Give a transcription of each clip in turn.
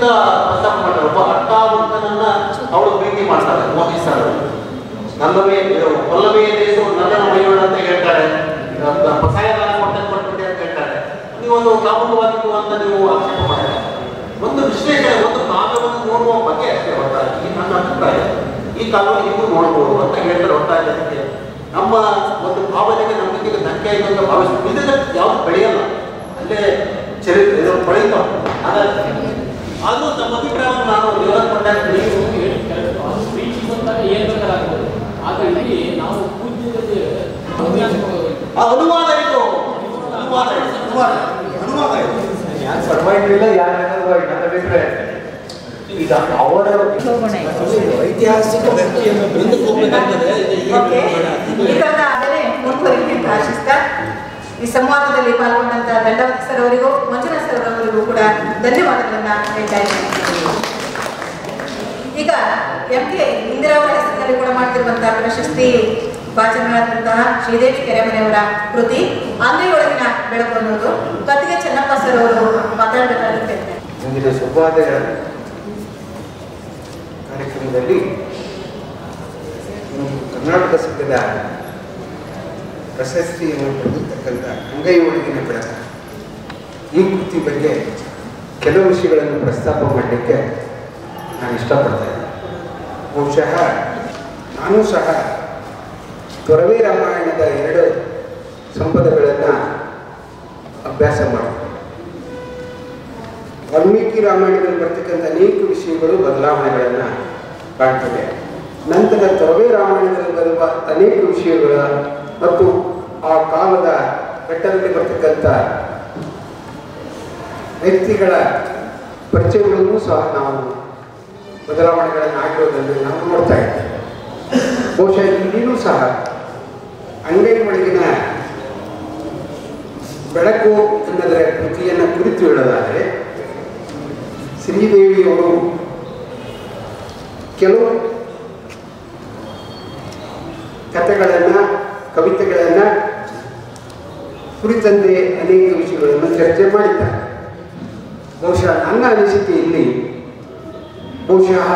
ಪ್ರಸ್ತಾಪ ಮಾಡ್ತಾರೆ ಒಬ್ಬ ಅಟ್ಟಾವಂತನನ್ನ ಅವಳು ಪ್ರೀತಿ ಮಾಡ್ತಾಳೆ ಮೋಹಿಸ್ತಾಳೆ ನಲ್ಲವೇ ಕೊಲ್ಲವೇ ದೇಶವು ನಲ್ಲನ ಮೈಯೋಳ ಅಂತ ಹೇಳ್ತಾಳೆ ಸಾಯದಾನ ಕೊಟ್ಟೆ ಕೊಟ್ಬಿಟ್ಟೆ ಅಂತ ಹೇಳ್ತಾಳೆ ನೀವೊಂದು ಕಾಮುಕವಾಗಿತ್ತು ಅಂತ ನೀವು ಆಕ್ಷೇಪ ಮಾಡಿದ್ರೆ ಒಂದು ವಿಶ್ಲೇಷಣೆ ಒಂದು ಕಾಲವನ್ನು ನೋಡುವ ಬಗ್ಗೆ ಅಷ್ಟೇ ಹೊರತಾಗಿ ಈ ನನ್ನ ಅಭಿಪ್ರಾಯ ಈ ಕಾಲವನ್ನು ನೀವು ನೋಡಬಹುದು ಅಂತ ಹೇಳ್ತಾರೆ ಹೊರತಾಗಿ ಅದಕ್ಕೆ ನಮ್ಮ ಒಂದು ಭಾವನೆಗೆ ನಂಬಿಕೆಗೆ ಧಕ್ಕೆ ಆಯಿತು ಅಂತ ಭಾವಿಸ್ತೀವಿ ಇದಕ್ಕೆ ಯಾವುದು ಬೆಳೆಯಲ್ಲ ಅಲ್ಲೇ ಚರಿತ್ರೆ ಇದು ಬೆಳೀತಾವೆ ಹಾಗಾಗಿ ಅದು ತಮ್ಮ ಅಭಿಪ್ರಾಯವನ್ನು ನಾನು ವಿವರಣೆ ಕೊಟ್ಟಾಗ ನೀವು ಅದು ಪ್ರೀತಿ ಬಂದಾಗ ಏನ್ ಬೇಕಾಗ್ಬೋದು ಆದ್ರೆ ಇಲ್ಲಿ ನಾವು ಪೂಜ್ಯದಲ್ಲಿ ಆ ಅನುವಾದ ಇದು ಅನುವಾದ ಇದು, ಅನುವಾದ ಅನುವಾದ ಇದು ಯಾರು ಪರವಾಗಿಲ್ಲ ಯಾರು ಅನ್ನೋದು ನನ್ನ ಅಭಿಪ್ರಾಯ ಈಗ ಅವರ ಐತಿಹಾಸಿಕ ವ್ಯಕ್ತಿಯನ್ನು ಮುಂದಕ್ಕೆ ಹೋಗ್ಬೇಕಂತಂದ್ರೆ ಇದು ಈ ಓಕೆ ಬೇಡ. ಇದನ್ನ ಅದನ್ನೇ ಮುಂದುವರಿಕೆ ಅಂತ ಆಶಿಸ್ತಾ ಈ ಸಂವಾದದಲ್ಲಿ ಪಾಲ್ಗೊಂಡಂತ ದಂಡವತಿ ಸರ್ ಅವರಿಗೂ ಮಂಜುನಾಥ್ ಸರ್ ಅವರಿಗೂ ಕೂಡ ಧನ್ಯವಾದಗಳನ್ನ ಹೇಳ್ತಾ ಇದ್ದೀನಿ ಈಗ ಎಂ ಕೆ ಇಂದಿರಾವರ ಹೆಸರಿನಲ್ಲಿ ಕೂಡ ಮಾಡ್ತಿರುವಂತಹ ಪ್ರಶಸ್ತಿ ವಾಚನಗಳಾದಂತಹ ಶ್ರೀದೇವಿ ಕೆರೆಮನೆಯವರ ಕೃತಿ ಅಂಗೈಯೊಳಗಿನ ಬೆಳಕು ಅನ್ನೋದು ಕತ್ತಿಗೆ ಚೆನ್ನಪ್ಪ ಸರ್ ಅವರು ಮಾತಾಡಬೇಕಾಗುತ್ತೆ ಮುಂದಿನ ಸಂವಾದ ಕಾರ್ಯಕ್ರಮದಲ್ಲಿ ನಮ್ಮ ಕರ್ನಾಟಕ ಸಂಘದ ಪ್ರಶಸ್ತಿಯನ್ನು ಪಡೆದಿರ್ತಕ್ಕಂಥ ಅಂಗೈ ಒಳಗಿನ ಬೆಳಕು ಈ ಕೃತಿ ಬಗ್ಗೆ ಕೆಲವು ವಿಷಯಗಳನ್ನು ಪ್ರಸ್ತಾಪ ಮಾಡಲಿಕ್ಕೆ ನಾನು ಇಷ್ಟಪಡ್ತೇನೆ ಬಹುಶಃ ನಾನು ಸಹ ತೊರವೆ ರಾಮಾಯಣದ ಎರಡು ಸಂಪದಗಳನ್ನು ಅಭ್ಯಾಸ ಮಾಡಿದೆ ವಾಲ್ಮೀಕಿ ರಾಮಾಯಣದಲ್ಲಿ ಬರ್ತಕ್ಕಂಥ ಅನೇಕ ವಿಷಯಗಳು ಬದಲಾವಣೆಗಳನ್ನು ಕಾಣ್ತದೆ ನಂತರ ತೊರವೆ ರಾಮಾಯಣದಲ್ಲಿ ಬರುವ ಅನೇಕ ವಿಷಯಗಳ ಮತ್ತು ಆ ಕಾಲದ ಘಟ್ಟದಲ್ಲಿ ಬರ್ತಕ್ಕಂಥ ವ್ಯಕ್ತಿಗಳ ಪರಿಚಯಗಳನ್ನು ಸಹ ನಾವು ಬದಲಾವಣೆಗಳನ್ನು ಆಗಿರೋದನ್ನು ನಾವು ನೋಡ್ತಾ ಇದ್ದೇವೆ ಬಹುಶಃ ಇಲ್ಲಿಯೂ ಸಹ ಅಂಗೈ ಒಳಗಿನ ಬೆಳಕು ಅನ್ನೋದರ ಕೃತಿಯನ್ನು ಕುರಿತು ಹೇಳೋದಾದರೆ ಶ್ರೀದೇವಿಯವರು ಕೆಲವು ಕಥೆಗಳನ್ನು ಕವಿತೆಗಳನ್ನು ಕುರಿತಂತೆ ಅನೇಕ ವಿಷಯಗಳನ್ನು ಚರ್ಚೆ ಮಾಡಿದ್ದಾರೆ ಬಹುಶಃ ನನ್ನ ಅನಿಸಿಕೆ ಇಲ್ಲಿ ಬಹುಶಃ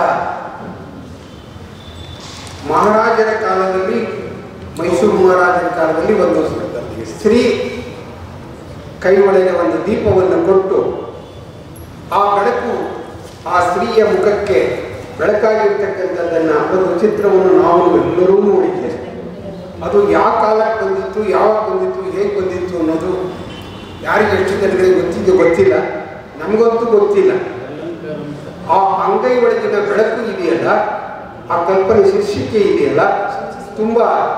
ಮಹಾರಾಜರ ಕಾಲದಲ್ಲಿ ಮೈಸೂರು ಮಹಾರಾಜರ ಕಾಲದಲ್ಲಿ ಒಂದು ಸ್ತ್ರೀ ಕೈ ಒಳಗೆ ಒಂದು ದೀಪವನ್ನು ಕೊಟ್ಟು ಆ ಬೆಳಕು ಆ ಸ್ತ್ರೀಯ ಮುಖಕ್ಕೆ ಬೆಳಕಾಗಿರ್ತಕ್ಕಂಥದ್ದನ್ನು ಒಂದು ಚಿತ್ರವನ್ನು ನಾವು ಎಲ್ಲರೂ ನೋಡಿದ್ದೇವೆ ಅದು ಯಾವ ಕಾಲಕ್ಕೆ ಬಂದಿತ್ತು ಯಾವಾಗ ಬಂದಿತ್ತು ಹೇಗೆ ಬಂದಿತ್ತು ಅನ್ನೋದು ಯಾರಿಗೆ ಎಷ್ಟು ಜನಗಳಿಗೆ ಗೊತ್ತಿದೆ ಗೊತ್ತಿಲ್ಲ ನಮಗಂತೂ ಗೊತ್ತಿಲ್ಲ ಆ ಅಂಗೈ ಒಳಗಿನ ಬೆಳಕು ಇದೆಯಲ್ಲ ಆ ಕಲ್ಪನೆ ಶೀರ್ಷಿಕೆ ಇದೆಯಲ್ಲ ತುಂಬ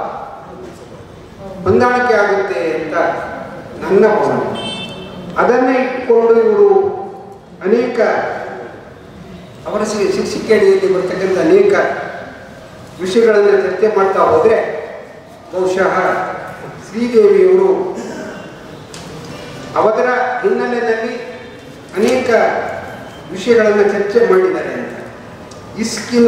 ಹೊಂದಾಣಿಕೆ ಆಗುತ್ತೆ ಅಂತ ನನ್ನ ಭಾವನೆ ಅದನ್ನೇ ಇಟ್ಕೊಂಡು ಇವರು ಅನೇಕ ಅವರ ಶಿ- ಶೀರ್ಷಿಕೆ ಅಡಿಯಲ್ಲಿ ಬರ್ತಕ್ಕಂಥ ಅನೇಕ ವಿಷಯಗಳನ್ನು ಚರ್ಚೆ ಮಾಡ್ತಾ ಹೋದರೆ ಬಹುಶಃ ಶ್ರೀದೇವಿಯವರು ಅವರ ಹಿನ್ನೆಲೆಯಲ್ಲಿ ಅನೇಕ ವಿಷಯಗಳನ್ನು ಚರ್ಚೆ ಮಾಡಿದ್ದಾರೆ ಅಂತ ಇಸ್ಕಿನ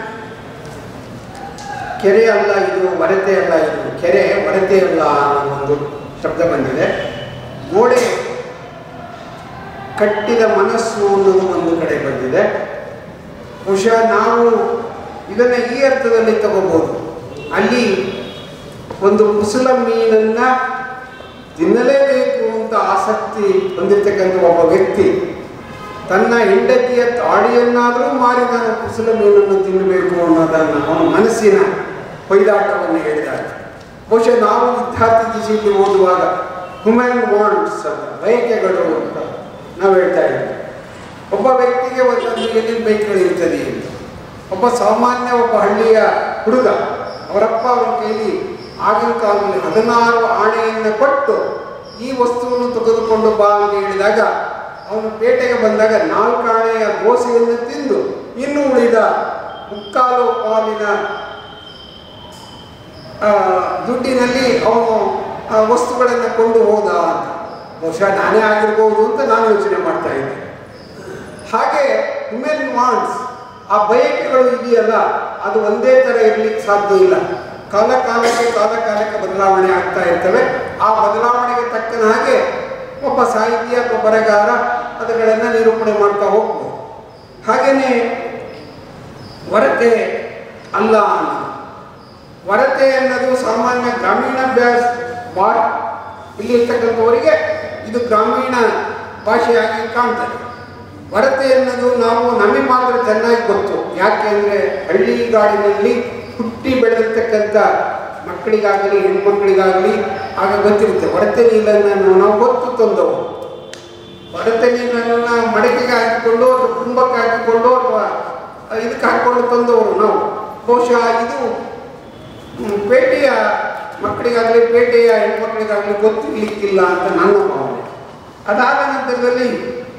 ಕೆರೆ ಅಲ್ಲ ಇದು ವರತೆ ಅಲ್ಲ ಇದು ಕೆರೆ ವರತೆ ಅಲ್ಲ ಅನ್ನೋ ಒಂದು ಶಬ್ದ ಬಂದಿದೆ ಗೋಡೆ ಕಟ್ಟಿದ ಮನಸ್ಸು ಅನ್ನೋದು ಒಂದು ಕಡೆ ಬಂದಿದೆ ಬಹುಶಃ ನಾವು ಇದನ್ನು ಈ ಅರ್ಥದಲ್ಲಿ ತಗೋಬಹುದು ಅಲ್ಲಿ ಒಂದು ಕುಸಲ ಮೀನನ್ನ ತಿನ್ನಲೇಬೇಕು ಅಂತ ಆಸಕ್ತಿ ಹೊಂದಿರತಕ್ಕಂಥ ಒಬ್ಬ ವ್ಯಕ್ತಿ ತನ್ನ ಹೆಂಡತಿಯ ತಾಡಿಯನ್ನಾದರೂ ಮಾರಿ ನಾನು ಕುಸಲ ಮೀನನ್ನು ತಿನ್ನಬೇಕು ಅನ್ನೋದನ್ನು ಅವನ ಮನಸ್ಸಿನ ಹೊಯ್ದಾಟವನ್ನು ಹೇಳಿದಾಗ ಬಹುಶಃ ನಾವು ವಿದ್ಯಾರ್ಥಿ ದಿಶೆಯಲ್ಲಿ ಓದುವಾಗ ಹ್ಯೂಮನ್ ವಾಂಟ್ಸ್ ಅಂತ ಬಯಕೆಗಳು ಅಂತ ನಾವು ಹೇಳ್ತಾ ಇದ್ದೀವಿ ಒಬ್ಬ ವ್ಯಕ್ತಿಗೆ ಒಂದೊಂದು ಏನೇನು ಬೈಕ್ಗಳು ಇರ್ತದೆ ಅಂತ ಒಬ್ಬ ಸಾಮಾನ್ಯ ಒಬ್ಬ ಹಳ್ಳಿಯ ಹುಡುಗ ಅವರಪ್ಪ ಅವನ ಕೈಲಿ ಆಗಿನ ಕಾಲದಲ್ಲಿ ಹದಿನಾರು ಆಣೆಯನ್ನು ಕೊಟ್ಟು ಈ ವಸ್ತುವನ್ನು ತೆಗೆದುಕೊಂಡು ಬಾ ಅಂತ ಹೇಳಿದಾಗ ಅವನು ಪೇಟೆಗೆ ಬಂದಾಗ ನಾಲ್ಕು ಆಣೆಯ ದೋಸೆಯನ್ನು ತಿಂದು ಇನ್ನು ಉಳಿದ ಮುಕ್ಕಾಲು ಪಾಲಿನ ಆ, ದುಡ್ಡಿನಲ್ಲಿ ಅವನು ಆ ವಸ್ತುಗಳನ್ನು ಕೊಂಡು ಹೋದ ಅಂತ ಬಹುಶಃ ನಾನೇ ಆಗಿರ್ಬೋದು ಅಂತ ನಾನು ಯೋಚನೆ ಮಾಡ್ತಾ ಇದ್ದೆ ಹಾಗೆ ಹ್ಯೂಮನ್ ವಾಂಟ್ಸ್ ಆ ಬಯಕೆಗಳು ಇದೆಯಲ್ಲ ಅದು ಒಂದೇ ಥರ ಇರ್ಲಿಕ್ಕೆ ಸಾಧ್ಯ ಇಲ್ಲ ಕಾಲ ಕಾಲಕ್ಕೆ ಕಾಲ ಕಾಲಕ್ಕೆ ಬದಲಾವಣೆ ಆಗ್ತಾ ಇರ್ತವೆ ಆ ಬದಲಾವಣೆಗೆ ತಕ್ಕನ ಹಾಗೆ ಒಬ್ಬ ಸಾಹಿತ್ಯ ಅಥವಾ ಬರಗಾರ ಅದಗಳನ್ನು ನಿರೂಪಣೆ ಮಾಡ್ತಾ ಹೋಗ್ಬೋದು ಹಾಗೆಯೇ ಹೊರತೆ ಅಲ್ಲ ಅನ್ನೋದು ಹೊರತೆ ಅನ್ನೋದು ಸಾಮಾನ್ಯ ಗ್ರಾಮೀಣಾಭ್ಯಾಸ ಬಾ ಇಲ್ಲಿ ಇರ್ತಕ್ಕಂಥವರಿಗೆ ಇದು ಗ್ರಾಮೀಣ ಭಾಷೆಯಾಗಿ ಕಾಣ್ತದೆ ಹೊರತೆ ಅನ್ನೋದು ನಾವು ನಮಗೆ ಮಾತ್ರ ಚೆನ್ನಾಗಿ ಗೊತ್ತು ಯಾಕೆ ಅಂದರೆ ಹಳ್ಳಿಗಾಡಿನಲ್ಲಿ ಹುಟ್ಟಿ ಬೆಳೆದಿರ್ತಕ್ಕಂಥ ಮಕ್ಕಳಿಗಾಗಲಿ ಹೆಣ್ಮಕ್ಳಿಗಾಗಲಿ ಆಗ ಗೊತ್ತಿರುತ್ತೆ ಹೊರತೆ ನೀರನ್ನು ನಾವು ಗೊತ್ತು ತಂದವು ಹೊರತೆ ನೀರನ್ನು ಮಡಕೆಗೆ ಹಾಕಿಕೊಂಡು ಅಥವಾ ಕುಂಭಕ್ಕೆ ಹಾಕಿಕೊಂಡು ಅಥವಾ ಇದಕ್ಕೆ ಹಾಕಿಕೊಂಡು ತಂದವರು ನಾವು ಬಹುಶಃ ಇದು ಹ್ಮ್, ಪೇಟೆಯ ಮಕ್ಕಳಿಗಾಗಲಿ ಪೇಟೆಯ ಹೆಣ್ಮಕ್ಳಿಗಾಗಲಿ ಗೊತ್ತಿರ್ಲಿಕ್ಕಿಲ್ಲ ಅಂತ ನನ್ನ ಭಾವನೆ ಅದಾದ ನಂತರದಲ್ಲಿ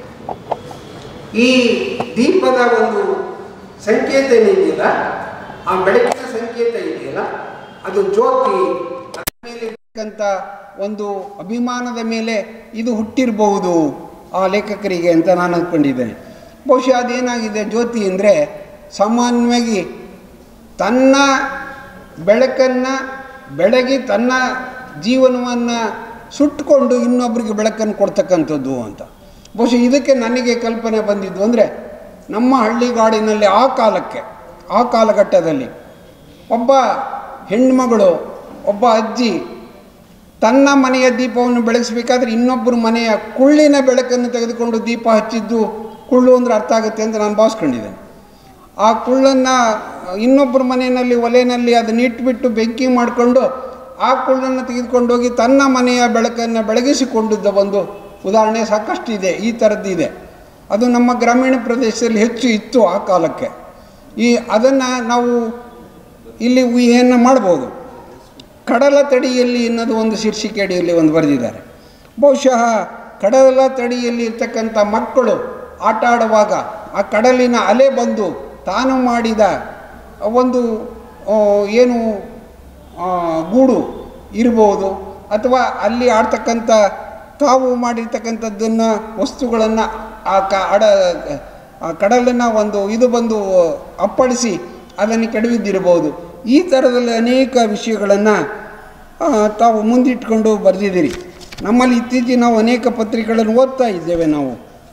ಈ ದೀಪದ ಒಂದು ಸಂಕೇತ ಏನಿದೆಯಲ್ಲ ಆ ಬೆಳಕಿನ ಸಂಕೇತ ಇದೆಯಲ್ಲ ಅದು ಜ್ಯೋತಿ ಅದರ ಮೇಲೆ ಇರ್ತಕ್ಕಂಥ ಒಂದು ಅಭಿಮಾನದ ಮೇಲೆ ಇದು ಹುಟ್ಟಿರಬಹುದು ಆ ಲೇಖಕರಿಗೆ ಅಂತ ನಾನು ಅಂದ್ಕೊಂಡಿದ್ದೇನೆ ಬಹುಶಃ ಅದೇನಾಗಿದೆ ಜ್ಯೋತಿ ಅಂದರೆ ಸಾಮಾನ್ಯವಾಗಿ ತನ್ನ ಬೆಳಕನ್ನು ಬೆಳಗಿ ತನ್ನ ಜೀವನವನ್ನು ಸುಟ್ಟುಕೊಂಡು ಇನ್ನೊಬ್ಬರಿಗೆ ಬೆಳಕನ್ನು ಕೊಡ್ತಕ್ಕಂಥದ್ದು ಅಂತ ಬಹುಶಃ ಇದಕ್ಕೆ ನನಗೆ ಕಲ್ಪನೆ ಬಂದಿದ್ದು ಅಂದರೆ ನಮ್ಮ ಹಳ್ಳಿಗಾಡಿನಲ್ಲಿ ಆ ಕಾಲಕ್ಕೆ ಆ ಕಾಲಘಟ್ಟದಲ್ಲಿ ಒಬ್ಬ ಹೆಣ್ಮಗಳು ಒಬ್ಬ ಅಜ್ಜಿ ತನ್ನ ಮನೆಯ ದೀಪವನ್ನು ಬೆಳಗಿಸ್ಬೇಕಾದ್ರೆ ಇನ್ನೊಬ್ಬರ ಮನೆಯ ಕುಳ್ಳಿನ ಬೆಳಕನ್ನು ತೆಗೆದುಕೊಂಡು ದೀಪ ಹಚ್ಚಿದ್ದು ಕುಳ್ಳು ಅಂದರೆ ಅರ್ಥ ಆಗುತ್ತೆ ಅಂತ ನಾನು ಭಾವಿಸ್ಕೊಂಡಿದ್ದೇನೆ ಆ ಕುಳ್ಳನ್ನು ಇನ್ನೊಬ್ಬರ ಮನೆಯಲ್ಲಿ ಒಲೆಯಲ್ಲಿ ಅದನ್ನ ಇಟ್ಬಿಟ್ಟು ಬೆಂಕಿ ಮಾಡಿಕೊಂಡು ಆ ಕುಳ್ಳನ್ನು ತೆಗೆದುಕೊಂಡೋಗಿ ತನ್ನ ಮನೆಯ ಬೆಳಕನ್ನು ಬೆಳಗಿಸಿಕೊಂಡಿದ್ದ ಒಂದು ಉದಾಹರಣೆ ಸಾಕಷ್ಟಿದೆ ಈ ಥರದ್ದಿದೆ ಅದು ನಮ್ಮ ಗ್ರಾಮೀಣ ಪ್ರದೇಶದಲ್ಲಿ ಹೆಚ್ಚು ಇತ್ತು ಆ ಕಾಲಕ್ಕೆ ಈ ಅದನ್ನು ನಾವು ಇಲ್ಲಿ ಊಹೆಯನ್ನು ಮಾಡ್ಬೋದು ಕಡಲ ತಡಿಯಲ್ಲಿ ಅನ್ನೋದು ಒಂದು ಶೀರ್ಷಿಕೆ ಅಡಿಯಲ್ಲಿ ಒಂದು ಬರೆದಿದ್ದಾರೆ ಬಹುಶಃ ಕಡಲ ತಡಿಯಲ್ಲಿ ಇರ್ತಕ್ಕಂಥ ಮಕ್ಕಳು ಆಟ ಆಡುವಾಗ ಆ ಕಡಲಿನ ಅಲೆ ಬಂದು ತಾನು ಮಾಡಿದ ಒಂದು ಆ, ಏನು ಆ, ಗೂಡು ಇರ್ಬೋದು ಅಥವಾ ಅಲ್ಲಿ ಆಡ್ತಕ್ಕಂಥ ತಾವು ಮಾಡಿರ್ತಕ್ಕಂಥದ್ದನ್ನು ವಸ್ತುಗಳನ್ನು ಆ ಕ ಅಡ ಆ ಕಡಲಿನ ಒಂದು ಇದು ಬಂದು ಅಪ್ಪಳಿಸಿ ಅದನ್ನು ಕೆಡವಿದ್ದಿರ್ಬೋದು ಈ ಥರದಲ್ಲಿ ಅನೇಕ ವಿಷಯಗಳನ್ನು ತಾವು ಮುಂದಿಟ್ಕೊಂಡು ಬರೆದಿದ್ದೀರಿ ನಮ್ಮಲ್ಲಿ ಇತ್ತೀಚೆಗೆ ನಾವು ಅನೇಕ ಪತ್ರಿಕೆಗಳನ್ನು ಓದ್ತಾ ಇದ್ದೇವೆ ನಾವು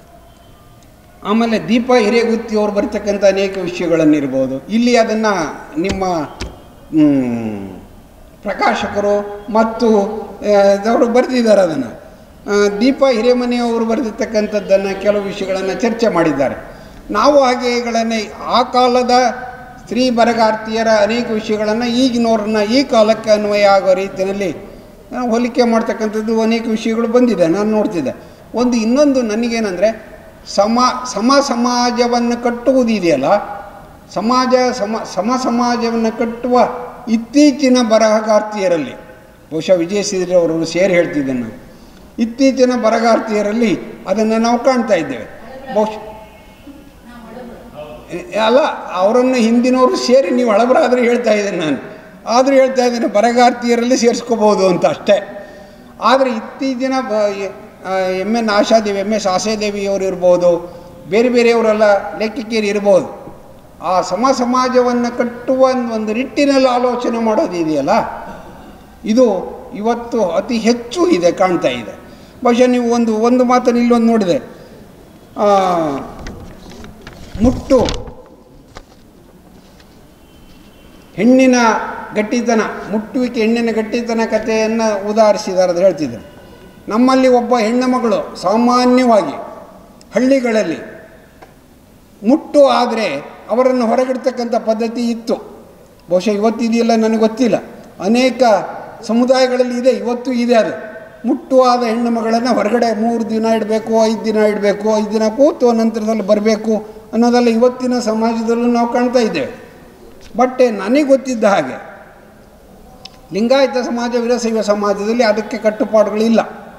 ಆಮೇಲೆ ದೀಪ ಹಿರೇಗುತ್ತಿ ಅವರು ಬರ್ತಕ್ಕಂಥ ಅನೇಕ ವಿಷಯಗಳನ್ನಿರ್ಬೋದು ಇಲ್ಲಿ ಅದನ್ನು ನಿಮ್ಮ ಮ್, ಪ್ರಕಾಶಕರು ಮತ್ತು ಅವರು ಬರೆದಿದ್ದಾರೆ ಅದನ್ನು ದೀಪ ಹಿರೇಮನೆಯವರು ಬರೆದಿರ್ತಕ್ಕಂಥದ್ದನ್ನು ಕೆಲವು ವಿಷಯಗಳನ್ನು ಚರ್ಚೆ ಮಾಡಿದ್ದಾರೆ ನಾವು ಹಾಗೆಗಳನ್ನೇ ಆ ಕಾಲದ ಸ್ತ್ರೀ ಬರಗಾರ್ತಿಯರ ಅನೇಕ ವಿಷಯಗಳನ್ನು ಈಗಿನವ್ರನ್ನ ಈ ಕಾಲಕ್ಕೆ ಅನ್ವಯ ಆಗೋ ರೀತಿಯಲ್ಲಿ ಆ, ಹೋಲಿಕೆ ಮಾಡ್ತಕ್ಕಂಥದ್ದು ಅನೇಕ ವಿಷಯಗಳು ಬಂದಿದೆ ನಾನು ನೋಡ್ತಿದ್ದೆ ಒಂದು ಇನ್ನೊಂದು ನನಗೇನೆಂದರೆ ಸಮ ಸಮ ಸಮಾಜವನ್ನು ಕಟ್ಟುವುದು ಇದೆಯಲ್ಲ ಸಮಾಜ ಸಮ ಸಮ ಸಮಾಜವನ್ನು ಕಟ್ಟುವ ಇತ್ತೀಚಿನ ಬರಹಗಾರ್ತಿಯರಲ್ಲಿ ಬಹುಶಃ ವಿಜಯ ಸಿದ್ರಿ ಅವರು ಸೇರಿ ಹೇಳ್ತಿದ್ದೇನೆ ನಾನು ಇತ್ತೀಚಿನ ಬರಗಾರ್ತಿಯರಲ್ಲಿ ಅದನ್ನು ನಾವು ಕಾಣ್ತಾ ಇದ್ದೇವೆ ಬಹುಶಃ ಎ- ಅಲ್ಲ ಅವರನ್ನು ಹಿಂದಿನವರು ಸೇರಿ ನೀವು ಹಳಬರಾದರೆ ಹೇಳ್ತಾ ಇದ್ದೇನೆ ನಾನು ಆದರೂ ಹೇಳ್ತಾ ಇದ್ದೇನೆ ಬರಗಾರ್ತಿಯರಲ್ಲಿ ಸೇರಿಸ್ಕೋಬೋದು ಅಂತ ಅಷ್ಟೇ ಆದರೆ ಇತ್ತೀಚಿನ M N Ashadevi M S ಆಶಾದೇವಿಯವರು ಇರ್ಬೋದು ಬೇರೆ ಬೇರೆಯವರೆಲ್ಲ ಲೇಖಕಿಯರು ಇರ್ಬೋದು ಆ ಸಮ ಸಮಾಜವನ್ನು ಕಟ್ಟುವ ಒಂದು ನಿಟ್ಟಿನಲ್ಲಿ ಆಲೋಚನೆ ಮಾಡೋದು ಇದೆಯಲ್ಲ ಇದು ಇವತ್ತು ಅತಿ ಹೆಚ್ಚು ಇದೆ ಕಾಣ್ತಾ ಇದೆ ಬಹುಶಃ ನೀವು ಒಂದು ಒಂದು ಮಾತನ್ನು ಇಲ್ಲೊಂದು ನೋಡಿದೆ ಆ, ಮುಟ್ಟು ಹೆಣ್ಣಿನ ಗಟ್ಟಿತನ ಮುಟ್ಟುವಿಕೆ ಹೆಣ್ಣಿನ ಗಟ್ಟಿತನ ಕಥೆಯನ್ನು ಉದಾಹರಿಸಿದ್ದಾರೆ ಅಂತ ಹೇಳ್ತಿದ್ದಾರೆ ನಮ್ಮಲ್ಲಿ ಒಬ್ಬ ಹೆಣ್ಣು ಮಗಳು ಸಾಮಾನ್ಯವಾಗಿ ಹಳ್ಳಿಗಳಲ್ಲಿ ಮುಟ್ಟು ಆದರೆ ಅವರನ್ನು ಹೊರಗಿಡ್ತಕ್ಕಂಥ ಪದ್ಧತಿ ಇತ್ತು ಬಹುಶಃ ಇವತ್ತಿದೆಯಲ್ಲ ನನಗೆ ಗೊತ್ತಿಲ್ಲ ಅನೇಕ ಸಮುದಾಯಗಳಲ್ಲಿ ಇದೆ ಇವತ್ತು ಇದೆ ಅದು ಮುಟ್ಟು ಆದ ಹೆಣ್ಣು ಮಗಳನ್ನು ಹೊರಗಡೆ ಮೂರು ದಿನ ಇಡಬೇಕು ಐದು ದಿನ ಇಡಬೇಕು ಐದು ದಿನ ಕೂತು ನಂತರದಲ್ಲಿ ಬರಬೇಕು ಅನ್ನೋದೆಲ್ಲ ಇವತ್ತಿನ ಸಮಾಜದಲ್ಲೂ ನಾವು ಕಾಣ್ತಾ ಇದ್ದೇವೆ ಬಟ್ ನನಗೆ ಗೊತ್ತಿದ್ದ ಹಾಗೆ ಲಿಂಗಾಯತ ಸಮಾಜ ವೀರಶೈವ ಸಮಾಜದಲ್ಲಿ ಅದಕ್ಕೆ ಕಟ್ಟುಪಾಡುಗಳಿಲ್ಲ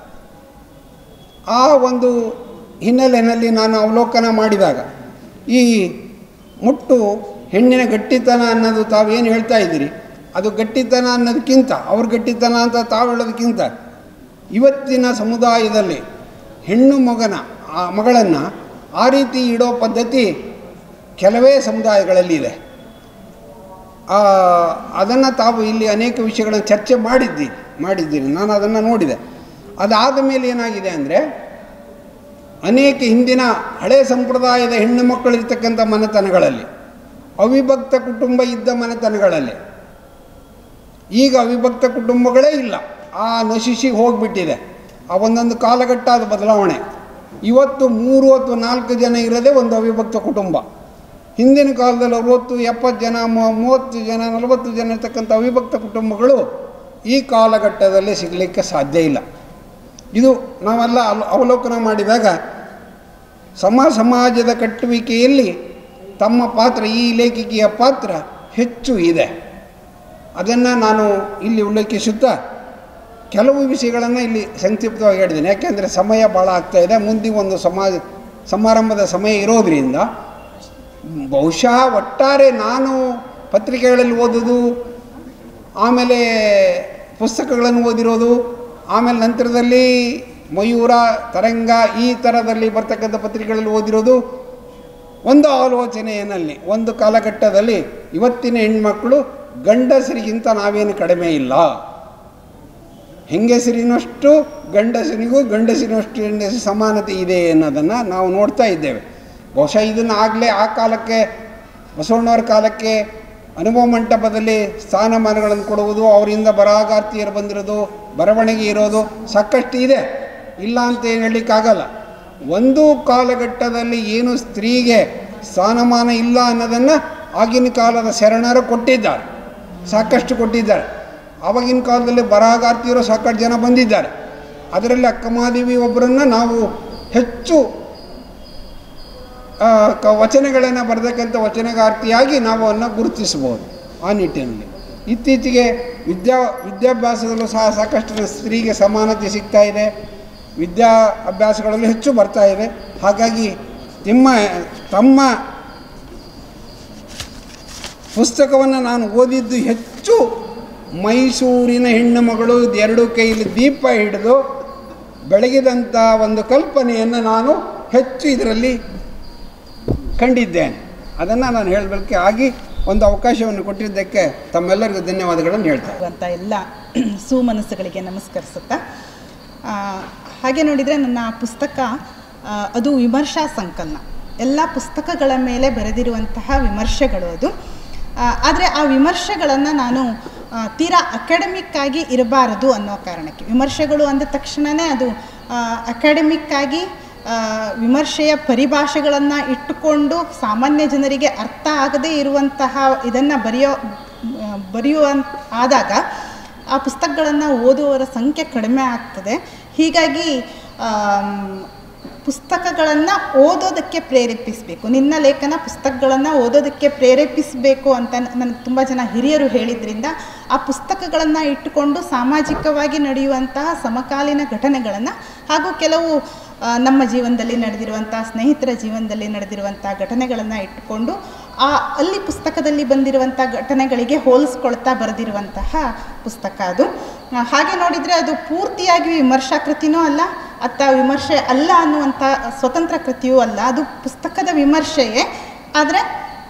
ಆ ಒಂದು ಹಿನ್ನೆಲೆಯಲ್ಲಿ ನಾನು ಅವಲೋಕನ ಮಾಡಿದಾಗ ಈ ಮುಟ್ಟು ಹೆಣ್ಣಿನ ಗಟ್ಟಿತನ ಅನ್ನೋದು ತಾವೇನು ಹೇಳ್ತಾ ಇದ್ದೀರಿ ಅದು ಗಟ್ಟಿತನ ಅನ್ನೋದಕ್ಕಿಂತ ಅವ್ರ ಗಟ್ಟಿತನ ಅಂತ ತಾವು ಹೇಳೋದಕ್ಕಿಂತ ಇವತ್ತಿನ ಸಮುದಾಯದಲ್ಲಿ ಹೆಣ್ಣು ಮಗನ ಆ ಮಗಳನ್ನು ಆ ರೀತಿ ಇಡೋ ಪದ್ಧತಿ ಕೆಲವೇ ಸಮುದಾಯಗಳಲ್ಲಿ ಇದೆ ಅದನ್ನು ತಾವು ಇಲ್ಲಿ ಅನೇಕ ವಿಷಯಗಳನ್ನು ಚರ್ಚೆ ಮಾಡಿದ್ದೀರಿ ಮಾಡಿದ್ದೀರಿ ನಾನು ಅದನ್ನು ನೋಡಿದೆ ಅದಾದ ಮೇಲೆ ಏನಾಗಿದೆ ಅಂದರೆ ಅನೇಕ ಹಿಂದಿನ ಹಳೆ ಸಂಪ್ರದಾಯದ ಹೆಣ್ಣು ಮಕ್ಕಳಿರ್ತಕ್ಕಂಥ ಮನೆತನಗಳಲ್ಲಿ ಅವಿಭಕ್ತ ಕುಟುಂಬ ಇದ್ದ ಮನೆತನಗಳಲ್ಲಿ ಈಗ ಅವಿಭಕ್ತ ಕುಟುಂಬಗಳೇ ಇಲ್ಲ ಆ ನಶಿಸಿ ಹೋಗಿಬಿಟ್ಟಿದೆ ಆ ಒಂದೊಂದು ಕಾಲಘಟ್ಟ ಅದು ಬದಲಾವಣೆ ಇವತ್ತು ಮೂರು ಅಥವಾ ನಾಲ್ಕು ಜನ ಇರೋದೇ ಒಂದು ಅವಿಭಕ್ತ ಕುಟುಂಬ ಹಿಂದಿನ ಕಾಲದಲ್ಲಿ ಅರವತ್ತು ಎಪ್ಪತ್ತು ಜನ ಮೂ- ಮೂವತ್ತು ಜನ ನಲವತ್ತು ಜನ ಇರ್ತಕ್ಕಂಥ ಅವಿಭಕ್ತ ಕುಟುಂಬಗಳು ಈ ಕಾಲಘಟ್ಟದಲ್ಲಿ ಸಿಗಲಿಕ್ಕೆ ಸಾಧ್ಯ ಇಲ್ಲ ಇದು ನಾವೆಲ್ಲ ಅಲ್- ಅವಲೋಕನ ಮಾಡಿದಾಗ ಸಮ ಸಮಾಜದ ಕಟ್ಟುವಿಕೆಯಲ್ಲಿ ತಮ್ಮ ಪಾತ್ರ ಈ ಲೇಖಕಿಯ ಪಾತ್ರ ಹೆಚ್ಚು ಇದೆ ಅದನ್ನು ನಾನು ಇಲ್ಲಿ ಉಲ್ಲೇಖಿಸುತ್ತಾ ಕೆಲವು ವಿಷಯಗಳನ್ನು ಇಲ್ಲಿ ಸಂಕ್ಷಿಪ್ತವಾಗಿ ಹೇಳಿದ್ದೀನಿ ಯಾಕೆಂದರೆ ಸಮಯ ಭಾಳ ಆಗ್ತಾ ಇದೆ ಮುಂದೆ ಒಂದು ಸಮಾಜ ಸಮಾರಂಭದ ಸಮಯ ಇರೋದರಿಂದ ಬಹುಶಃ ಒಟ್ಟಾರೆ ನಾನು ಪತ್ರಿಕೆಗಳಲ್ಲಿ ಓದೋದು ಆಮೇಲೆ ಪುಸ್ತಕಗಳನ್ನು ಓದಿರೋದು ಆಮೇಲೆ ನಂತರದಲ್ಲಿ ಮಯೂರ ತರಂಗ ಈ ಥರದಲ್ಲಿ ಬರ್ತಕ್ಕಂಥ ಪತ್ರಿಕೆಗಳಲ್ಲಿ ಓದಿರೋದು ಒಂದು ಆಲೋಚನೆಯಲ್ಲಿ ಒಂದು ಕಾಲಘಟ್ಟದಲ್ಲಿ ಇವತ್ತಿನ ಹೆಣ್ಮಕ್ಳು ಗಂಡಸರಿಗಿಂತ ನಾವೇನು ಕಡಿಮೆ ಇಲ್ಲ ಹೆಂಗಸರಿನಷ್ಟು ಗಂಡಸರಿಗೂ ಗಂಡಸರಿನಷ್ಟು ಹೆಂಗಸ ಸಮಾನತೆ ಇದೆ ಅನ್ನೋದನ್ನು ನಾವು ನೋಡ್ತಾ ಇದ್ದೇವೆ ಬಹುಶಃ ಇದನ್ನು ಆಗಲೇ ಆ ಕಾಲಕ್ಕೆ ಬಸವಣ್ಣವರ ಕಾಲಕ್ಕೆ ಅನುಭವ ಮಂಟಪದಲ್ಲಿ ಸ್ಥಾನಮಾನಗಳನ್ನು ಕೊಡುವುದು ಅವರಿಂದ ಬರಹಗಾರ್ತಿಯರು ಬಂದಿರೋದು ಬರವಣಿಗೆ ಇರೋದು ಸಾಕಷ್ಟು ಇದೆ ಇಲ್ಲ ಅಂತ ಏನು ಹೇಳಲಿಕ್ಕಾಗಲ್ಲ ಒಂದು ಕಾಲಘಟ್ಟದಲ್ಲಿ ಏನು ಸ್ತ್ರೀಗೆ ಸ್ಥಾನಮಾನ ಇಲ್ಲ ಅನ್ನೋದನ್ನು ಆಗಿನ ಕಾಲದ ಶರಣರು ಕೊಟ್ಟಿದ್ದಾರೆ ಸಾಕಷ್ಟು ಕೊಟ್ಟಿದ್ದಾರೆ ಆವಾಗಿನ ಕಾಲದಲ್ಲಿ ಬರಹಗಾರ್ತಿಯರು ಸಾಕಷ್ಟು ಜನ ಬಂದಿದ್ದಾರೆ ಅದರಲ್ಲಿ ಅಕ್ಕಮಾದೇವಿ ಒಬ್ಬರನ್ನು ನಾವು ಹೆಚ್ಚು ಆ, ಕ ವಚನಗಳನ್ನು ಬರೆದಕ್ಕಂಥ ವಚನಗಾರ್ತಿಯಾಗಿ ನಾವು ಅವನ್ನ ಗುರುತಿಸ್ಬೋದು ಆ ನಿಟ್ಟಿನಲ್ಲಿ ಇತ್ತೀಚೆಗೆ ವಿದ್ಯಾ ವಿದ್ಯಾಭ್ಯಾಸದಲ್ಲೂ ಸಹ ಸಾಕಷ್ಟು ಸ್ತ್ರೀಗೆ ಸಮಾನತೆ ಸಿಗ್ತಾ ಇದೆ ವಿದ್ಯಾ ಅಭ್ಯಾಸಗಳಲ್ಲೂ ಹೆಚ್ಚು ಬರ್ತಾ ಇದೆ ಹಾಗಾಗಿ ನಿಮ್ಮ ತಮ್ಮ ಪುಸ್ತಕವನ್ನು ನಾನು ಓದಿದ್ದು ಹೆಚ್ಚು ಮೈಸೂರಿನ ಹೆಣ್ಣು ಮಗಳು ಎರಡು ಕೈಯಲ್ಲಿ ದೀಪ ಹಿಡಿದು ಬೆಳಗಿದಂಥ ಒಂದು ಕಲ್ಪನೆಯನ್ನು ನಾನು ಹೆಚ್ಚು ಇದರಲ್ಲಿ ಕಂಡಿದ್ದೇನೆ ಅದನ್ನು ನಾನು ಹೇಳಬೇಕು ಆಗಿ ಒಂದು ಅವಕಾಶವನ್ನು ಕೊಟ್ಟಿದ್ದಕ್ಕೆ ತಮ್ಮೆಲ್ಲರಿಗೂ ಧನ್ಯವಾದಗಳನ್ನು ಹೇಳ್ತೇನೆ ಅಂತ ಎಲ್ಲ ಸುಮನಸ್ಸುಗಳಿಗೆ ನಮಸ್ಕರಿಸುತ್ತಾ ಆ, ಹಾಗೆ ನೋಡಿದರೆ ನನ್ನ ಪುಸ್ತಕ ಆ, ಅದು ವಿಮರ್ಶಾ ಸಂಕಲನ ಎಲ್ಲ ಪುಸ್ತಕಗಳ ಮೇಲೆ ಬರೆದಿರುವಂತಹ ವಿಮರ್ಶೆಗಳು ಅದು ಆದರೆ ಆ ವಿಮರ್ಶೆಗಳನ್ನು ನಾನು ಆ, ತೀರಾ ಅಕಾಡೆಮಿಕ್ ಆಗಿ ಇರಬಾರದು ಅನ್ನೋ ಕಾರಣಕ್ಕೆ ವಿಮರ್ಶೆಗಳು ಅಂದ ತಕ್ಷಣವೇ ಅದು ಅಕಾಡೆಮಿಕ್ ಆಗಿ ಆ, ವಿಮರ್ಶೆಯ ಪರಿಭಾಷೆಗಳನ್ನು ಇಟ್ಟುಕೊಂಡು ಸಾಮಾನ್ಯ ಜನರಿಗೆ ಅರ್ಥ ಆಗದೇ ಇರುವಂತಹ ಇದನ್ನು ಬರೆಯೋ ಬರೆಯುವ ಆದಾಗ ಆ ಪುಸ್ತಕಗಳನ್ನು ಓದುವವರ ಸಂಖ್ಯೆ ಕಡಿಮೆ ಆಗ್ತದೆ ಹೀಗಾಗಿ ಆಮ್, ಪುಸ್ತಕಗಳನ್ನು ಓದೋದಕ್ಕೆ ಪ್ರೇರೇಪಿಸಬೇಕು ನಿನ್ನ ಲೇಖನ ಪುಸ್ತಕಗಳನ್ನು ಓದೋದಕ್ಕೆ ಪ್ರೇರೇಪಿಸಬೇಕು ಅಂತ ನನಗೆ ತುಂಬ ಜನ ಹಿರಿಯರು ಹೇಳಿದ್ರಿಂದ ಆ ಪುಸ್ತಕಗಳನ್ನು ಇಟ್ಟುಕೊಂಡು ಸಾಮಾಜಿಕವಾಗಿ ನಡೆಯುವಂತಹ ಸಮಕಾಲೀನ ಘಟನೆಗಳನ್ನು ಹಾಗೂ ಕೆಲವು ಆ, ನಮ್ಮ ಜೀವನದಲ್ಲಿ ನಡೆದಿರುವಂಥ ಸ್ನೇಹಿತರ ಜೀವನದಲ್ಲಿ ನಡೆದಿರುವಂಥ ಘಟನೆಗಳನ್ನು ಇಟ್ಟುಕೊಂಡು ಆ ಅಲ್ಲಿ ಪುಸ್ತಕದಲ್ಲಿ ಬಂದಿರುವಂಥ ಘಟನೆಗಳಿಗೆ ಹೋಲಿಸ್ಕೊಳ್ತಾ ಬರೆದಿರುವಂತಹ ಪುಸ್ತಕ ಅದು ಆ, ಹಾಗೆ ನೋಡಿದರೆ ಅದು ಪೂರ್ತಿಯಾಗಿ ವಿಮರ್ಶಾ ಕೃತಿನೂ ಅಲ್ಲ ಅತ್ತ ವಿಮರ್ಶೆ ಅಲ್ಲ ಅನ್ನುವಂಥ ಸ್ವತಂತ್ರ ಕೃತಿಯೂ ಅಲ್ಲ ಅದು ಪುಸ್ತಕದ ವಿಮರ್ಶೆಯೇ ಆದರೆ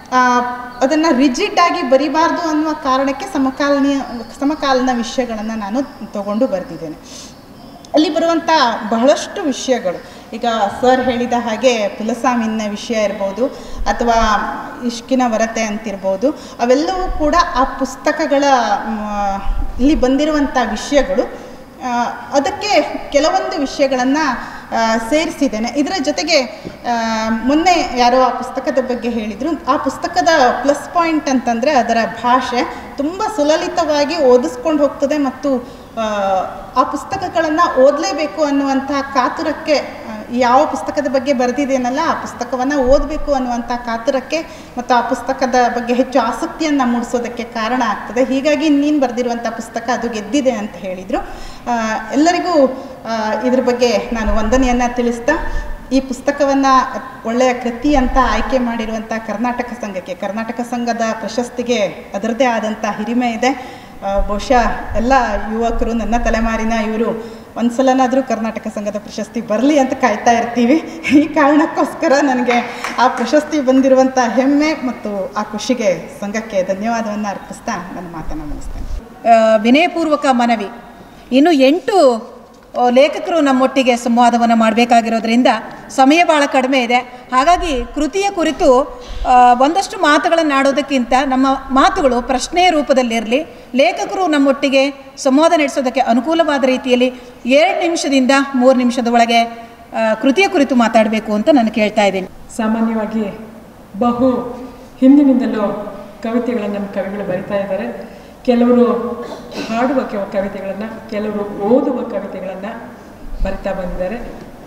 ಅದನ್ನು ರಿಜಿಡ್ ಆಗಿ ಬರಿಬಾರ್ದು ಅನ್ನುವ ಕಾರಣಕ್ಕೆ ಸಮಕಾಲೀನ ಸಮಕಾಲೀನ ವಿಷಯಗಳನ್ನು ನಾನು ತಗೊಂಡು ಬರೆದಿದ್ದೇನೆ ಅಲ್ಲಿ ಬರುವಂಥ ಬಹಳಷ್ಟು ವಿಷಯಗಳು ಈಗ ಸರ್ ಹೇಳಿದ ಹಾಗೆ ಪುಲಸಾಮಿನ ವಿಷಯ ಇರ್ಬೋದು ಅಥವಾ ಇಷ್ಕಿನ ವರತೆ ಅಂತಿರ್ಬೋದು ಅವೆಲ್ಲವೂ ಕೂಡ ಆ ಪುಸ್ತಕಗಳ ಮ್, ಇಲ್ಲಿ ಬಂದಿರುವಂಥ ವಿಷಯಗಳು ಆ, ಅದಕ್ಕೆ ಕೆಲವೊಂದು ವಿಷಯಗಳನ್ನು ಸೇರಿಸಿದ್ದೇನೆ ಇದರ ಜೊತೆಗೆ ಆ, ಮೊನ್ನೆ ಯಾರೋ ಆ ಪುಸ್ತಕದ ಬಗ್ಗೆ ಹೇಳಿದರು ಆ ಪುಸ್ತಕದ ಪ್ಲಸ್ ಪಾಯಿಂಟ್ ಅಂತಂದರೆ ಅದರ ಭಾಷೆ ತುಂಬ ಸುಲಲಿತವಾಗಿ ಓದಿಸ್ಕೊಂಡು ಹೋಗ್ತದೆ ಮತ್ತು ಆ, ಆ ಪುಸ್ತಕಗಳನ್ನು ಓದಲೇಬೇಕು ಅನ್ನುವಂಥ ಕಾತುರಕ್ಕೆ ಆ, ಯಾವ ಪುಸ್ತಕದ ಬಗ್ಗೆ ಬರೆದಿದ್ದೇನಲ್ಲ ಆ ಪುಸ್ತಕವನ್ನು ಓದಬೇಕು ಅನ್ನುವಂಥ ಕಾತುರಕ್ಕೆ ಮತ್ತು ಆ ಪುಸ್ತಕದ ಬಗ್ಗೆ ಹೆಚ್ಚು ಆಸಕ್ತಿಯನ್ನು ಮೂಡಿಸೋದಕ್ಕೆ ಕಾರಣ ಆಗ್ತದೆ ಹೀಗಾಗಿ ನೀನು ಬರೆದಿರುವಂಥ ಪುಸ್ತಕ ಅದು ಗೆದ್ದಿದೆ ಅಂತ ಹೇಳಿದರು ಎಲ್ಲರಿಗೂ ಆ, ಇದ್ರ ಬಗ್ಗೆ ನಾನು ವಂದನೆಯನ್ನು ತಿಳಿಸ್ತಾ ಈ ಪುಸ್ತಕವನ್ನು ಒಳ್ಳೆಯ ಕೃತಿ ಅಂತ ಆಯ್ಕೆ ಮಾಡಿರುವಂಥ ಕರ್ನಾಟಕ ಸಂಘಕ್ಕೆ ಕರ್ನಾಟಕ ಸಂಘದ ಪ್ರಶಸ್ತಿಗೆ ಅದರದ್ದೇ ಆದಂಥ ಹಿರಿಮೆ ಇದೆ ಆ, ಬಹುಶಃ ಎಲ್ಲ ಯುವಕರು ನನ್ನ ತಲೆಮಾರಿನ ಇವರು ಒಂದು ಸಲನಾದರೂ ಕರ್ನಾಟಕ ಸಂಘದ ಪ್ರಶಸ್ತಿ ಬರಲಿ ಅಂತ ಕಾಯ್ತಾ ಇರ್ತೀವಿ ಈ ಕಾರಣಕ್ಕೋಸ್ಕರ ನನಗೆ ಆ ಪ್ರಶಸ್ತಿ ಬಂದಿರುವಂಥ ಹೆಮ್ಮೆ ಮತ್ತು ಆ ಖುಷಿಗೆ ಸಂಘಕ್ಕೆ ಧನ್ಯವಾದವನ್ನು ಅರ್ಪಿಸ್ತಾ ನನ್ನ ಮಾತನ್ನು ಮುಗಿಸ್ತೇನೆ ಆ, ವಿನಯಪೂರ್ವಕ ಮನವಿ ಇನ್ನು ಎಂಟು ಆ, ಲೇಖಕರು ನಮ್ಮೊಟ್ಟಿಗೆ ಸಂವಾದವನ್ನು ಮಾಡಬೇಕಾಗಿರೋದ್ರಿಂದ ಸಮಯ ಭಾಳ ಕಡಿಮೆ ಇದೆ ಹಾಗಾಗಿ ಕೃತಿಯ ಕುರಿತು ಆ, ಒಂದಷ್ಟು ಮಾತುಗಳನ್ನು ಆಡೋದಕ್ಕಿಂತ ನಮ್ಮ ಮಾತುಗಳು ಪ್ರಶ್ನೆಯ ರೂಪದಲ್ಲಿರಲಿ ಲೇಖಕರು ನಮ್ಮೊಟ್ಟಿಗೆ ಸಂವಾದ ನಡೆಸೋದಕ್ಕೆ ಅನುಕೂಲವಾದ ರೀತಿಯಲ್ಲಿ ಎರಡು ನಿಮಿಷದಿಂದ ಮೂರು ನಿಮಿಷದ ಒಳಗೆ ಆ, ಕೃತಿಯ ಕುರಿತು ಮಾತಾಡಬೇಕು ಅಂತ ನಾನು ಕೇಳ್ತಾ ಇದ್ದೀನಿ ಸಾಮಾನ್ಯವಾಗಿ ಬಹು ಹಿಂದಿನಿಂದಲೂ ಕವಿತೆಗಳನ್ನು ನಮ್ಮ ಕವಿಗಳು ಬರಿತಾ ಇದ್ದಾರೆ ಕೆಲವರು ಹಾಡುವ ಕ- ಕವಿತೆಗಳನ್ನು ಕೆಲವರು ಓದುವ ಕವಿತೆಗಳನ್ನು ಬರಿತಾ ಬಂದಿದ್ದಾರೆ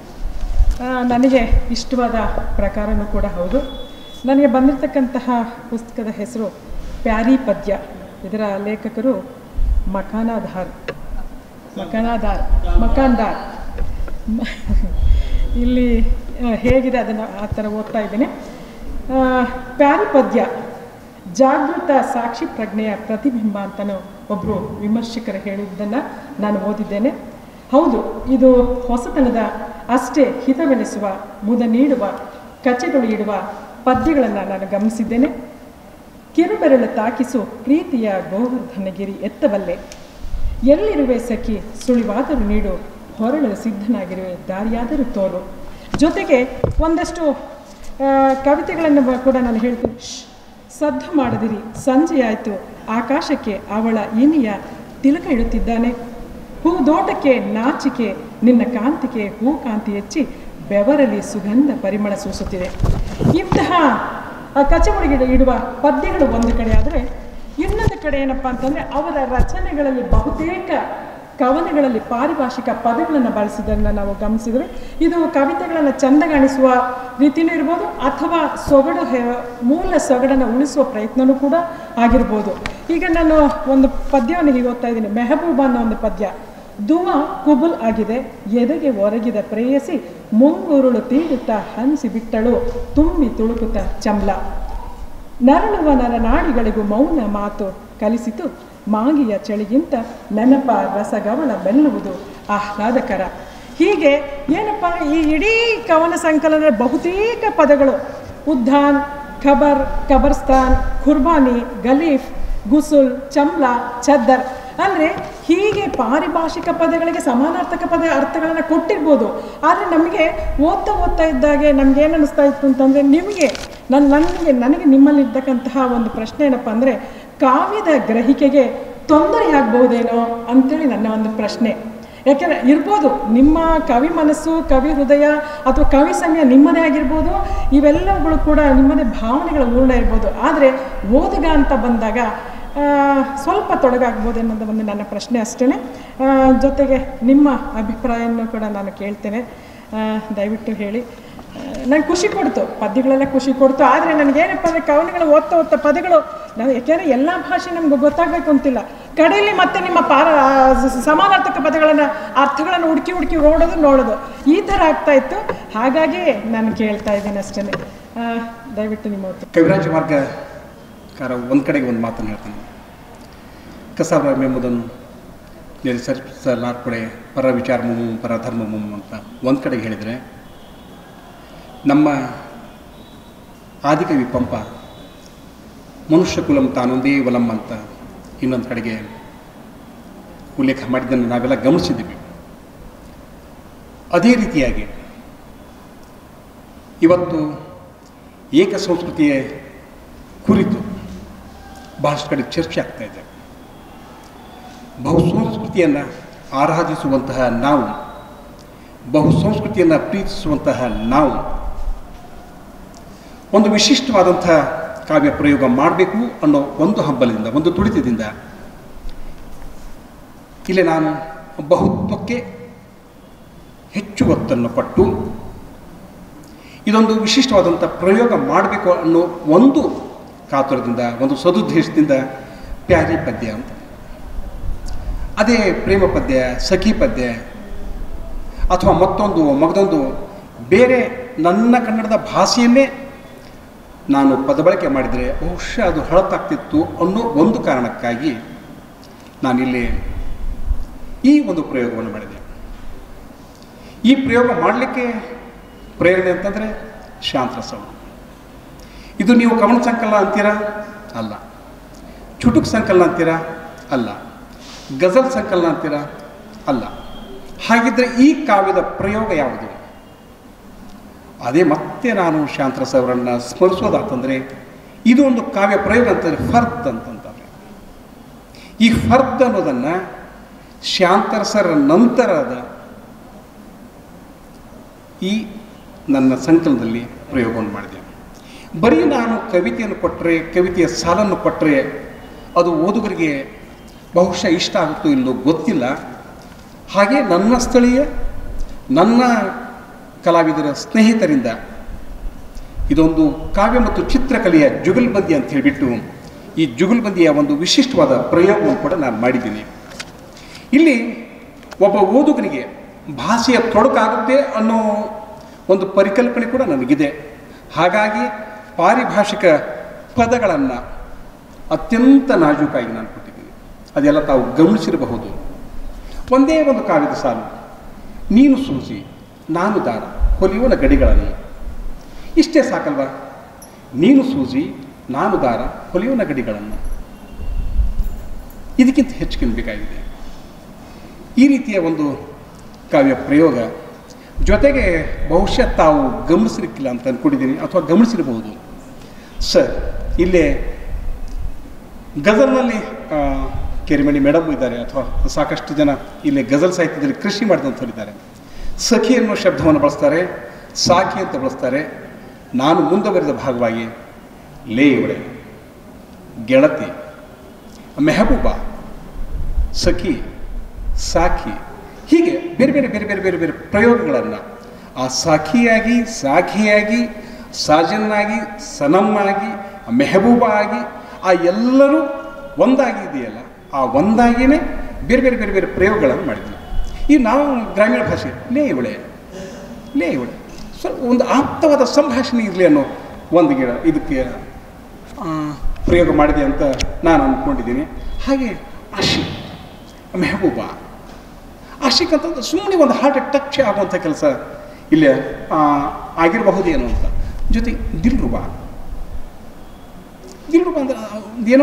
ಆ, ನನಗೆ ಇಷ್ಟವಾದ ಪ್ರಕಾರನೂ ಕೂಡ ಹೌದು ನನಗೆ ಬಂದಿರತಕ್ಕಂತಹ ಪುಸ್ತಕದ ಹೆಸರು ಪ್ಯಾರಿ ಪದ್ಯ ಇದರ ಲೇಖಕರು ಮಖಾನಾಧಾರ್ ಮಖಾನಾಧಾರ್ ಮಕಾನ್ದಾರ್ ಮ- ಇಲ್ಲಿ ಆ, ಹೇಗಿದೆ ಅದನ್ನು ಆ ಥರ ಓದ್ತಾ ಇದ್ದೀನಿ ಆ, ಪ್ಯಾರಿ ಪದ್ಯ ಜಾಗೃತ ಸಾಕ್ಷಿ ಪ್ರಜ್ಞೆಯ ಪ್ರತಿಬಿಂಬ ಅಂತಲೂ ಒಬ್ಬರು ವಿಮರ್ಶಕರು ಹೇಳಿದ್ದನ್ನು ನಾನು ಓದಿದ್ದೇನೆ ಹೌದು ಇದು ಹೊಸತನದ ಅಷ್ಟೇ ಹಿತವೆನಿಸುವ ಮುದ ನೀಡುವ ಕಚೆಗಳು ಇಡುವ ಪದ್ಯಗಳನ್ನು ನಾನು ಗಮನಿಸಿದ್ದೇನೆ ಕಿರುಬೆರಳು ತಾಕಿಸು ಪ್ರೀತಿಯ ಗೋವರ್ಧನಗಿರಿ ಎತ್ತಬಲ್ಲೆ ಎಲ್ಲಿರುವೆ ಸಖಿ ಸುಳಿವಾದರೂ ನೀಡು ಹೊರಳಲು ಸಿದ್ಧನಾಗಿರುವೆ ದಾರಿಯಾದರೂ ತೋರು ಜೊತೆಗೆ ಒಂದಷ್ಟು ಆ, ಕವಿತೆಗಳನ್ನು ಬ- ಕೂಡ ನಾನು ಹೇಳ್ತೀನಿ ಶ್ಶ್, ಸದ್ದು ಮಾಡದಿರಿ ಸಂಜೆಯಾಯಿತು ಆಕಾಶಕ್ಕೆ ಅವಳ ಇನಿಯ ತಿಲಕ ಇಡುತ್ತಿದ್ದಾನೆ ಹೂದೋಟಕ್ಕೆ ನಾಚಿಕೆ ನಿನ್ನ ಕಾಂತಿಗೆ ಹೂ ಕಾಂತಿ ಹೆಚ್ಚಿ ಬೆವರಲ್ಲಿ ಸುಗಂಧ ಪರಿಮಳ ಸೂಸುತ್ತಿದೆ ಇಂತಹ ಆ ಕಚವಳಿಗೆ ಇಡುವ ಪದ್ಯಗಳು ಒಂದು ಕಡೆ ಆದರೆ ಇನ್ನೊಂದು ಕಡೆ ಏನಪ್ಪ ಅಂತಂದರೆ ಅವರ ರಚನೆಗಳಲ್ಲಿ ಬಹುತೇಕ ಕವನಗಳಲ್ಲಿ ಪಾರಿಭಾಷಿಕ ಪದಗಳನ್ನು ಬಳಸಿದ್ದನ್ನು ನಾವು ಗಮನಿಸಿದರೆ ಇದು ಕವಿತೆಗಳನ್ನು ಚಂದಗಾಣಿಸುವ ರೀತಿಯೂ ಇರ್ಬೋದು ಅಥವಾ ಸೊಗಡು ಹೆ- ಮೂಲ ಸೊಗಡನ್ನು ಉಳಿಸುವ ಪ್ರಯತ್ನವೂ ಕೂಡ ಆಗಿರ್ಬೋದು ಈಗ ನಾನು ಒಂದು ಪದ್ಯವನ್ನು ಹೀಗೆ ಓದ್ತಾ ಇದ್ದೀನಿ ಮೆಹಬೂಬ ಅನ್ನೋ ಒಂದು ಪದ್ಯ ದುವ ಕುಬುಲ್ ಆಗಿದೆ ಎದೆಗೆ ಒರಗಿದ ಪ್ರೇಯಸಿ ಮುಂಗುರುಳು ತೀಡುತ್ತಾ ಹಂಸಿ ಬಿಟ್ಟಳು ತುಂಬಿ ತುಳುಕುತ್ತ ಚಂಬ್ಲ ನರಳುವ ನರನಾಡಿಗಳಿಗೂ ಮೌನ ಮಾತು ಕಲಿಸಿತು ಮಾಗಿಯ ಚಳಿಗಿಂತ ನೆನಪ ರಸಗವಳ ಬೆಲ್ಲುವುದು ಆಹ್ಲಾದಕರ ಹೀಗೆ ಏನಪ್ಪ ಈ ಇಡೀ ಕವನ ಸಂಕಲನದ ಬಹುತೇಕ ಪದಗಳು ಉದ್ಧಾನ್ ಖಬರ್ ಕಬರ್ಸ್ತಾನ್ ಖುರ್ಬಾನಿ ಗಲೀಫ್ ಗುಸುಲ್ ಚಮ್ಲಾ ಚದ್ದರ್ ಅಂದರೆ ಹೀಗೆ ಪಾರಿಭಾಷಿಕ ಪದಗಳಿಗೆ ಸಮಾನಾರ್ಥಕ ಪದ ಅರ್ಥಗಳನ್ನು ಕೊಟ್ಟಿರ್ಬೋದು ಆದರೆ ನಮಗೆ ಓದ್ತಾ ಓದ್ತಾ ಇದ್ದಾಗೆ ನಮ್ಗೆ ಏನು ಅನ್ನಿಸ್ತಾ ಇತ್ತು ಅಂತಂದರೆ ನಿಮಗೆ ನನ್ನ ನನಗೆ ನನಗೆ ನಿಮ್ಮಲ್ಲಿರ್ತಕ್ಕಂತಹ ಒಂದು ಪ್ರಶ್ನೆ ಏನಪ್ಪ ಅಂದರೆ ಕಾವ್ಯದ ಗ್ರಹಿಕೆಗೆ ತೊಂದರೆ ಆಗ್ಬಹುದೇನೋ ಅಂತೇಳಿ ನನ್ನ ಒಂದು ಪ್ರಶ್ನೆ ಯಾಕೆಂದರೆ ಇರ್ಬೋದು ನಿಮ್ಮ ಕವಿ ಮನಸ್ಸು ಕವಿ ಹೃದಯ ಅಥವಾ ಕವಿ ಸಮಯ ನಿಮ್ಮದೇ ಆಗಿರ್ಬೋದು ಇವೆಲ್ಲವುಗಳು ಕೂಡ ನಿಮ್ಮದೇ ಭಾವನೆಗಳ ಪೂರ್ಣ ಇರ್ಬೋದು ಆದರೆ ಓದುಗ ಅಂತ ಬಂದಾಗ ಆ, ಸ್ವಲ್ಪ ತೊಡಗಾಗ್ಬೋದು ಅನ್ನೋದು ಒಂದು ನನ್ನ ಪ್ರಶ್ನೆ ಅಷ್ಟೇ ಜೊತೆಗೆ ನಿಮ್ಮ ಅಭಿಪ್ರಾಯವನ್ನು ಕೂಡ ನಾನು ಕೇಳ್ತೇನೆ ಆ, ದಯವಿಟ್ಟು ಹೇಳಿ ನಂಗೆ ಖುಷಿ ಕೊಡ್ತು ಪದ್ಯಗಳೆಲ್ಲ ಖುಷಿ ಕೊಡ್ತು ಆದರೆ ನನಗೇನಪ್ಪ ಅಂದರೆ ಕವನಗಳು ಓದ್ತಾ ಓದ್ತಾ ಪದಗಳು ನಾವು ಯಾಕೆಂದರೆ ಎಲ್ಲ ಭಾಷೆ ನಮ್ಗೆ ಗೊತ್ತಾಗಬೇಕು ಅಂತಿಲ್ಲ ಕಡೆಯಲ್ಲಿ ಮತ್ತೆ ನಿಮ್ಮ ಪಾರ ಆ, ಸ- ಸಮಾನಾರ್ಥಕ ಪದಗಳನ್ನು ಅರ್ಥಗಳನ್ನು ಹುಡುಕಿ ಹುಡುಕಿ ನೋಡೋದು ನೋಡೋದು ಈ ಥರ ಆಗ್ತಾ ಇತ್ತು ಹಾಗಾಗಿ ನಾನು ಕೇಳ್ತಾ ಇದ್ದೀನಿ ಅಷ್ಟೇ ದಯವಿಟ್ಟು ನಿಮ್ಮ ಉತ್ತರ ಕವಿರಾಜ ಮಾರ್ಗಕಾರ ಒಂದು ಕಡೆಗೆ ಒಂದು ಮಾತನ್ನು ಹೇಳ್ತಾನೆ ಕಸಾಬ ಎಂಬುದನ್ನು ನಿರಸರಿಸಲಾರ್ಪಡೆ ಪರ ವಿಚಾರ ಮುಮು ಪರ ಧರ್ಮ ಮುಮು ಅಂತ ಒಂದು ಕಡೆಗೆ ಹೇಳಿದರೆ ನಮ್ಮ ಆದಿಕವಿ ಪಂಪ ಮನುಷ್ಯ ಕುಲಂ ತಾನೊಂದೇ ವಲಂ ಅಂತ ಇನ್ನೊಂದು ಕಡೆಗೆ ಉಲ್ಲೇಖ ಮಾಡಿದ್ದನ್ನು ನಾವೆಲ್ಲ ಗಮನಿಸಿದ್ದೀವಿ ಅದೇ ರೀತಿಯಾಗಿ ಇವತ್ತು ಏಕ ಸಂಸ್ಕೃತಿಯ ಕುರಿತು ಬಹಳಷ್ಟು ಕಡೆ ಚರ್ಚೆ ಆಗ್ತಾ ಇದೆ ಬಹು ಸಂಸ್ಕೃತಿಯನ್ನು ಆರಾಧಿಸುವಂತಹ ನಾವು ಬಹು ಸಂಸ್ಕೃತಿಯನ್ನು ಪ್ರೀತಿಸುವಂತಹ ನಾವು ಒಂದು ವಿಶಿಷ್ಟವಾದಂತಹ ಕಾವ್ಯ ಪ್ರಯೋಗ ಮಾಡಬೇಕು ಅನ್ನೋ ಒಂದು ಹಂಬಲದಿಂದ ಒಂದು ತುಡಿತದಿಂದ ಇಲ್ಲಿ ನಾನು ಬಹುತ್ವಕ್ಕೆ ಹೆಚ್ಚು ಒತ್ತನ್ನು ಕೊಟ್ಟು ಇದೊಂದು ವಿಶಿಷ್ಟವಾದಂಥ ಪ್ರಯೋಗ ಮಾಡಬೇಕು ಅನ್ನೋ ಒಂದು ಕಾತುರದಿಂದ ಒಂದು ಸದುದ್ದೇಶದಿಂದ ಪ್ಯಾರಿ ಪದ್ಯ ಅಂತ ಅದೇ ಪ್ರೇಮ ಪದ್ಯ ಸಖಿ ಪದ್ಯ ಅಥವಾ ಮತ್ತೊಂದು ಮಗದೊಂದು ಬೇರೆ ನನ್ನ ಕನ್ನಡದ ಭಾಷೆಯನ್ನೇ ನಾನು ಪದ ಬಳಕೆ ಮಾಡಿದರೆ ಬಹುಶಃ ಅದು ಹಳತಾಗ್ತಿತ್ತು ಅನ್ನೋ ಒಂದು ಕಾರಣಕ್ಕಾಗಿ ನಾನಿಲ್ಲಿ ಈ ಒಂದು ಪ್ರಯೋಗವನ್ನು ಮಾಡಿದೆ ಈ ಪ್ರಯೋಗ ಮಾಡಲಿಕ್ಕೆ ಪ್ರೇರಣೆ ಅಂತಂದರೆ ಶಾಂತರಸವು ಇದು ನೀವು ಕವನ ಸಂಕಲನ ಅಂತೀರಾ ಅಲ್ಲ ಚುಟುಕು ಸಂಕಲನ ಅಂತೀರಾ ಅಲ್ಲ ಗಜಲ್ ಸಂಕಲನ ಅಂತೀರಾ ಅಲ್ಲ ಹಾಗಿದ್ರೆ ಈ ಕಾವ್ಯದ ಪ್ರಯೋಗ ಯಾವುದು ಅದೇ ಮತ್ತೆ ನಾನು ಶಾಂತರಸ್ ಅವರನ್ನು ಸ್ಮರಿಸೋದಾತಂದರೆ ಇದು ಒಂದು ಕಾವ್ಯ ಪ್ರಯೋಗ ಅಂತಂದರೆ ಫರ್ದ್ ಅಂತಂತಾರೆ ಈ ಫರ್ದ್ ಅನ್ನೋದನ್ನು ಶಾಂತರಸರ ನಂತರದ ಈ ನನ್ನ ಸಂಕಲನದಲ್ಲಿ ಪ್ರಯೋಗವನ್ನು ಮಾಡಿದೆ ಬರೀ ನಾನು ಕವಿತೆಯನ್ನು ಕೊಟ್ಟರೆ ಕವಿತೆಯ ಸಾಲನ್ನು ಕೊಟ್ಟರೆ ಅದು ಓದುಗರಿಗೆ ಬಹುಶಃ ಇಷ್ಟ ಆಗುತ್ತೋ ಇಲ್ಲೋ ಗೊತ್ತಿಲ್ಲ ಹಾಗೆ ನನ್ನ ಸ್ಥಳೀಯ ನನ್ನ ಕಲಾವಿದರ ಸ್ನೇಹಿತರಿಂದ ಇದೊಂದು ಕಾವ್ಯ ಮತ್ತು ಚಿತ್ರಕಲೆಯ ಜುಗಲ್ಬಂದಿ ಅಂತ ಹೇಳಿಬಿಟ್ಟು ಈ ಜುಗಲ್ಬಂದಿಯ ಒಂದು ವಿಶಿಷ್ಟವಾದ ಪ್ರಯೋಗವನ್ನು ಕೂಡ ನಾನು ಮಾಡಿದ್ದೀನಿ ಇಲ್ಲಿ ಒಬ್ಬ ಓದುಗನಿಗೆ ಭಾಷೆಯ ತೊಡಕಾಗುತ್ತೆ ಅನ್ನೋ ಒಂದು ಪರಿಕಲ್ಪನೆ ಕೂಡ ನನಗಿದೆ ಹಾಗಾಗಿ ಪಾರಿಭಾಷಿಕ ಪದಗಳನ್ನು ಅತ್ಯಂತ ನಾಜೂಕಾಗಿ ನಾನು ಕೊಟ್ಟಿದ್ದೀನಿ ಅದೆಲ್ಲ ತಾವು ಗಮನಿಸಿರಬಹುದು ಒಂದೇ ಒಂದು ಕಾವ್ಯದ ಸಾಲು ನೀನು ಸೂಸಿ ನಾನು ದಾರ ಹೊಲಿಯುವನ ಗಡಿಗಳನ್ನು ಇಷ್ಟೇ ಸಾಕಲ್ವಾ ನೀನು ಸೂಸಿ ನಾನು ದಾರ ಹೊಲಿಯುವನ ಗಡಿಗಳನ್ನು ಇದಕ್ಕಿಂತ ಹೆಚ್ಚಿಗೆ ಬೇಕಾಗಿದೆ ಈ ರೀತಿಯ ಒಂದು ಕಾವ್ಯ ಪ್ರಯೋಗ ಜೊತೆಗೆ ಬಹುಶಃ ತಾವು ಗಮನಿಸಿರ್ಕಿಲ್ಲ ಅಂತ ಅಂದ್ಕೊಂಡಿದ್ದೀನಿ ಅಥವಾ ಗಮನಿಸಿರಬಹುದು ಸರ್ ಇಲ್ಲೇ ಗಜಲ್ನಲ್ಲಿ ಆ, ಕೆರಿಮಣಿ ಮೇಡಮ್ ಇದ್ದಾರೆ ಅಥವಾ ಸಾಕಷ್ಟು ಜನ ಇಲ್ಲಿ ಗಜಲ್ ಸಾಹಿತ್ಯದಲ್ಲಿ ಕೃಷಿ ಮಾಡಿದಂಥವ್ರು ಇದ್ದಾರೆ ಸಖಿ ಅನ್ನೋ ಶಬ್ದವನ್ನು ಬಳಸ್ತಾರೆ ಸಾಖಿ ಅಂತ ಬಳಸ್ತಾರೆ ನಾನು ಮುಂದುವರೆದ ಭಾಗವಾಗಿ ಲೇ ಇವಳೆ ಗೆಳತಿ ಮೆಹಬೂಬಾ ಸಖಿ ಸಾಖಿ ಹೀಗೆ ಬೇರೆ ಬೇರೆ ಬೇರೆ ಬೇರೆ ಬೇರೆ ಬೇರೆ ಪ್ರಯೋಗಗಳನ್ನು ಆ ಸಾಖಿಯಾಗಿ ಸಾಖಿಯಾಗಿ ಸಾಜನ್ನಾಗಿ ಸನಮ್ಮಾಗಿ ಮೆಹಬೂಬ ಆಗಿ ಆ ಎಲ್ಲರೂ ಒಂದಾಗಿದೆಯಲ್ಲ ಆ ಒಂದಾಗಿಯೇ ಬೇರೆ ಬೇರೆ ಬೇರೆ ಬೇರೆ ಪ್ರಯೋಗಗಳನ್ನು ಮಾಡಿದ್ವಿ ಈ ನಾವು ಗ್ರಾಮೀಣ ಭಾಷೆ ಲೇ ಇವಳೆ ಲೇ ಇವಳೆ ಸೊ ಒಂದು ಆಪ್ತವಾದ ಸಂಭಾಷಣೆ ಇರಲಿ ಅನ್ನೋ ಒಂದು ಗಿಡ ಇದಕ್ಕೆ ಆ, ಪ್ರಯೋಗ ಮಾಡಿದೆ ಅಂತ ನಾನು ಅಂದ್ಕೊಂಡಿದ್ದೀನಿ ಹಾಗೆ ಆಶಿ ಮೆಹಬೂಬಾ ಆಶಿಕ್ ಅಂತಂದ್ರೆ ಸುಮ್ಮನೆ ಒಂದು ಹಾರ್ಟ್ ಟಚ್ ಆಗುವಂಥ ಕೆಲಸ ಇಲ್ಲಿ ಆ, ಆಗಿರಬಹುದೇನೋ ಅಂತ ಜೊತೆ ದಿಲ್ರುಬಾ ದಿಲ್ರುಬಾ ಅಂದ್ರೆ ಆ, ಏನೋ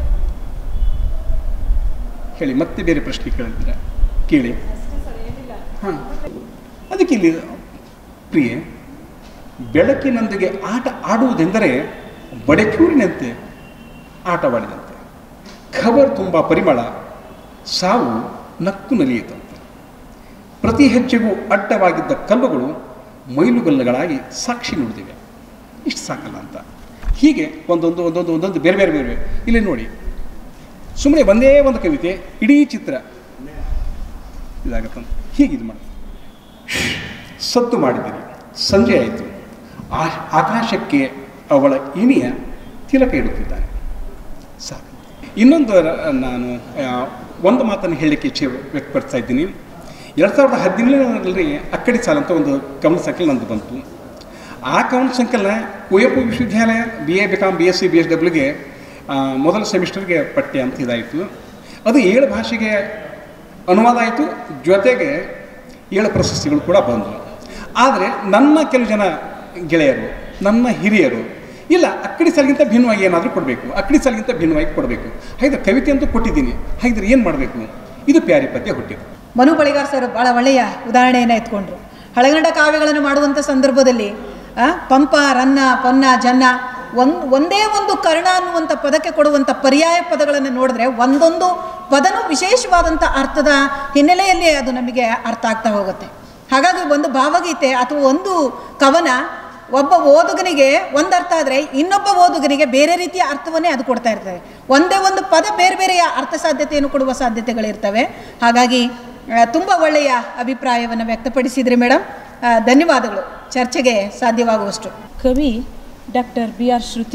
ಹೇಳಿ ಮತ್ತೆ ಬೇರೆ ಪ್ರಶ್ನೆ ಕೇಳಿದ್ರೆ ಕೇಳಿ ಹಾಂ ಅದಕ್ಕೆ ಇಲ್ಲಿ ಪ್ರಿಯೆ ಬೆಳಕಿನೊಂದಿಗೆ ಆಟ ಆಡುವುದೆಂದರೆ ಬಡೆಕ್ಯೂರಿನಂತೆ ಆಟವಾಡಿದಂತೆ ಖಬರ್ ತುಂಬ ಪರಿಮಳ ಸಾವು ನಕ್ಕು ನಲಿಯಿತಂತೆ ಪ್ರತಿ ಹೆಜ್ಜೆಗೂ ಅಡ್ಡವಾಗಿದ್ದ ಕಲ್ಲುಗಳು ಮೈಲುಗಲ್ಲುಗಳಾಗಿ ಸಾಕ್ಷಿ ನುಡಿದಿವೆ ಇಷ್ಟು ಸಾಕಲ್ಲ ಅಂತ ಹೀಗೆ ಒಂದೊಂದು ಒಂದೊಂದು ಒಂದೊಂದು ಬೇರೆ ಬೇರೆ ಬೇರೆ ಬೇರೆ. ಇಲ್ಲಿ ನೋಡಿ ಸುಮ್ಮನೆ ಒಂದೇ ಒಂದು ಕವಿತೆ ಇಡೀ ಚಿತ್ರ ಇದಾಗತ್ತಂತ ಹೀಗೆ ಇದು ಮಾಡಿ ಸದ್ದು ಮಾಡಿದ್ದೀರಿ ಸಂಜೆ ಆಯಿತು ಆ ಆಕಾಶಕ್ಕೆ ಅವಳ ಇಣಿಯ ತಿಲಕ ಇಡುತ್ತಿದ್ದಾನೆ ಸಾಕು ಇನ್ನೊಂದು ರ- ನಾನು ಆ, ಒಂದು ಮಾತನ್ನು ಹೇಳಲಿಕ್ಕೆ ಇಚ್ಛೆ ವ್ಯಕ್ತಪಡಿಸ್ತಾ ಇದ್ದೀನಿ ಎರಡು ಸಾವಿರದ ಹದಿನೇಳರಲ್ಲಿ ಅಕ್ಕಡಿ ಸಾಲ ಅಂತ ಒಂದು ಕವನ ಸಂಕಲನ ನಂದು ಬಂತು ಆ ಕವನ ಸಂಕಲನ ಕುವೆಂಪು ವಿಶ್ವವಿದ್ಯಾಲಯ B A B com B S C B S ಡಬ್ಲ್ಯೂಗೆ ಮೊದಲ ಸೆಮಿಸ್ಟರ್ಗೆ ಪಠ್ಯ ಅಂತ ಇದಾಯಿತು ಅದು ಏಳು ಭಾಷೆಗೆ ಅನುವಾದ ಆಯಿತು ಜೊತೆಗೆ ಏಳು ಪ್ರಶಸ್ತಿಗಳು ಕೂಡ ಬಂದವು ಆದರೆ ನನ್ನ ಕೆಲವು ಜನ ಗೆಳೆಯರು ನನ್ನ ಹಿರಿಯರು ಇಲ್ಲ ಅಕ್ಕಡಿ ಸಾಲಿಗಿಂತ ಭಿನ್ನವಾಗಿ ಏನಾದರೂ ಕೊಡಬೇಕು ಅಕ್ಕಡಿ ಸಾಲಿಗಿಂತ ಭಿನ್ನವಾಗಿ ಕೊಡಬೇಕು ಹಾಗಿದ್ರೆ ಕವಿತೆ ಅಂತೂ ಕೊಟ್ಟಿದ್ದೀನಿ ಹಾಗಿದ್ರೆ ಏನು ಮಾಡಬೇಕು ಇದು ಪ್ಯಾರಿ ಪದ್ಯ ಹುಟ್ಟಿತು ಮನು ಬಳಿಗಾರ್ ಸರ್ ಭಾಳ ಒಳ್ಳೆಯ ಉದಾಹರಣೆಯನ್ನು ಎತ್ಕೊಂಡ್ರು ಹಳಗಂಡ ಕಾವ್ಯಗಳನ್ನು ಮಾಡುವಂಥ ಸಂದರ್ಭದಲ್ಲಿ ಆ, ಪಂಪ ರನ್ನ ಪೊನ್ನ ಜನ್ನ ಒಂದು ಒಂದೇ ಒಂದು ಕರ್ಣ ಅನ್ನುವಂಥ ಪದಕ್ಕೆ ಕೊಡುವಂಥ ಪರ್ಯಾಯ ಪದಗಳನ್ನು ನೋಡಿದ್ರೆ ಒಂದೊಂದು ಪದನೂ ವಿಶೇಷವಾದಂಥ ಅರ್ಥದ ಹಿನ್ನೆಲೆಯಲ್ಲಿ ಅದು ನಮಗೆ ಅರ್ಥ ಆಗ್ತಾ ಹೋಗುತ್ತೆ ಹಾಗಾಗಿ ಒಂದು ಭಾವಗೀತೆ ಅಥವಾ ಒಂದು ಕವನ ಒಬ್ಬ ಓದುಗನಿಗೆ ಒಂದು ಅರ್ಥ ಆದರೆ ಇನ್ನೊಬ್ಬ ಓದುಗನಿಗೆ ಬೇರೆ ರೀತಿಯ ಅರ್ಥವನ್ನೇ ಅದು ಕೊಡ್ತಾ ಇರ್ತದೆ ಒಂದೇ ಒಂದು ಪದ ಬೇರೆ ಬೇರೆಯ ಅರ್ಥ ಸಾಧ್ಯತೆಯನ್ನು ಕೊಡುವ ಸಾಧ್ಯತೆಗಳಿರ್ತವೆ ಹಾಗಾಗಿ ತುಂಬ ಒಳ್ಳೆಯ ಅಭಿಪ್ರಾಯವನ್ನು ವ್ಯಕ್ತಪಡಿಸಿದ್ರಿ ಮೇಡಮ್ ಧನ್ಯವಾದಗಳು ಚರ್ಚೆಗೆ ಸಾಧ್ಯವಾಗುವಷ್ಟು ಕವಿ ಡಾಕ್ಟರ್ ಬಿ ಆರ್ ಶ್ರುತಿ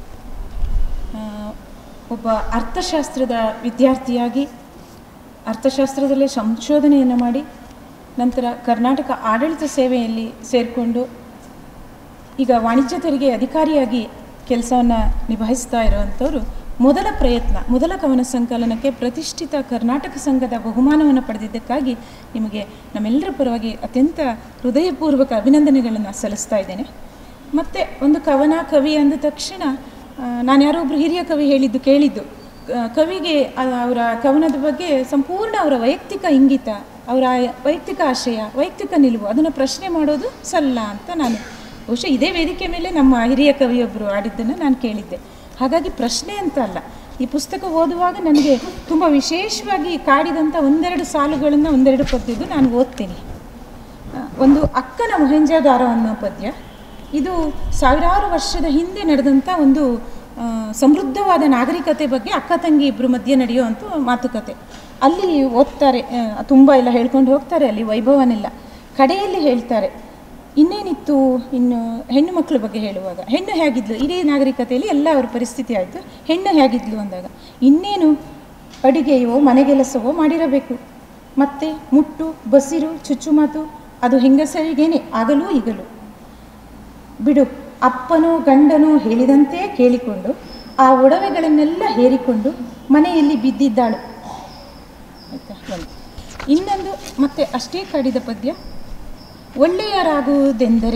ಆ, ಒಬ್ಬ ಅರ್ಥಶಾಸ್ತ್ರದ ವಿದ್ಯಾರ್ಥಿಯಾಗಿ ಅರ್ಥಶಾಸ್ತ್ರದಲ್ಲೇ ಸಂಶೋಧನೆಯನ್ನು ಮಾಡಿ ನಂತರ ಕರ್ನಾಟಕ ಆಡಳಿತ ಸೇವೆಯಲ್ಲಿ ಸೇರಿಕೊಂಡು ಈಗ ವಾಣಿಜ್ಯ ತೆರಿಗೆ ಅಧಿಕಾರಿಯಾಗಿ ಕೆಲಸವನ್ನು ನಿಭಾಯಿಸ್ತಾ ಇರುವಂಥವರು ಮೊದಲ ಪ್ರಯತ್ನ ಮೊದಲ ಕವನ ಸಂಕಲನಕ್ಕೆ ಪ್ರತಿಷ್ಠಿತ ಕರ್ನಾಟಕ ಸಂಘದ ಬಹುಮಾನವನ್ನು ಪಡೆದಿದ್ದಕ್ಕಾಗಿ ನಿಮಗೆ ನಮ್ಮೆಲ್ಲರ ಪರವಾಗಿ ಅತ್ಯಂತ ಹೃದಯಪೂರ್ವಕ ಅಭಿನಂದನೆಗಳನ್ನು ಸಲ್ಲಿಸ್ತಾ ಇದ್ದೇನೆ ಮತ್ತು ಒಂದು ಕವನ ಕವಿ ಅಂದ ತಕ್ಷಣ ಆ, ನಾನು ಯಾರೋ ಒಬ್ಬರು ಹಿರಿಯ ಕವಿ ಹೇಳಿದ್ದು ಕೇಳಿದ್ದು ಆ, ಕವಿಗೆ ಆ, ಅವರ ಕವನದ ಬಗ್ಗೆ ಸಂಪೂರ್ಣ ಅವರ ವೈಯಕ್ತಿಕ ಇಂಗಿತ ಅವರ ವೈಯಕ್ತಿಕ ಆಶಯ ವೈಯಕ್ತಿಕ ನಿಲುವು ಅದನ್ನು ಪ್ರಶ್ನೆ ಮಾಡೋದು ಸಲ್ಲ ಅಂತ ನಾನು ಬಹುಶಃ ಇದೇ ವೇದಿಕೆ ಮೇಲೆ ನಮ್ಮ ಹಿರಿಯ ಕವಿಯೊಬ್ಬರು ಆಡಿದ್ದನ್ನು ನಾನು ಕೇಳಿದ್ದೆ ಹಾಗಾಗಿ ಪ್ರಶ್ನೆ ಅಂತ ಅಲ್ಲ ಈ ಪುಸ್ತಕ ಓದುವಾಗ ನನಗೆ ತುಂಬ ವಿಶೇಷವಾಗಿ ಕಾಡಿದಂಥ ಒಂದೆರಡು ಸಾಲುಗಳನ್ನು ಒಂದೆರಡು ಪದ್ಯದ್ದು ನಾನು ಓದ್ತೀನಿ ಆ, ಒಂದು ಅಕ್ಕನ ಮೊಹೆಂಜಾದಾರ ಅನ್ನೋ ಪದ್ಯ ಇದು ಸಾವಿರಾರು ವರ್ಷದ ಹಿಂದೆ ನಡೆದಂಥ ಒಂದು ಆ, ಸಮೃದ್ಧವಾದ ನಾಗರಿಕತೆ ಬಗ್ಗೆ ಅಕ್ಕ ತಂಗಿ ಇಬ್ಬರು ಮಧ್ಯೆ ನಡೆಯುವಂಥ ಮಾತುಕತೆ ಅಲ್ಲಿ ಓದ್ತಾರೆ ತುಂಬ ಎಲ್ಲ ಹೇಳ್ಕೊಂಡು ಹೋಗ್ತಾರೆ ಅಲ್ಲಿ ವೈಭವನೆಲ್ಲ ಕಡೆಯಲ್ಲಿ ಹೇಳ್ತಾರೆ ಇನ್ನೇನಿತ್ತು ಇನ್ನು ಹೆಣ್ಣು ಮಕ್ಕಳ ಬಗ್ಗೆ ಹೇಳುವಾಗ ಹೆಣ್ಣು ಹೇಗಿದ್ಲು ಇಡೀ ನಾಗರಿಕತೆಯಲ್ಲಿ ಎಲ್ಲ ಅವ್ರ ಪರಿಸ್ಥಿತಿ ಆಯಿತು ಹೆಣ್ಣು ಹೇಗಿದ್ಲು ಅಂದಾಗ ಇನ್ನೇನು ಅಡಿಗೆಯೋ ಮನೆಗೆಲಸವೋ ಮಾಡಿರಬೇಕು ಮತ್ತೆ ಮುಟ್ಟು ಬಸಿರು ಚುಚ್ಚುಮಾತು ಅದು ಹೆಂಗಸರಿಗೇನೆ ಆಗಲೂ ಈಗಲೂ ಬಿಡು ಅಪ್ಪನೋ ಗಂಡನೋ ಹೇಳಿದಂತೆ ಕೇಳಿಕೊಂಡು ಆ ಒಡವೆಗಳನ್ನೆಲ್ಲ ಹೇರಿಕೊಂಡು ಮನೆಯಲ್ಲಿ ಬಿದ್ದಿದ್ದಾಳು ಆಯ್ತಾ ಒಂದು ಇನ್ನೊಂದು ಮತ್ತೆ ಅಷ್ಟೇ ಕಾಡಿದ ಪದ್ಯ ಒಳ್ಳೆಯರಾಗುವುದೆಂದರೆ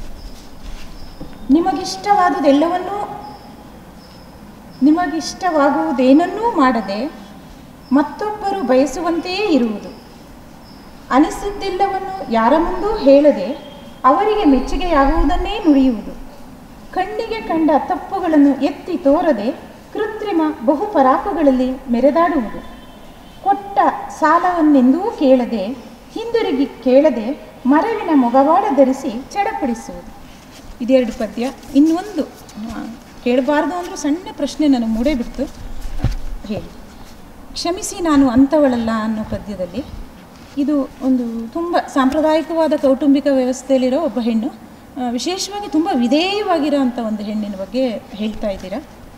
ನಿಮಗಿಷ್ಟವಾದುದೆಲ್ಲವನ್ನೂ ನಿಮಗಿಷ್ಟವಾಗುವುದೇನನ್ನೂ ಮಾಡದೆ ಮತ್ತೊಬ್ಬರು ಬಯಸುವಂತೆಯೇ ಇರುವುದು ಅನಿಸಿದ್ದೆಲ್ಲವನ್ನು ಯಾರ ಮುಂದೂ ಹೇಳದೆ ಅವರಿಗೆ ಮೆಚ್ಚುಗೆಯಾಗುವುದನ್ನೇ ನುಡಿಯುವುದು ಕಣ್ಣಿಗೆ ಕಂಡ ತಪ್ಪುಗಳನ್ನು ಎತ್ತಿ ತೋರದೆ ಕೃತ್ರಿಮ ಬಹುಪರಾಕಗಳಲ್ಲಿ ಮೆರೆದಾಡುವುದು ಕೊಟ್ಟ ಸಾಲವನ್ನೆಂದೂ ಕೇಳದೆ ಹಿಂದಿರುಗಿ ಕೇಳದೆ ಮರವಿನ ಮೊಗವಾಡ ಧರಿಸಿ ಚಡಪಡಿಸುವುದು ಇದೆರಡು ಪದ್ಯ ಇನ್ನೊಂದು ಆ, ಕೇಳಬಾರ್ದು ಅಂದರೂ ಸಣ್ಣ ಪ್ರಶ್ನೆ ನನಗೆ ಮೂಡೇ ಬಿಡ್ತು ಹೇಳಿ ಕ್ಷಮಿಸಿ ನಾನು ಅಂಥವಳಲ್ಲ ಅನ್ನೋ ಪದ್ಯದಲ್ಲಿ ಇದು ಒಂದು ತುಂಬ ಸಾಂಪ್ರದಾಯಿಕವಾದ ಕೌಟುಂಬಿಕ ವ್ಯವಸ್ಥೆಯಲ್ಲಿರೋ ಒಬ್ಬ ಹೆಣ್ಣು ಆ, ವಿಶೇಷವಾಗಿ ತುಂಬ ವಿಧೇಯವಾಗಿರೋ ಅಂಥ ಒಂದು ಹೆಣ್ಣಿನ ಬಗ್ಗೆ ಹೇಳ್ತಾ ಇದ್ದೀರಾ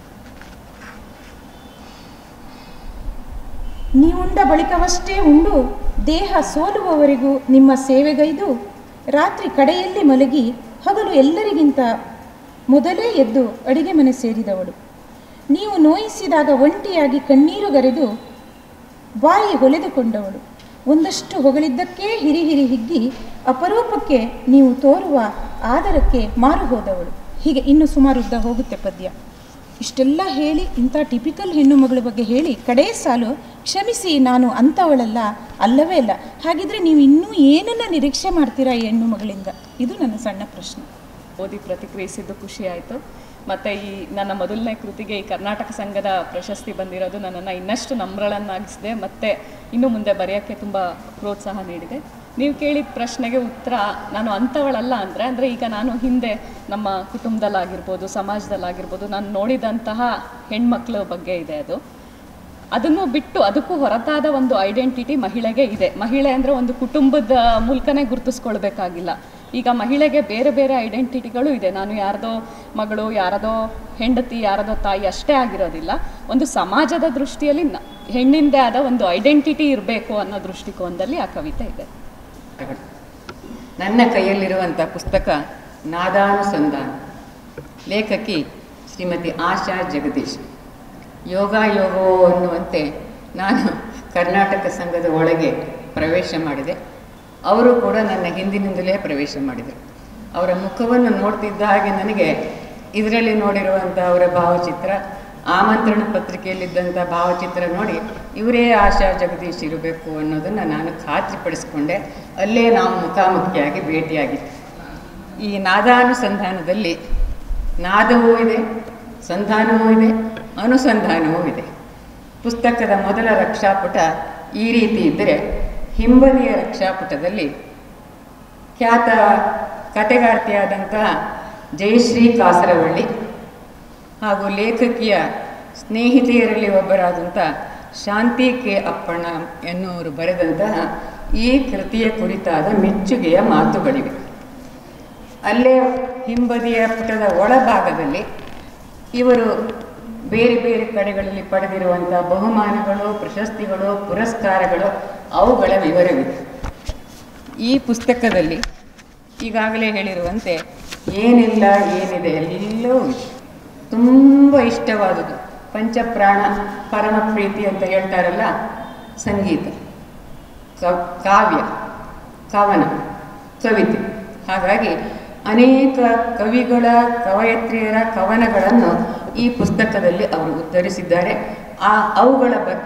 ನೀವುಂಡ ಬಳಿಕವಷ್ಟೇ ಉಂಡು ದೇಹ ಸೋಲುವವರೆಗೂ ನಿಮ್ಮ ಸೇವೆಗೈದು ರಾತ್ರಿ ಕಡೆಯಲ್ಲಿ ಮಲಗಿ ಹಗಲು ಎಲ್ಲರಿಗಿಂತ ಮೊದಲೇ ಎದ್ದು ಅಡಿಗೆ ಮನೆ ಸೇರಿದವಳು ನೀವು ನೋಯಿಸಿದಾಗ ಒಂಟಿಯಾಗಿ ಕಣ್ಣೀರುಗರೆದು ಬಾಯಿ ಹೊಲೆದುಕೊಂಡವಳು ಒಂದಷ್ಟು ಹೊಗಳಿದ್ದಕ್ಕೆ ಹಿರಿ ಹಿರಿ ಹಿಗ್ಗಿ ಅಪರೂಪಕ್ಕೆ ನೀವು ತೋರುವ ಆದರಕ್ಕೆ ಮಾರು ಹೋದವಳು ಹೀಗೆ ಇನ್ನು ಸುಮಾರು ಉದ್ದ ಹೋಗುತ್ತೆ ಪದ್ಯ ಇಷ್ಟೆಲ್ಲ ಹೇಳಿ ಇಂಥ ಟಿಪಿಕಲ್ ಹೆಣ್ಣು ಮಗಳ ಬಗ್ಗೆ ಹೇಳಿ ಕಡೇ ಸಾಲು ಕ್ಷಮಿಸಿ ನಾನು ಅಂಥವಳಲ್ಲ ಅಲ್ಲವೇ ಅಲ್ಲ ಹಾಗಿದ್ರೆ ನೀವು ಇನ್ನೂ ಏನನ್ನ ನಿರೀಕ್ಷೆ ಮಾಡ್ತೀರಾ ಈ ಹೆಣ್ಣು ಮಗಳಿಂದ ಇದು ನನ್ನ ಸಣ್ಣ ಪ್ರಶ್ನೆ ಓದಿ ಪ್ರತಿಕ್ರಿಯಿಸಿದ್ದು ಖುಷಿ ಆಯಿತು ಮತ್ತು ಈ ನನ್ನ ಮೊದಲನೇ ಕೃತಿಗೆ ಈ ಕರ್ನಾಟಕ ಸಂಘದ ಪ್ರಶಸ್ತಿ ಬಂದಿರೋದು ನನ್ನನ್ನು ಇನ್ನಷ್ಟು ನಮ್ರಳನ್ನಾಗಿಸಿದೆ ಮತ್ತು ಇನ್ನು ಮುಂದೆ ಬರೆಯೋಕ್ಕೆ ತುಂಬ ಪ್ರೋತ್ಸಾಹ ನೀಡಿದೆ ನೀವು ಕೇಳಿದ ಪ್ರಶ್ನೆಗೆ ಉತ್ತರ ನಾನು ಅಂಥವಳಲ್ಲ ಅಂದರೆ ಅಂದರೆ ಈಗ ನಾನು ಹಿಂದೆ ನಮ್ಮ ಕುಟುಂಬದಲ್ಲಾಗಿರ್ಬೋದು ಸಮಾಜದಲ್ಲಾಗಿರ್ಬೋದು ನಾನು ನೋಡಿದಂತಹ ಹೆಣ್ಮಕ್ಳ ಬಗ್ಗೆ ಇದೆ ಅದು ಅದನ್ನು ಬಿಟ್ಟು ಅದಕ್ಕೂ ಹೊರತಾದ ಒಂದು ಐಡೆಂಟಿಟಿ ಮಹಿಳೆಗೆ ಇದೆ ಮಹಿಳೆ ಅಂದರೆ ಒಂದು ಕುಟುಂಬದ ಮೂಲಕನೇ ಗುರುತಿಸ್ಕೊಳ್ಬೇಕಾಗಿಲ್ಲ ಈಗ ಮಹಿಳೆಗೆ ಬೇರೆ ಬೇರೆ ಐಡೆಂಟಿಟಿಗಳು ಇದೆ ನಾನು ಯಾರದೋ ಮಗಳು ಯಾರದೋ ಹೆಂಡತಿ ಯಾರದೋ ತಾಯಿ ಅಷ್ಟೇ ಆಗಿರೋದಿಲ್ಲ ಒಂದು ಸಮಾಜದ ದೃಷ್ಟಿಯಲ್ಲಿ ನ- ಹೆಣ್ಣಿಂದೇ ಆದ ಒಂದು ಐಡೆಂಟಿಟಿ ಇರಬೇಕು ಅನ್ನೋ ದೃಷ್ಟಿಕೋನದಲ್ಲಿ ಆ ಕವಿತೆ ಇದೆ ನನ್ನ ಕೈಯಲ್ಲಿರುವಂಥ ಪುಸ್ತಕ ನಾದಾನುಸಂಧಾನ ಲೇಖಕಿ ಶ್ರೀಮತಿ ಆಶಾ ಜಗದೀಶ್ ಯೋಗ ಯೋಗೋ ಅನ್ನುವಂತೆ ನಾನು ಕರ್ನಾಟಕ ಸಂಘದ ಒಳಗೆ ಪ್ರವೇಶ ಮಾಡಿದೆ ಅವರು ಕೂಡ ನನ್ನ ಹಿಂದಿನಿಂದಲೇ ಪ್ರವೇಶ ಮಾಡಿದರು ಅವರ ಮುಖವನ್ನು ನೋಡ್ತಿದ್ದ ಹಾಗೆ ನನಗೆ ಇದರಲ್ಲಿ ನೋಡಿರುವಂಥ ಅವರ ಭಾವಚಿತ್ರ ಆಮಂತ್ರಣ ಪತ್ರಿಕೆಯಲ್ಲಿದ್ದಂಥ ಭಾವಚಿತ್ರ ನೋಡಿ ಇವರೇ ಆಶಾ ಜಗದೀಶ್ ಇರಬೇಕು ಅನ್ನೋದನ್ನು ನಾನು ಖಾತ್ರಿಪಡಿಸ್ಕೊಂಡೆ ಅಲ್ಲೇ ನಾವು ಮುಖಾಮುಖಿಯಾಗಿ ಭೇಟಿಯಾಗಿದ್ದೆ ಈ ನಾದಾನುಸಂಧಾನದಲ್ಲಿ ನಾದವೂ ಇದೆ ಸಂಧಾನವೂ ಇದೆ ಅನುಸಂಧಾನವೂ ಇದೆ ಪುಸ್ತಕದ ಮೊದಲ ರಕ್ಷಾಪುಟ ಈ ರೀತಿ ಇದ್ದರೆ ಹಿಂಬದಿಯ ರಕ್ಷಾಪುಟದಲ್ಲಿ ಖ್ಯಾತ ಕತೆಗಾರ್ತಿಯಾದಂತಹ ಜಯಶ್ರೀ ಕಾಸರವಳ್ಳಿ ಹಾಗೂ ಲೇಖಕಿಯ ಸ್ನೇಹಿತೆಯರಲ್ಲಿ ಒಬ್ಬರಾದಂಥ ಶಾಂತಿ ಕೆ ಅಪ್ಪಣ್ಣ ಎನ್ನುವರು ಬರೆದಂತಹ ಈ ಕೃತಿಯ ಕುರಿತಾದ ಮೆಚ್ಚುಗೆಯ ಮಾತುಗಳಿವೆ ಅಲ್ಲೇ ಹಿಂಬದಿಯ ಪುಟದ ಒಳಭಾಗದಲ್ಲಿ ಇವರು ಬೇರೆ ಬೇರೆ ಕಡೆಗಳಲ್ಲಿ ಪಡೆದಿರುವಂಥ ಬಹುಮಾನಗಳು ಪ್ರಶಸ್ತಿಗಳು ಪುರಸ್ಕಾರಗಳು ಅವುಗಳ ವಿವರವಿದೆ ಈ ಪುಸ್ತಕದಲ್ಲಿ ಈಗಾಗಲೇ ಹೇಳಿರುವಂತೆ ಏನೆಲ್ಲ ಏನಿದೆ ಎಲ್ಲವೂ ಇದೆ ತುಂಬ ಇಷ್ಟವಾದುದು ಪಂಚಪ್ರಾಣ ಪರಮ ಪ್ರೀತಿ ಅಂತ ಹೇಳ್ತಾರಲ್ಲ ಸಂಗೀತ ಕ- ಕಾವ್ಯ ಕವನ ಕವಿತೆ ಹಾಗಾಗಿ ಅನೇಕ ಕವಿಗಳ ಕವಯತ್ರಿಯರ ಕವನಗಳನ್ನು ಈ ಪುಸ್ತಕದಲ್ಲಿ ಅವರು ಉತ್ತರಿಸಿದ್ದಾರೆ ಆ ಅವುಗಳ ಬಗ್ಗೆ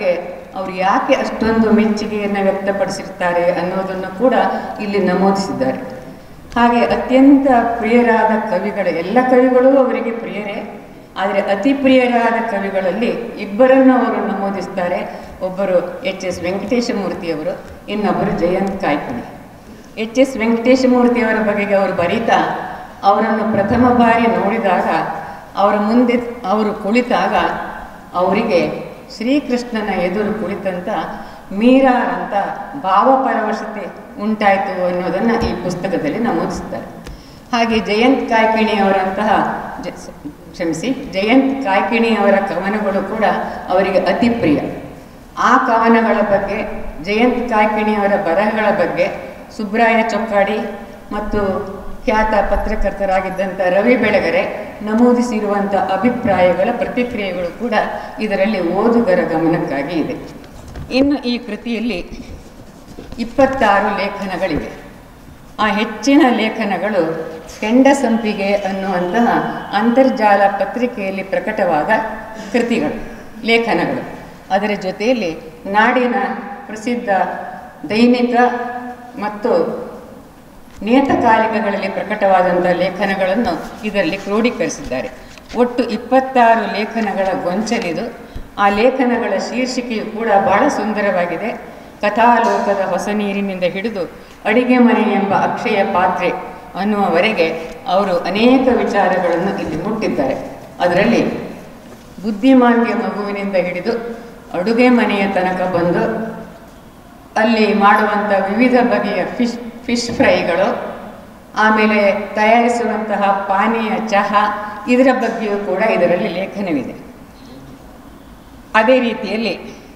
ಅವರು ಯಾಕೆ ಅಷ್ಟೊಂದು ಮೆಚ್ಚುಗೆಯನ್ನು ವ್ಯಕ್ತಪಡಿಸಿರ್ತಾರೆ ಅನ್ನೋದನ್ನು ಕೂಡ ಇಲ್ಲಿ ನಮೂದಿಸಿದ್ದಾರೆ ಹಾಗೆ ಅತ್ಯಂತ ಪ್ರಿಯರಾದ ಕವಿಗಳು ಎಲ್ಲ ಕವಿಗಳು ಅವರಿಗೆ ಪ್ರಿಯರೇ ಆದರೆ ಅತಿ ಪ್ರಿಯರಾದ ಕವಿಗಳಲ್ಲಿ ಇಬ್ಬರನ್ನು ಅವರು ನಮೂದಿಸ್ತಾರೆ ಒಬ್ಬರು ಎಚ್ ಎಸ್ ವೆಂಕಟೇಶಮೂರ್ತಿಯವರು ಇನ್ನೊಬ್ಬರು ಜಯಂತ್ ಕಾಯ್ಕಿಣಿ ಎಚ್ ಎಸ್ ವೆಂಕಟೇಶಮೂರ್ತಿಯವರ ಬಗೆಗೆ ಅವರು ಬರೀತಾ ಅವರನ್ನು ಪ್ರಥಮ ಬಾರಿ ನೋಡಿದಾಗ ಅವರ ಮುಂದೆ ಅವರು ಕುಳಿತಾಗ ಅವರಿಗೆ ಶ್ರೀಕೃಷ್ಣನ ಎದುರು ಕುಳಿತಂತ ಮೀರಾರಂತ ಭಾವಪರವಶತೆ ಉಂಟಾಯಿತು ಅನ್ನೋದನ್ನು ಈ ಪುಸ್ತಕದಲ್ಲಿ ನಮೂದಿಸ್ತಾರೆ ಹಾಗೆ ಜಯಂತ್ ಕಾಯ್ಕಿಣಿ ಅವರಂತಹ ಜ ಕ್ಷಮಿಸಿ ಜಯಂತ್ ಕಾಯ್ಕಿಣಿ ಅವರ ಕವನಗಳು ಕೂಡ ಅವರಿಗೆ ಅತಿ ಪ್ರಿಯ ಆ ಕವನಗಳ ಬಗ್ಗೆ ಜಯಂತ್ ಕಾಯ್ಕಿಣಿ ಅವರ ಬರಹಗಳ ಬಗ್ಗೆ ಸುಬ್ರಾಯ ಚೊಕ್ಕಾಡಿ ಮತ್ತು ಖ್ಯಾತ ಪತ್ರಕರ್ತರಾಗಿದ್ದಂಥ ರವಿ ಬೆಳಗೆರೆ ನಮೂದಿಸಿರುವಂಥ ಅಭಿಪ್ರಾಯಗಳ ಪ್ರತಿಕ್ರಿಯೆಗಳು ಕೂಡ ಇದರಲ್ಲಿ ಓದುಗರ ಗಮನಕ್ಕಾಗಿ ಇದೆ ಇನ್ನು ಈ ಕೃತಿಯಲ್ಲಿ ಇಪ್ಪತ್ತಾರು ಲೇಖನಗಳಿವೆ ಆ ಹೆಚ್ಚಿನ ಲೇಖನಗಳು ಕೆಂಡ ಸಂಪಿಗೆ ಅನ್ನುವಂತಹ ಅಂತರ್ಜಾಲ ಪತ್ರಿಕೆಯಲ್ಲಿ ಪ್ರಕಟವಾದ ಕೃತಿಗಳು ಲೇಖನಗಳು ಅದರ ಜೊತೆಯಲ್ಲಿ ನಾಡಿನ ಪ್ರಸಿದ್ಧ ದೈನಿಕ ಮತ್ತು ನಿಯತಕಾಲಿಕಗಳಲ್ಲಿ ಪ್ರಕಟವಾದಂಥ ಲೇಖನಗಳನ್ನು ಇದರಲ್ಲಿ ಕ್ರೋಢೀಕರಿಸಿದ್ದಾರೆ ಒಟ್ಟು ಇಪ್ಪತ್ತಾರು ಲೇಖನಗಳ ಗೊಂಚಲಿದು ಆ ಲೇಖನಗಳ ಶೀರ್ಷಿಕೆಯು ಕೂಡ ಬಹಳ ಸುಂದರವಾಗಿದೆ ಕಥಾಲೋಕದ ಹೊಸ ನೀರಿನಿಂದ ಹಿಡಿದು ಅಡಿಗೆ ಮನೆ ಎಂಬ ಅಕ್ಷಯ ಪಾತ್ರೆ ಅನ್ನುವವರೆಗೆ ಅವರು ಅನೇಕ ವಿಚಾರಗಳನ್ನು ಇಲ್ಲಿ ಮುಟ್ಟಿದ್ದಾರೆ ಅದರಲ್ಲಿ ಬುದ್ಧಿಮಾಂದ್ಯ ಮಗುವಿನಿಂದ ಹಿಡಿದು ಅಡುಗೆ ಮನೆಯ ತನಕ ಬಂದು ಅಲ್ಲಿ ಮಾಡುವಂಥ ವಿವಿಧ ಬಗೆಯ ಫಿಶ್ ಫಿಶ್ ಫ್ರೈಗಳು ಆಮೇಲೆ ತಯಾರಿಸುವಂತಹ ಪಾನೀಯ ಚಹಾ ಇದರ ಬಗ್ಗೆಯೂ ಕೂಡ ಇದರಲ್ಲಿ ಲೇಖನವಿದೆ ಅದೇ ರೀತಿಯಲ್ಲಿ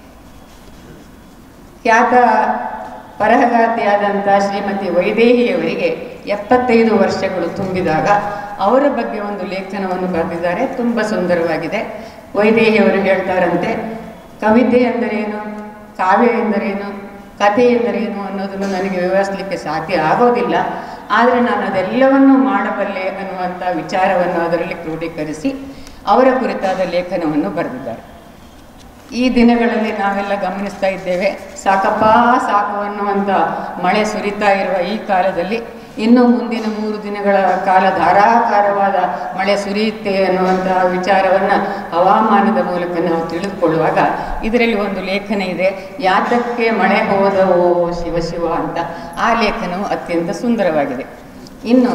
ಖ್ಯಾತ ಬರಹಗಾರ್ತಿಯಾದಂಥ ಶ್ರೀಮತಿ ವೈದೇಹಿಯವರಿಗೆ ಎಪ್ಪತ್ತೈದು ವರ್ಷಗಳು ತುಂಬಿದಾಗ ಅವರ ಬಗ್ಗೆ ಒಂದು ಲೇಖನವನ್ನು ಬರೆದಿದ್ದಾರೆ ತುಂಬ ಸುಂದರವಾಗಿದೆ ವೈದೇಹಿಯವರು ಹೇಳ್ತಾರಂತೆ ಕವಿತೆ ಎಂದರೇನು ಕಾವ್ಯ ಎಂದರೇನು ಕಥೆ ಎಂದರೇನು ಅನ್ನೋದನ್ನು ನನಗೆ ವಿವರಿಸಲಿಕ್ಕೆ ಸಾಧ್ಯ ಆಗೋದಿಲ್ಲ ಆದರೆ ನಾನು ಅದೆಲ್ಲವನ್ನೂ ಮಾಡಬಲ್ಲೆ ಅನ್ನುವಂಥ ವಿಚಾರವನ್ನು ಅದರಲ್ಲಿ ಕ್ರೋಢೀಕರಿಸಿ ಅವರ ಕುರಿತಾದ ಲೇಖನವನ್ನು ಬರೆದಿದ್ದಾರೆ ಈ ದಿನಗಳಲ್ಲಿ ನಾವೆಲ್ಲ ಗಮನಿಸ್ತಾ ಇದ್ದೇವೆ ಸಾಕಪ್ಪ ಸಾಕು ಅನ್ನುವಂಥ ಮಳೆ ಸುರಿತಾ ಇರುವ ಈ ಕಾಲದಲ್ಲಿ ಇನ್ನು ಮುಂದಿನ ಮೂರು ದಿನಗಳ ಕಾಲ ಧಾರಾಕಾರವಾದ ಮಳೆ ಸುರಿಯುತ್ತೆ ಅನ್ನುವಂತಹ ವಿಚಾರವನ್ನು ಹವಾಮಾನದ ಮೂಲಕ ನಾವು ತಿಳಿದುಕೊಳ್ಳುವಾಗ ಇದರಲ್ಲಿ ಒಂದು ಲೇಖನ ಇದೆ ಯಾತಕ್ಕೆ ಮಳೆ ಹೋದವೋ ಶಿವ ಶಿವ ಅಂತ ಆ ಲೇಖನವು ಅತ್ಯಂತ ಸುಂದರವಾಗಿದೆ ಇನ್ನು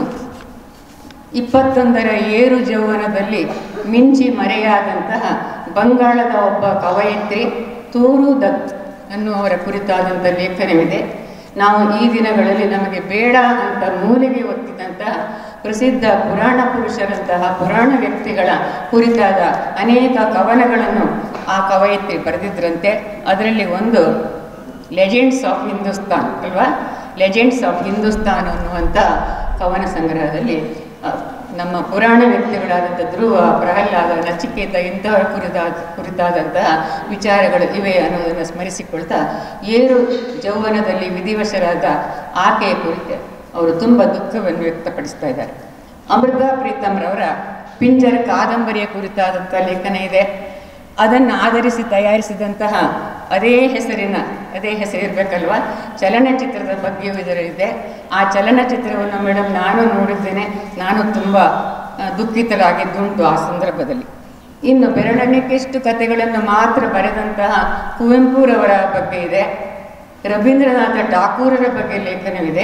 ಇಪ್ಪತ್ತೊಂದರ ಏರು ಜೌವನದಲ್ಲಿ ಮಿಂಚಿ ಮರೆಯಾದಂತಹ ಬಂಗಾಳದ ಒಬ್ಬ ಕವಯಿತ್ರಿ ತೂರು ದತ್ ಅನ್ನುವರ ಕುರಿತಾದಂಥ ಲೇಖನವಿದೆ ನಾವು ಈ ದಿನಗಳಲ್ಲಿ ನಮಗೆ ಬೇಡ ಅಂತ ಮೂಲೆಗೆ ಒತ್ತಿದಂತಹ ಪ್ರಸಿದ್ಧ ಪುರಾಣ ಪುರುಷರಂತಹ ಪುರಾಣ ವ್ಯಕ್ತಿಗಳ ಕುರಿತಾದ ಅನೇಕ ಕವನಗಳನ್ನು ಆ ಕವಯಿತ್ರಿ ಬರೆದಿದ್ರಂತೆ ಅದರಲ್ಲಿ ಒಂದು ಲೆಜೆಂಡ್ಸ್ ಆಫ್ ಹಿಂದೂಸ್ತಾನ್ ಅಲ್ವಾ ಲೆಜೆಂಡ್ಸ್ ಆಫ್ ಹಿಂದೂಸ್ತಾನ್ ಅನ್ನುವಂಥ ಕವನ ಸಂಗ್ರಹದಲ್ಲಿ ಅ, ನಮ್ಮ ಪುರಾಣ ವ್ಯಕ್ತಿಗಳಾದಂಥ ಧ್ರುವ ಪ್ರಹ್ಲಾದ ನಚಿಕೇತ ಇಂಥವರ ಕುರಿತಾದ ಕುರಿತಾದಂತಹ ವಿಚಾರಗಳು ಇವೆ ಅನ್ನೋದನ್ನು ಸ್ಮರಿಸಿಕೊಳ್ತಾ ಏರು ಜೌವನದಲ್ಲಿ ವಿಧಿವಶರಾದ ಆಕೆಯ ಕುರಿತು ಅವರು ತುಂಬ ದುಃಖವನ್ನು ವ್ಯಕ್ತಪಡಿಸ್ತಾ ಇದ್ದಾರೆ ಅಮೃತಾ ಪ್ರೀತಮ್ರವರ ಪಿಂಜರ್ ಕಾದಂಬರಿಯ ಕುರಿತಾದಂಥ ಲೇಖನ ಇದೆ ಅದನ್ನು ಆಧರಿಸಿ ತಯಾರಿಸಿದಂತಹ ಅದೇ ಹೆಸರಿನ ಅದೇ ಹೆಸರಿರಬೇಕಲ್ವ ಚಲನಚಿತ್ರದ ಬಗ್ಗೆಯೂ ಇದರಲ್ಲಿದೆ ಆ ಚಲನಚಿತ್ರವನ್ನು ಮೇಡಮ್ ನಾನು ನೋಡಿದ್ದೇನೆ ನಾನು ತುಂಬ ಆ, ದುಃಖಿತರಾಗಿದ್ದುಂಟು ಆ ಸಂದರ್ಭದಲ್ಲಿ ಇನ್ನು ಬೆರಳೆಣಿಕೆಷ್ಟು ಕಥೆಗಳನ್ನು ಮಾತ್ರ ಬರೆದಂತಹ ಕುವೆಂಪುರವರ ಬಗ್ಗೆ ಇದೆ ರವೀಂದ್ರನಾಥ ಠಾಕೂರರ ಬಗ್ಗೆ ಲೇಖನವಿದೆ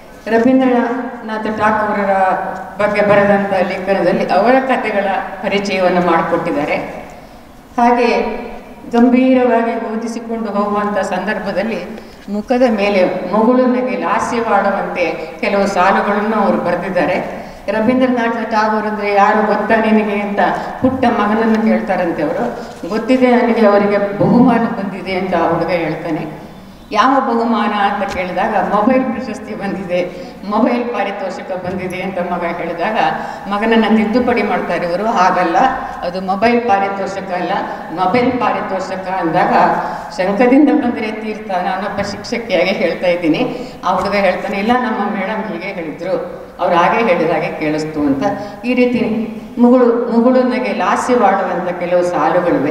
ರವೀಂದ್ರನಾಥ ಠಾಕೂರರ ಬಗ್ಗೆ ಬರೆದಂಥ ಲೇಖನದಲ್ಲಿ ಅವರ ಕಥೆಗಳ ಪರಿಚಯವನ್ನು ಮಾಡಿಕೊಟ್ಟಿದ್ದಾರೆ ಹಾಗೆ ಗಂಭೀರವಾಗಿ ಓದಿಸಿಕೊಂಡು ಹೋಗುವಂಥ ಸಂದರ್ಭದಲ್ಲಿ ಮುಖದ ಮೇಲೆ ಮಗುಳನಿಗೆ ಲಾಸ್ಯವಾಡುವಂತೆ ಕೆಲವು ಸಾಲುಗಳನ್ನು ಅವರು ಬರೆದಿದ್ದಾರೆ ರವೀಂದ್ರನಾಥ ಟಾಗೂರ್ ಅಂದರೆ ಯಾರು ಗೊತ್ತಾ ನಿನಗೆ ಅಂತ ಪುಟ್ಟ ಮಗನನ್ನು ಕೇಳ್ತಾರಂತೆ ಅವರು ಗೊತ್ತಿದೆ ನನಗೆ ಅವರಿಗೆ ಬಹುಮಾನ ಬಂದಿದೆ ಅಂತ ಆ ಹುಡುಗ ಹೇಳ್ತಾನೆ ಯಾವ ಬಹುಮಾನ ಅಂತ ಕೇಳಿದಾಗ ಮೊಬೈಲ್ ಪ್ರಶಸ್ತಿ ಬಂದಿದೆ ಮೊಬೈಲ್ ಪಾರಿತೋಷಿಕ ಬಂದಿದೆ ಅಂತ ಮಗ ಹೇಳಿದಾಗ ಮಗನನ್ನು ತಿದ್ದುಪಡಿ ಮಾಡ್ತಾರೆ ಇವರು ಹಾಗಲ್ಲ ಅದು ಮೊಬೈಲ್ ಪಾರಿತೋಷಕ ಅಲ್ಲ ಮೊಬೈಲ್ ಪಾರಿತೋಷಕ ಅಂದಾಗ ಶಂಕದಿಂದ ಬಂದರೆ ತೀರ್ಥ ನಾನೊಬ್ಬ ಶಿಕ್ಷಕಿಯಾಗಿ ಹೇಳ್ತಾ ಇದ್ದೀನಿ ಆ ಹುಡುಗ ಹೇಳ್ತಾನೆ ಇಲ್ಲ ನಮ್ಮ ಮೇಡಮ್ ಹೀಗೆ ಹೇಳಿದ್ರು ಅವ್ರು ಹಾಗೆ ಹೇಳಿದ ಹಾಗೆ ಕೇಳಿಸ್ತು ಅಂತ ಈ ರೀತಿ ಮುಗುಳು ಮುಗುಳುನಗೆ ಲಾಸ್ಯವಾಡುವಂಥ ಕೆಲವು ಸಾಲುಗಳಿವೆ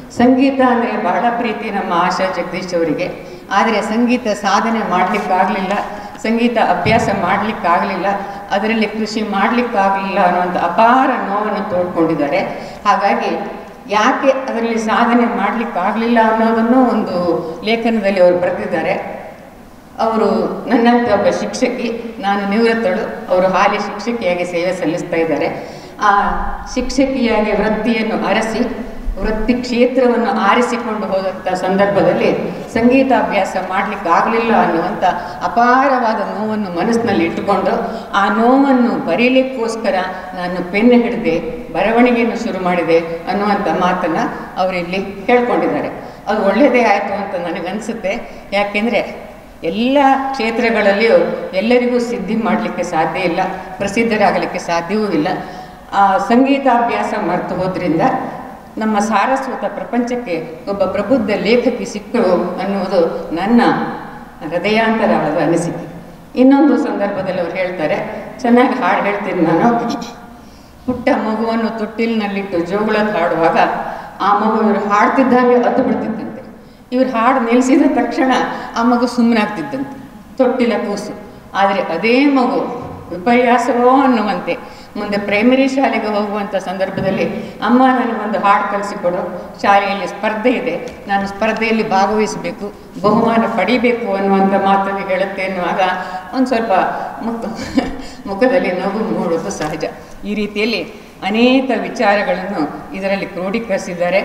ಸಂಗೀತ ಅಂದರೆ ಬಹಳ ಪ್ರೀತಿ ನಮ್ಮ ಆಶಾ ಜಗದೀಶ್ ಅವರಿಗೆ ಆದರೆ ಸಂಗೀತ ಸಾಧನೆ ಮಾಡಲಿಕ್ಕಾಗಲಿಲ್ಲ ಸಂಗೀತ ಅಭ್ಯಾಸ ಮಾಡಲಿಕ್ಕಾಗಲಿಲ್ಲ ಅದರಲ್ಲಿ ಕೃಷಿ ಮಾಡಲಿಕ್ಕಾಗಲಿಲ್ಲ ಅನ್ನುವಂಥ ಅಪಾರ ನೋವನ್ನು ತೋಡ್ಕೊಂಡಿದ್ದಾರೆ ಹಾಗಾಗಿ ಯಾಕೆ ಅದರಲ್ಲಿ ಸಾಧನೆ ಮಾಡಲಿಕ್ಕಾಗಲಿಲ್ಲ ಅನ್ನೋದನ್ನು ಒಂದು ಲೇಖನದಲ್ಲಿ ಅವರು ಬರೆದಿದ್ದಾರೆ ಅವರು ನನ್ನಂಥ ಒಬ್ಬ ಶಿಕ್ಷಕಿ ನಾನು ನಿವೃತ್ತಳು ಅವರು ಹಾಲಿ ಶಿಕ್ಷಕಿಯಾಗಿ ಸೇವೆ ಸಲ್ಲಿಸ್ತಾ ಇದ್ದಾರೆ ಆ ಶಿಕ್ಷಕಿಯಾಗಿ ವೃತ್ತಿಯನ್ನು ಅರಸಿ ವೃತ್ತಿ ಕ್ಷೇತ್ರವನ್ನು ಆರಿಸಿಕೊಂಡು ಹೋದಂಥ ಸಂದರ್ಭದಲ್ಲಿ ಸಂಗೀತಾಭ್ಯಾಸ ಮಾಡಲಿಕ್ಕೆ ಆಗಲಿಲ್ಲ ಅನ್ನುವಂಥ ಅಪಾರವಾದ ನೋವನ್ನು ಮನಸ್ಸಿನಲ್ಲಿ ಇಟ್ಟುಕೊಂಡು ಆ ನೋವನ್ನು ಬರೀಲಿಕ್ಕೋಸ್ಕರ ನಾನು ಪೆನ್ ಹಿಡಿದೆ ಬರವಣಿಗೆಯನ್ನು ಶುರು ಮಾಡಿದೆ ಅನ್ನುವಂಥ ಮಾತನ್ನು ಅವರಿಲ್ಲಿ ಹೇಳ್ಕೊಂಡಿದ್ದಾರೆ ಅದು ಒಳ್ಳೆಯದೇ ಆಯಿತು ಅಂತ ನನಗನ್ಸುತ್ತೆ ಯಾಕೆಂದರೆ ಎಲ್ಲ ಕ್ಷೇತ್ರಗಳಲ್ಲಿಯೂ ಎಲ್ಲರಿಗೂ ಸಿದ್ಧಿ ಮಾಡಲಿಕ್ಕೆ ಸಾಧ್ಯ ಇಲ್ಲ ಪ್ರಸಿದ್ಧರಾಗಲಿಕ್ಕೆ ಸಾಧ್ಯವೂ ಇಲ್ಲ ಆ ಸಂಗೀತಾಭ್ಯಾಸ ಮರೆತು ಹೋದ್ರಿಂದ ನಮ್ಮ ಸಾರಸ್ವತ ಪ್ರಪಂಚಕ್ಕೆ ಒಬ್ಬ ಪ್ರಬುದ್ಧ ಲೇಖಕಿ ಸಿಕ್ಕಳು ಅನ್ನುವುದು ನನ್ನ ಹೃದಯಾಂತರಾಳದ ಅನಿಸಿಕೆ ಇನ್ನೊಂದು ಸಂದರ್ಭದಲ್ಲಿ ಅವ್ರು ಹೇಳ್ತಾರೆ ಚೆನ್ನಾಗಿ ಹಾಡು ಹೇಳ್ತೀನಿ ನಾನು ಪುಟ್ಟ ಮಗುವನ್ನು ತೊಟ್ಟಿಲಿನಲ್ಲಿಟ್ಟು ಜೋಗುಳಕ್ಕೆ ಹಾಡುವಾಗ ಆ ಮಗು ಇವರು ಹಾಡ್ತಿದ್ದಂಗೆ ಅದ್ದು ಬಿಡ್ತಿದ್ದಂತೆ ಇವ್ರು ಹಾಡು ನಿಲ್ಲಿಸಿದ ತಕ್ಷಣ ಆ ಮಗು ಸುಮ್ಮನಾಗ್ತಿದ್ದಂತೆ ತೊಟ್ಟಿಲ ಕೂಸು ಆದರೆ ಅದೇ ಮಗು ವಿಪರ್ಯಾಸವೋ ಅನ್ನುವಂತೆ ಮುಂದೆ ಪ್ರೈಮರಿ ಶಾಲೆಗೆ ಹೋಗುವಂಥ ಸಂದರ್ಭದಲ್ಲಿ ಅಮ್ಮ ನನಗೊಂದು ಹಾಡು ಕಲಿಸಿಕೊಡು ಶಾಲೆಯಲ್ಲಿ ಸ್ಪರ್ಧೆ ಇದೆ ನಾನು ಸ್ಪರ್ಧೆಯಲ್ಲಿ ಭಾಗವಹಿಸಬೇಕು ಬಹುಮಾನ ಪಡಿಬೇಕು ಅನ್ನುವಂಥ ಮಾತನ್ನು ಹೇಳುತ್ತೆ ಎನ್ನುವಾಗ ಒಂದು ಸ್ವಲ್ಪ ಮುಖ ಮುಖದಲ್ಲಿ ನಗು ಮೂಡುವುದು ಸಹಜ ಈ ರೀತಿಯಲ್ಲಿ ಅನೇಕ ವಿಚಾರಗಳನ್ನು ಇದರಲ್ಲಿ ಕ್ರೋಢೀಕರಿಸಿದ್ದಾರೆ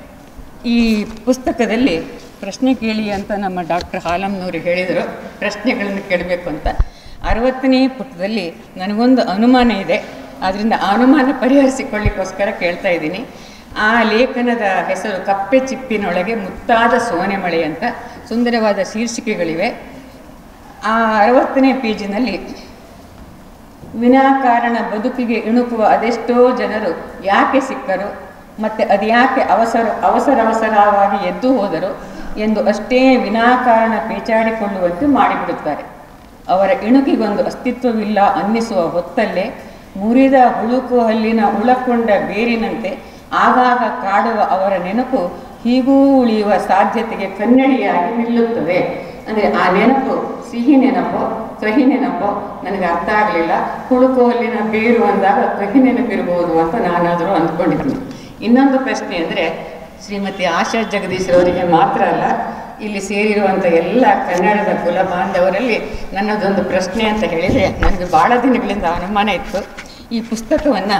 ಈ ಪುಸ್ತಕದಲ್ಲಿ ಪ್ರಶ್ನೆ ಕೇಳಿ ಅಂತ ನಮ್ಮ ಡಾಕ್ಟರ್ ಹಾಲಮ್ನವರು ಹೇಳಿದರು ಪ್ರಶ್ನೆಗಳನ್ನು ಕೇಳಬೇಕು ಅಂತ ಅರವತ್ತನೇ ಪುಟದಲ್ಲಿ ನನಗೊಂದು ಅನುಮಾನ ಇದೆ ಆದ್ದರಿಂದ ಆ ಅನುಮಾನ ಪರಿಹರಿಸಿಕೊಳ್ಳಿಕ್ಕೋಸ್ಕರ ಕೇಳ್ತಾ ಇದ್ದೀನಿ ಆ ಲೇಖನದ ಹೆಸರು ಕಪ್ಪೆ ಚಿಪ್ಪಿನೊಳಗೆ ಮುತ್ತಾದ ಸೋನೆ ಮಳೆ ಅಂತ ಸುಂದರವಾದ ಶೀರ್ಷಿಕೆಗಳಿವೆ ಆ ಅರವತ್ತನೇ ಪೇಜಿನಲ್ಲಿ ವಿನಾಕಾರಣ ಬದುಕಿಗೆ ಇಣುಕುವ ಅದೆಷ್ಟೋ ಜನರು ಯಾಕೆ ಸಿಕ್ಕರು ಮತ್ತು ಅದ್ಯಾಕೆ ಅವಸರ ಅವಸರ ಅವಸರವಾಗಿ ಎದ್ದು ಹೋದರು ಎಂದು ಅಷ್ಟೇ ವಿನಾಕಾರಣ ಪೇಚಾಡಿಕೊಳ್ಳುವಂತೆ ಮಾಡಿಬಿಡುತ್ತಾರೆ ಅವರ ಇಣುಕಿಗೊಂದು ಅಸ್ತಿತ್ವವಿಲ್ಲ ಅನ್ನಿಸುವ ಹೊತ್ತಲ್ಲೇ ಮುರಿದ ಹುಳುಕು ಹಲ್ಲಿನ ಉಳಕೊಂಡ ಬೇರಿನಂತೆ ಆಗಾಗ ಕಾಡುವ ಅವರ ನೆನಪು ಹೀಗೂ ಉಳಿಯುವ ಸಾಧ್ಯತೆಗೆ ಕನ್ನಡಿಯಾಗಿ ನಿಲ್ಲುತ್ತದೆ ಅಂದರೆ ಆ ನೆನಪು ಸಿಹಿ ನೆನಪು ಕಹಿ ನೆನಪು ನನಗೆ ಅರ್ಥ ಆಗಲಿಲ್ಲ ಹುಳುಕು ಹಲ್ಲಿನ ಬೇರು ಅಂದಾಗ ಕಹಿ ನೆನಪಿರ್ಬೋದು ಅಂತ ನಾನಾದರೂ ಅಂದ್ಕೊಂಡಿದ್ದೀನಿ ಇನ್ನೊಂದು ಪ್ರಶ್ನೆ ಅಂದರೆ ಶ್ರೀಮತಿ ಆಶಾ ಜಗದೀಶ್ರವರಿಗೆ ಮಾತ್ರ ಅಲ್ಲ ಇಲ್ಲಿ ಸೇರಿರುವಂಥ ಎಲ್ಲ ಕನ್ನಡದ ಕುಲ ಬಾಂಧವರಲ್ಲಿ ನನ್ನದೊಂದು ಪ್ರಶ್ನೆ ಅಂತ ಹೇಳಿದರೆ ನನಗೆ ಭಾಳ ದಿನಗಳಿಂದ ಅನುಮಾನ ಇತ್ತು ಈ ಪುಸ್ತಕವನ್ನು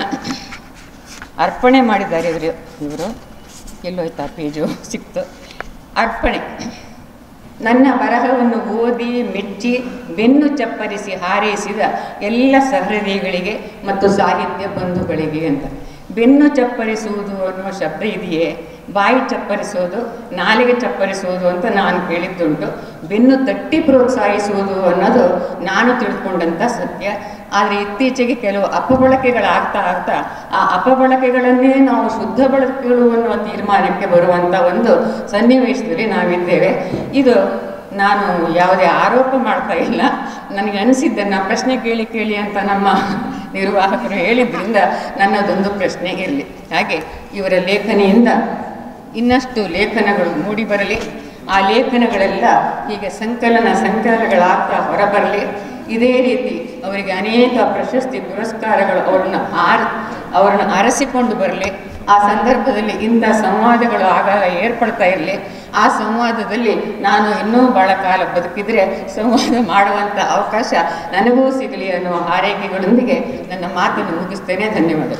ಅರ್ಪಣೆ ಮಾಡಿದ್ದಾರೆ ಇವರು ಇವರು ಎಲ್ಲೋಯ್ತಾ ಪೇಜು ಸಿಕ್ತು ಅರ್ಪಣೆ ನನ್ನ ಬರಹವನ್ನು ಓದಿ ಮೆಚ್ಚಿ ಬೆನ್ನು ಚಪ್ಪರಿಸಿ ಹಾರೈಸಿದ ಎಲ್ಲ ಸಹೃದಯಗಳಿಗೆ ಮತ್ತು ಸಾಹಿತ್ಯ ಬಂಧುಗಳಿಗೆ ಅಂತ ಬೆನ್ನು ಚಪ್ಪರಿಸುವುದು ಅನ್ನುವ ಶಬ್ದ ಇದೆಯೇ ಬಾಯಿ ಚಪ್ಪರಿಸೋದು ನಾಲಿಗೆ ಚಪ್ಪರಿಸುವುದು ಅಂತ ನಾನು ಕೇಳಿದ್ದುಂಟು ಬೆನ್ನು ತಟ್ಟಿ ಪ್ರೋತ್ಸಾಹಿಸುವುದು ಅನ್ನೋದು ನಾನು ತಿಳ್ಕೊಂಡಂಥ ಸತ್ಯ ಆದರೆ ಇತ್ತೀಚೆಗೆ ಕೆಲವು ಅಪಬಳಕೆಗಳಾಗ್ತಾ ಆಗ್ತಾ ಆ ಅಪಬಳಕೆಗಳನ್ನೇ ನಾವು ಶುದ್ಧ ಬಳಕೆಗಳು ಅನ್ನುವ ತೀರ್ಮಾನಕ್ಕೆ ಬರುವಂಥ ಒಂದು ಸನ್ನಿವೇಶದಲ್ಲಿ ನಾವಿದ್ದೇವೆ ಇದು ನಾನು ಯಾವುದೇ ಆರೋಪ ಮಾಡ್ತಾ ಇಲ್ಲ ನನಗೆ ಅನಿಸಿದ್ದನ್ನು ಪ್ರಶ್ನೆ ಕೇಳಿ ಕೇಳಿ ಅಂತ ನಮ್ಮ ನಿರ್ವಾಹಕರು ಹೇಳಿದ್ರಿಂದ ನನ್ನದೊಂದು ಪ್ರಶ್ನೆ ಇರಲಿ ಹಾಗೆ ಇವರ ಲೇಖನಿಯಿಂದ ಇನ್ನಷ್ಟು ಲೇಖನಗಳು ಮೂಡಿ ಬರಲಿ ಆ ಲೇಖನಗಳೆಲ್ಲ ಹೀಗೆ ಸಂಕಲನ ಸಂಕಲನಗಳಾಗ್ತಾ ಹೊರಬರಲಿ ಇದೇ ರೀತಿ ಅವರಿಗೆ ಅನೇಕ ಪ್ರಶಸ್ತಿ ಪುರಸ್ಕಾರಗಳು ಅವ್ರನ್ನ ಆರ್ ಅವರನ್ನು ಅರಸಿಕೊಂಡು ಬರಲಿ ಆ ಸಂದರ್ಭದಲ್ಲಿ ಇಂಥ ಸಂವಾದಗಳು ಆಗಾಗ ಏರ್ಪಡ್ತಾ ಇರಲಿ ಆ ಸಂವಾದದಲ್ಲಿ ನಾನು ಇನ್ನೂ ಭಾಳ ಕಾಲ ಬದುಕಿದರೆ ಸಂವಾದ ಮಾಡುವಂಥ ಅವಕಾಶ ನನಗೂ ಸಿಗಲಿ ಅನ್ನುವ ಹಾರೈಕೆಗಳೊಂದಿಗೆ ನನ್ನ ಮಾತನ್ನು ಮುಗಿಸ್ತೇನೆ ಧನ್ಯವಾದ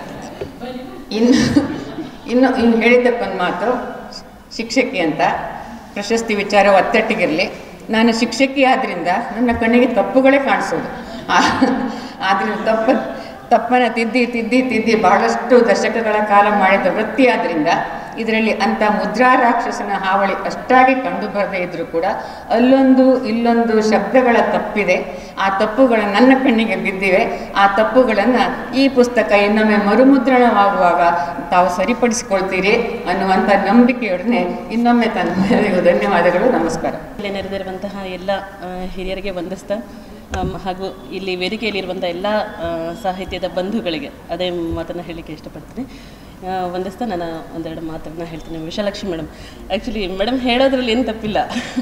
ಇನ್ನು ಇನ್ನು ಇನ್ನು ಹೇಳಿದ್ದಕ್ಕೊಂದು ಮಾತು ಶಿಕ್ಷಕಿ ಅಂತ ಪ್ರಶಸ್ತಿ ವಿಚಾರ ಒತ್ತಟ್ಟಿಗಿರಲಿ ನಾನು ಶಿಕ್ಷಕಿ ಆದ್ದರಿಂದ ನನ್ನ ಕಣ್ಣಿಗೆ ತಪ್ಪುಗಳೇ ಕಾಣಿಸೋದು ಆದ್ದರಿಂದ ತಪ್ಪ ತಪ್ಪನ್ನು ತಿದ್ದಿ ತಿದ್ದಿ ತಿದ್ದಿ ಬಹಳಷ್ಟು ದಶಕಗಳ ಕಾಲ ಮಾಡಿದ ವೃತ್ತಿ ಆದ್ದರಿಂದ ಇದರಲ್ಲಿ ಅಂಥ ಮುದ್ರಾ ರಾಕ್ಷಸನ ಹಾವಳಿ ಅಷ್ಟಾಗಿ ಕಂಡು ಬರದೇ ಇದ್ದರೂ ಕೂಡ ಅಲ್ಲೊಂದು ಇಲ್ಲೊಂದು ಶಬ್ದಗಳ ತಪ್ಪಿದೆ ಆ ತಪ್ಪುಗಳು ನನ್ನ ಕಣ್ಣಿಗೆ ಬಿದ್ದಿವೆ ಆ ತಪ್ಪುಗಳನ್ನು ಈ ಪುಸ್ತಕ ಇನ್ನೊಮ್ಮೆ ಮರುಮುದ್ರಣವಾಗುವಾಗ ತಾವು ಸರಿಪಡಿಸಿಕೊಳ್ತೀರಿ ಅನ್ನುವಂಥ ನಂಬಿಕೆಯೊಡನೆ ಇನ್ನೊಮ್ಮೆ ತನ್ನ ಧನ್ಯವಾದಗಳು ನಮಸ್ಕಾರ ಇಲ್ಲಿ ನೆರೆದಿರುವಂತಹ ಎಲ್ಲ ಆ, ಹಿರಿಯರಿಗೆ ವಂದಿಸ್ತಾ ಆಮ್, ಹಾಗೂ ಇಲ್ಲಿ ವೇದಿಕೆಯಲ್ಲಿರುವಂಥ ಎಲ್ಲ ಆ, ಸಾಹಿತ್ಯದ ಬಂಧುಗಳಿಗೆ ಅದೇ ಮಾತನ್ನು ಹೇಳಲಿಕ್ಕೆ ಇಷ್ಟಪಡ್ತೀನಿ ಆ, ವಂದಿಸ್ತಾ ನಾನು ಒಂದೆರಡು ಮಾತನ್ನ ಹೇಳ್ತೀನಿ ವಿಶಾಲಕ್ಷ್ಮಿ ಮೇಡಮ್ ಆ್ಯಕ್ಚುಲಿ ಮೇಡಮ್ ಹೇಳೋದ್ರಲ್ಲಿ ಏನು ತಪ್ಪಿಲ್ಲ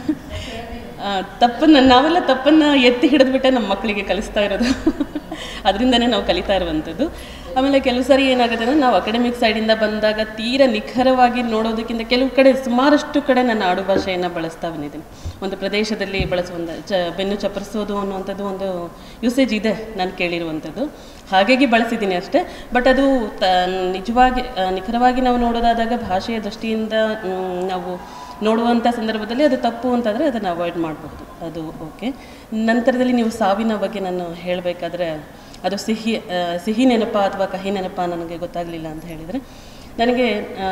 ಆ, ತಪ್ಪನ್ನು ನಾವೆಲ್ಲ ತಪ್ಪನ್ನು ಎತ್ತಿ ಹಿಡಿದ್ಬಿಟ್ಟೆ ನಮ್ಮ ಮಕ್ಕಳಿಗೆ ಕಲಿಸ್ತಾ ಇರೋದು ಅದರಿಂದನೇ ನಾವು ಕಲಿತಾ ಇರುವಂಥದ್ದು ಆಮೇಲೆ ಕೆಲವು ಸಾರಿ ಏನಾಗುತ್ತೆ ಅಂದರೆ ನಾವು ಅಕಾಡೆಮಿಕ್ ಸೈಡಿಂದ ಬಂದಾಗ ತೀರಾ ನಿಖರವಾಗಿ ನೋಡೋದಕ್ಕಿಂತ ಕೆಲವು ಕಡೆ ಸುಮಾರಷ್ಟು ಕಡೆ ನನ್ನ ಆಡು ಭಾಷೆಯನ್ನು ಬಳಸ್ತಾ ಬಂದಿದ್ದೀನಿ ಒಂದು ಪ್ರದೇಶದಲ್ಲಿ ಬಳಸುವಂಥ ಚ ಬೆನ್ನು ಚಪ್ಪರಿಸೋದು ಅನ್ನುವಂಥದ್ದು ಒಂದು ಯೂಸೇಜ್ ಇದೆ ನಾನು ಕೇಳಿರುವಂಥದ್ದು ಹಾಗಾಗಿ ಬಳಸಿದ್ದೀನಿ ಅಷ್ಟೇ ಬಟ್ ಅದು ತ ನಿಜವಾಗಿ ಆ, ನಿಖರವಾಗಿ ನಾವು ನೋಡೋದಾದಾಗ ಭಾಷೆಯ ದೃಷ್ಟಿಯಿಂದ ಮ್, ನಾವು ನೋಡುವಂಥ ಸಂದರ್ಭದಲ್ಲಿ ಅದು ತಪ್ಪು ಅಂತಂದರೆ ಅದನ್ನು ಅವಾಯ್ಡ್ ಮಾಡಬಹುದು ಅದು ಓಕೆ ನಂತರದಲ್ಲಿ ನೀವು ಸಾವಿನ ಬಗ್ಗೆ ನಾನು ಹೇಳಬೇಕಾದ್ರೆ ಅದು ಸಿಹಿ ಆ, ಸಿಹಿ ನೆನಪ ಅಥವಾ ಕಹಿ ನೆನಪ ನನಗೆ ಗೊತ್ತಾಗಲಿಲ್ಲ ಅಂತ ಹೇಳಿದರೆ ನನಗೆ ಆ,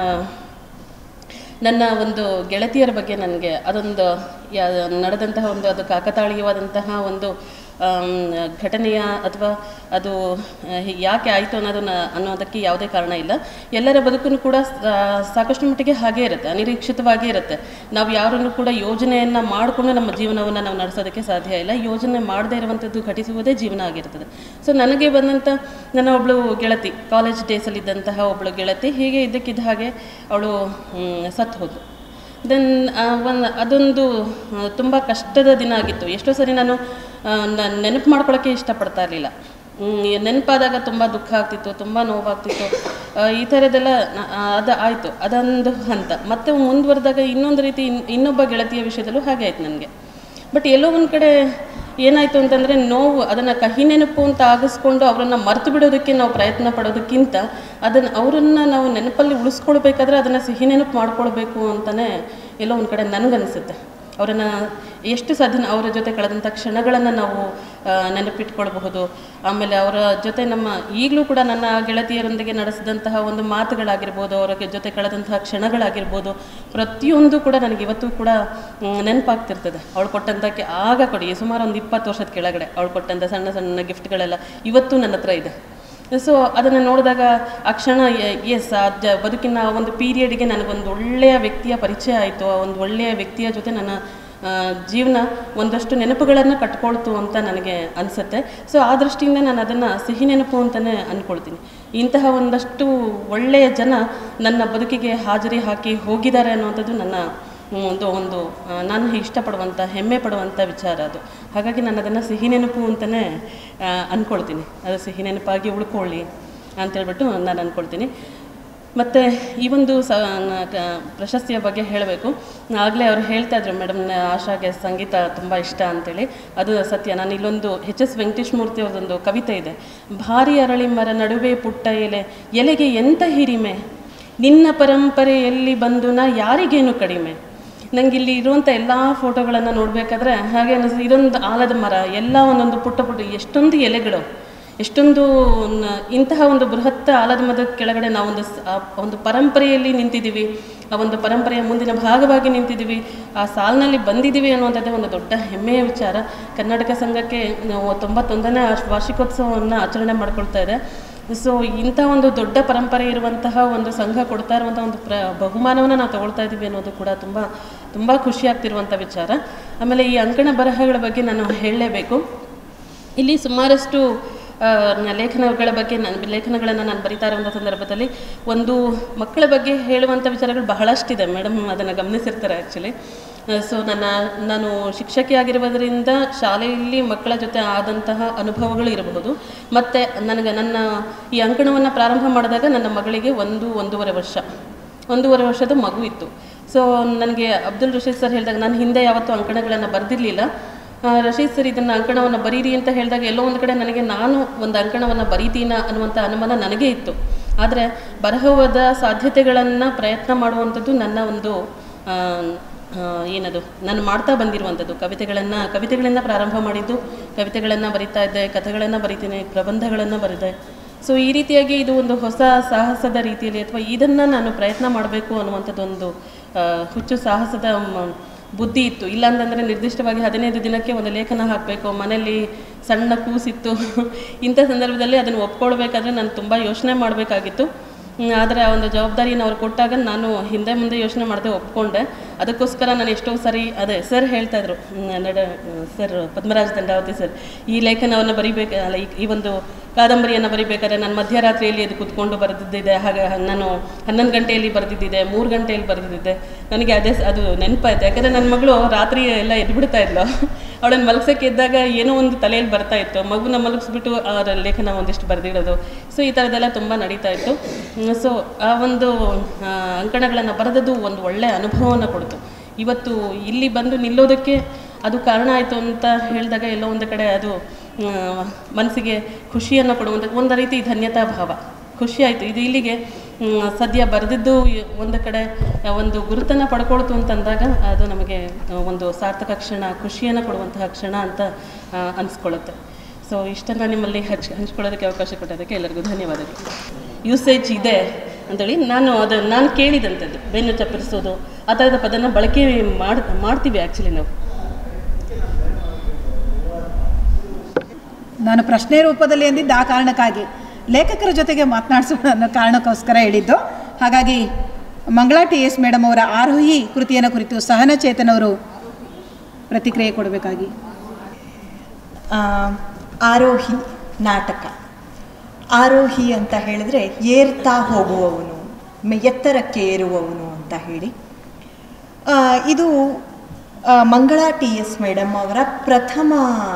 ನನ್ನ ಒಂದು ಗೆಳತಿಯರ ಬಗ್ಗೆ ನನಗೆ ಅದೊಂದು ಯಾ ನಡೆದಂತಹ ಒಂದು ಅದು ಕಾಕತಾಳೀಯವಾದಂತಹ ಒಂದು ಆಮ್, ಘಟನೆಯ ಅಥವಾ ಅದು ಆ, ಹಿ- ಯಾಕೆ ಆಯಿತು ಅನ್ನೋದನ್ನ ಅನ್ನೋದಕ್ಕೆ ಯಾವುದೇ ಕಾರಣ ಇಲ್ಲ ಎಲ್ಲರ ಬದುಕನ್ನು ಕೂಡ ಸಾ- ಸಾಕಷ್ಟು ಮಟ್ಟಿಗೆ ಹಾಗೇ ಇರುತ್ತೆ ಅನಿರೀಕ್ಷಿತವಾಗೇ ಇರುತ್ತೆ ನಾವು ಯಾರನ್ನು ಕೂಡ ಯೋಜನೆಯನ್ನು ಮಾಡಿಕೊಂಡು ನಮ್ಮ ಜೀವನವನ್ನು ನಾವು ನಡೆಸೋದಕ್ಕೆ ಸಾಧ್ಯ ಇಲ್ಲ ಯೋಜನೆ ಮಾಡದೇ ಇರುವಂಥದ್ದು ಘಟಿಸುವುದೇ ಜೀವನ ಆಗಿರ್ತದೆ ಸೊ ನನಗೆ ಬಂದಂಥ ನನ್ನ ಒಬ್ಬಳು ಗೆಳತಿ ಕಾಲೇಜ್ ಡೇಸಲ್ಲಿದ್ದಂತಹ ಒಬ್ಬಳು ಗೆಳತಿ ಹೀಗೆ ಇದ್ದಕ್ಕಿದ್ದ ಹಾಗೆ ಅವಳು ಸತ್ತು ಹೋದ್ಲು ದೆನ್ ಒಂದು ಅದೊಂದು ತುಂಬ ಕಷ್ಟದ ದಿನ ಆಗಿತ್ತು ಎಷ್ಟೋ ಸರಿ ನಾನು ನಾನು ನೆನಪು ಮಾಡ್ಕೊಳ್ಳೋಕ್ಕೆ ಇಷ್ಟಪಡ್ತಾ ಇರಲಿಲ್ಲ ನೆನಪಾದಾಗ ತುಂಬ ದುಃಖ ಆಗ್ತಿತ್ತು ತುಂಬ ನೋವಾಗ್ತಿತ್ತು ಆ, ಈ ಥರದ್ದೆಲ್ಲ ನ- ಆ, ಅದು ಆಯಿತು ಅದೊಂದು ಹಂತ ಮತ್ತೆ ಮುಂದುವರೆದಾಗ ಇನ್ನೊಂದು ರೀತಿ ಇನ್- ಇನ್ನೊಬ್ಬ ಗೆಳತಿಯ ವಿಷಯದಲ್ಲೂ ಹಾಗೆ ಆಯ್ತು ನನಗೆ ಬಟ್ ಎಲ್ಲೋ ಒಂದು ಕಡೆ ಏನಾಯಿತು ಅಂತಂದರೆ ನೋವು ಅದನ್ನು ಕಹಿ ನೆನಪು ಅಂತ ಆಗಿಸ್ಕೊಂಡು ಅವರನ್ನು ಮರೆತು ಬಿಡೋದಕ್ಕೆ ನಾವು ಪ್ರಯತ್ನ ಪಡೋದಕ್ಕಿಂತ ಅದನ್ನು ಅವರನ್ನು ನಾವು ನೆನಪಲ್ಲಿ ಉಳಿಸ್ಕೊಳ್ಬೇಕಾದ್ರೆ ಅದನ್ನು ಸಿಹಿ ನೆನಪು ಮಾಡ್ಕೊಳ್ಬೇಕು ಅಂತಲೇ ಎಲ್ಲೋ ಒಂದು ಕಡೆ ನನಗನ್ಸುತ್ತೆ ಅವರನ್ನು ಎಷ್ಟು ಸಾಧ್ಯ ಅವರ ಜೊತೆ ಕಳೆದಂಥ ಕ್ಷಣಗಳನ್ನು ನಾವು ಆ, ನೆನಪಿಟ್ಕೊಳ್ಬಹುದು ಆಮೇಲೆ ಅವರ ಜೊತೆ ನಮ್ಮ ಈಗಲೂ ಕೂಡ ನನ್ನ ಗೆಳತಿಯರೊಂದಿಗೆ ನಡೆಸಿದಂತಹ ಒಂದು ಮಾತುಗಳಾಗಿರ್ಬೋದು ಅವರ ಜೊತೆ ಕಳೆದಂತಹ ಕ್ಷಣಗಳಾಗಿರ್ಬೋದು ಪ್ರತಿಯೊಂದು ಕೂಡ ನನಗೆ ಇವತ್ತು ಕೂಡ ಮ್, ನೆನಪಾಗ್ತಿರ್ತದೆ ಅವಳು ಕೊಟ್ಟಂಥಕ್ಕೆ ಆಗ ಕೊಡಿ ಸುಮಾರು ಒಂದು ಇಪ್ಪತ್ತು ವರ್ಷದ ಕೆಳಗಡೆ ಅವಳು ಕೊಟ್ಟಂಥ ಸಣ್ಣ ಸಣ್ಣ ಗಿಫ್ಟ್ಗಳೆಲ್ಲ ಇವತ್ತು ನನ್ನ ಹತ್ರ ಇದೆ ಸೊ ಅದನ್ನು ನೋಡಿದಾಗ ಆ ಕ್ಷಣ ಎಸ್ ಆ ಜ ಬದುಕಿನ ಆ ಒಂದು ಪೀರಿಯಡ್ಗೆ ನನಗೊಂದು ಒಳ್ಳೆಯ ವ್ಯಕ್ತಿಯ ಪರಿಚಯ ಆಯಿತು ಆ ಒಂದು ಒಳ್ಳೆಯ ವ್ಯಕ್ತಿಯ ಜೊತೆ ನನ್ನ ಆ, ಜೀವನ ಒಂದಷ್ಟು ನೆನಪುಗಳನ್ನು ಕಟ್ಕೊಳ್ತು ಅಂತ ನನಗೆ ಅನಿಸುತ್ತೆ ಸೊ ಆ ದೃಷ್ಟಿಯಿಂದ ನಾನು ಅದನ್ನು ಸಿಹಿ ನೆನಪು ಅಂತಲೇ ಅಂದ್ಕೊಳ್ತೀನಿ ಇಂತಹ ಒಂದಷ್ಟು ಒಳ್ಳೆಯ ಜನ ನನ್ನ ಬದುಕಿಗೆ ಹಾಜರಿ ಹಾಕಿ ಹೋಗಿದ್ದಾರೆ ಅನ್ನುವಂಥದ್ದು ನನ್ನ ಮ್, ಒಂದು ಒಂದು ಆ, ನಾನು ಇಷ್ಟಪಡುವಂಥ ಹೆಮ್ಮೆ ಪಡುವಂಥ ವಿಚಾರ ಅದು ಹಾಗಾಗಿ ನಾನು ಅದನ್ನು ಸಿಹಿ ನೆನಪು ಅಂತಲೇ ಅಂದ್ಕೊಳ್ತೀನಿ ಅದು ಸಿಹಿ ನೆನಪಾಗಿ ಉಳ್ಕೊಳ್ಳಿ ಅಂತೇಳ್ಬಿಟ್ಟು ನಾನು ಅಂದ್ಕೊಳ್ತೀನಿ ಮತ್ತು ಈ ಒಂದು ಸ ನ- ಕ- ಪ್ರಶಸ್ತಿಯ ಬಗ್ಗೆ ಹೇಳಬೇಕು ಆಗಲೇ ಅವ್ರು ಹೇಳ್ತಾ ಇದ್ರು ಮೇಡಮ್ ಆಶಾಗೆ ಸಂಗೀತ ತುಂಬ ಇಷ್ಟ ಅಂತೇಳಿ ಅದು ಸತ್ಯ ನಾನು ಇಲ್ಲೊಂದು ಎಚ್ ಎಸ್ ವೆಂಕಟೇಶ್ ಮೂರ್ತಿ ಅವ್ರದ್ದೊಂದು ಕವಿತೆ ಇದೆ ಭಾರಿ ಅರಳಿ ಮರ ನಡುವೆ ಪುಟ್ಟ ಎಲೆ ಎಲೆಗೆ ಎಂಥ ಹಿರಿಮೆ ನಿನ್ನ ಪರಂಪರೆಯಲ್ಲಿ ಬಂದು ನಾ ಯಾರಿಗೇನು ಕಡಿಮೆ ನಂಗೆ ಇಲ್ಲಿ ಇರುವಂಥ ಎಲ್ಲ ಫೋಟೋಗಳನ್ನು ನೋಡಬೇಕಾದ್ರೆ ಹಾಗೆ ಅನಿಸ್ತು ಇದೊಂದು ಆಲದ ಮರ ಎಲ್ಲ ಒಂದೊಂದು ಪುಟ್ಟ ಪುಟ್ಟ ಎಷ್ಟೊಂದು ಎಲೆಗಳು ಎಷ್ಟೊಂದು ನ- ಇಂತಹ ಒಂದು ಬೃಹತ್ತ ಆಲದ ಮರದ ಕೆಳಗಡೆ ನಾವೊಂದು ಸ- ಆ ಒಂದು ಪರಂಪರೆಯಲ್ಲಿ ನಿಂತಿದ್ದೀವಿ ಆ ಒಂದು ಪರಂಪರೆಯ ಮುಂದಿನ ಭಾಗವಾಗಿ ನಿಂತಿದ್ದೀವಿ ಆ ಸಾಲಿನಲ್ಲಿ ಬಂದಿದ್ದೀವಿ ಅನ್ನುವಂಥದ್ದೇ ಒಂದು ದೊಡ್ಡ ಹೆಮ್ಮೆಯ ವಿಚಾರ ಕರ್ನಾಟಕ ಸಂಘಕ್ಕೆ ನಾವು ತೊಂಬತ್ತೊಂದನೇ ಆಶ್- ವಾರ್ಷಿಕೋತ್ಸವವನ್ನು ಆಚರಣೆ ಮಾಡ್ಕೊಳ್ತಾ ಇದೆ ಸೊ ಇಂಥ ಒಂದು ದೊಡ್ಡ ಪರಂಪರೆ ಇರುವಂತಹ ಒಂದು ಸಂಘ ಕೊಡ್ತಾ ಇರುವಂಥ ಒಂದು ಪ್ರ ಬಹುಮಾನವನ್ನು ನಾವು ತಗೊಳ್ತಾ ಇದ್ದೀವಿ ಅನ್ನೋದು ಕೂಡ ತುಂಬ ತುಂಬ ಖುಷಿಯಾಗ್ತಿರುವಂಥ ವಿಚಾರ ಆಮೇಲೆ ಈ ಅಂಕಣ ಬರಹಗಳ ಬಗ್ಗೆ ನಾನು ಹೇಳಲೇಬೇಕು ಇಲ್ಲಿ ಸುಮಾರಷ್ಟು ಆ, ನ- ಲೇಖನಗಳ ಬಗ್ಗೆ ನಾನು ಲೇಖನಗಳನ್ನು ನಾನು ಬರಿತಾ ಇರುವಂಥ ಸಂದರ್ಭದಲ್ಲಿ ಒಂದು ಮಕ್ಕಳ ಬಗ್ಗೆ ಹೇಳುವಂಥ ವಿಚಾರಗಳು ಬಹಳಷ್ಟಿದೆ ಮೇಡಮ್ ಅದನ್ನು ಗಮನಿಸಿರ್ತಾರೆ ಆ್ಯಕ್ಚುಲಿ ಸೊ ನನ್ನ ನಾನು ಶಿಕ್ಷಕಿಯಾಗಿರುವುದರಿಂದ ಶಾಲೆಯಲ್ಲಿ ಮಕ್ಕಳ ಜೊತೆ ಆದಂತಹ ಅನುಭವಗಳು ಇರಬಹುದು ಮತ್ತು ನನಗೆ ನನ್ನ ಈ ಅಂಕಣವನ್ನು ಪ್ರಾರಂಭ ಮಾಡಿದಾಗ ನನ್ನ ಮಗಳಿಗೆ ಒಂದು ಒಂದೂವರೆ ವರ್ಷ ಒಂದೂವರೆ ವರ್ಷದ ಮಗು ಇತ್ತು ಸೊ ನನಗೆ ಅಬ್ದುಲ್ ರಶೀದ್ ಸರ್ ಹೇಳಿದಾಗ ನಾನು ಹಿಂದೆ ಯಾವತ್ತೂ ಅಂಕಣಗಳನ್ನು ಬರೆದಿರಲಿಲ್ಲ ರಶೀದ್ ಸರ್ ಇದನ್ನು ಅಂಕಣವನ್ನು ಬರೀರಿ ಅಂತ ಹೇಳಿದಾಗ ಎಲ್ಲೋ ಒಂದು ಕಡೆ ನನಗೆ ನಾನು ಒಂದು ಅಂಕಣವನ್ನು ಬರೀತೀನ ಅನ್ನುವಂಥ ಅನುಮಾನ ನನಗೆ ಇತ್ತು ಆದರೆ ಬರಹವಾದ ಸಾಧ್ಯತೆಗಳನ್ನು ಪ್ರಯತ್ನ ಮಾಡುವಂಥದ್ದು ನನ್ನ ಒಂದು ಆ, ಆ, ಏನದು ನಾನು ಮಾಡ್ತಾ ಬಂದಿರುವಂಥದ್ದು ಕವಿತೆಗಳನ್ನು ಕವಿತೆಗಳಿಂದ ಪ್ರಾರಂಭ ಮಾಡಿದ್ದು ಕವಿತೆಗಳನ್ನು ಬರಿತಾ ಇದ್ದೆ ಕಥೆಗಳನ್ನು ಬರಿತೀನಿ ಪ್ರಬಂಧಗಳನ್ನು ಬರೆದೆ ಸೊ ಈ ರೀತಿಯಾಗಿ ಇದು ಒಂದು ಹೊಸ ಸಾಹಸದ ರೀತಿಯಲ್ಲಿ ಅಥವಾ ಇದನ್ನು ನಾನು ಪ್ರಯತ್ನ ಮಾಡಬೇಕು ಅನ್ನುವಂಥದ್ದೊಂದು ಆ, ಹುಚ್ಚು ಸಾಹಸದ ಮ- ಬುದ್ಧಿ ಇತ್ತು ಇಲ್ಲಾಂತಂದರೆ ನಿರ್ದಿಷ್ಟವಾಗಿ ಹದಿನೈದು ದಿನಕ್ಕೆ ಒಂದು ಲೇಖನ ಹಾಕಬೇಕು ಮನೆಯಲ್ಲಿ ಸಣ್ಣ ಕೂಸಿತ್ತು ಇಂಥ ಸಂದರ್ಭದಲ್ಲಿ ಅದನ್ನು ಒಪ್ಕೊಳ್ಬೇಕಾದ್ರೆ ನಾನು ತುಂಬ ಯೋಚನೆ ಮಾಡಬೇಕಾಗಿತ್ತು ಆದರೆ ಆ ಒಂದು ಜವಾಬ್ದಾರಿಯನ್ನು ಅವ್ರು ಕೊಟ್ಟಾಗ ನಾನು ಹಿಂದೆ ಮುಂದೆ ಯೋಚನೆ ಮಾಡದೆ ಒಪ್ಕೊಂಡೆ ಅದಕ್ಕೋಸ್ಕರ ನಾನು ಎಷ್ಟೋ ಸರಿ ಅದೇ ಸರ್ ಹೇಳ್ತಾ ಇದ್ರು ಹ್ಮ್, ನಡ ಸರ್ ಪದ್ಮರಾಜ್ ದಂಡಾವತಿ ಸರ್ ಈ ಲೇಖನವನ್ನು ಬರಿಬೇಕು ಅಲ್ಲ ಈ- ಈ ಒಂದು ಕಾದಂಬರಿಯನ್ನು ಬರಿಬೇಕಾದ್ರೆ ನಾನು ಮಧ್ಯರಾತ್ರಿಯಲ್ಲಿ ಅದು ಕೂತ್ಕೊಂಡು ಬರೆದಿದ್ದಿದೆ ಹಾಗೆ ನಾನು ಹನ್ನೊಂದು ಗಂಟೆಯಲ್ಲಿ ಬರೆದಿದ್ದಿದೆ ಮೂರು ಗಂಟೆಯಲ್ಲಿ ಬರೆದಿದ್ದೆ ನನಗೆ ಅದೇ ಸ- ಅದು ನೆನಪಾಯ್ತು ಯಾಕಂದರೆ ನನ್ನ ಮಗಳು ರಾತ್ರಿ ಎಲ್ಲ ಎದ್ಬಿಡ್ತಾ ಇದ್ಲು ಅವಳನ್ನು ಮಲಗ್ಸಕ್ಕೆ ಇದ್ದಾಗ ಏನೋ ಒಂದು ತಲೆಯಲ್ಲಿ ಬರ್ತಾ ಇತ್ತು ಮಗುನ ಮಲಗಿಸ್ಬಿಟ್ಟು ಅವರ ಲೇಖನ ಒಂದಿಷ್ಟು ಬರೆದಿಡೋದು ಸೊ ಈ ಥರದ್ದೆಲ್ಲ ತುಂಬ ನಡೀತಾ ಇತ್ತು ಸೊ ಆ ಒಂದು ಆ, ಅಂಕಣಗಳನ್ನು ಬರೆದದ್ದು ಒಂದು ಒಳ್ಳೆಯ ಅನುಭವವನ್ನು ಕೊಡ್ತು ಇವತ್ತು ಇಲ್ಲಿ ಬಂದು ನಿಲ್ಲೋದಕ್ಕೆ ಅದು ಕಾರಣ ಆಯಿತು ಅಂತ ಹೇಳಿದಾಗ ಎಲ್ಲೋ ಒಂದು ಕಡೆ ಅದು ಆ, ಮನಸ್ಸಿಗೆ ಖುಷಿಯನ್ನು ಕೊಡುವಂಥ ಒಂದು ರೀತಿ ಧನ್ಯತಾ ಭಾವ ಖುಷಿ ಆಯಿತು ಇದು ಇಲ್ಲಿಗೆ ಮ್, ಸದ್ಯ ಬರೆದಿದ್ದು ಈ- ಒಂದು ಕಡೆ ಒಂದು ಗುರುತನ್ನು ಪಡ್ಕೊಳ್ತು ಅಂತಂದಾಗ ಅದು ನಮಗೆ ಆ, ಒಂದು ಸಾರ್ಥಕ ಕ್ಷಣ ಖುಷಿಯನ್ನು ಕೊಡುವಂತಹ ಕ್ಷಣ ಅಂತ ಆ, ಅನಿಸ್ಕೊಳ್ಳುತ್ತೆ ಸೊ ಇಷ್ಟನ್ನು ನಿಮ್ಮಲ್ಲಿ ಹಂಚ್ ಹಂಚ್ಕೊಳ್ಳೋದಕ್ಕೆ ಅವಕಾಶ ಕೊಟ್ಟೋದಕ್ಕೆ ಎಲ್ಲರಿಗೂ ಧನ್ಯವಾದಗಳು ಯೂಸೇಜ್ ಇದೆ ಅಂತೇಳಿ ನಾನು ಅದು ನಾನು ಕೇಳಿದಂಥದ್ದು ಬೆನ್ನು ಚಪ್ಪರಿಸೋದು ಆ ಥರದ ಪದನ ಬಳಕೆ ಮಾಡಿ ಮಾಡ್ತೀವಿ ಆ್ಯಕ್ಚುಲಿ ನಾವು ನಾನು ಪ್ರಶ್ನೆ ರೂಪದಲ್ಲಿ ಎಂದಿದ್ದ ಆ ಕಾರಣಕ್ಕಾಗಿ ಲೇಖಕರ ಜೊತೆಗೆ ಮಾತನಾಡಿಸೋಣ ಅನ್ನೋ ಕಾರಣಕ್ಕೋಸ್ಕರ ಹೇಳಿದ್ದು ಹಾಗಾಗಿ ಮಂಗಳಾ ಟಿ ಎಸ್ ಮೇಡಮ್ ಅವರ ಆರೋಹಿ ಕೃತಿಯನ್ನು ಕುರಿತು ಸಹನ ಚೇತನ್ ಅವರು ಪ್ರತಿಕ್ರಿಯೆ ಕೊಡಬೇಕಾಗಿ ಆ, ಆರೋಹಿ ನಾಟಕ ಆರೋಹಿ ಅಂತ ಹೇಳಿದ್ರೆ ಏರ್ತಾ ಹೋಗುವವನು ಮೆ- ಎತ್ತರಕ್ಕೆ ಏರುವವನು ಅಂತ ಹೇಳಿ ಆ, ಇದು ಆ, ಮಂಗಳಾ ಟಿ ಎಸ್ ಮೇಡಮ್ ಅವರ ಪ್ರಥಮ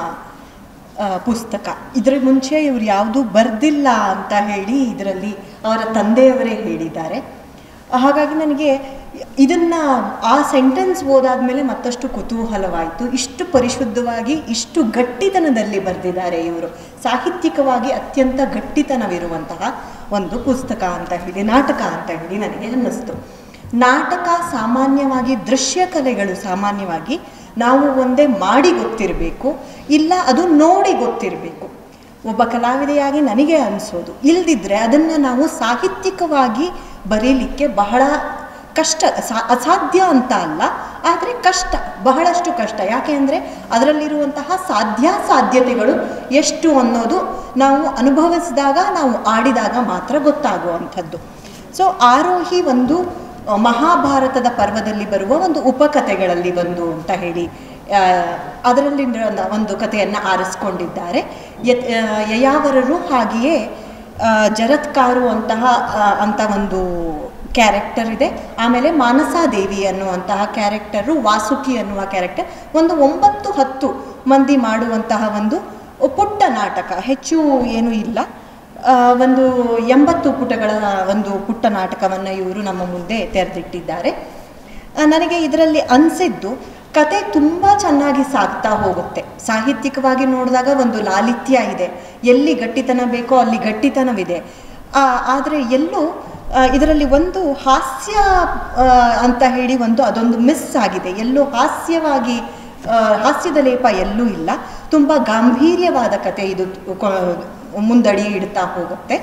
ಆ, ಪುಸ್ತಕ ಇದರ ಮುಂಚೆ ಇವರು ಯಾವುದೂ ಬರೆದಿಲ್ಲ ಅಂತ ಹೇಳಿ ಇದರಲ್ಲಿ ಅವರ ತಂದೆಯವರೇ ಹೇಳಿದ್ದಾರೆ ಹಾಗಾಗಿ ನನಗೆ ಇದನ್ನು ಆ ಸೆಂಟೆನ್ಸ್ ಓದಾದ್ಮೇಲೆ ಮತ್ತಷ್ಟು ಕುತೂಹಲವಾಯಿತು ಇಷ್ಟು ಪರಿಶುದ್ಧವಾಗಿ ಇಷ್ಟು ಗಟ್ಟಿತನದಲ್ಲಿ ಬರೆದಿದ್ದಾರೆ ಇವರು ಸಾಹಿತ್ಯಿಕವಾಗಿ ಅತ್ಯಂತ ಗಟ್ಟಿತನವಿರುವಂತಹ ಒಂದು ಪುಸ್ತಕ ಅಂತ ಹೇಳಿ ನಾಟಕ ಅಂತ ಹೇಳಿ ನನಗೆ ಅನ್ನಿಸ್ತು ನಾಟಕ ಸಾಮಾನ್ಯವಾಗಿ ದೃಶ್ಯ ಕಲೆಗಳು ಸಾಮಾನ್ಯವಾಗಿ ನಾವು ಒಂದೇ ಮಾಡಿ ಗೊತ್ತಿರಬೇಕು ಇಲ್ಲ ಅದು ನೋಡಿ ಗೊತ್ತಿರಬೇಕು ಒಬ್ಬ ಕಲಾವಿದೆಯಾಗಿ ನನಗೆ ಅನಿಸೋದು ಇಲ್ದಿದ್ರೆ ಅದನ್ನು ನಾವು ಸಾಹಿತ್ಯಿಕವಾಗಿ ಬರೀಲಿಕ್ಕೆ ಬಹಳ ಕಷ್ಟ ಸಾ ಅಸಾಧ್ಯ ಅಂತ ಅಲ್ಲ ಆದರೆ ಕಷ್ಟ ಬಹಳಷ್ಟು ಕಷ್ಟ ಯಾಕೆ ಅಂದರೆ ಅದರಲ್ಲಿರುವಂತಹ ಸಾಧ್ಯಾಸಾಧ್ಯತೆಗಳು ಎಷ್ಟು ಅನ್ನೋದು ನಾವು ಅನುಭವಿಸಿದಾಗ ನಾವು ಆಡಿದಾಗ ಮಾತ್ರ ಗೊತ್ತಾಗುವಂಥದ್ದು ಸೊ ಆರೋಹಿ ಒಂದು ಆ, ಮಹಾಭಾರತದ ಪರ್ವದಲ್ಲಿ ಬರುವ ಒಂದು ಉಪಕಥೆಗಳಲ್ಲಿ ಒಂದು ಅಂತ ಹೇಳಿ ಆ, ಅದರಲ್ಲಿ ಒಂದು ಕಥೆಯನ್ನು ಆರಿಸ್ಕೊಂಡಿದ್ದಾರೆ ಯತ್- ಆ, ಯಯಾವರರು ಹಾಗೆಯೇ ಆ, ಜರತ್ಕಾರು ಅಂತಹ ಆ, ಅಂತ ಒಂದು ಕ್ಯಾರೆಕ್ಟರ್ ಇದೆ ಆಮೇಲೆ ಮಾನಸಾದೇವಿ ಅನ್ನುವಂತಹ ಕ್ಯಾರೆಕ್ಟರು ವಾಸುಕಿ ಅನ್ನುವ ಕ್ಯಾರೆಕ್ಟರ್ ಒಂದು ಒಂಬತ್ತು ಹತ್ತು ಮಂದಿ ಮಾಡುವಂತಹ ಒಂದು ಪುಟ್ಟ ನಾಟಕ ಹೆಚ್ಚು ಏನೂ ಇಲ್ಲ ಆ, ಒಂದು ಎಂಬತ್ತು ಪುಟಗಳ ಒಂದು ಪುಟ್ಟ ನಾಟಕವನ್ನು ಇವರು ನಮ್ಮ ಮುಂದೆ ತೆರೆದಿಟ್ಟಿದ್ದಾರೆ ಆ, ನನಗೆ ಇದರಲ್ಲಿ ಅನಿಸಿದ್ದು ಕತೆ ತುಂಬ ಚೆನ್ನಾಗಿ ಸಾಗ್ತಾ ಹೋಗುತ್ತೆ ಸಾಹಿತ್ಯಿಕವಾಗಿ ನೋಡಿದಾಗ ಒಂದು ಲಾಲಿತ್ಯ ಇದೆ ಎಲ್ಲಿ ಗಟ್ಟಿತನ ಬೇಕೋ ಅಲ್ಲಿ ಗಟ್ಟಿತನವಿದೆ ಆದರೆ ಎಲ್ಲೂ ಆ, ಇದರಲ್ಲಿ ಒಂದು ಹಾಸ್ಯ ಆ, ಅಂತ ಹೇಳಿ ಒಂದು ಅದೊಂದು ಮಿಸ್ ಆಗಿದೆ ಎಲ್ಲೂ ಹಾಸ್ಯವಾಗಿ ಆ, ಹಾಸ್ಯದ ಲೇಪ ಎಲ್ಲೂ ಇಲ್ಲ ತುಂಬ ಗಾಂಭೀರ್ಯವಾದ ಕತೆ ಇದು ಕೊ- ಮುಂದಡಿ ಇಡ್ತಾ ಹೋಗುತ್ತೆ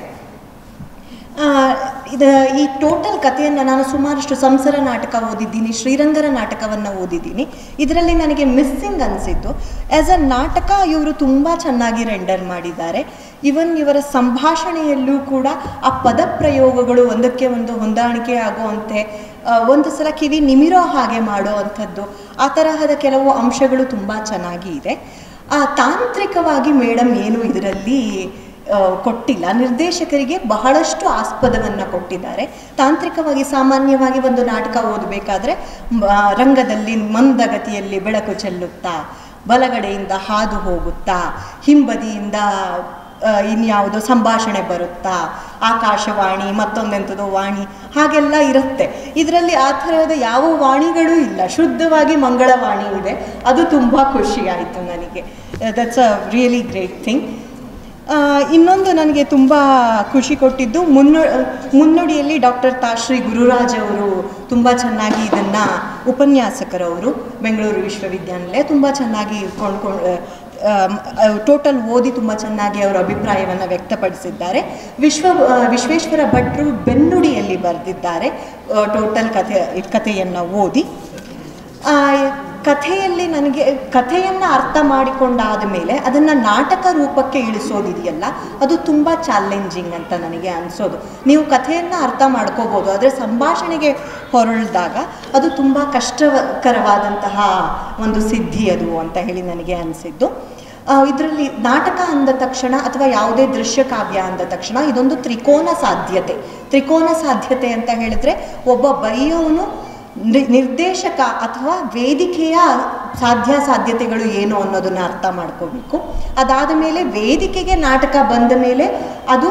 ಆ, ಇದು ಈ ಟೋಟಲ್ ಕಥೆಯನ್ನು ನಾನು ಸುಮಾರಷ್ಟು ಸಂಸರ ನಾಟಕ ಓದಿದ್ದೀನಿ ಶ್ರೀರಂಗರ ನಾಟಕವನ್ನು ಓದಿದ್ದೀನಿ ಇದರಲ್ಲಿ ನನಗೆ ಮಿಸ್ಸಿಂಗ್ ಅನಿಸಿದ್ದು ಆ್ಯಸ್ ಅ ನಾಟಕ ಇವರು ತುಂಬ ಚೆನ್ನಾಗಿ ರೆಂಡರ್ ಮಾಡಿದ್ದಾರೆ ಇವನ್ ಇವರ ಸಂಭಾಷಣೆಯಲ್ಲೂ ಕೂಡ ಆ ಪದ ಪ್ರಯೋಗಗಳು ಒಂದಕ್ಕೆ ಒಂದು ಹೊಂದಾಣಿಕೆ ಆಗುವಂತೆ ಆ, ಒಂದು ಸಲ ಕಿವಿ ನಿಮಿರೋ ಹಾಗೆ ಮಾಡೋ ಅಂಥದ್ದು ಆ ತರಹದ ಕೆಲವು ಅಂಶಗಳು ತುಂಬ ಚೆನ್ನಾಗಿ ಇದೆ ಆ ತಾಂತ್ರಿಕವಾಗಿ ಮೇಡಮ್ ಏನು ಇದರಲ್ಲಿ ಆ, ಕೊಟ್ಟಿಲ್ಲ ನಿರ್ದೇಶಕರಿಗೆ ಬಹಳಷ್ಟು ಆಸ್ಪದವನ್ನು ಕೊಟ್ಟಿದ್ದಾರೆ ತಾಂತ್ರಿಕವಾಗಿ ಸಾಮಾನ್ಯವಾಗಿ ಒಂದು ನಾಟಕ ಓದಬೇಕಾದ್ರೆ ರಂಗದಲ್ಲಿ ಮಂದಗತಿಯಲ್ಲಿ ಬೆಳಕು ಚೆಲ್ಲುತ್ತಾ ಬಲಗಡೆಯಿಂದ ಹಾದು ಹೋಗುತ್ತಾ ಹಿಂಬದಿಯಿಂದ ಆ, ಇನ್ಯಾವುದೋ ಸಂಭಾಷಣೆ ಬರುತ್ತಾ ಆಕಾಶವಾಣಿ ಮತ್ತೊಂದೆಂಥದೋ ವಾಣಿ ಹಾಗೆಲ್ಲ ಇರುತ್ತೆ ಇದರಲ್ಲಿ ಆ ಥರದ ಯಾವ ವಾಣಿಗಳೂ ಇಲ್ಲ ಶುದ್ಧವಾಗಿ ಮಂಗಳವಾಣಿ ಇದೆ ಅದು ತುಂಬ ಖುಷಿ ಆಯಿತು ನನಗೆ that's a really great thing ಇನ್ನೊಂದು ನನಗೆ ತುಂಬ ಖುಷಿ ಕೊಟ್ಟಿದ್ದು ಮುನ್ನೊ ಮುನ್ನುಡಿಯಲ್ಲಿ ಡಾಕ್ಟರ್ ತಾಶ್ರೀ ಗುರುರಾಜ್ ಅವರು ತುಂಬ ಚೆನ್ನಾಗಿ ಇದನ್ನು ಉಪನ್ಯಾಸಕರವರು ಬೆಂಗಳೂರು ವಿಶ್ವವಿದ್ಯಾನಿಲಯ ತುಂಬ ಚೆನ್ನಾಗಿ ಕೊಂಡ್ಕೊಂಡು ಟೋಟಲ್ ಓದಿ ತುಂಬ ಚೆನ್ನಾಗಿ ಅವರ ಅಭಿಪ್ರಾಯವನ್ನು ವ್ಯಕ್ತಪಡಿಸಿದ್ದಾರೆ ವಿಶ್ವ ಆ, ವಿಶ್ವೇಶ್ವರ ಭಟ್ರು ಬೆನ್ನುಡಿಯಲ್ಲಿ ಬರೆದಿದ್ದಾರೆ ಟೋಟಲ್ ಕಥೆ ಕಥೆಯನ್ನು ಓದಿ ಆ, ಕಥೆಯಲ್ಲಿ ನನಗೆ ಕಥೆಯನ್ನು ಅರ್ಥ ಮಾಡಿಕೊಂಡಾದ ಮೇಲೆ ಅದನ್ನು ನಾಟಕ ರೂಪಕ್ಕೆ ಇಳಿಸೋದಿದೆಯಲ್ಲ ಅದು ತುಂಬ ಚಾಲೆಂಜಿಂಗ್ ಅಂತ ನನಗೆ ಅನಿಸೋದು ನೀವು ಕಥೆಯನ್ನು ಅರ್ಥ ಮಾಡ್ಕೋಬೋದು ಆದರೆ ಸಂಭಾಷಣೆಗೆ ಹೊರಳಿದಾಗ ಅದು ತುಂಬ ಕಷ್ಟಕರವಾದಂತಹ ಒಂದು ಸಿದ್ಧಿ ಅದು ಅಂತ ಹೇಳಿ ನನಗೆ ಅನಿಸಿದ್ದು ಇದರಲ್ಲಿ ನಾಟಕ ಅಂದ ತಕ್ಷಣ ಅಥವಾ ಯಾವುದೇ ದೃಶ್ಯ ಕಾವ್ಯ ಅಂದ ತಕ್ಷಣ ಇದೊಂದು ತ್ರಿಕೋನ ಸಾಧ್ಯತೆ ತ್ರಿಕೋನ ಸಾಧ್ಯತೆ ಅಂತ ಹೇಳಿದ್ರೆ ಒಬ್ಬ ಬರೆಯೋನು ನಿ- ನಿರ್ದೇಶಕ ಅಥವಾ ವೇದಿಕೆಯ ಸಾಧ್ಯ ಸಾಧ್ಯತೆಗಳು ಏನು ಅನ್ನೋದನ್ನ ಅರ್ಥ ಮಾಡ್ಕೋಬೇಕು ಅದಾದ ಮೇಲೆ ವೇದಿಕೆಗೆ ನಾಟಕ ಬಂದ ಮೇಲೆ ಅದು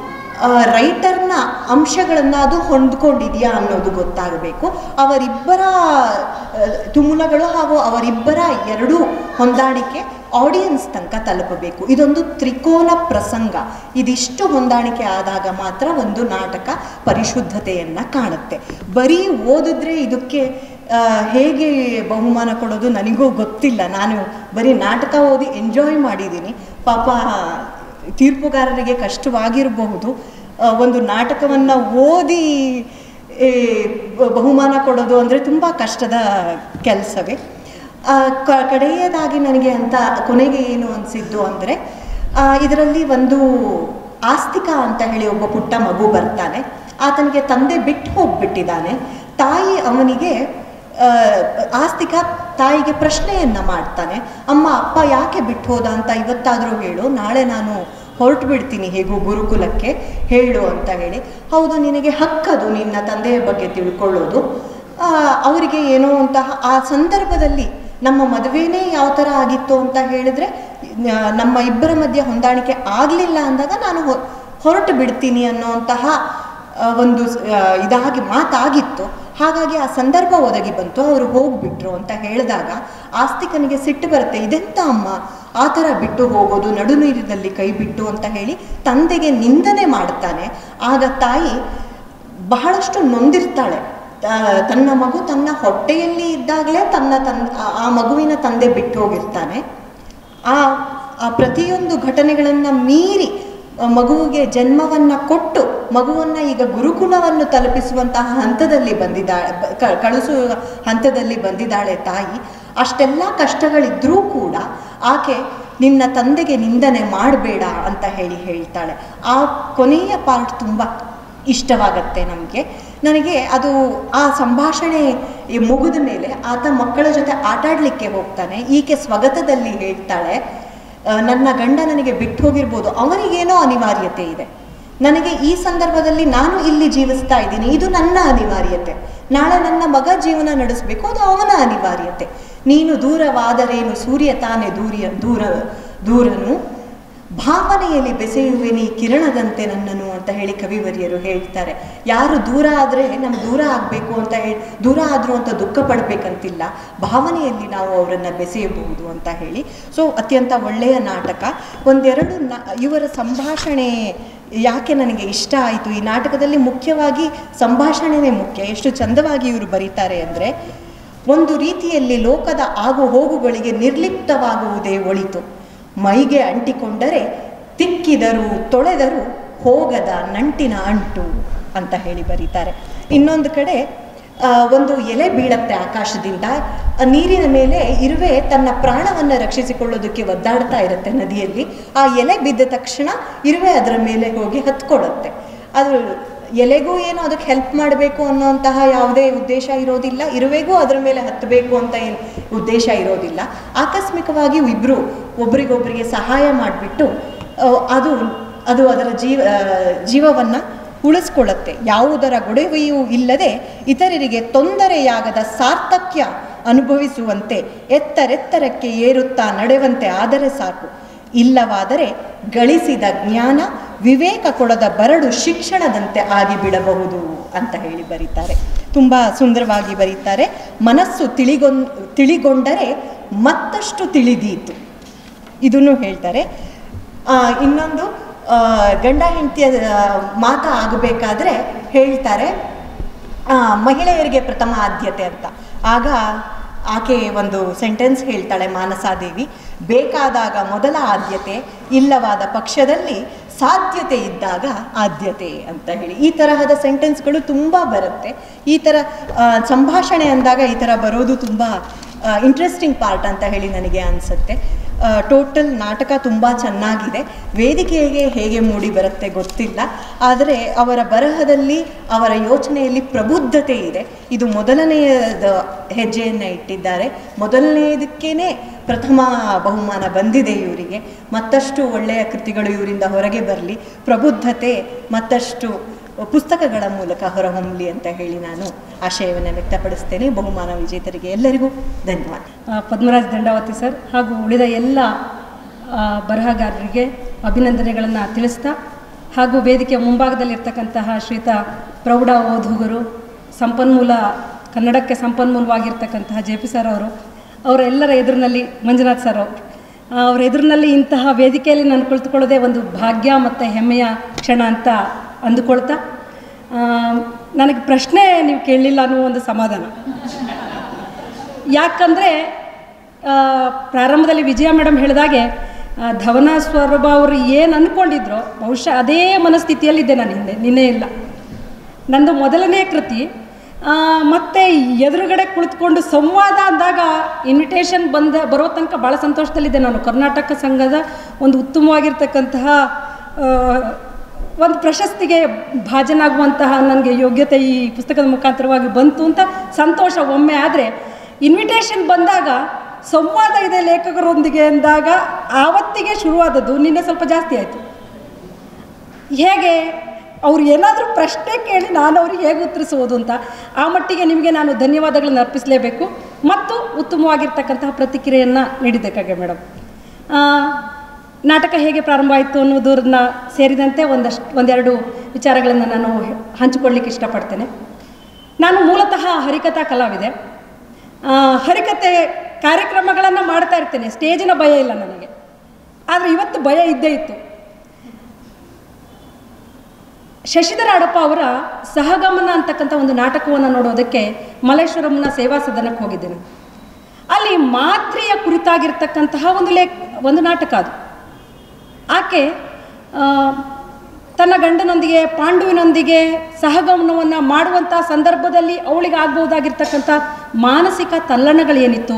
ರೈಟರ್ನ ಅಂಶಗಳನ್ನು ಅದು ಹೊಂದ್ಕೊಂಡಿದೆಯಾ ಅನ್ನೋದು ಗೊತ್ತಾಗಬೇಕು ಅವರಿಬ್ಬರ ಆ, ತುಮುಲಗಳು ಹಾಗೂ ಅವರಿಬ್ಬರ ಎರಡೂ ಹೊಂದಾಣಿಕೆ ಆಡಿಯನ್ಸ್ ತನಕ ತಲುಪಬೇಕು ಇದೊಂದು ತ್ರಿಕೋನ ಪ್ರಸಂಗ ಇದಿಷ್ಟು ಹೊಂದಾಣಿಕೆ ಆದಾಗ ಮಾತ್ರ ಒಂದು ನಾಟಕ ಪರಿಶುದ್ಧತೆಯನ್ನು ಕಾಣುತ್ತೆ ಬರೀ ಓದಿದ್ರೆ ಇದಕ್ಕೆ ಆ, ಹೇಗೆ ಬಹುಮಾನ ಕೊಡೋದು ನನಗೂ ಗೊತ್ತಿಲ್ಲ ನಾನು ಬರೀ ನಾಟಕ ಓದಿ ಎಂಜಾಯ್ ಮಾಡಿದ್ದೀನಿ ಪಾಪ ತೀರ್ಪುಗಾರರಿಗೆ ಕಷ್ಟವಾಗಿರಬಹುದು ಆ, ಒಂದು ನಾಟಕವನ್ನು ಓದಿ ಏ, ಬ- ಬಹುಮಾನ ಕೊಡೋದು ಅಂದರೆ ತುಂಬ ಕಷ್ಟದ ಕೆಲಸವೇ ಆ, ಕ ಕಡೆಯದಾಗಿ ನನಗೆ ಅಂತ ಕೊನೆಗೆ ಏನು ಅನಿಸಿದ್ದು ಅಂದರೆ ಇದರಲ್ಲಿ ಒಂದು ಆಸ್ತಿಕ ಅಂತ ಹೇಳಿ ಒಬ್ಬ ಪುಟ್ಟ ಮಗು ಬರ್ತಾನೆ ಆತನಿಗೆ ತಂದೆ ಬಿಟ್ಟು ಹೋಗ್ಬಿಟ್ಟಿದ್ದಾನೆ ತಾಯಿ ಅವನಿಗೆ ಆ, ಆಸ್ತಿಕ ತಾಯಿಗೆ ಪ್ರಶ್ನೆಯನ್ನ ಮಾಡ್ತಾನೆ ಅಮ್ಮ ಅಪ್ಪ ಯಾಕೆ ಬಿಟ್ಟು ಹೋದ ಅಂತ ಇವತ್ತಾದರೂ ಹೇಳು ನಾಳೆ ನಾನು ಹೊರಟು ಬಿಡ್ತೀನಿ ಹೇಗೂ ಗುರುಕುಲಕ್ಕೆ ಹೇಳು ಅಂತ ಹೇಳಿ ಹೌದು ನಿನಗೆ ಹಕ್ಕದು ನಿನ್ನ ತಂದೆಯ ಬಗ್ಗೆ ತಿಳ್ಕೊಳ್ಳೋದು ಆ, ಅವರಿಗೆ ಏನೋ ಅಂತಹ ಆ ಸಂದರ್ಭದಲ್ಲಿ ನಮ್ಮ ಮದುವೆನೇ ಯಾವ ಥರ ಆಗಿತ್ತು ಅಂತ ಹೇಳಿದ್ರೆ ಆ, ನಮ್ಮ ಇಬ್ಬರ ಮಧ್ಯೆ ಹೊಂದಾಣಿಕೆ ಆಗಲಿಲ್ಲ ಅಂದಾಗ ನಾನು ಹೊ- ಹೊರಟು ಬಿಡ್ತೀನಿ ಅನ್ನೋಂತಹ ಆ, ಒಂದು ಆ, ಇದಾಗಿ ಮಾತಾಗಿತ್ತು ಹಾಗಾಗಿ ಆ ಸಂದರ್ಭ ಒದಗಿ ಬಂತು ಅವರು ಹೋಗ್ಬಿಟ್ರು ಅಂತ ಹೇಳಿದಾಗ ಆಸ್ತಿಕನಿಗೆ ಸಿಟ್ಟು ಬರುತ್ತೆ ಇದೆಂತ ಅಮ್ಮ ಆ ಥರ ಬಿಟ್ಟು ಹೋಗೋದು ನಡು ನೀರಿನಲ್ಲಿ ಕೈ ಬಿಟ್ಟು ಅಂತ ಹೇಳಿ ತಂದೆಗೆ ನಿಂದನೆ ಮಾಡ್ತಾನೆ ಆಗ ತಾಯಿ ಬಹಳಷ್ಟು ನೊಂದಿರ್ತಾಳೆ ಆ, ತನ್ನ ಮಗು ತನ್ನ ಹೊಟ್ಟೆಯಲ್ಲಿ ಇದ್ದಾಗಲೇ ತನ್ನ ತನ್ ಆ- ಆ ಮಗುವಿನ ತಂದೆ ಬಿಟ್ಟು ಹೋಗಿರ್ತಾನೆ ಆ ಆ ಪ್ರತಿಯೊಂದು ಘಟನೆಗಳನ್ನು ಮೀರಿ ಆ ಮಗುವಿಗೆ ಜನ್ಮವನ್ನು ಕೊಟ್ಟು ಮಗುವನ್ನು ಈಗ ಗುರುಕುಲವನ್ನು ತಲುಪಿಸುವಂತಹ ಹಂತದಲ್ಲಿ ಬಂದಿದ್ದಾಳೆ ಬ- ಕ- ಕಳಿಸುವ ಹಂತದಲ್ಲಿ ಬಂದಿದ್ದಾಳೆ ತಾಯಿ ಅಷ್ಟೆಲ್ಲ ಕಷ್ಟಗಳಿದ್ರೂ ಕೂಡ ಆಕೆ ನಿನ್ನ ತಂದೆಗೆ ನಿಂದನೆ ಮಾಡಬೇಡ ಅಂತ ಹೇಳಿ ಹೇಳ್ತಾಳೆ ಆ ಕೊನೆಯ ಪಾರ್ಟ್ ತುಂಬ ಇಷ್ಟವಾಗತ್ತೆ ನಮಗೆ ನನಗೆ ಅದು ಆ ಸಂಭಾಷಣೆ ಈ ಮುಗಿದ ಮೇಲೆ ಆತ ಮಕ್ಕಳ ಜೊತೆ ಆಟಾಡಲಿಕ್ಕೆ ಹೋಗ್ತಾನೆ ಈಕೆ ಸ್ವಗತದಲ್ಲಿ ಹೇಳ್ತಾಳೆ ಆ, ನನ್ನ ಗಂಡ ನನಗೆ ಬಿಟ್ಟು ಹೋಗಿರ್ಬೋದು ಅವನಿಗೇನೋ ಅನಿವಾರ್ಯತೆ ಇದೆ ನನಗೆ ಈ ಸಂದರ್ಭದಲ್ಲಿ ನಾನು ಇಲ್ಲಿ ಜೀವಿಸ್ತಾ ಇದ್ದೀನಿ ಇದು ನನ್ನ ಅನಿವಾರ್ಯತೆ ನಾಳೆ ನನ್ನ ಮಗ ಜೀವನ ನಡೆಸಬೇಕು ಅದು ಅವನ ಅನಿವಾರ್ಯತೆ ನೀನು ದೂರವಾದರೇನು ಸೂರ್ಯ ತಾನೇ ದೂರಿಯ ದೂರ ದೂರನು ಭಾವನೆಯಲ್ಲಿ ಬೆಸೆಯುವೆ ನೀ ಕಿರಣದಂತೆ ನನ್ನನು ಅಂತ ಹೇಳಿ ಕವಿವರಿಯರು ಹೇಳ್ತಾರೆ ಯಾರು ದೂರ ಆದರೆ ನಮ್ಗೆ ದೂರ ಆಗಬೇಕು ಅಂತ ಹೇಳಿ ದೂರ ಆದರೂ ಅಂತ ದುಃಖ ಪಡಬೇಕಂತಿಲ್ಲ ಭಾವನೆಯಲ್ಲಿ ನಾವು ಅವರನ್ನು ಬೆಸೆಯಬಹುದು ಅಂತ ಹೇಳಿ ಸೊ ಅತ್ಯಂತ ಒಳ್ಳೆಯ ನಾಟಕ ಒಂದೆರಡು ನ ಇವರ ಸಂಭಾಷಣೆ ಯಾಕೆ ನನಗೆ ಇಷ್ಟ ಆಯಿತು ಈ ನಾಟಕದಲ್ಲಿ ಮುಖ್ಯವಾಗಿ ಸಂಭಾಷಣೆನೇ ಮುಖ್ಯ ಎಷ್ಟು ಚಂದವಾಗಿ ಇವರು ಬರೀತಾರೆ ಅಂದರೆ ಒಂದು ರೀತಿಯಲ್ಲಿ ಲೋಕದ ಆಗು ಹೋಗುಗಳಿಗೆ ನಿರ್ಲಿಪ್ತವಾಗುವುದೇ ಒಳಿತು ಮೈಗೆ ಅಂಟಿಕೊಂಡರೆ ತಿಕ್ಕಿದರೂ ತೊಳೆದರೂ ಹೋಗದ ನಂಟಿನ ಅಂಟು ಅಂತ ಹೇಳಿ ಬರೀತಾರೆ ಇನ್ನೊಂದು ಕಡೆ ಆ, ಒಂದು ಎಲೆ ಬೀಳತ್ತೆ ಆಕಾಶದಿಂದ ಆ ನೀರಿನ ಮೇಲೆ ಇರುವೆ ತನ್ನ ಪ್ರಾಣವನ್ನು ರಕ್ಷಿಸಿಕೊಳ್ಳೋದಕ್ಕೆ ಒದ್ದಾಡ್ತಾ ಇರುತ್ತೆ ನದಿಯಲ್ಲಿ ಆ ಎಲೆ ಬಿದ್ದ ತಕ್ಷಣ ಇರುವೆ ಅದರ ಮೇಲೆ ಹೋಗಿ ಹತ್ಕೊಳ್ಳುತ್ತೆ ಅದು ಎಲೆಗೂ ಏನು ಅದಕ್ಕೆ ಹೆಲ್ಪ್ ಮಾಡಬೇಕು ಅನ್ನೋಂತಹ ಯಾವುದೇ ಉದ್ದೇಶ ಇರೋದಿಲ್ಲ ಇರುವೆಗೂ ಅದರ ಮೇಲೆ ಹತ್ತಬೇಕು ಅಂತ ಏನು ಉದ್ದೇಶ ಇರೋದಿಲ್ಲ ಆಕಸ್ಮಿಕವಾಗಿ ಇಬ್ಬರು ಒಬ್ರಿಗೊಬ್ರಿಗೆ ಸಹಾಯ ಮಾಡಿಬಿಟ್ಟು ಅದು ಅದು ಅದರ ಜೀವ ಜೀವವನ್ನು ಉಳಿಸ್ಕೊಳ್ಳುತ್ತೆ ಯಾವುದರ ಗೊಡವೆಯೂ ಇಲ್ಲದೆ ಇತರರಿಗೆ ತೊಂದರೆಯಾಗದ ಸಾರ್ಥಕ್ಯ ಅನುಭವಿಸುವಂತೆ ಎತ್ತರೆತ್ತರಕ್ಕೆ ಏರುತ್ತಾ ನಡೆವಂತೆ ಆದರೆ ಸಾಕು ಇಲ್ಲವಾದರೆ ಗಳಿಸಿದ ಜ್ಞಾನ ವಿವೇಕ ಕೊಡದ ಬರಡು ಶಿಕ್ಷಣದಂತೆ ಆಗಿಬಿಡಬಹುದು ಅಂತ ಹೇಳಿ ಬರೀತಾರೆ ತುಂಬ ಸುಂದರವಾಗಿ ಬರೀತಾರೆ ಮನಸ್ಸು ತಿಳಿಗೊಂ ತಿಳಿಗೊಂಡರೆ ಮತ್ತಷ್ಟು ತಿಳಿದೀತು ಇದನ್ನು ಹೇಳ್ತಾರೆ ಆ, ಇನ್ನೊಂದು ಆ, ಗಂಡ ಹೆಂಡತಿಯ ಮಾತ ಆಗಬೇಕಾದ್ರೆ ಹೇಳ್ತಾರೆ ಆ, ಮಹಿಳೆಯರಿಗೆ ಪ್ರಥಮ ಆದ್ಯತೆ ಅಂತ ಆಗ ಆಕೆ ಒಂದು ಸೆಂಟೆನ್ಸ್ ಹೇಳ್ತಾಳೆ ಮಾನಸಾದೇವಿ ಬೇಕಾದಾಗ ಮೊದಲ ಆದ್ಯತೆ ಇಲ್ಲವಾದ ಪಕ್ಷದಲ್ಲಿ ಸಾಧ್ಯತೆ ಇದ್ದಾಗ ಆದ್ಯತೆ ಅಂತ ಹೇಳಿ ಈ ತರಹದ ಸೆಂಟೆನ್ಸ್ಗಳು ತುಂಬ ಬರುತ್ತೆ ಈ ಥರ ಆ, ಸಂಭಾಷಣೆ ಅಂದಾಗ ಈ ಥರ ಬರೋದು ತುಂಬ ಇಂಟ್ರೆಸ್ಟಿಂಗ್ ಪಾರ್ಟ್ ಅಂತ ಹೇಳಿ ನನಗೆ ಅನಿಸುತ್ತೆ ಟೋಟಲ್ ನಾಟಕ ತುಂಬ ಚೆನ್ನಾಗಿದೆ ವೇದಿಕೆಗೆ ಹೇಗೆ ಮೂಡಿ ಬರುತ್ತೆ ಗೊತ್ತಿಲ್ಲ ಆದರೆ ಅವರ ಬರಹದಲ್ಲಿ ಅವರ ಯೋಚನೆಯಲ್ಲಿ ಪ್ರಬುದ್ಧತೆ ಇದೆ ಇದು ಮೊದಲನೆಯದ ಹೆಜ್ಜೆಯನ್ನು ಇಟ್ಟಿದ್ದಾರೆ ಮೊದಲನೆಯದಕ್ಕೇ ಪ್ರಥಮ ಬಹುಮಾನ ಬಂದಿದೆ ಇವರಿಗೆ ಮತ್ತಷ್ಟು ಒಳ್ಳೆಯ ಕೃತಿಗಳು ಇವರಿಂದ ಹೊರಗೆ ಬರಲಿ ಪ್ರಬುದ್ಧತೆ ಮತ್ತಷ್ಟು ಪುಸ್ತಕಗಳ ಮೂಲಕ ಹೊರಹೊಮ್ಮಲಿ ಅಂತ ಹೇಳಿ ನಾನು ಆಶಯವನ್ನು ವ್ಯಕ್ತಪಡಿಸ್ತೇನೆ ಬಹುಮಾನ ವಿಜೇತರಿಗೆ ಎಲ್ಲರಿಗೂ ಧನ್ಯವಾದ ಆ, ಪದ್ಮರಾಜ್ ದಂಡಾವತಿ ಸರ್ ಹಾಗೂ ಉಳಿದ ಎಲ್ಲ ಆ, ಬರಹಗಾರರಿಗೆ ಅಭಿನಂದನೆಗಳನ್ನು ತಿಳಿಸ್ತಾ ಹಾಗೂ ವೇದಿಕೆಯ ಮುಂಭಾಗದಲ್ಲಿರ್ತಕ್ಕಂತಹ ಶ್ರೀತ ಪ್ರೌಢ ಓದುಗರು ಸಂಪನ್ಮೂಲ ಕನ್ನಡಕ್ಕೆ ಸಂಪನ್ಮೂಲವಾಗಿರ್ತಕ್ಕಂತಹ ಜೆ ಪಿ ಸರ್ ಅವರು ಅವರ ಎಲ್ಲರ ಎದುರಿನಲ್ಲಿ ಮಂಜುನಾಥ್ ಸರ್ ಅವರು ಆ, ಅವರ ಎದುರಿನಲ್ಲಿ ಇಂತಹ ವೇದಿಕೆಯಲ್ಲಿ ನಾನು ಕುಳಿತುಕೊಳ್ಳೋದೇ ಒಂದು ಭಾಗ್ಯ ಮತ್ತು ಹೆಮ್ಮೆಯ ಕ್ಷಣ ಅಂತ ಅಂದುಕೊಳ್ತಾ ಆ, ನನಗೆ ಪ್ರಶ್ನೆ ನೀವು ಕೇಳಲಿಲ್ಲ ಅನ್ನೋ ಒಂದು ಸಮಾಧಾನ ಯಾಕಂದರೆ ಪ್ರಾರಂಭದಲ್ಲಿ ವಿಜಯ ಮೇಡಮ್ ಹೇಳಿದಾಗೆ ಆ, ಧವನ ಸ್ವರೂಪ ಅವರು ಏನು ಅಂದ್ಕೊಂಡಿದ್ರೋ ಬಹುಶಃ ಅದೇ ಮನಸ್ಥಿತಿಯಲ್ಲಿದ್ದೆ ನಾನು ಹಿಂದೆ ನಿನ್ನೆ ಇಲ್ಲ ನಂದು ಮೊದಲನೇ ಕೃತಿ ಆ, ಮತ್ತೆ ಎದುರುಗಡೆ ಕುಳಿತುಕೊಂಡು ಸಂವಾದ ಅಂದಾಗ ಇನ್ವಿಟೇಷನ್ ಬಂದ ಬರೋ ತನಕ ಭಾಳ ಸಂತೋಷದಲ್ಲಿದ್ದೆ ನಾನು ಕರ್ನಾಟಕ ಸಂಘದ ಒಂದು ಉತ್ತಮವಾಗಿರ್ತಕ್ಕಂತಹ ಆ, ಒಂದು ಪ್ರಶಸ್ತಿಗೆ ಭಾಜನಾಗುವಂತಹ ನನಗೆ ಯೋಗ್ಯತೆ ಈ ಪುಸ್ತಕದ ಮುಖಾಂತರವಾಗಿ ಬಂತು ಅಂತ ಸಂತೋಷ ಒಮ್ಮೆ ಆದರೆ ಇನ್ವಿಟೇಷನ್ ಬಂದಾಗ ಸಂವಾದ ಇದೆ ಲೇಖಕರೊಂದಿಗೆ ಅಂದಾಗ ಆವತ್ತಿಗೆ ಶುರುವಾದದ್ದು ನಿನ್ನೆ ಸ್ವಲ್ಪ ಜಾಸ್ತಿ ಆಯಿತು ಹೇಗೆ ಅವ್ರು ಏನಾದರೂ ಪ್ರಶ್ನೆ ಕೇಳಿ ನಾನು ಅವ್ರಿಗೆ ಹೇಗೆ ಉತ್ತರಿಸುವುದು ಅಂತ ಆ ಮಟ್ಟಿಗೆ ನಿಮಗೆ ನಾನು ಧನ್ಯವಾದಗಳನ್ನು ಅರ್ಪಿಸಲೇಬೇಕು ಮತ್ತು ಉತ್ತಮವಾಗಿರ್ತಕ್ಕಂತಹ ಪ್ರತಿಕ್ರಿಯೆಯನ್ನು ನೀಡಿದ್ದಕ್ಕಾಗಿ ಮೇಡಮ್ ನಾಟಕ ಹೇಗೆ ಪ್ರಾರಂಭ ಆಯಿತು ಅನ್ನೋದನ್ನ ಸೇರಿದಂತೆ ಒಂದಷ್ಟು ಒಂದೆರಡು ವಿಚಾರಗಳನ್ನು ನಾನು ಹಂಚಿಕೊಳ್ಳಿಕ್ಕೆ ಇಷ್ಟಪಡ್ತೇನೆ ನಾನು ಮೂಲತಃ ಹರಿಕಥಾ ಕಲಾವಿದೆ ಆ, ಹರಿಕತೆ ಕಾರ್ಯಕ್ರಮಗಳನ್ನು ಮಾಡ್ತಾ ಇರ್ತೇನೆ ಸ್ಟೇಜಿನ ಭಯ ಇಲ್ಲ ನನಗೆ ಆದರೆ ಇವತ್ತು ಭಯ ಇದ್ದೇ ಇತ್ತು ಶಶಿಧರ ಅಡಪ ಅವರ ಸಹಗಮನ ಅಂತಕ್ಕಂಥ ಒಂದು ನಾಟಕವನ್ನು ನೋಡೋದಕ್ಕೆ ಮಲ್ಲೇಶ್ವರಂನ ಸೇವಾ ಸದನಕ್ಕೆ ಹೋಗಿದ್ದೇನೆ ಅಲ್ಲಿ ಮಾತ್ರೆಯ ಕುರಿತಾಗಿರ್ತಕ್ಕಂತಹ ಒಂದು ಲೇಖ ಒಂದು ನಾಟಕ ಅದು ಆಕೆ ಆ, ತನ್ನ ಗಂಡನೊಂದಿಗೆ ಪಾಂಡುವಿನೊಂದಿಗೆ ಸಹಗಮನವನ್ನು ಮಾಡುವಂಥ ಸಂದರ್ಭದಲ್ಲಿ ಅವಳಿಗೆ ಆಗ್ಬೋದಾಗಿರ್ತಕ್ಕಂಥ ಮಾನಸಿಕ ತಲ್ಲಣಗಳೇನಿತ್ತು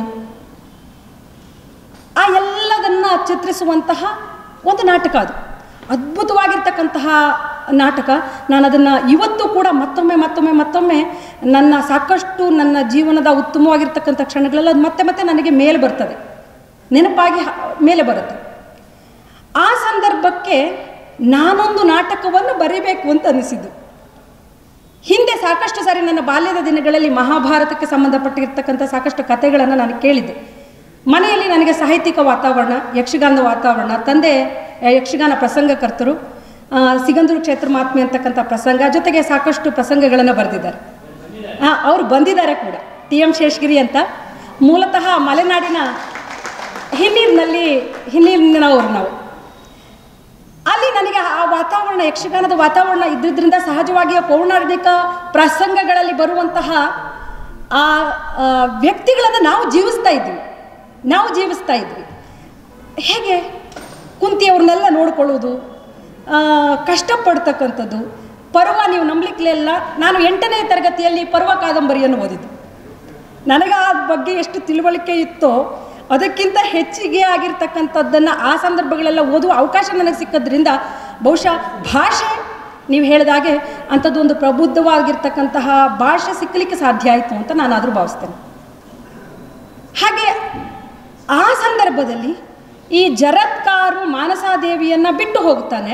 ಆ ಎಲ್ಲದನ್ನ ಚಿತ್ರಿಸುವಂತಹ ಒಂದು ನಾಟಕ ಅದು ಅದ್ಭುತವಾಗಿರ್ತಕ್ಕಂತಹ ನಾಟಕ ನಾನು ಅದನ್ನು ಇವತ್ತು ಕೂಡ ಮತ್ತೊಮ್ಮೆ ಮತ್ತೊಮ್ಮೆ ಮತ್ತೊಮ್ಮೆ ನನ್ನ ಸಾಕಷ್ಟು ನನ್ನ ಜೀವನದ ಉತ್ತಮವಾಗಿರ್ತಕ್ಕಂಥ ಕ್ಷಣಗಳೆಲ್ಲ ಅದು ಮತ್ತೆ ಮತ್ತೆ ನನಗೆ ಮೇಲೆ ಬರ್ತದೆ ನೆನಪಾಗಿ ಹ- ಮೇಲೆ ಬರುತ್ತೆ ಆ ಸಂದರ್ಭಕ್ಕೆ ನಾನೊಂದು ನಾಟಕವನ್ನು ಬರೀಬೇಕು ಅಂತ ಅನಿಸಿದ್ದು ಹಿಂದೆ ಸಾಕಷ್ಟು ಸಾರಿ ನನ್ನ ಬಾಲ್ಯದ ದಿನಗಳಲ್ಲಿ ಮಹಾಭಾರತಕ್ಕೆ ಸಂಬಂಧಪಟ್ಟಿರ್ತಕ್ಕಂಥ ಸಾಕಷ್ಟು ಕಥೆಗಳನ್ನು ನಾನು ಕೇಳಿದ್ದೆ ಮನೆಯಲ್ಲಿ ನನಗೆ ಸಾಹಿತ್ಯಿಕ ವಾತಾವರಣ ಯಕ್ಷಗಾನದ ವಾತಾವರಣ ತಂದೆ ಆ, ಯಕ್ಷಗಾನ ಪ್ರಸಂಗಕರ್ತರು ಆ, ಸಿಗಂದೂರು ಕ್ಷೇತ್ರ ಮಹಾತ್ಮೆ ಅಂತಕ್ಕಂಥ ಪ್ರಸಂಗ ಜೊತೆಗೆ ಸಾಕಷ್ಟು ಪ್ರಸಂಗಗಳನ್ನು ಬರೆದಿದ್ದಾರೆ ಹಾಂ ಅವರು ಬಂದಿದ್ದಾರೆ ಕೂಡ ಟಿ ಎಂ ಶೇಷಗಿರಿ ಅಂತ ಮೂಲತಃ ಮಲೆನಾಡಿನ ಹಿನ್ನೀರಿನಲ್ಲಿ ಹಿನ್ನೀರಿನವರು ನಾವು ಅಲ್ಲಿ ನನಗೆ ಆ ವಾತಾವರಣ ಯಕ್ಷಗಾನದ ವಾತಾವರಣ ಇದ್ದಿದ್ದರಿಂದ ಸಹಜವಾಗಿ ಆ ಪೌರಾಣಿಕ ಪ್ರಸಂಗಗಳಲ್ಲಿ ಬರುವಂತಹ ಆ ಆ, ವ್ಯಕ್ತಿಗಳನ್ನು ನಾವು ಜೀವಿಸ್ತಾ ಇದ್ವಿ ನಾವು ಜೀವಿಸ್ತಾ ಇದ್ವಿ ಹೇಗೆ ಕುಂತಿಯವ್ರನ್ನೆಲ್ಲ ನೋಡ್ಕೊಳ್ಳೋದು ಆ, ಕಷ್ಟಪಡ್ತಕ್ಕಂಥದ್ದು ಪರ್ವ ನೀವು ನಂಬಲಿಕ್ಕಿಲ್ಲ ನಾನು ಎಂಟನೇ ತರಗತಿಯಲ್ಲಿ ಪರ್ವ ಕಾದಂಬರಿಯನ್ನು ಓದಿದ್ದು ನನಗೆ ಆ ಬಗ್ಗೆ ಎಷ್ಟು ತಿಳುವಳಿಕೆ ಇತ್ತೋ ಅದಕ್ಕಿಂತ ಹೆಚ್ಚಿಗೆ ಆಗಿರ್ತಕ್ಕಂಥದ್ದನ್ನು ಆ ಸಂದರ್ಭಗಳೆಲ್ಲ ಓದುವ ಅವಕಾಶ ನನಗೆ ಸಿಕ್ಕೋದ್ರಿಂದ ಬಹುಶಃ ಭಾಷೆ ನೀವು ಹೇಳಿದ ಹಾಗೆ ಅಂಥದ್ದೊಂದು ಪ್ರಬುದ್ಧವಾಗಿರ್ತಕ್ಕಂತಹ ಭಾಷೆ ಸಿಕ್ಕಲಿಕ್ಕೆ ಸಾಧ್ಯ ಆಯಿತು ಅಂತ ನಾನಾದರೂ ಭಾವಿಸ್ತೇನೆ ಹಾಗೆ ಆ ಸಂದರ್ಭದಲ್ಲಿ ಈ ಜರತ್ಕಾರು ಮಾನಸಾದೇವಿಯನ್ನು ಬಿಟ್ಟು ಹೋಗ್ತಾನೆ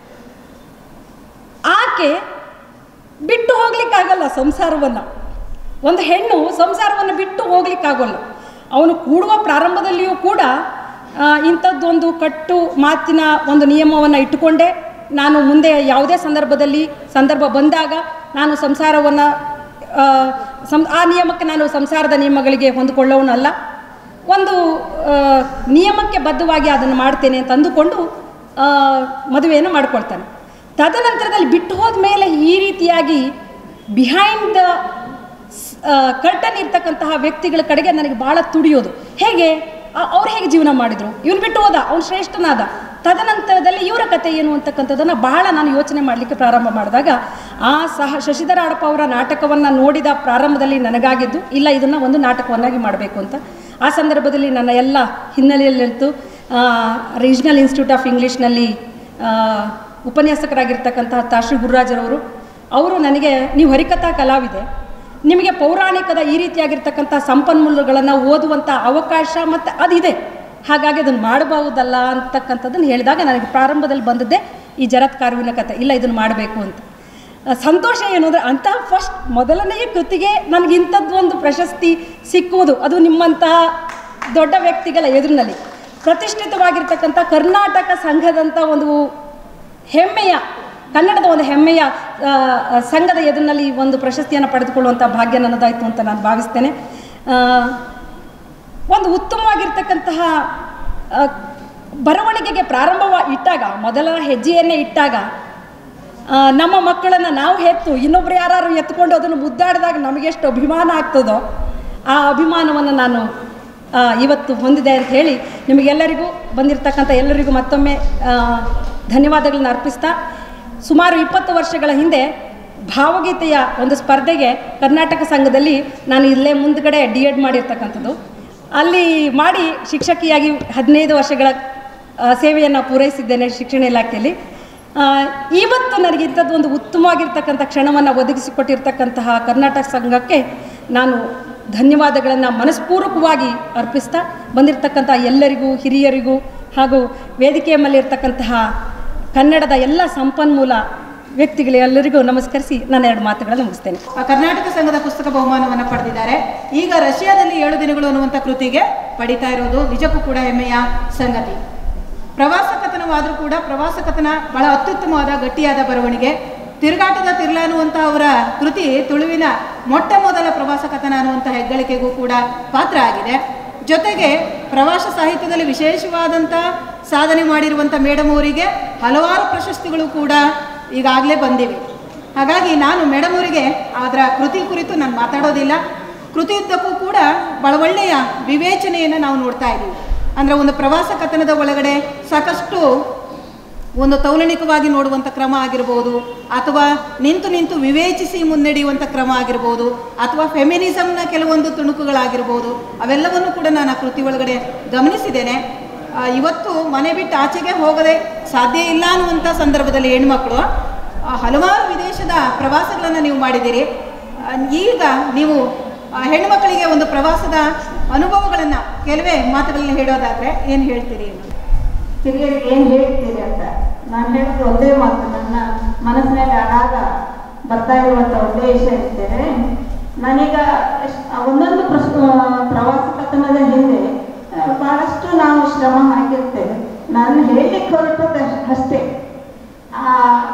ಆಕೆ ಬಿಟ್ಟು ಹೋಗ್ಲಿಕ್ಕಾಗಲ್ಲ ಸಂಸಾರವನ್ನು ಒಂದು ಹೆಣ್ಣು ಸಂಸಾರವನ್ನು ಬಿಟ್ಟು ಹೋಗ್ಲಿಕ್ಕಾಗಲ್ಲ ಅವನು ಕೂಡುವ ಪ್ರಾರಂಭದಲ್ಲಿಯೂ ಕೂಡ ಆ, ಇಂಥದ್ದೊಂದು ಕಟ್ಟು ಮಾತಿನ ಒಂದು ನಿಯಮವನ್ನು ಇಟ್ಟುಕೊಂಡೇ ನಾನು ಮುಂದೆ ಯಾವುದೇ ಸಂದರ್ಭದಲ್ಲಿ ಸಂದರ್ಭ ಬಂದಾಗ ನಾನು ಸಂಸಾರವನ್ನು ಸಂ ಆ ನಿಯಮಕ್ಕೆ ನಾನು ಸಂಸಾರದ ನಿಯಮಗಳಿಗೆ ಹೊಂದಿಕೊಳ್ಳೋನಲ್ಲ ಒಂದು ಆ, ನಿಯಮಕ್ಕೆ ಬದ್ಧವಾಗಿ ಅದನ್ನು ಮಾಡ್ತೇನೆ ಅಂತ ಅಂದುಕೊಂಡು ಆ, ಮದುವೆಯನ್ನು ಮಾಡ್ಕೊಳ್ತಾನೆ ತದನಂತರದಲ್ಲಿ ಬಿಟ್ಟು ಹೋದ ಮೇಲೆ ಈ ರೀತಿಯಾಗಿ ಬಿಹೈಂಡ್ ದ ಕರ್ಟನ್ ಇರ್ತಕ್ಕಂತಹ ವ್ಯಕ್ತಿಗಳ ಕಡೆಗೆ ನನಗೆ ಭಾಳ ತುಡಿಯೋದು ಹೇಗೆ ಅವ್ರು ಹೇಗೆ ಜೀವನ ಮಾಡಿದರು ಇವನು ಬಿಟ್ಟು ಹೋದ ಅವ್ನು ಶ್ರೇಷ್ಠನಾದ ತದನಂತರದಲ್ಲಿ ಇವರ ಕತೆ ಏನು ಅಂತಕ್ಕಂಥದ್ದನ್ನು ಬಹಳ ನಾನು ಯೋಚನೆ ಮಾಡಲಿಕ್ಕೆ ಪ್ರಾರಂಭ ಮಾಡಿದಾಗ ಆ ಸಹ ಶಶಿಧರ ಅಡಪ ಅವರ ನಾಟಕವನ್ನು ನೋಡಿದ ಪ್ರಾರಂಭದಲ್ಲಿ ನನಗಾಗಿದ್ದು ಇಲ್ಲ ಇದನ್ನು ಒಂದು ನಾಟಕವನ್ನಾಗಿ ಮಾಡಬೇಕು ಅಂತ ಆ ಸಂದರ್ಭದಲ್ಲಿ ನನ್ನ ಎಲ್ಲ ಹಿನ್ನೆಲೆಯಲ್ಲಿತ್ತು ರೀಜ್ನಲ್ ಇನ್ಸ್ಟಿಟ್ಯೂಟ್ ಆಫ್ ಇಂಗ್ಲೀಷ್ನಲ್ಲಿ ಆ, ಉಪನ್ಯಾಸಕರಾಗಿರ್ತಕ್ಕಂತಹ ತಾಶ್ರೀ ಗುರುರಾಜರವರು ಅವರು ನನಗೆ ನೀವು ಹರಿಕಥಾ ಕಲಾವಿದೆ ನಿಮಗೆ ಪೌರಾಣಿಕದ ಈ ರೀತಿಯಾಗಿರ್ತಕ್ಕಂಥ ಸಂಪನ್ಮೂಲಗಳನ್ನು ಓದುವಂಥ ಅವಕಾಶ ಮತ್ತು ಅದಿದೆ ಹಾಗಾಗಿ ಅದನ್ನು ಮಾಡಬಹುದಲ್ಲ ಅಂತಕ್ಕಂಥದ್ದನ್ನು ಹೇಳಿದಾಗ ನನಗೆ ಪ್ರಾರಂಭದಲ್ಲಿ ಬಂದದ್ದೇ ಈ ಜರತ್ ಕಾರುವಿನ ಕಥೆ ಇಲ್ಲ ಇದನ್ನು ಮಾಡಬೇಕು ಅಂತ ಆ, ಸಂತೋಷ ಏನು ಅಂದರೆ ಅಂಥ ಫಸ್ಟ್ ಮೊದಲನೆಯ ಕೃತಿಗೆ ನನಗೆ ಇಂಥದ್ದು ಒಂದು ಪ್ರಶಸ್ತಿ ಸಿಕ್ಕುವುದು ಅದು ನಿಮ್ಮಂತಹ ದೊಡ್ಡ ವ್ಯಕ್ತಿಗಳ ಎದುರಿನಲ್ಲಿ ಪ್ರತಿಷ್ಠಿತವಾಗಿರ್ತಕ್ಕಂಥ ಕರ್ನಾಟಕ ಸಂಘದಂಥ ಒಂದು ಹೆಮ್ಮೆಯ ಕನ್ನಡದ ಒಂದು ಹೆಮ್ಮೆಯ ಆ, ಸಂಘದ ಎದುರಿನಲ್ಲಿ ಈ ಒಂದು ಪ್ರಶಸ್ತಿಯನ್ನು ಪಡೆದುಕೊಳ್ಳುವಂಥ ಭಾಗ್ಯ ನನ್ನದಾಯಿತು ಅಂತ ನಾನು ಭಾವಿಸ್ತೇನೆ ಆ, ಒಂದು ಉತ್ತಮವಾಗಿರ್ತಕ್ಕಂತಹ ಆ, ಬರವಣಿಗೆಗೆ ಪ್ರಾರಂಭ ಇಟ್ಟಾಗ ಮೊದಲ ಹೆಜ್ಜೆಯನ್ನೇ ಇಟ್ಟಾಗ ಆ, ನಮ್ಮ ಮಕ್ಕಳನ್ನು ನಾವು ಹೆತ್ತು ಇನ್ನೊಬ್ರು ಯಾರು ಎತ್ಕೊಂಡು ಅದನ್ನು ಮುದ್ದಾಡಿದಾಗ ನಮಗೆಷ್ಟು ಅಭಿಮಾನ ಆಗ್ತದೋ ಆ ಅಭಿಮಾನವನ್ನು ನಾನು ಆ, ಇವತ್ತು ಹೊಂದಿದೆ ಅಂತ ಹೇಳಿ ನಿಮಗೆಲ್ಲರಿಗೂ ಬಂದಿರತಕ್ಕಂಥ ಎಲ್ಲರಿಗೂ ಮತ್ತೊಮ್ಮೆ ಆ, ಧನ್ಯವಾದಗಳನ್ನ ಅರ್ಪಿಸ್ತಾ ಸುಮಾರು ಇಪ್ಪತ್ತು ವರ್ಷಗಳ ಹಿಂದೆ ಭಾವಗೀತೆಯ ಒಂದು ಸ್ಪರ್ಧೆಗೆ ಕರ್ನಾಟಕ ಸಂಘದಲ್ಲಿ ನಾನು ಇಲ್ಲೇ ಮುಂದ್ಗಡೆ ಡಿ ಎಡ್ ಮಾಡಿರ್ತಕ್ಕಂಥದ್ದು ಅಲ್ಲಿ ಮಾಡಿ ಶಿಕ್ಷಕಿಯಾಗಿ ಹದಿನೈದು ವರ್ಷಗಳ ಸೇವೆಯನ್ನು ಪೂರೈಸಿದ್ದೇನೆ ಶಿಕ್ಷಣ ಇಲಾಖೆಯಲ್ಲಿ ಆ, ಇವತ್ತು ನನಗೆ ಇಂಥದ್ದು ಒಂದು ಉತ್ತಮವಾಗಿರ್ತಕ್ಕಂಥ ಕ್ಷಣವನ್ನು ಒದಗಿಸಿಕೊಟ್ಟಿರ್ತಕ್ಕಂತಹ ಕರ್ನಾಟಕ ಸಂಘಕ್ಕೆ ನಾನು ಧನ್ಯವಾದಗಳನ್ನು ಮನಸ್ಪೂರ್ವಕವಾಗಿ ಅರ್ಪಿಸ್ತಾ ಬಂದಿರತಕ್ಕಂಥ ಎಲ್ಲರಿಗೂ ಹಿರಿಯರಿಗೂ ಹಾಗೂ ವೇದಿಕೆಯ ಮೇಲೆ ಇರ್ತಕ್ಕಂತಹ ಕನ್ನಡದ ಎಲ್ಲ ಸಂಪನ್ಮೂಲ ವ್ಯಕ್ತಿಗಳೆಲ್ಲರಿಗೂ ನಮಸ್ಕರಿಸಿ ನಾನು ಎರಡು ಮಾತುಗಳನ್ನು ಮುಗಿಸ್ತೇನೆ ಆ ಕರ್ನಾಟಕ ಸಂಘದ ಪುಸ್ತಕ ಬಹುಮಾನವನ್ನು ಪಡೆದಿದ್ದಾರೆ ಈಗ ರಷ್ಯಾದಲ್ಲಿ ಏಳು ದಿನಗಳು ಅನ್ನುವಂಥ ಕೃತಿಗೆ ಪಡಿತಾ ಇರೋದು ನಿಜಕ್ಕೂ ಕೂಡ ಹೆಮ್ಮೆಯ ಸಂಗತಿ ಪ್ರವಾಸ ಕಥನವಾದರೂ ಕೂಡ ಪ್ರವಾಸ ಕಥನ ಬಹಳ ಅತ್ಯುತ್ತಮವಾದ ಗಟ್ಟಿಯಾದ ಬರವಣಿಗೆ ತಿರುಗಾಟದ ತಿರ್ಲ ಅನ್ನುವಂಥ ಅವರ ಕೃತಿ ತುಳುವಿನ ಮೊಟ್ಟ ಮೊದಲ ಪ್ರವಾಸ ಕಥನ ಅನ್ನುವಂಥ ಹೆಗ್ಗಳಿಕೆಗೂ ಕೂಡ ಪಾತ್ರ ಆಗಿದೆ ಜೊತೆಗೆ ಪ್ರವಾಸ ಸಾಹಿತ್ಯದಲ್ಲಿ ವಿಶೇಷವಾದಂಥ ಸಾಧನೆ ಮಾಡಿರುವಂಥ ಮೇಡಮ್ ಅವರಿಗೆ ಹಲವಾರು ಪ್ರಶಸ್ತಿಗಳು ಕೂಡ ಈಗಾಗಲೇ ಬಂದಿವೆ ಹಾಗಾಗಿ ನಾನು ಮೇಡಮ್ ಅವರಿಗೆ ಅದರ ಕೃತಿ ಕುರಿತು ನಾನು ಮಾತಾಡೋದಿಲ್ಲ ಕೃತಿಯುದ್ದಕ್ಕೂ ಕೂಡ ಬಹಳ ಒಳ್ಳೆಯ ವಿವೇಚನೆಯನ್ನು ನಾವು ನೋಡ್ತಾ ಇದ್ದೀವಿ ಅಂದರೆ ಒಂದು ಪ್ರವಾಸ ಕಥನದ ಒಳಗಡೆ ಸಾಕಷ್ಟು ಒಂದು ತೌಲನಿಕವಾಗಿ ನೋಡುವಂಥ ಕ್ರಮ ಆಗಿರ್ಬೋದು ಅಥವಾ ನಿಂತು ನಿಂತು ವಿವೇಚಿಸಿ ಮುನ್ನಡೆಯುವಂಥ ಕ್ರಮ ಆಗಿರ್ಬೋದು ಅಥವಾ ಫೆಮಿನಿಸಮ್ನ ಕೆಲವೊಂದು ತುಣುಕುಗಳಾಗಿರ್ಬೋದು ಅವೆಲ್ಲವನ್ನು ಕೂಡ ನಾನು ಆ ಕೃತಿ ಒಳಗಡೆ ಗಮನಿಸಿದ್ದೇನೆ ಆ, ಇವತ್ತು ಮನೆ ಬಿಟ್ಟು ಆಚೆಗೆ ಹೋಗದೆ ಸಾಧ್ಯ ಇಲ್ಲ ಅನ್ನುವಂಥ ಸಂದರ್ಭದಲ್ಲಿ ಹೆಣ್ಮಕ್ಳು ಆ, ಹಲವಾರು ವಿದೇಶದ ಪ್ರವಾಸಗಳನ್ನು ನೀವು ಮಾಡಿದ್ದೀರಿ ಆ, ಈಗ ನೀವು ಆ, ಹೆಣ್ಮಕ್ಳಿಗೆ ಒಂದು ಪ್ರವಾಸದ ಅನುಭವಗಳನ್ನು ಕೆಲವೇ ಮಾತುಗಳನ್ನ ಹೇಳೋದಾದ್ರೆ ಏನು ಹೇಳ್ತೀರಿ ಹಿರಿಯರಿಗೆ ಏನು ಹೇಳ್ತೀರಿ ಅಂತ ನಾನು ಹೇಳಿದ ಒಂದೇ ಮಾತು ನನ್ನ ಮನಸ್ಸಿನಲ್ಲಿ ಆಗಾಗ ಬರ್ತಾ ಇರುವಂಥ ಒಂದೇ ವಿಷಯ ಹೇಳ್ತೇನೆ ನಾನೀಗ ಎಷ್ಟ್- ಒಂದೊಂದು ಪ್ರಶ್ನ ಪ್ರವಾಸ ಕಥನದ ಹಿಂದೆ ಆ, ಬಹಳಷ್ಟು ನಾವು ಶ್ರಮ ಹಾಕಿರ್ತೇವೆ ನಾನು ಹೇಳಲಿಕ್ಕೆ ಹೊರಟದ್ದು ಅಷ್ಟ್- ಅಷ್ಟೇ ಆ,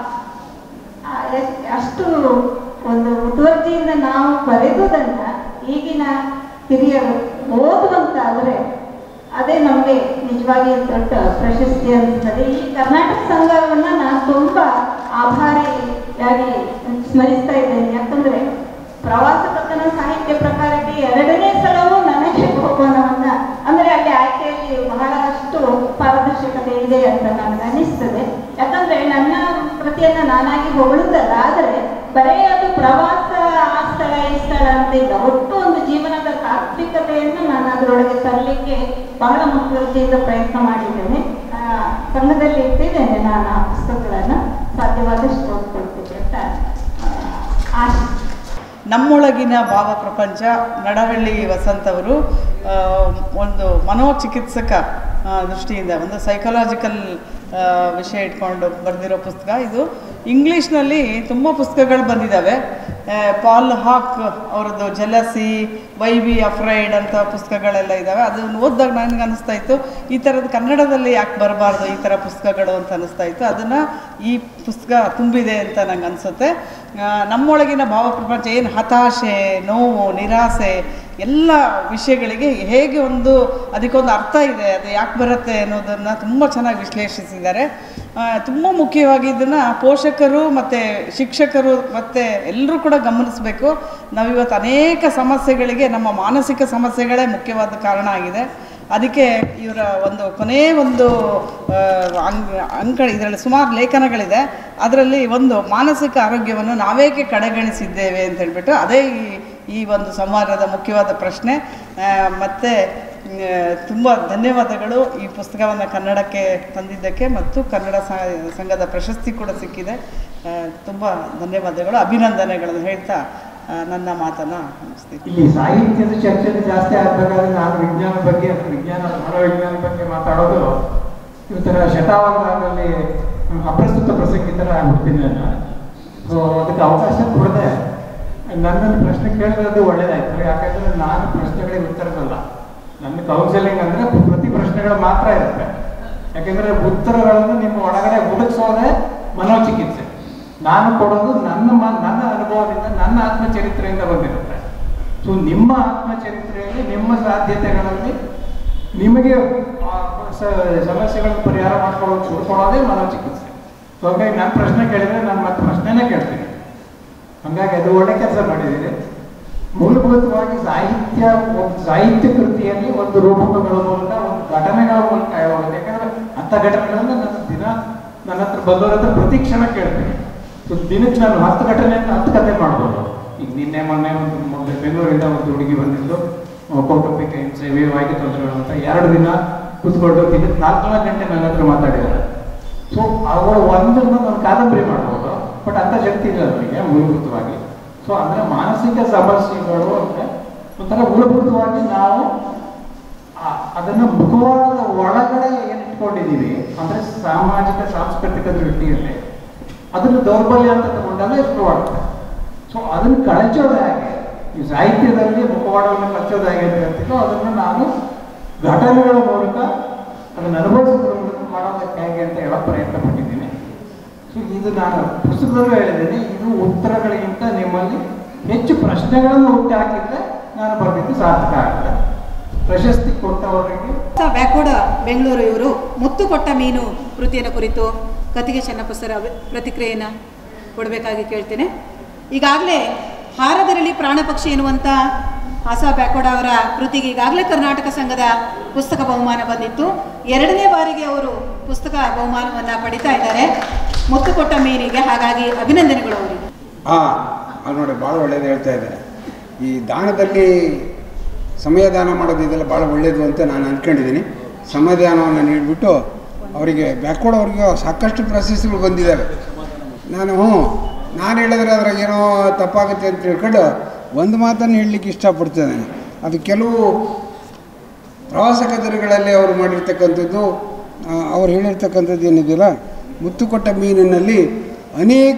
ಆ, ಎಷ್ಟ್- ಅಷ್ಟು ಒಂದು ಮುತುವರ್ಜಿಯಿಂದ ನಾವು ಬರೆದುದನ್ನ ಈಗಿನ ಹಿರಿಯರು ಓದುವಂತಾದರೆ ಅದೇ ನಮಗೆ ನಿಜವಾಗಿ ದೊಡ್ಡ ಪ್ರಶಸ್ತಿ ಅನಿಸ್ತದೆ ಈ ಕರ್ನಾಟಕ ಸಂಘವನ್ನ ನಾನು ತುಂಬಾ ಆಭಾರಿಯಾಗಿ ಸ್ಮರಿಸ್ತಾ ಇದ್ದೇನೆ ಯಾಕಂದ್ರೆ ಪ್ರವಾಸ ಕಥನ ಸಾಹಿತ್ಯ ಪ್ರಕಾರಕ್ಕೆ ಎರಡನೇ ಸಲವೂ ನನಗೆ ಬಹುಮಾನವನ್ನ ಅಂದ್ರೆ ಅಲ್ಲಿ ಆಯ್ಕೆಯಲ್ಲಿ ಬಹಳಷ್ಟು ಪಾರದರ್ಶಕತೆ ಇದೆ ಅಂತ ನನಗೆ ಅನಿಸ್ತದೆ ಯಾಕಂದ್ರೆ ನನ್ನ ಕೃತಿಯನ್ನ ನಾನಾಗಿ ಹೊಗಳುತ್ತಲ್ಲ ಆದರೆ ಬರೀ ಅದು ಪ್ರವಾಸ ಆ ಸ್ಥಳ ಈ ಸ್ಥಳ ಅಂತ ಇಲ್ಲ ಒಟ್ಟು ಒಂದು ಜೀವನದ ತಾತ್ವಿಕತೆಯನ್ನು ನಾನು ಅದರೊಳಗೆ ತರಲಿಕ್ಕೆ ಬಹಳ ಮುತುವರ್ಜಿಯಿಂದ ಪ್ರಯತ್ನ ಮಾಡಿದ್ದೇನೆ ಆ, ಸಂಘದಲ್ಲಿ ಇಟ್ಟಿದ್ದೇನೆ ನಾನು ಆ ಪುಸ್ತಕಗಳನ್ನು ಸಾಧ್ಯವಾದಷ್ಟು ಓದ್ಕೊಳ್ತೇನೆ ಅಂತ ಆ, ಆಶೆ ನಮ್ಮೊಳಗಿನ ಭಾವ ಪ್ರಪಂಚ ನಡಹಳ್ಳಿ ವಸಂತ್ ಅವರು ಆ, ಒಂದು ಮನೋಚಿಕಿತ್ಸಕ ಆ, ದೃಷ್ಟಿಯಿಂದ ಒಂದು ಸೈಕಲಾಜಿಕಲ್ ವಿಷಯ ಇಟ್ಕೊಂಡು ಬರೆದಿರೋ ಪುಸ್ತಕ ಇದು ಇಂಗ್ಲೀಷ್ನಲ್ಲಿ ತುಂಬ ಪುಸ್ತಕಗಳು ಬಂದಿದ್ದಾವೆ ಆ, ಪಾಲ್ ಹಾಕ್ ಅವರದ್ದು ಜಲಸಿ ವೈ ಬಿ ಅಫ್ರೈಡ್ ಅಂತ ಪುಸ್ತಕಗಳೆಲ್ಲ ಇದ್ದಾವೆ ಅದನ್ನು ಓದಿದಾಗ ನನಗೆ ಅನಿಸ್ತಾ ಇತ್ತು ಈ ಥರದ್ದು ಕನ್ನಡದಲ್ಲಿ ಯಾಕೆ ಬರಬಾರ್ದು ಈ ಥರ ಪುಸ್ತಕಗಳು ಅಂತ ಅನಿಸ್ತಾ ಇತ್ತು ಅದನ್ನು ಈ ಪುಸ್ತಕ ತುಂಬಿದೆ ಅಂತ ನಂಗೆ ಅನಿಸುತ್ತೆ ಆ, ನಮ್ಮೊಳಗಿನ ಭಾವ ಪ್ರಪಂಚ ಏನು ಹತಾಶೆ ನೋವು ನಿರಾಸೆ ಎಲ್ಲ ವಿಷಯಗಳಿಗೆ ಹೇಗೆ ಒಂದು ಅದಕ್ಕೊಂದು ಅರ್ಥ ಇದೆ ಅದು ಯಾಕೆ ಬರುತ್ತೆ ಅನ್ನೋದನ್ನು ತುಂಬ ಚೆನ್ನಾಗಿ ವಿಶ್ಲೇಷಿಸಿದ್ದಾರೆ ತುಂಬ ಮುಖ್ಯವಾಗಿ ಇದನ್ನು ಪೋಷಕರು ಮತ್ತು ಶಿಕ್ಷಕರು ಮತ್ತು ಎಲ್ಲರೂ ಕೂಡ ಗಮನಿಸಬೇಕು ನಾವಿವತ್ತು ಅನೇಕ ಸಮಸ್ಯೆಗಳಿಗೆ ನಮ್ಮ ಮಾನಸಿಕ ಸಮಸ್ಯೆಗಳೇ ಮುಖ್ಯವಾದ ಕಾರಣ ಆಗಿದೆ ಅದಕ್ಕೆ ಇವರ ಒಂದು ಕೊನೆ ಒಂದು ಆ, ಅಂಗ್ ಅಂಕ ಇದರಲ್ಲಿ ಸುಮಾರು ಲೇಖನಗಳಿದೆ ಅದರಲ್ಲಿ ಒಂದು ಮಾನಸಿಕ ಆರೋಗ್ಯವನ್ನು ನಾವೇಕೆ ಕಡೆಗಣಿಸಿದ್ದೇವೆ ಅಂತ ಹೇಳ್ಬಿಟ್ಟು ಅದೇ ಈ ಈ ಒಂದು ಸಂವಾದದ ಮುಖ್ಯವಾದ ಪ್ರಶ್ನೆ ಮತ್ತು ತುಂಬ ಧನ್ಯವಾದಗಳು ಈ ಪುಸ್ತಕವನ್ನು ಕನ್ನಡಕ್ಕೆ ತಂದಿದ್ದಕ್ಕೆ ಮತ್ತು ಕನ್ನಡ ಸ- ಸಂಘದ ಪ್ರಶಸ್ತಿ ಕೂಡ ಸಿಕ್ಕಿದೆ ತುಂಬ ಧನ್ಯವಾದಗಳು ಅಭಿನಂದನೆಗಳನ್ನು ಹೇಳ್ತಾ ಆ, ನನ್ನ ಮಾತನ್ನು ಮುಗಿಸ್ತೀನಿ ಇಲ್ಲಿ ಸಾಹಿತ್ಯದ ಚರ್ಚೆ ಜಾಸ್ತಿ ಆಗ್ಬೇಕಾದ್ರೆ ನಾನು ವಿಜ್ಞಾನ ಬಗ್ಗೆ ಅಥವಾ ವಿಜ್ಞಾನ ಮನೋವಿಜ್ಞಾನ ಬಗ್ಗೆ ಮಾತಾಡೋದು ಇವತ್ತರ ಶತಾವಧಾನದಲ್ಲಿ ಅಪ್ರಸ್ತುತ ಪ್ರಸಂಗಿತರ ಆಗ್ಬಿಡ್ತೀನಿ ನಾನು ಸೊ ಅದಕ್ಕೆ ಅವಕಾಶ ಕೊಡದೆ ನನ್ನನ್ನು ಪ್ರಶ್ನೆ ಕೇಳಿದ್ರೆ ಒಳ್ಳೇದಾಯ್ತು ಯಾಕಂದ್ರೆ ನಾನು ಪ್ರಶ್ನೆಗಳಿಗೆ ಉತ್ತರದಲ್ಲ ನನ್ನ ಕೌನ್ಸಿಲಿಂಗ್ ಅಂದ್ರೆ ಪ್ರತಿ ಪ್ರಶ್ನೆಗಳು ಮಾತ್ರ ಇರುತ್ತೆ ಯಾಕಂದ್ರೆ ಉತ್ತರಗಳನ್ನು ನಿಮ್ಮ ಒಳಗಡೆ ಹುಡುಕ್ಸೋದೇ ಮನೋಚಿಕಿತ್ಸೆ ನಾನು ಕೊಡೋದು ನನ್ನ ಮ- ನನ್ನ ಅನುಭವದಿಂದ ನನ್ನ ಆತ್ಮಚರಿತ್ರೆಯಿಂದ ಬಂದಿರುತ್ತೆ ಸೊ ನಿಮ್ಮ ಆತ್ಮಚರಿತ್ರೆಯಲ್ಲಿ ನಿಮ್ಮ ಸಾಧ್ಯತೆಗಳಲ್ಲಿ ನಿಮಗೆ ಆ ಸ- ಸಮಸ್ಯೆಗಳನ್ನು ಪರಿಹಾರ ಮಾಡ್ಕೊಳ್ಳೋದು ಹುಡ್ಕೊಳ್ಳೋದೇ ಮನೋಚಿಕಿತ್ಸೆ ಸೊ ಹಾಗಾಗಿ ನಾನು ಪ್ರಶ್ನೆ ಕೇಳಿದ್ರೆ ನಾನು ಮತ್ತೆ ಪ್ರಶ್ನೆನೇ ಕೇಳ್ತೀನಿ ಹಾಗಾಗಿ ಅದು ಒಳ್ಳೆ ಕೆಲಸ ಮಾಡಿದ್ದೀರಿ ಮೂಲಭೂತವಾಗಿ ಸಾಹಿತ್ಯ ಒಂದು ಸಾಹಿತ್ಯ ಕೃತಿಯಲ್ಲಿ ಒಂದು ರೂಪಕಗಳ ಮೂಲಕ ಒಂದು ಘಟನೆಗಳ ಮೂಲಕ ಹೇಳೋದು ಯಾಕಂದ್ರೆ ಅಂಥ ಘಟನೆಗಳನ್ನ ನನ್ನ ದಿನ ನನ್ನ ಹತ್ರ ಬಂದವರ ಹತ್ರ ಪ್ರತಿ ಕ್ಷಣ ಕೇಳ್ತೀನಿ ಸೊ ದಿನಕ್ಕೆ ನಾನು ಹತ್ತು ಘಟನೆಯನ್ನು ಹತ್ತು ಕತೆ ಮಾಡ್ಬೋದು ಈಗ ನಿನ್ನೆ ಮೊನ್ನೆ ಒಂದು ಮೊನ್ನೆ ಬೆಂಗಳೂರಿಂದ ಒಂದು ಹುಡುಗಿ ಬಂದಿದ್ದು ಆ, ಕೌಟುಂಬಿಕ ಹಿಂಸೆ ವಿವಾಹಿತ ತೊಂದರೆಗಳು ಅಂತ ಎರಡು ದಿನ ಕೂತ್ಕೊಂಡು ದಿನಕ್ಕೆ ನಾಲ್ಕು ನಾಲ್ಕು ಗಂಟೆ ನನ್ನ ಹತ್ರ ಮಾತಾಡಿದ್ದಾರೆ ಸೊ ಅವಳು ಒಂದನ್ನು ಒಂದು ಕಾದಂಬರಿ ಮಾಡ್ಬೋದು ಬಟ್ ಅಂತ ಶಕ್ತಿ ಇಲ್ಲ ನನಗೆ ಮೂಲಭೂತವಾಗಿ ಸೊ ಅಂದ್ರೆ ಮಾನಸಿಕ ಸಮಸ್ಯೆಗಳು ಅಂದ್ರೆ ಒಂಥರ ಮೂಲಭೂತವಾಗಿ ನಾವು ಆ- ಅದನ್ನ ಮುಖವಾಡದ ಒಳಗಡೆ ಏನ್ ಇಟ್ಕೊಂಡಿದೀವಿ ಅಂದ್ರೆ ಸಾಮಾಜಿಕ ಸಾಂಸ್ಕೃತಿಕ ದೃಷ್ಟಿಯಲ್ಲಿ ಅದನ್ನು ದೌರ್ಬಲ್ಯ ಅಂತ ತಗೊಂಡಾಗ ಶುರುವಾಗುತ್ತೆ ಸೊ ಅದನ್ನು ಕಳಚೋದು ಹೇಗೆ ಈ ಸಾಹಿತ್ಯದಲ್ಲಿ ಮುಖವಾಡವನ್ನು ಕಳಚೋದು ಹೇಗೆ ಅಂತ ಹೇಳ್ತೀನೋ ಅದನ್ನು ನಾನು ಘಟನೆಗಳ ಮೂಲಕ ಅದನ್ನು ಅನುಭವಿಸೋದ್ರ ಮೂಲಕ ಮಾಡೋದಕ್ಕೆ ಹೇಗೆ ಅಂತ ಹೇಳೋ ಪ್ರಯತ್ನ ಪಟ್ಟಿದ್ದೀನಿ ಸೊ ಇದು ನಾನು ಪುಸ್ತಕದಲ್ಲೂ ಹೇಳಿದ್ದೀನಿ ಇದು ಉತ್ತರಗಳಿಗಿಂತ ನಿಮ್ಮಲ್ಲಿ ಹೆಚ್ಚು ಪ್ರಶ್ನೆಗಳನ್ನು ಹುಟ್ಟಿ ಹಾಕಿದ್ರೆ ನಾನು ಬರೆದಿದ್ದು ಸಾರ್ಥಕ ಆಗುತ್ತೆ ಪ್ರಶಸ್ತಿ ಕೊಟ್ಟವರಿಗೆ ಬ್ಯಾಕೋಡ ಬೆಂಗಳೂರು ಇವರು ಮುತ್ತು ಕೊಟ್ಟ ಮೀನು ಕೃತಿಯನ್ನು ಕುರಿತು ಕತಿಗೆ ಚೆನ್ನಪ್ಪ ಸರ್ ಅಭಿ- ಪ್ರತಿಕ್ರಿಯೆಯನ್ನು ಕೊಡಬೇಕಾಗಿ ಕೇಳ್ತೇನೆ ಈಗಾಗಲೇ ಹಾರದರಳಿ ಪ್ರಾಣ ಪಕ್ಷಿ ಎನ್ನುವಂಥ ಆಸ ಬ್ಯಾಕೋಡ ಅವರ ಕೃತಿಗೆ ಈಗಾಗಲೇ ಕರ್ನಾಟಕ ಸಂಘದ ಪುಸ್ತಕ ಬಹುಮಾನ ಬಂದಿತ್ತು ಎರಡನೇ ಬಾರಿಗೆ ಅವರು ಪುಸ್ತಕ ಬಹುಮಾನವನ್ನು ಪಡಿತಾ ಇದ್ದಾರೆ ಮುತ್ತು ಕೊಟ್ಟ ಮೀನಿಗೆ ಹಾಗಾಗಿ ಅಭಿನಂದನೆಗಳು ಅವರಿಗೆ ಹಾಂ ಅದು ನೋಡಿ ಭಾಳ ಒಳ್ಳೇದು ಹೇಳ್ತಾ ಇದ್ದಾರೆ ಈ ದಾನದಲ್ಲಿ ಸಮಯದಾನ ಮಾಡೋದು ಇದೆಲ್ಲ ಭಾಳ ಒಳ್ಳೆಯದು ಅಂತ ನಾನು ಅಂದ್ಕೊಂಡಿದ್ದೀನಿ ಸಮಯದಾನವನ್ನು ನೀಡಿಬಿಟ್ಟು ಅವರಿಗೆ ಬ್ಯಾಕ್ವರ್ಡ್ ಅವ್ರಿಗೆ ಸಾಕಷ್ಟು ಪ್ರಶಸ್ತಿಗಳು ಬಂದಿದ್ದಾವೆ ನಾನು ಹ್ಞೂ ನಾನು ಹೇಳಿದ್ರೆ ಅದ್ರಾಗ ಏನೋ ತಪ್ಪಾಗುತ್ತೆ ಅಂತ ತಿಳ್ಕೊಂಡು ಒಂದು ಮಾತನ್ನು ಹೇಳಲಿಕ್ಕೆ ಇಷ್ಟಪಡ್ತೇನೆ ಅದು ಕೆಲವು ಪ್ರವಾಸ ಕದರುಗಳಲ್ಲಿ ಅವರು ಮಾಡಿರ್ತಕ್ಕಂಥದ್ದು ಆ, ಅವ್ರು ಹೇಳಿರ್ತಕ್ಕಂಥದ್ದು ಏನಿದೆಯಲ್ಲ ಮುತ್ತು ಕೊಟ್ಟ ಮೀನಿನಲ್ಲಿ ಅನೇಕ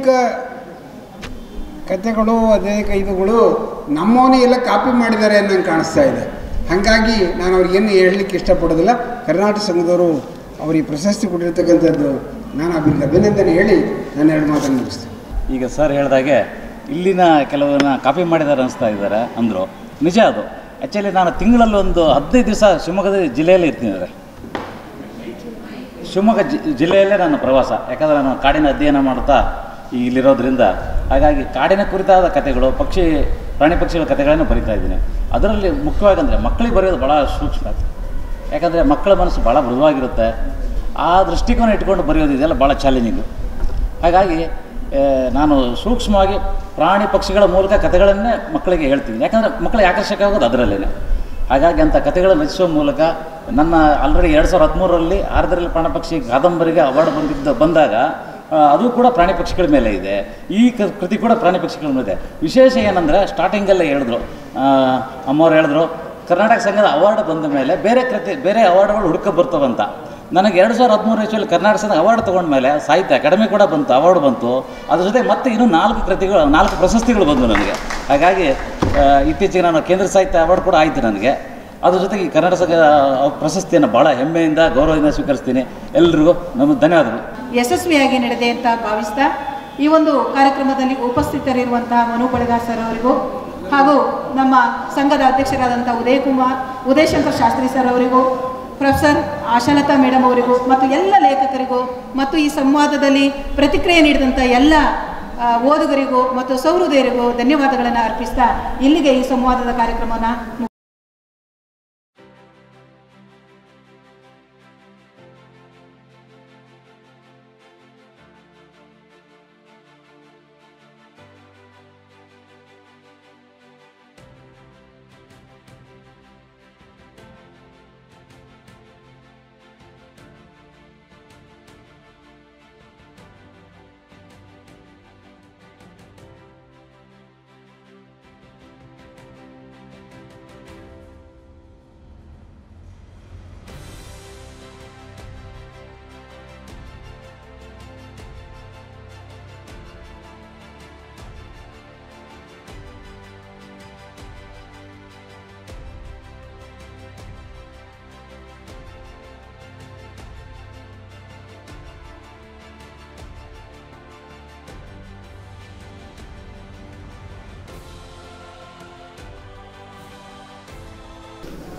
ಕಥೆಗಳು ಅನೇಕ ಇದುಗಳು ನಮ್ಮವನೇ ಎಲ್ಲ ಕಾಪಿ ಮಾಡಿದ್ದಾರೆ ಅನ್ನಂಗೆ ಕಾಣಿಸ್ತಾ ಇದೆ ಹಾಗಾಗಿ ನಾನು ಅವ್ರಿಗೇನು ಹೇಳಲಿಕ್ಕೆ ಇಷ್ಟಪಡೋದಿಲ್ಲ ಕರ್ನಾಟಕ ಸಂಘದವರು ಅವ್ರಿಗೆ ಪ್ರಶಸ್ತಿ ಕೊಟ್ಟಿರ್ತಕ್ಕಂಥದ್ದು ನಾನು ಅವ್ರಿಗೆ ಅಭಿನಂದನೆ ಹೇಳಿ ನಾನು ಎರಡು ಮಾತನ್ನು ಮುಗಿಸ್ತೀನಿ ಈಗ ಸರ್ ಹೇಳಿದಾಗೆ ಇಲ್ಲಿನ ಕೆಲವನ್ನ ಕಾಪಿ ಮಾಡಿದ್ದಾರೆ ಅನಿಸ್ತಾ ಇದ್ದಾರೆ ಅಂದರು ನಿಜ ಅದು ಆ್ಯಕ್ಚುಲಿ ನಾನು ತಿಂಗಳಲ್ಲಿ ಒಂದು ಹದಿನೈದು ದಿವಸ ಶಿವಮೊಗ್ಗದ ಜಿಲ್ಲೆಯಲ್ಲಿ ಇರ್ತೀನಿ ಅಂದರೆ ಶಿವಮೊಗ್ಗ ಜಿ ಜಿಲ್ಲೆಯಲ್ಲೇ ನನ್ನ ಪ್ರವಾಸ ಯಾಕಂದರೆ ನಾನು ಕಾಡಿನ ಅಧ್ಯಯನ ಮಾಡ್ತಾ ಈ ಇಲ್ಲಿರೋದ್ರಿಂದ ಹಾಗಾಗಿ ಕಾಡಿನ ಕುರಿತಾದ ಕಥೆಗಳು ಪಕ್ಷಿ ಪ್ರಾಣಿ ಪಕ್ಷಿಗಳ ಕಥೆಗಳನ್ನು ಬರಿತಾ ಇದ್ದೀನಿ ಅದರಲ್ಲಿ ಮುಖ್ಯವಾಗಿ ಅಂದರೆ ಮಕ್ಕಳಿಗೆ ಬರೆಯೋದು ಭಾಳ ಸೂಕ್ಷ್ಮ ಯಾಕಂದರೆ ಮಕ್ಕಳ ಮನಸ್ಸು ಭಾಳ ಮೃದುವಾಗಿರುತ್ತೆ ಆ ದೃಷ್ಟಿಕೋನ ಇಟ್ಕೊಂಡು ಬರೆಯೋದು ಇದೆಲ್ಲ ಭಾಳ ಚಾಲೆಂಜಿಂಗು ಹಾಗಾಗಿ ಆ, ನಾನು ಸೂಕ್ಷ್ಮವಾಗಿ ಪ್ರಾಣಿ ಪಕ್ಷಿಗಳ ಮೂಲಕ ಕಥೆಗಳನ್ನೇ ಮಕ್ಕಳಿಗೆ ಹೇಳ್ತೀನಿ ಯಾಕಂದರೆ ಮಕ್ಕಳಿಗೆ ಆಕರ್ಷಕ ಆಗೋದು ಅದರಲ್ಲೇ ಹಾಗಾಗಿ ಅಂಥ ಕಥೆಗಳನ್ನು ರಚಿಸುವ ಮೂಲಕ ನನ್ನ ಆಲ್ರೆಡಿ ಎರಡು ಸಾವಿರದ ಹದಿಮೂರರಲ್ಲಿ ಆರದರಲ್ಲಿ ಪ್ರಾಣ ಪಕ್ಷಿ ಕಾದಂಬರಿಗೆ ಅವಾರ್ಡ್ ಬಂದಿದ್ದ ಬಂದಾಗ ಆ, ಅದು ಕೂಡ ಪ್ರಾಣಿ ಪಕ್ಷಿಗಳ ಮೇಲೆ ಇದೆ ಈ ಕ- ಕೃತಿ ಕೂಡ ಪ್ರಾಣಿ ಪಕ್ಷಿಗಳ ಮೇಲೆ ಇದೆ ವಿಶೇಷ ಏನಂದರೆ ಸ್ಟಾರ್ಟಿಂಗಲ್ಲೇ ಹೇಳಿದ್ರು ಆ, ಅಮ್ಮವ್ರು ಹೇಳಿದ್ರು ಕರ್ನಾಟಕ ಸಂಘದ ಅವಾರ್ಡ್ ಬಂದ ಮೇಲೆ ಬೇರೆ ಕೃತಿ ಬೇರೆ ಅವಾರ್ಡ್ಗಳು ಹುಡುಕ ಬರ್ತವಂತ ನನಗೆ ಎರಡು ಸಾವಿರದ ಹದಿಮೂರು ಇಸ್ವಿಯಲ್ಲಿ ಕರ್ನಾಟಕ ಸಂಘ ಅವಾರ್ಡ್ ತೊಗೊಂಡ್ಮೇಲೆ ಸಾಹಿತ್ಯ ಅಕಾಡೆಮಿ ಕೂಡ ಬಂತು ಅವಾರ್ಡ್ ಬಂತು ಅದ್ರ ಜೊತೆ ಮತ್ತೆ ಇನ್ನೂ ನಾಲ್ಕು ಕೃತಿಗಳು ನಾಲ್ಕು ಪ್ರಶಸ್ತಿಗಳು ಬಂದವು ನನಗೆ ಹಾಗಾಗಿ ಆ, ಇತ್ತೀಚೆಗೆ ನಾನು ಕೇಂದ್ರ ಸಾಹಿತ್ಯ ಅವಾರ್ಡ್ ಕೂಡ ಆಯಿತು ನನಗೆ ಅದ್ರ ಜೊತೆಗೆ ಈ ಕರ್ನಾಟಕ ಸಂಘದ ಪ್ರಶಸ್ತಿಯನ್ನು ಭಾಳ ಹೆಮ್ಮೆಯಿಂದ ಗೌರವದಿಂದ ಸ್ವೀಕರಿಸ್ತೀನಿ ಎಲ್ರಿಗೂ ನಮ್ಮ ಧನ್ಯವಾದಗಳು ಯಶಸ್ವಿಯಾಗಿ ನಡೆದೆ ಅಂತ ಭಾವಿಸ್ತಾ ಈ ಒಂದು ಕಾರ್ಯಕ್ರಮದಲ್ಲಿ ಉಪಸ್ಥಿತರಿರುವಂತಹ ಮನು ಬಳಿಗಾರ್ ಸರ್ ಅವರಿಗೂ ಹಾಗೂ ನಮ್ಮ ಸಂಘದ ಅಧ್ಯಕ್ಷರಾದಂಥ ಉದಯ್ ಕುಮಾರ್ ಉದಯಶಂಕರ್ ಶಾಸ್ತ್ರಿ ಸರ್ ಅವರಿಗೂ ಪ್ರೊಫೆಸರ್ ಆಶಾಲತಾ ಮೇಡಮ್ ಅವರಿಗೂ ಮತ್ತು ಎಲ್ಲ ಲೇಖಕರಿಗೂ ಮತ್ತು ಈ ಸಂವಾದದಲ್ಲಿ ಪ್ರತಿಕ್ರಿಯೆ ನೀಡಿದಂಥ ಎಲ್ಲ ಆ, ಓದುಗರಿಗೂ ಮತ್ತು ಸೌಹೃದಯರಿಗೂ ಧನ್ಯವಾದಗಳನ್ನು ಅರ್ಪಿಸ್ತಾ ಇಲ್ಲಿಗೆ ಈ ಸಂವಾದದ ಕಾರ್ಯಕ್ರಮವನ್ನು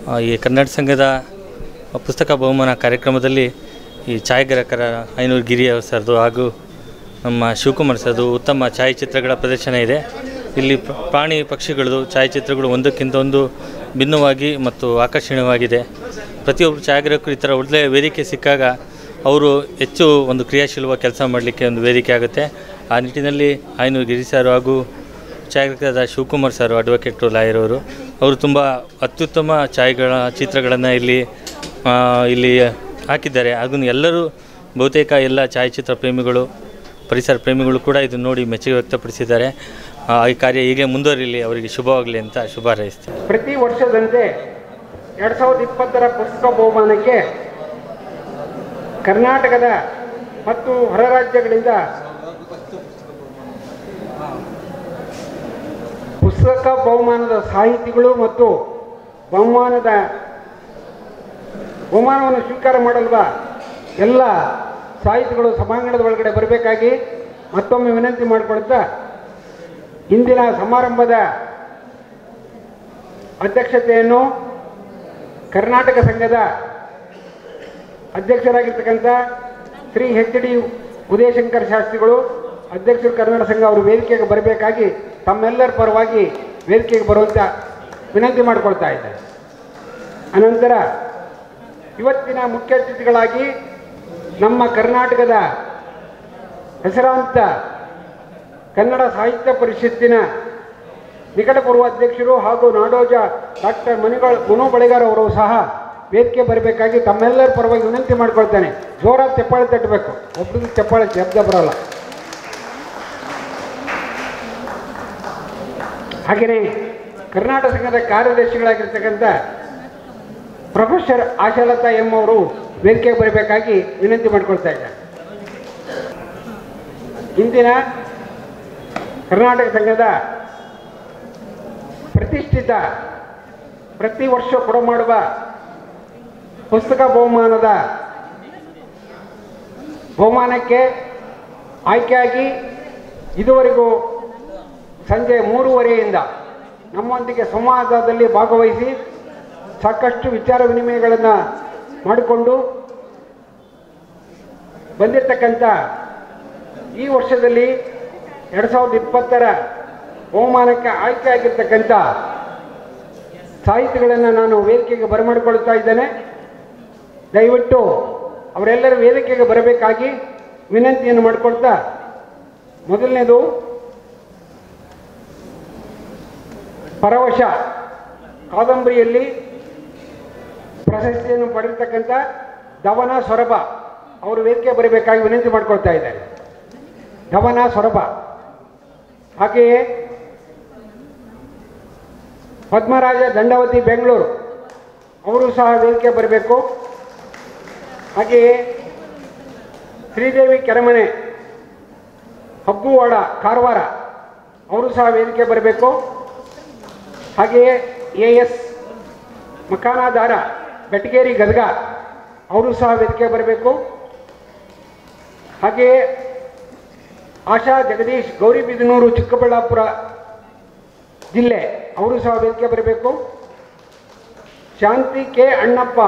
ಆ, ಈ ಕರ್ನಾಟಕ ಸಂಘದ ಪುಸ್ತಕ ಬಹುಮಾನ ಕಾರ್ಯಕ್ರಮದಲ್ಲಿ ಈ ಛಾಯಾಗ್ರಾಹಕರ ಐನೂರು ಗಿರಿ ಸರ್ದು ಹಾಗೂ ನಮ್ಮ ಶಿವಕುಮಾರ್ ಸರ್ದು ಉತ್ತಮ ಛಾಯಾಚಿತ್ರಗಳ ಪ್ರದರ್ಶನ ಇದೆ ಇಲ್ಲಿ ಪ್ರ- ಪ್ರಾಣಿ ಪಕ್ಷಿಗಳದು ಛಾಯಾಚಿತ್ರಗಳು ಒಂದಕ್ಕಿಂತ ಒಂದು ಭಿನ್ನವಾಗಿ ಮತ್ತು ಆಕರ್ಷಣೀಯವಾಗಿದೆ ಪ್ರತಿಯೊಬ್ಬರು ಛಾಯಾಗ್ರಾಹಕರು ಈ ಥರ ಒಳ್ಳೆಯ ವೇದಿಕೆ ಸಿಕ್ಕಾಗ ಅವರು ಹೆಚ್ಚು ಒಂದು ಕ್ರಿಯಾಶೀಲವಾಗಿ ಕೆಲಸ ಮಾಡಲಿಕ್ಕೆ ಒಂದು ವೇದಿಕೆ ಆಗುತ್ತೆ ಆ ನಿಟ್ಟಿನಲ್ಲಿ ಐನೂರು ಗಿರಿ ಸರ್ ಹಾಗೂ ಛಾಯಾಗ್ರಾಹಕರಾದ ಶಿವಕುಮಾರ್ ಸರ್ ಅಡ್ವೊಕೇಟ್ ಲಾಯರ್ ಅವರು ಅವರು ತುಂಬ ಅತ್ಯುತ್ತಮ ಛಾಯೆಗಳ ಚಿತ್ರಗಳನ್ನು ಇಲ್ಲಿ ಆ, ಇಲ್ಲಿ ಹಾಕಿದ್ದಾರೆ ಅದನ್ನು ಎಲ್ಲರೂ ಬಹುತೇಕ ಎಲ್ಲ ಛಾಯಾಚಿತ್ರ ಪ್ರೇಮಿಗಳು ಪರಿಸರ ಪ್ರೇಮಿಗಳು ಕೂಡ ಇದನ್ನು ನೋಡಿ ಮೆಚ್ಚುಗೆ ವ್ಯಕ್ತಪಡಿಸಿದ್ದಾರೆ ಆ, ಈ ಕಾರ್ಯ ಹೀಗೆ ಮುಂದುವರಿಲಿ ಅವರಿಗೆ ಶುಭವಾಗಲಿ ಅಂತ ಶುಭ ಹಾರೈಸ್ತೀನಿ ಪ್ರತಿ ವರ್ಷದಂತೆ ಎರಡು ಸಾವಿರದ ಇಪ್ಪತ್ತರ ಪುಸ್ತಕ ಬಹುಮಾನಕ್ಕೆ ಕರ್ನಾಟಕದ ಮತ್ತು ಹೊರ ರಾಜ್ಯಗಳಿಂದ ಪುಸ್ತಕ ಬಹುಮಾನದ ಸಾಹಿತಿಗಳು ಮತ್ತು ಬಹುಮಾನದ ಬಹುಮಾನವನ್ನು ಸ್ವೀಕಾರ ಮಾಡಲ್ವ ಎಲ್ಲ ಸಾಹಿತಿಗಳು ಸಭಾಂಗಣದ ಒಳಗಡೆ ಬರಬೇಕಾಗಿ ಮತ್ತೊಮ್ಮೆ ವಿನಂತಿ ಮಾಡಿಕೊಳ್ತಾ ಇಂದಿನ ಸಮಾರಂಭದ ಅಧ್ಯಕ್ಷತೆಯನ್ನು ಕರ್ನಾಟಕ ಸಂಘದ ಅಧ್ಯಕ್ಷರಾಗಿರ್ತಕ್ಕಂಥ ಶ್ರೀ ಎಚ್ ಡಿ ಉದಯಶಂಕರ್ ಶಾಸ್ತ್ರಿಗಳು ಅಧ್ಯಕ್ಷರು ಕನ್ನಡ ಸಂಘ ಅವರು ವೇದಿಕೆಗೆ ಬರಬೇಕಾಗಿ ತಮ್ಮೆಲ್ಲರ ಪರವಾಗಿ ವೇದಿಕೆಗೆ ಬರುವಂತ ವಿನಂತಿ ಮಾಡಿಕೊಳ್ತಾ ಇದ್ದಾರೆ ಅನಂತರ ಇವತ್ತಿನ ಮುಖ್ಯ ಅತಿಥಿಗಳಾಗಿ ನಮ್ಮ ಕರ್ನಾಟಕದ ಹೆಸರಾಂತ ಕನ್ನಡ ಸಾಹಿತ್ಯ ಪರಿಷತ್ತಿನ ನಿಕಟಪೂರ್ವ ಅಧ್ಯಕ್ಷರು ಹಾಗೂ ನಾಡೋಜ ಡಾಕ್ಟರ್ ಮನಿಗಳ ಮನು ಬಳಿಗಾರ್ ಅವರು ಸಹ ವೇದಿಕೆ ಬರಬೇಕಾಗಿ ತಮ್ಮೆಲ್ಲರ ಪರವಾಗಿ ವಿನಂತಿ ಮಾಡ್ಕೊಳ್ತೇನೆ ಜೋರಾಗಿ ತೆಪ್ಪಾಳೆ ತಟ್ಟಬೇಕು ಒಬ್ಬರಿಗೆ ತೆಪ್ಪಾಳೆ ಶಬ್ದ ಬರೋಲ್ಲ ಹಾಗೆಯೇ ಕರ್ನಾಟಕ ಸಂಘದ ಕಾರ್ಯದರ್ಶಿಗಳಾಗಿರ್ತಕ್ಕಂಥ ಪ್ರೊಫೆಸರ್ ಆಶಾಲತಾ ಎಂ ಅವರು ವೇದಿಕೆಗೆ ಬರಬೇಕಾಗಿ ವಿನಂತಿ ಮಾಡಿಕೊಳ್ತಾ ಇದ್ದಾರೆ ಇಂದಿನ ಕರ್ನಾಟಕ ಸಂಘದ ಪ್ರತಿಷ್ಠಿತ ಪ್ರತಿ ವರ್ಷ ಕೊಡಮಾಡುವ ಪುಸ್ತಕ ಬಹುಮಾನದ ಬಹುಮಾನಕ್ಕೆ ಆಯ್ಕೆಯಾಗಿ ಇದುವರೆಗೂ ಸಂಜೆ ಮೂರುವರೆಯಿಂದ ನಮ್ಮೊಂದಿಗೆ ಸಂವಾದದಲ್ಲಿ ಭಾಗವಹಿಸಿ ಸಾಕಷ್ಟು ವಿಚಾರ ವಿನಿಮಯಗಳನ್ನು ಮಾಡಿಕೊಂಡು ಬಂದಿರತಕ್ಕಂಥ ಈ ವರ್ಷದಲ್ಲಿ ಎರಡು ಸಾವಿರದ ಇಪ್ಪತ್ತರ ಬಹುಮಾನಕ್ಕೆ ಆಯ್ಕೆ ಆಗಿರ್ತಕ್ಕಂಥ ಸಾಹಿತಿಗಳನ್ನು ನಾನು ವೇದಿಕೆಗೆ ಬರಮಾಡಿಕೊಳ್ತಾ ಇದ್ದೇನೆ ದಯವಿಟ್ಟು ಅವರೆಲ್ಲರೂ ವೇದಿಕೆಗೆ ಬರಬೇಕಾಗಿ ವಿನಂತಿಯನ್ನು ಮಾಡಿಕೊಳ್ತಾ ಮೊದಲನೇದು ಪರವಶ ಕಾದಂಬರಿಯಲ್ಲಿ ಪ್ರಶಸ್ತಿಯನ್ನು ಪಡೆದಿರ್ತಕ್ಕಂಥ ಧವನ ಸೊರಬ ಅವರು ವೇದಿಕೆ ಬರಬೇಕಾಗಿ ವಿನಂತಿ ಮಾಡ್ಕೊಳ್ತಾ ಇದ್ದಾರೆ ಧವನ ಸೊರಬ ಹಾಗೆಯೇ ಪದ್ಮರಾಜ ದಂಡವತಿ ಬೆಂಗಳೂರು ಅವರು ಸಹ ವೇದಿಕೆ ಬರಬೇಕು ಹಾಗೆಯೇ ಶ್ರೀದೇವಿ ಕೆರೆಮನೆ ಹಬ್ಬುವಾಡ ಕಾರವಾರ ಅವರು ಸಹ ವೇದಿಕೆ ಬರಬೇಕು ಹಾಗೆಯೇ ಎ ಎಸ್ ಮಕಾನಾಧಾರ ಬೆಟಗೇರಿ ಗದಗ ಅವರು ಸಹ ವೇದಿಕೆ ಬರಬೇಕು ಹಾಗೆಯೇ ಆಶಾ ಜಗದೀಶ್ ಗೌರಿಬಿದನೂರು ಚಿಕ್ಕಬಳ್ಳಾಪುರ ಜಿಲ್ಲೆ ಅವರು ಸಹ ವೇದಿಕೆ ಬರಬೇಕು ಶಾಂತಿ ಕೆ ಅಣ್ಣಪ್ಪ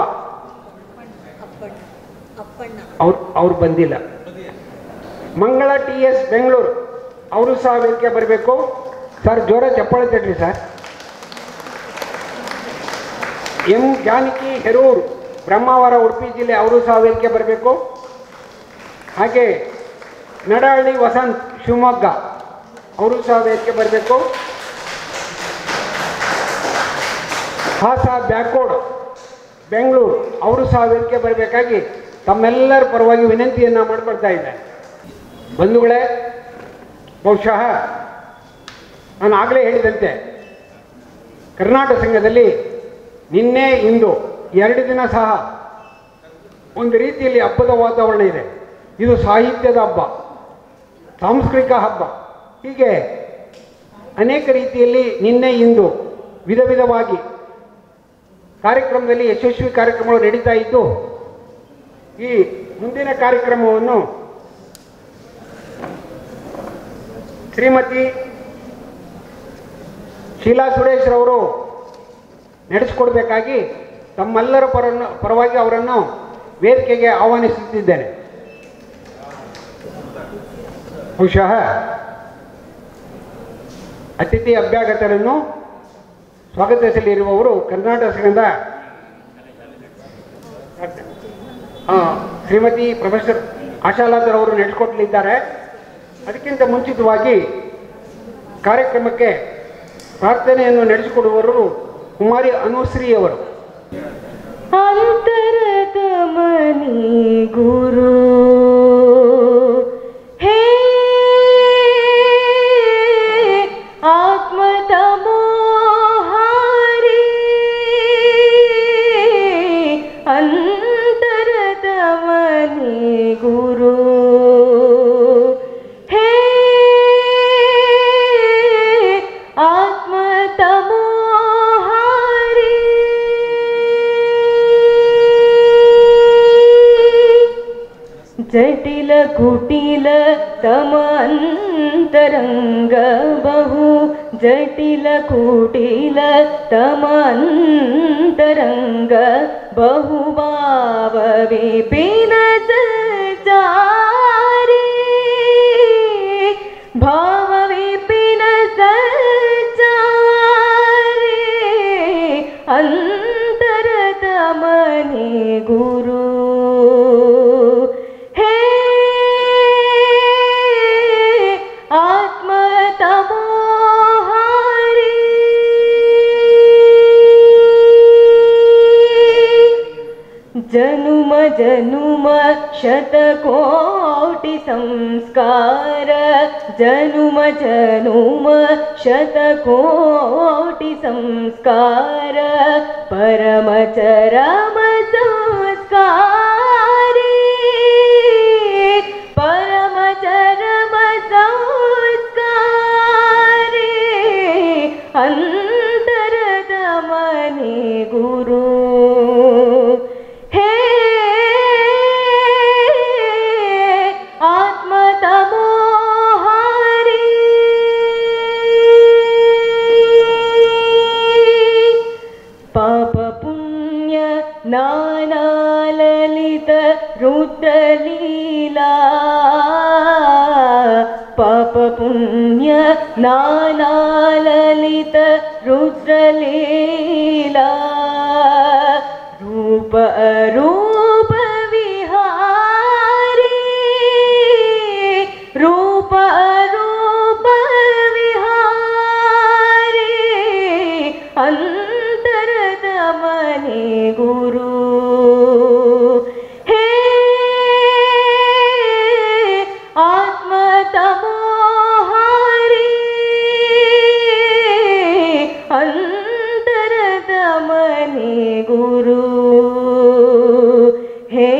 ಅವ್ರು ಅವ್ರು ಬಂದಿಲ್ಲ ಮಂಗಳ ಟಿ ಎಸ್ ಬೆಂಗಳೂರು ಅವರು ಸಹ ವೇದಿಕೆ ಬರಬೇಕು ಸರ್ ಜೋರ ಚಪ್ಪಾಳೆ ತಟ್ರಿ ಸರ್ ಎಂ ಜಾನಕಿ ಹೆರೂರು ಬ್ರಹ್ಮಾವರ ಉಡುಪಿ ಜಿಲ್ಲೆ ಅವರು ಸಹ ವೇದಿಕೆ ಬರಬೇಕು ಹಾಗೆ ನಡಹಳ್ಳಿ ವಸಂತ್ ಶಿವಮೊಗ್ಗ ಅವರು ಸಹ ವೇದಿಕೆ ಬರಬೇಕು ಹಾಸ ಬ್ಯಾಕೋಡ್ ಬೆಂಗಳೂರು ಅವರು ಸಹ ವೇದಿಕೆ ಬರಬೇಕಾಗಿ ತಮ್ಮೆಲ್ಲರ ಪರವಾಗಿ ವಿನಂತಿಯನ್ನು ಮಾಡಿಕೊಳ್ತಾ ಇದ್ದಾರೆ ಬಂಧುಗಳೇ ಬಹುಶಃ ನಾನು ಆಗಲೇ ಹೇಳಿದಂತೆ ಕರ್ನಾಟಕ ಸಂಘದಲ್ಲಿ ನಿನ್ನೆ ಇಂದು ಎರಡು ದಿನ ಸಹ ಒಂದು ರೀತಿಯಲ್ಲಿ ಹಬ್ಬದ ವಾತಾವರಣ ಇದೆ ಇದು ಸಾಹಿತ್ಯದ ಹಬ್ಬ ಸಾಂಸ್ಕೃತಿಕ ಹಬ್ಬ ಹೀಗೆ ಅನೇಕ ರೀತಿಯಲ್ಲಿ ನಿನ್ನೆ ಇಂದು ವಿಧ ವಿಧವಾಗಿ ಕಾರ್ಯಕ್ರಮದಲ್ಲಿ ಯಶಸ್ವಿ ಕಾರ್ಯಕ್ರಮಗಳು ನಡೀತಾ ಇದ್ದು ಈ ಮುಂದಿನ ಕಾರ್ಯಕ್ರಮವನ್ನು ಶ್ರೀಮತಿ ಶೀಲಾ ಸುರೇಶ್ ರವರು ನಡೆಸಿಕೊಡ್ಬೇಕಾಗಿ ತಮ್ಮೆಲ್ಲರ ಪರನ್ನು ಪರವಾಗಿ ಅವರನ್ನು ವೇದಿಕೆಗೆ ಆಹ್ವಾನಿಸುತ್ತಿದ್ದೇನೆ ಬಹುಶಃ ಅತಿಥಿ ಅಭ್ಯಾಗತರನ್ನು ಸ್ವಾಗತಿಸಲಿರುವವರು ಕರ್ನಾಟಕ ಸಂಘದ ಆ, ಶ್ರೀಮತಿ ಪ್ರೊಫೆಸರ್ ಆಶಾಲಾದರ್ ಅವರು ನಡೆಸಿಕೊಟ್ಟಲಿದ್ದಾರೆ ಅದಕ್ಕಿಂತ ಮುಂಚಿತವಾಗಿ ಕಾರ್ಯಕ್ರಮಕ್ಕೆ ಪ್ರಾರ್ಥನೆಯನ್ನು ನಡೆಸಿಕೊಡುವವರು ಕುಮಾರಿ ಅನುಶ್ರೀ ಅವರು ಅಂತರದ ಮನಿ ಗುರು ಹೇ ಆತ್ಮತಮೋಹಾರಿ ಅಂತರದ ಮನಿ ಗುರು ಹೇ ಆತ್ಮತಮೋಹಾರಿ ಜಟಿಲ ಕುಟಿಲ ತಮಂತರಂಗ ಬಹು ಜಟಿಲ ಕುಟಿಲ ತಮಂತರಂಗ ಬಹು ಭಾವ ವಿಪಿನ ಜಾರಿ ಭಾವ ವಿಪಿನ ಜಾರಿ ಅಂತರದ ಮನೆ ಗುರು ಹೇ ಆತ್ಮ ತಮೋಹಾರಿ ಜನುಮ ಜನುಮ ಶತಕೋಟಿ ಸಂಸ್ಕಾರ ಜನುಮ ಜನುಮ ಶತಕೋಟಿ ಸಂಸ್ಕಾರ ಪರಮ ಚರಮ ಸಂಸ್ಕಾರಿ ಪರಮ ಚರಮ ಸಂಸ್ಕಾರಿ ಅಂತರದ ಮನೆ ಗುರು ಹೇ ಆತ್ಮ ತಮೋಹಾರಿ ಪಾಪ ಪುಣ್ಯ ನಾನಾಲಲಿತ ರುದ್ರಲೀಲಾ ಪಾಪ ಪುಣ್ಯ ನಾನಾಲಲಿತ ರುದ್ರಲೀಲಾ ರೂಪ ಅರೂಪ ವಿಹಾರಿ ರೂಪ ಅರೂಪ ವಿಹಾರಿ ಅಂತರದ ಮನೆ ಗುರು ಹೇ ಆತ್ಮ ತಮೋಹಾರಿ ಅಂತರದ ಮನೆ ಗುರು ಹೇ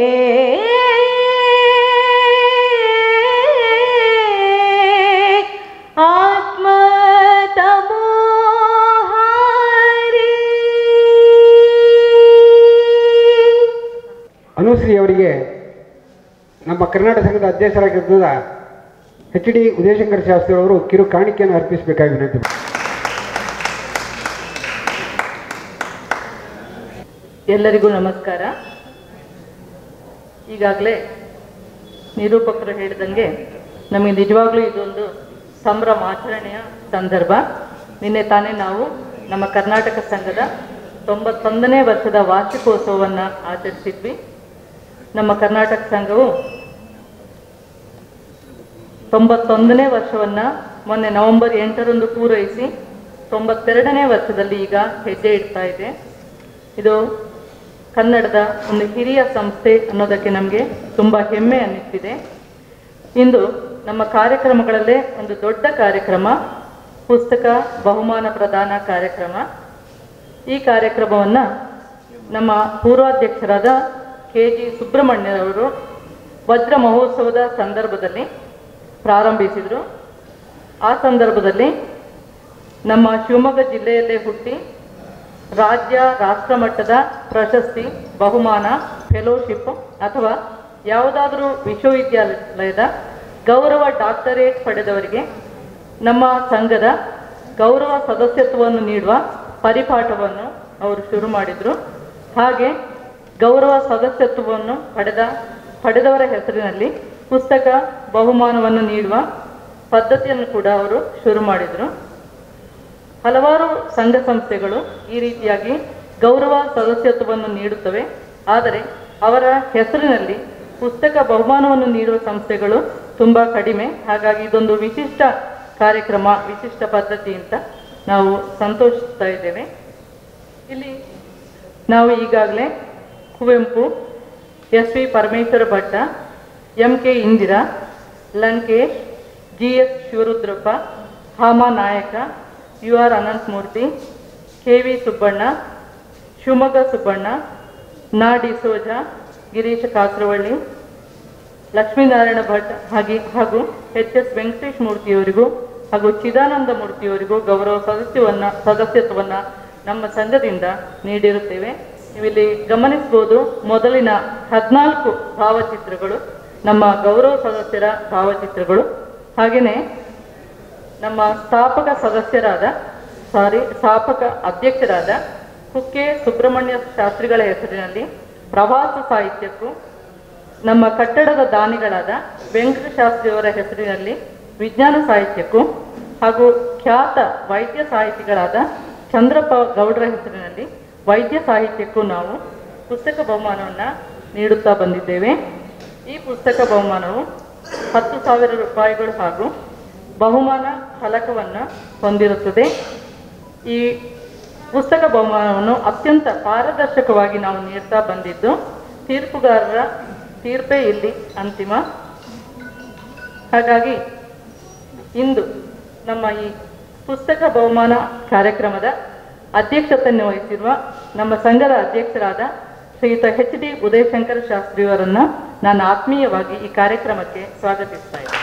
ಆತ್ಮ ತಮೋಹಾರಿ ಅನುಶ್ರೀ ಅವರಿಗೆ ನಮ್ಮ ಕರ್ನಾಟಕ ಸಂಘದ ಅಧ್ಯಕ್ಷರಾಗಿದ್ದ ಎಚ್ ಡಿ ಉದಯಶಂಕರ ಶಾಸ್ತ್ರಿ ಅವರು ಕಿರು ಕಾಣಿಕೆಯನ್ನು ಅರ್ಪಿಸಬೇಕಾಗಿ ವಿನಂತಿ ಎಲ್ಲರಿಗೂ ನಮಸ್ಕಾರ ಈಗಾಗಲೇ ನಿರೂಪಕರು ಹೇಳಿದಂಗೆ ನಮಗೆ ನಿಜವಾಗ್ಲೂ ಇದೊಂದು ಸಂಭ್ರಮ ಆಚರಣೆಯ ಸಂದರ್ಭ ನಿನ್ನೆ ತಾನೇ ನಾವು ನಮ್ಮ ಕರ್ನಾಟಕ ಸಂಘದ ತೊಂಬತ್ತೊಂದನೇ ವರ್ಷದ ವಾರ್ಷಿಕೋತ್ಸವವನ್ನು ಆಚರಿಸಿದ್ವಿ ನಮ್ಮ ಕರ್ನಾಟಕ ಸಂಘವು ತೊಂಬತ್ತೊಂದನೇ ವರ್ಷವನ್ನು ಮೊನ್ನೆ ನವೆಂಬರ್ ಎಂಟರಂದು ಪೂರೈಸಿ ತೊಂಬತ್ತೆರಡನೇ ವರ್ಷದಲ್ಲಿ ಈಗ ಹೆಜ್ಜೆ ಇಡ್ತಾ ಇದೆ ಇದು ಕನ್ನಡದ ಒಂದು ಹಿರಿಯ ಸಂಸ್ಥೆ ಅನ್ನೋದಕ್ಕೆ ನಮಗೆ ತುಂಬ ಹೆಮ್ಮೆ ಅನ್ನಿಸ್ತಿದೆ ಇಂದು ನಮ್ಮ ಕಾರ್ಯಕ್ರಮಗಳಲ್ಲೇ ಒಂದು ದೊಡ್ಡ ಕಾರ್ಯಕ್ರಮ ಪುಸ್ತಕ ಬಹುಮಾನ ಪ್ರದಾನ ಕಾರ್ಯಕ್ರಮ ಈ ಕಾರ್ಯಕ್ರಮವನ್ನು ನಮ್ಮ ಪೂರ್ವಾಧ್ಯಕ್ಷರಾದ ಕೆ ಜಿ ಸುಬ್ರಹ್ಮಣ್ಯರವರು ವಜ್ರ ಮಹೋತ್ಸವದ ಸಂದರ್ಭದಲ್ಲಿ ಪ್ರಾರಂಭಿಸಿದರು ಆ ಸಂದರ್ಭದಲ್ಲಿ ನಮ್ಮ ಶಿವಮೊಗ್ಗ ಜಿಲ್ಲೆಯಲ್ಲೇ ಹುಟ್ಟಿ ರಾಜ್ಯ ರಾಷ್ಟ್ರ ಮಟ್ಟದ ಪ್ರಶಸ್ತಿ ಬಹುಮಾನ ಫೆಲೋಶಿಪ್ ಅಥವಾ ಯಾವುದಾದರೂ ವಿಶ್ವವಿದ್ಯಾಲಯದ ಗೌರವ ಡಾಕ್ಟರೇಟ್ ಪಡೆದವರಿಗೆ ನಮ್ಮ ಸಂಘದ ಗೌರವ ಸದಸ್ಯತ್ವವನ್ನು ನೀಡುವ ಪರಿಪಾಠವನ್ನು ಅವರು ಶುರು ಮಾಡಿದರು ಹಾಗೆ ಗೌರವ ಸದಸ್ಯತ್ವವನ್ನು ಪಡೆದ ಪಡೆದವರ ಹೆಸರಿನಲ್ಲಿ ಪುಸ್ತಕ ಬಹುಮಾನವನ್ನು ನೀಡುವ ಪದ್ಧತಿಯನ್ನು ಕೂಡ ಅವರು ಶುರು ಮಾಡಿದರು ಹಲವಾರು ಸಂಘ ಸಂಸ್ಥೆಗಳು ಈ ರೀತಿಯಾಗಿ ಗೌರವ ಸದಸ್ಯತ್ವವನ್ನು ನೀಡುತ್ತವೆ ಆದರೆ ಅವರ ಹೆಸರಿನಲ್ಲಿ ಪುಸ್ತಕ ಬಹುಮಾನವನ್ನು ನೀಡುವ ಸಂಸ್ಥೆಗಳು ತುಂಬ ಕಡಿಮೆ ಹಾಗಾಗಿ ಇದೊಂದು ವಿಶಿಷ್ಟ ಕಾರ್ಯಕ್ರಮ ವಿಶಿಷ್ಟ ಪದ್ಧತಿ ಅಂತ ನಾವು ಸಂತೋಷಿಸ್ತಾ ಇದ್ದೇವೆ ಇಲ್ಲಿ ನಾವು ಈಗಾಗಲೇ Kuvempu S V Parameshwara Bhatta M K Indira Lankesh G S Shivarudrappa Hama Nayaka U R Ananthamurthy K V Subbanna Shivamogga Subbanna Na D'Souza ಗಿರೀಶ ಕಾಸರವಳ್ಳಿ ಲಕ್ಷ್ಮೀನಾರಾಯಣ ಭಟ್ ಹಾಗೆ ಹಾಗೂ ಎಚ್ ಎಸ್ ವೆಂಕಟೇಶ್ ಮೂರ್ತಿಯವರಿಗೂ ಹಾಗೂ ಚಿದಾನಂದ ಮೂರ್ತಿಯವರಿಗೂ ಗೌರವ ಸದಸ್ಯವನ್ನ ಸದಸ್ಯತ್ವವನ್ನ ನಮ್ಮ ಸಂಘದಿಂದ ನೀಡಿರುತ್ತೇವೆ ನೀವಿಲ್ಲಿ ಗಮನಿಸಬಹುದು ಮೊದಲಿನ ಹದಿನಾಲ್ಕು ಭಾವಚಿತ್ರಗಳು ನಮ್ಮ ಗೌರವ ಸದಸ್ಯರ ಭಾವಚಿತ್ರಗಳು ಹಾಗೆಯೇ ನಮ್ಮ ಸ್ಥಾಪಕ ಸದಸ್ಯರಾದ ಸಾರಿ ಸ್ಥಾಪಕ ಅಧ್ಯಕ್ಷರಾದ ಕುಕ್ಕೆ ಸುಬ್ರಹ್ಮಣ್ಯ ಶಾಸ್ತ್ರಿಗಳ ಹೆಸರಿನಲ್ಲಿ ಪ್ರವಾಸ ಸಾಹಿತ್ಯಕ್ಕೂ ನಮ್ಮ ಕಟ್ಟಡದ ದಾನಿಗಳಾದ ವೆಂಕಟಶಾಸ್ತ್ರಿಯವರ ಹೆಸರಿನಲ್ಲಿ ವಿಜ್ಞಾನ ಸಾಹಿತ್ಯಕ್ಕೂ ಹಾಗೂ ಖ್ಯಾತ ವೈದ್ಯ ಸಾಹಿತಿಗಳಾದ ಚಂದ್ರಪ್ಪ ಗೌಡ್ರ ಹೆಸರಿನಲ್ಲಿ ವೈದ್ಯ ಸಾಹಿತ್ಯಕ್ಕೂ ನಾವು ಪುಸ್ತಕ ಬಹುಮಾನವನ್ನು ನೀಡುತ್ತಾ ಬಂದಿದ್ದೇವೆ ಈ ಪುಸ್ತಕ ಬಹುಮಾನವು ಹತ್ತು ಸಾವಿರ ರೂಪಾಯಿಗಳು ಹಾಗೂ ಬಹುಮಾನ ಫಲಕವನ್ನು ಹೊಂದಿರುತ್ತದೆ ಈ ಪುಸ್ತಕ ಬಹುಮಾನವನ್ನು ಅತ್ಯಂತ ಪಾರದರ್ಶಕವಾಗಿ ನಾವು ನೀಡ್ತಾ ಬಂದಿದ್ದು ತೀರ್ಪುಗಾರರ ತೀರ್ಪೇ ಇಲ್ಲಿ ಅಂತಿಮ ಹಾಗಾಗಿ ಇಂದು ನಮ್ಮ ಈ ಪುಸ್ತಕ ಬಹುಮಾನ ಕಾರ್ಯಕ್ರಮದ ಅಧ್ಯಕ್ಷತೆಯನ್ನು ವಹಿಸಿರುವ ನಮ್ಮ ಸಂಘದ ಅಧ್ಯಕ್ಷರಾದ ಶ್ರೀಯುತ ಎಚ್ ಡಿ ಉದಯಶಂಕರ ಶಾಸ್ತ್ರಿಯವರನ್ನ ನಾನು ಆತ್ಮೀಯವಾಗಿ ಈ ಕಾರ್ಯಕ್ರಮಕ್ಕೆ ಸ್ವಾಗತಿಸ್ತಾ ಇದ್ದೇನೆ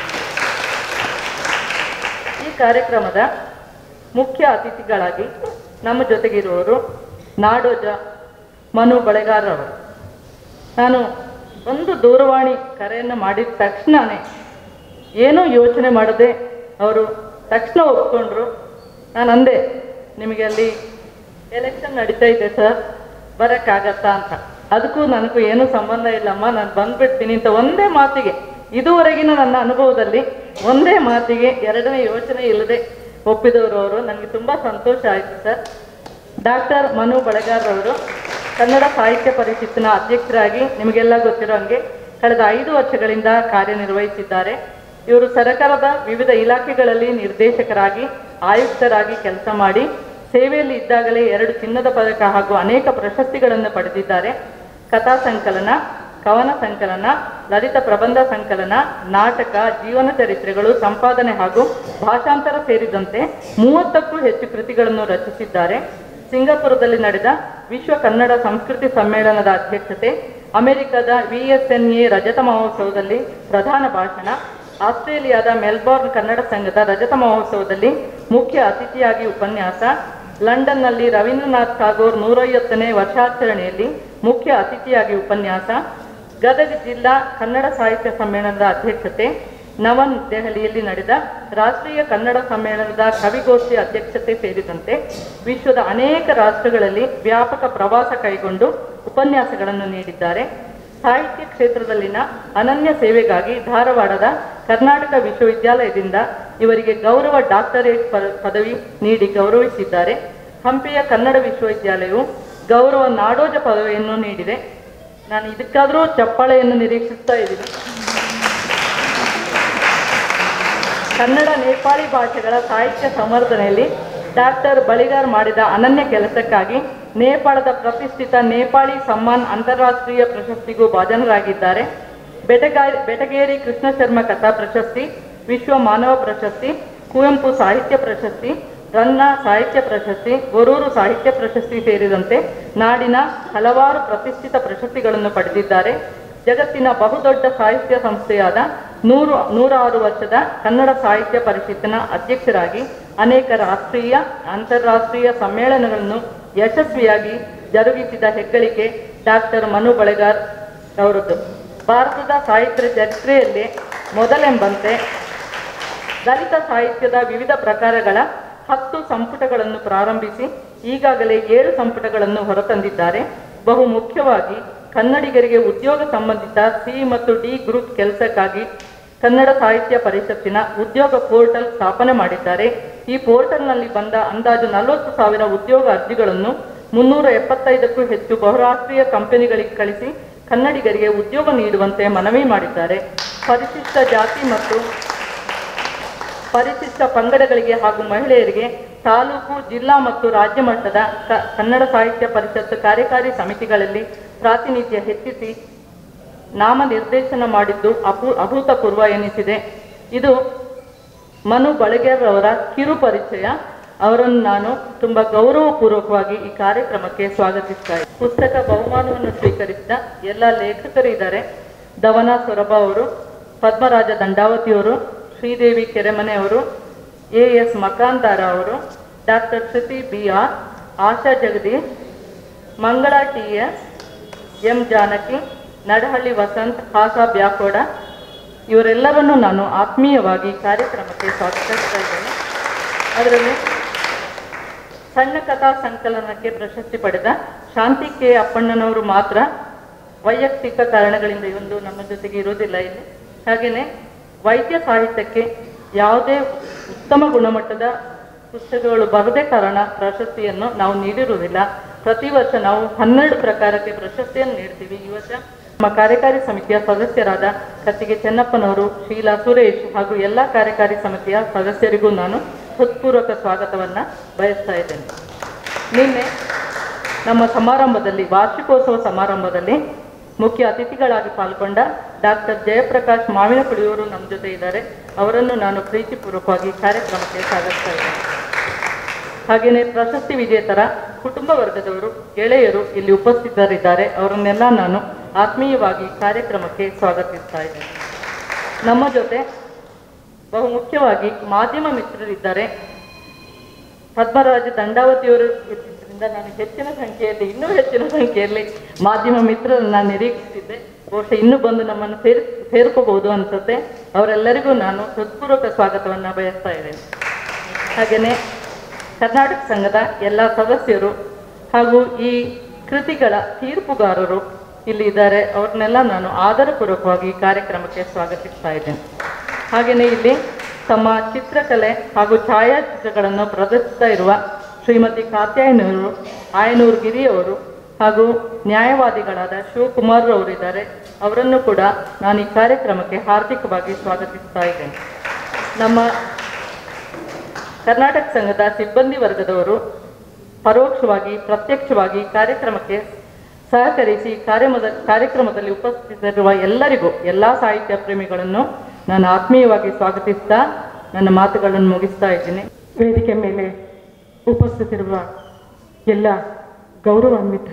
ಈ ಕಾರ್ಯಕ್ರಮದ ಮುಖ್ಯ ಅತಿಥಿಗಳಾಗಿ ನಮ್ಮ ಜೊತೆಗಿರುವವರು ನಾಡೋಜ ಮನು ಬಳೆಗಾರರವರು ನಾನು ಒಂದು ದೂರವಾಣಿ ಕರೆಯನ್ನು ಮಾಡಿದ ತಕ್ಷಣವೇ ಏನೂ ಯೋಚನೆ ಮಾಡದೆ ಅವರು ತಕ್ಷಣ ಒಪ್ಕೊಂಡ್ರು ನಾನು ಅಂದೆ ನಿಮಗೆ ಅಲ್ಲಿ ಎಲೆಕ್ಷನ್ ನಡೀತಾ ಇದೆ ಸರ್ ಬರೋಕ್ಕಾಗತ್ತಾ ಅಂತ ಅದಕ್ಕೂ ನನಗೂ ಏನೂ ಸಂಬಂಧ ಇಲ್ಲಮ್ಮ ನಾನು ಬಂದ್ಬಿಡ್ತೀನಿ ಅಂತ ಒಂದೇ ಮಾತಿಗೆ ಇದುವರೆಗಿನ ನನ್ನ ಅನುಭವದಲ್ಲಿ ಒಂದೇ ಮಾತಿಗೆ ಎರಡನೇ ಯೋಚನೆ ಇಲ್ಲದೆ ಒಪ್ಪಿದವರು ಅವರು ನನಗೆ ತುಂಬ ಸಂತೋಷ ಆಯಿತು ಸರ್ ಡಾಕ್ಟರ್ ಮನು ಬಳೆಗಾರರವರು ಕನ್ನಡ ಸಾಹಿತ್ಯ ಪರಿಷತ್ತಿನ ಅಧ್ಯಕ್ಷರಾಗಿ ನಿಮಗೆಲ್ಲ ಗೊತ್ತಿರೋ ಹಂಗೆ ಕಳೆದ ಐದು ವರ್ಷಗಳಿಂದ ಕಾರ್ಯನಿರ್ವಹಿಸಿದ್ದಾರೆ ಇವರು ಸರ್ಕಾರದ ವಿವಿಧ ಇಲಾಖೆಗಳಲ್ಲಿ ನಿರ್ದೇಶಕರಾಗಿ ಆಯುಕ್ತರಾಗಿ ಕೆಲಸ ಮಾಡಿ ಸೇವೆಯಲ್ಲಿ ಇದ್ದಾಗಲೇ ಎರಡು ಚಿನ್ನದ ಪದಕ ಹಾಗೂ ಅನೇಕ ಪ್ರಶಸ್ತಿಗಳನ್ನು ಪಡೆದಿದ್ದಾರೆ ಕಥಾ ಸಂಕಲನ ಕವನ ಸಂಕಲನ ಲಲಿತ ಪ್ರಬಂಧ ಸಂಕಲನ ನಾಟಕ ಜೀವನ ಚರಿತ್ರೆಗಳು ಸಂಪಾದನೆ ಹಾಗೂ ಭಾಷಾಂತರ ಸೇರಿದಂತೆ ಮೂವತ್ತಕ್ಕೂ ಹೆಚ್ಚು ಕೃತಿಗಳನ್ನು ರಚಿಸಿದ್ದಾರೆ ಸಿಂಗಾಪುರದಲ್ಲಿ ನಡೆದ ವಿಶ್ವ ಕನ್ನಡ ಸಂಸ್ಕೃತಿ ಸಮ್ಮೇಳನದ ಅಧ್ಯಕ್ಷತೆ ಅಮೆರಿಕದ ವಿಎಸ್ಎನ್ಎ ರಜತ ಮಹೋತ್ಸವದಲ್ಲಿ ಪ್ರಧಾನ ಭಾಷಣ ಆಸ್ಟ್ರೇಲಿಯಾದ ಮೆಲ್ಬೋರ್ನ್ ಕನ್ನಡ ಸಂಘದ ರಜತ ಮಹೋತ್ಸವದಲ್ಲಿ ಮುಖ್ಯ ಅತಿಥಿಯಾಗಿ ಉಪನ್ಯಾಸ ಲಂಡನ್ನಲ್ಲಿ ರವೀಂದ್ರನಾಥ್ ಠಾಗೋರ್ ನೂರೈವತ್ತನೇ ವರ್ಷಾಚರಣೆಯಲ್ಲಿ ಮುಖ್ಯ ಅತಿಥಿಯಾಗಿ ಉಪನ್ಯಾಸ ಗದಗ ಜಿಲ್ಲಾ ಕನ್ನಡ ಸಾಹಿತ್ಯ ಸಮ್ಮೇಳನದ ಅಧ್ಯಕ್ಷತೆ ನವನ್ ದೆಹಲಿಯಲ್ಲಿ ನಡೆದ ರಾಷ್ಟ್ರೀಯ ಕನ್ನಡ ಸಮ್ಮೇಳನದ ಕವಿಗೋಷ್ಠಿ ಅಧ್ಯಕ್ಷತೆ ಸೇರಿದಂತೆ ವಿಶ್ವದ ಅನೇಕ ರಾಷ್ಟ್ರಗಳಲ್ಲಿ ವ್ಯಾಪಕ ಪ್ರವಾಸ ಕೈಗೊಂಡು ಉಪನ್ಯಾಸಗಳನ್ನು ನೀಡಿದ್ದಾರೆ ಸಾಹಿತ್ಯ ಕ್ಷೇತ್ರದಲ್ಲಿನ ಅನನ್ಯ ಸೇವೆಗಾಗಿ ಧಾರವಾಡದ ಕರ್ನಾಟಕ ವಿಶ್ವವಿದ್ಯಾಲಯದಿಂದ ಇವರಿಗೆ ಗೌರವ ಡಾಕ್ಟರೇಟ್ ಪ- ಪದವಿ ನೀಡಿ ಗೌರವಿಸಿದ್ದಾರೆ ಹಂಪಿಯ ಕನ್ನಡ ವಿಶ್ವವಿದ್ಯಾಲಯವು ಗೌರವ ನಾಡೋಜ ಪದವಿಯನ್ನು ನೀಡಿದೆ ನಾನು ಇದಕ್ಕಾದರೂ ಚಪ್ಪಾಳೆಯನ್ನು ನಿರೀಕ್ಷಿಸ್ತಾ ಇದ್ದೀನಿ ಕನ್ನಡ ನೇಪಾಳಿ ಭಾಷೆಗಳ ಸಾಹಿತ್ಯ ಸಂವರ್ಧನೆಯಲ್ಲಿ ಡಾಕ್ಟರ್ ಬಳಿಗಾರ್ ಮಾಡಿದ ಅನನ್ಯ ಕೆಲಸಕ್ಕಾಗಿ ನೇಪಾಳದ ಪ್ರತಿಷ್ಠಿತ ನೇಪಾಳಿ ಸಮ್ಮಾನ್ ಅಂತಾರಾಷ್ಟ್ರೀಯ ಪ್ರಶಸ್ತಿಗೂ ಭಾಜನರಾಗಿದ್ದಾರೆ ಬೆಟಗಾರಿ ಬೆಟಗೇರಿ ಕೃಷ್ಣ ಶರ್ಮ ಕಥಾ ಪ್ರಶಸ್ತಿ ವಿಶ್ವ ಮಾನವ ಪ್ರಶಸ್ತಿ ಕುವೆಂಪು ಸಾಹಿತ್ಯ ಪ್ರಶಸ್ತಿ ರನ್ನ ಸಾಹಿತ್ಯ ಪ್ರಶಸ್ತಿ ಗೊರೂರು ಸಾಹಿತ್ಯ ಪ್ರಶಸ್ತಿ ಸೇರಿದಂತೆ ನಾಡಿನ ಹಲವಾರು ಪ್ರತಿಷ್ಠಿತ ಪ್ರಶಸ್ತಿಗಳನ್ನು ಪಡೆದಿದ್ದಾರೆ ಜಗತ್ತಿನ ಬಹುದೊಡ್ಡ ಸಾಹಿತ್ಯ ಸಂಸ್ಥೆಯಾದ ನೂರು ನೂರಾರು ವರ್ಷದ ಕನ್ನಡ ಸಾಹಿತ್ಯ ಪರಿಷತ್ತಿನ ಅಧ್ಯಕ್ಷರಾಗಿ ಅನೇಕ ರಾಷ್ಟ್ರೀಯ ಅಂತಾರಾಷ್ಟ್ರೀಯ ಸಮ್ಮೇಳನಗಳನ್ನು ಯಶಸ್ವಿಯಾಗಿ ಜರುಗಿಸಿದ ಹೆಗ್ಗಳಿಕೆ ಡಾಕ್ಟರ್ ಮನು ಬಳೆಗಾರ್ ಅವರದ್ದು ಭಾರತದ ಸಾಹಿತ್ಯ ಚರಿತ್ರೆಯಲ್ಲಿ ಮೊದಲೆಂಬಂತೆ ದಲಿತ ಸಾಹಿತ್ಯದ ವಿವಿಧ ಪ್ರಕಾರಗಳ ಹತ್ತು ಸಂಪುಟಗಳನ್ನು ಪ್ರಾರಂಭಿಸಿ ಈಗಾಗಲೇ ಏಳು ಸಂಪುಟಗಳನ್ನು ಹೊರತಂದಿದ್ದಾರೆ ಬಹು ಮುಖ್ಯವಾಗಿ ಕನ್ನಡಿಗರಿಗೆ ಉದ್ಯೋಗ ಸಂಬಂಧಿತ ಸಿ ಮತ್ತು ಡಿ ಗ್ರೂಪ್ ಕೆಲಸಕ್ಕಾಗಿ ಕನ್ನಡ ಸಾಹಿತ್ಯ ಪರಿಷತ್ತಿನ ಉದ್ಯೋಗ ಪೋರ್ಟಲ್ ಸ್ಥಾಪನೆ ಮಾಡಿದ್ದಾರೆ ಈ ಪೋರ್ಟಲ್ನಲ್ಲಿ ಬಂದ ಅಂದಾಜು ನಲವತ್ತು ಸಾವಿರ ಉದ್ಯೋಗ ಅರ್ಜಿಗಳನ್ನು ಮುನ್ನೂರ ಎಪ್ಪತ್ತೈದಕ್ಕೂ ಹೆಚ್ಚು ಬಹುರಾಷ್ಟ್ರೀಯ ಕಂಪನಿಗಳಿಗೆ ಕಳಿಸಿ ಕನ್ನಡಿಗರಿಗೆ ಉದ್ಯೋಗ ನೀಡುವಂತೆ ಮನವಿ ಮಾಡಿದ್ದಾರೆ ಪರಿಶಿಷ್ಟ ಜಾತಿ ಮತ್ತು ಪರಿಶಿಷ್ಟ ಪಂಗಡಗಳಿಗೆ ಹಾಗೂ ಮಹಿಳೆಯರಿಗೆ ತಾಲೂಕು ಜಿಲ್ಲಾ ಮತ್ತು ರಾಜ್ಯ ಮಟ್ಟದ ಕ- ಕನ್ನಡ ಸಾಹಿತ್ಯ ಪರಿಷತ್ ಕಾರ್ಯಕಾರಿ ಸಮಿತಿಗಳಲ್ಲಿ ಪ್ರಾತಿನಿಧ್ಯ ಹೆಚ್ಚಿಸಿ ನಾಮ ನಿರ್ದೇಶನ ಮಾಡಿದ್ದು ಅಭೂ ಅಭೂತಪೂರ್ವ ಎನಿಸಿದೆ ಇದು ಮನು ಬಳಗೇರವರ ಕಿರು ಪರಿಚಯ ಅವರನ್ನು ನಾನು ತುಂಬಾ ಗೌರವಪೂರ್ವಕವಾಗಿ ಈ ಕಾರ್ಯಕ್ರಮಕ್ಕೆ ಸ್ವಾಗತಿಸ್ತಾ ಇದ್ದೀನಿ ಪುಸ್ತಕ ಬಹುಮಾನವನ್ನು ಸ್ವೀಕರಿಸಿದ ಎಲ್ಲ ಲೇಖಕರು ಇದ್ದಾರೆ ದವನ ಸೊರಬ ಅವರು ಪದ್ಮರಾಜ ದಂಡಾವತಿಯವರು ಶ್ರೀದೇವಿ ಕೆರೆಮನೆ ಅವರು ಎ ಎಸ್ ಮಕಾಂದಾರ ಅವರು doctor Shruti B R Asha Jagadish Mangala T S M Janaki Nadahalli Vasant Hasa Byakod ಇವರೆಲ್ಲರನ್ನೂ ನಾನು ಆತ್ಮೀಯವಾಗಿ ಕಾರ್ಯಕ್ರಮಕ್ಕೆ ಸ್ವಾಗತಿಸ್ತಾ ಇದ್ದೇನೆ ಅದರಲ್ಲಿ ಸಣ್ಣ ಕಥಾ ಸಂಕಲನಕ್ಕೆ ಪ್ರಶಸ್ತಿ ಪಡೆದ ಶಾಂತಿ ಕೆ ಅಪ್ಪಣ್ಣನವರು ಮಾತ್ರ ವೈಯಕ್ತಿಕ ಕಾರಣಗಳಿಂದ ಇವೊಂದು ನಮ್ಮ ಜೊತೆಗೆ ಇರೋದಿಲ್ಲ ಇಲ್ಲಿ ಹಾಗೆಯೇ ವೈದ್ಯ ಸಾಹಿತ್ಯಕ್ಕೆ ಯಾವುದೇ ಉತ್ತಮ ಗುಣಮಟ್ಟದ ಪುಸ್ತಕಗಳು ಬರದೇ ಕಾರಣ ಪ್ರಶಸ್ತಿಯನ್ನು ನಾವು ನೀಡಿರುವುದಿಲ್ಲ ಪ್ರತಿ ವರ್ಷ ನಾವು ಹನ್ನೆರಡು ಪ್ರಕಾರಕ್ಕೆ ಪ್ರಶಸ್ತಿಯನ್ನು ನೀಡ್ತೀವಿ ಈ ವರ್ಷ ನಮ್ಮ ಕಾರ್ಯಕಾರಿ ಸಮಿತಿಯ ಸದಸ್ಯರಾದ ಕತ್ತಿಗೆ ಚೆನ್ನಪ್ಪನವರು ಶೀಲಾ ಸುರೇಶ್ ಹಾಗೂ ಎಲ್ಲ ಕಾರ್ಯಕಾರಿ ಸಮಿತಿಯ ಸದಸ್ಯರಿಗೂ ನಾನು ಹೃತ್ಪೂರ್ವಕ ಸ್ವಾಗತವನ್ನ ಬಯಸ್ತಾ ಇದ್ದೇನೆ ನಿನ್ನೆ ನಮ್ಮ ಸಮಾರಂಭದಲ್ಲಿ ವಾರ್ಷಿಕೋತ್ಸವ ಸಮಾರಂಭದಲ್ಲಿ ಮುಖ್ಯ ಅತಿಥಿಗಳಾಗಿ ಪಾಲ್ಗೊಂಡ ಡಾಕ್ಟರ್ ಜಯಪ್ರಕಾಶ್ ಮಾವಿನಕುಳಿಯವರು ನಮ್ಮ ಜೊತೆ ಇದ್ದಾರೆ ಅವರನ್ನು ನಾನು ಪ್ರೀತಿಪೂರ್ವಕವಾಗಿ ಕಾರ್ಯಕ್ರಮಕ್ಕೆ ಸ್ವಾಗತಿಸ್ತಾ ಇದ್ದೇನೆ ಹಾಗೆಯೇ ಪ್ರಶಸ್ತಿ ವಿಜೇತರ ಕುಟುಂಬ ವರ್ಗದವರು ಗೆಳೆಯರು ಇಲ್ಲಿ ಉಪಸ್ಥಿತರಿದ್ದಾರೆ ಅವರನ್ನೆಲ್ಲ ನಾನು ಆತ್ಮೀಯವಾಗಿ ಕಾರ್ಯಕ್ರಮಕ್ಕೆ ಸ್ವಾಗತಿಸ್ತಾ ಇದ್ದೇನೆ ನಮ್ಮ ಜೊತೆ ಬಹು ಮುಖ್ಯವಾಗಿ ಮಾಧ್ಯಮ ಮಿತ್ರರಿದ್ದಾರೆ ಪದ್ಮರಾಜ ದಂಡಾವತಿಯವರು ಇದ್ದಿದ್ದರಿಂದ ನಾನು ಹೆಚ್ಚಿನ ಸಂಖ್ಯೆಯಲ್ಲಿ ಇನ್ನೂ ಹೆಚ್ಚಿನ ಸಂಖ್ಯೆಯಲ್ಲಿ ಮಾಧ್ಯಮ ಮಿತ್ರರನ್ನ ನಿರೀಕ್ಷಿಸಿದ್ದೆ ಬಹುಶಃ ಇನ್ನೂ ಬಂದು ನಮ್ಮನ್ನು ಸೇರಿ ಸೇರ್ಕೋಬಹುದು ಅನ್ಸುತ್ತೆ ಅವರೆಲ್ಲರಿಗೂ ನಾನು ಹೃತ್ಪೂರ್ವಕ ಸ್ವಾಗತವನ್ನ ಬಯಸ್ತಾ ಇದ್ದೇನೆ ಹಾಗೆಯೇ ಕರ್ನಾಟಕ ಸಂಘದ ಎಲ್ಲ ಸದಸ್ಯರು ಹಾಗೂ ಈ ಕೃತಿಗಳ ತೀರ್ಪುಗಾರರು ಇಲ್ಲಿ ಇದ್ದಾರೆ ಅವ್ರನ್ನೆಲ್ಲ ನಾನು ಆದರಪೂರ್ವಕವಾಗಿ ಈ ಕಾರ್ಯಕ್ರಮಕ್ಕೆ ಸ್ವಾಗತಿಸ್ತಾ ಇದ್ದೇನೆ ಹಾಗೆಯೇ ಇಲ್ಲಿ ತಮ್ಮ ಚಿತ್ರಕಲೆ ಹಾಗೂ ಛಾಯಾಚಿತ್ರಗಳನ್ನು ಪ್ರದರ್ಶಿಸ್ತಾ ಇರುವ ಶ್ರೀಮತಿ ಕಾತ್ಯಾಯನವರು ಆಯನೂರು ಗಿರಿಯವರು ಹಾಗೂ ನ್ಯಾಯವಾದಿಗಳಾದ ಶಿವಕುಮಾರ್ ಅವರು ಇದ್ದಾರೆ ಅವರನ್ನು ಕೂಡ ನಾನು ಈ ಕಾರ್ಯಕ್ರಮಕ್ಕೆ ಹಾರ್ದಿಕವಾಗಿ ಸ್ವಾಗತಿಸ್ತಾ ಇದ್ದೇನೆ ನಮ್ಮ ಕರ್ನಾಟಕ ಸಂಘದ ಸಿಬ್ಬಂದಿ ವರ್ಗದವರು ಪರೋಕ್ಷವಾಗಿ ಪ್ರತ್ಯಕ್ಷವಾಗಿ ಕಾರ್ಯಕ್ರಮಕ್ಕೆ ಸಹಕರಿಸಿ ಕಾರ್ಯಮದ ಕಾರ್ಯಕ್ರಮದಲ್ಲಿ ಉಪಸ್ಥಿತರಿರುವ ಎಲ್ಲರಿಗೂ ಎಲ್ಲ ಸಾಹಿತ್ಯ ಪ್ರೇಮಿಗಳನ್ನು ನಾನು ಆತ್ಮೀಯವಾಗಿ ಸ್ವಾಗತಿಸ್ತಾ ನನ್ನ ಮಾತುಗಳನ್ನು ಮುಗಿಸ್ತಾ ಇದ್ದೀನಿ ವೇದಿಕೆ ಮೇಲೆ ಉಪಸ್ಥಿತಿರುವ ಎಲ್ಲ ಗೌರವಾನ್ವಿತ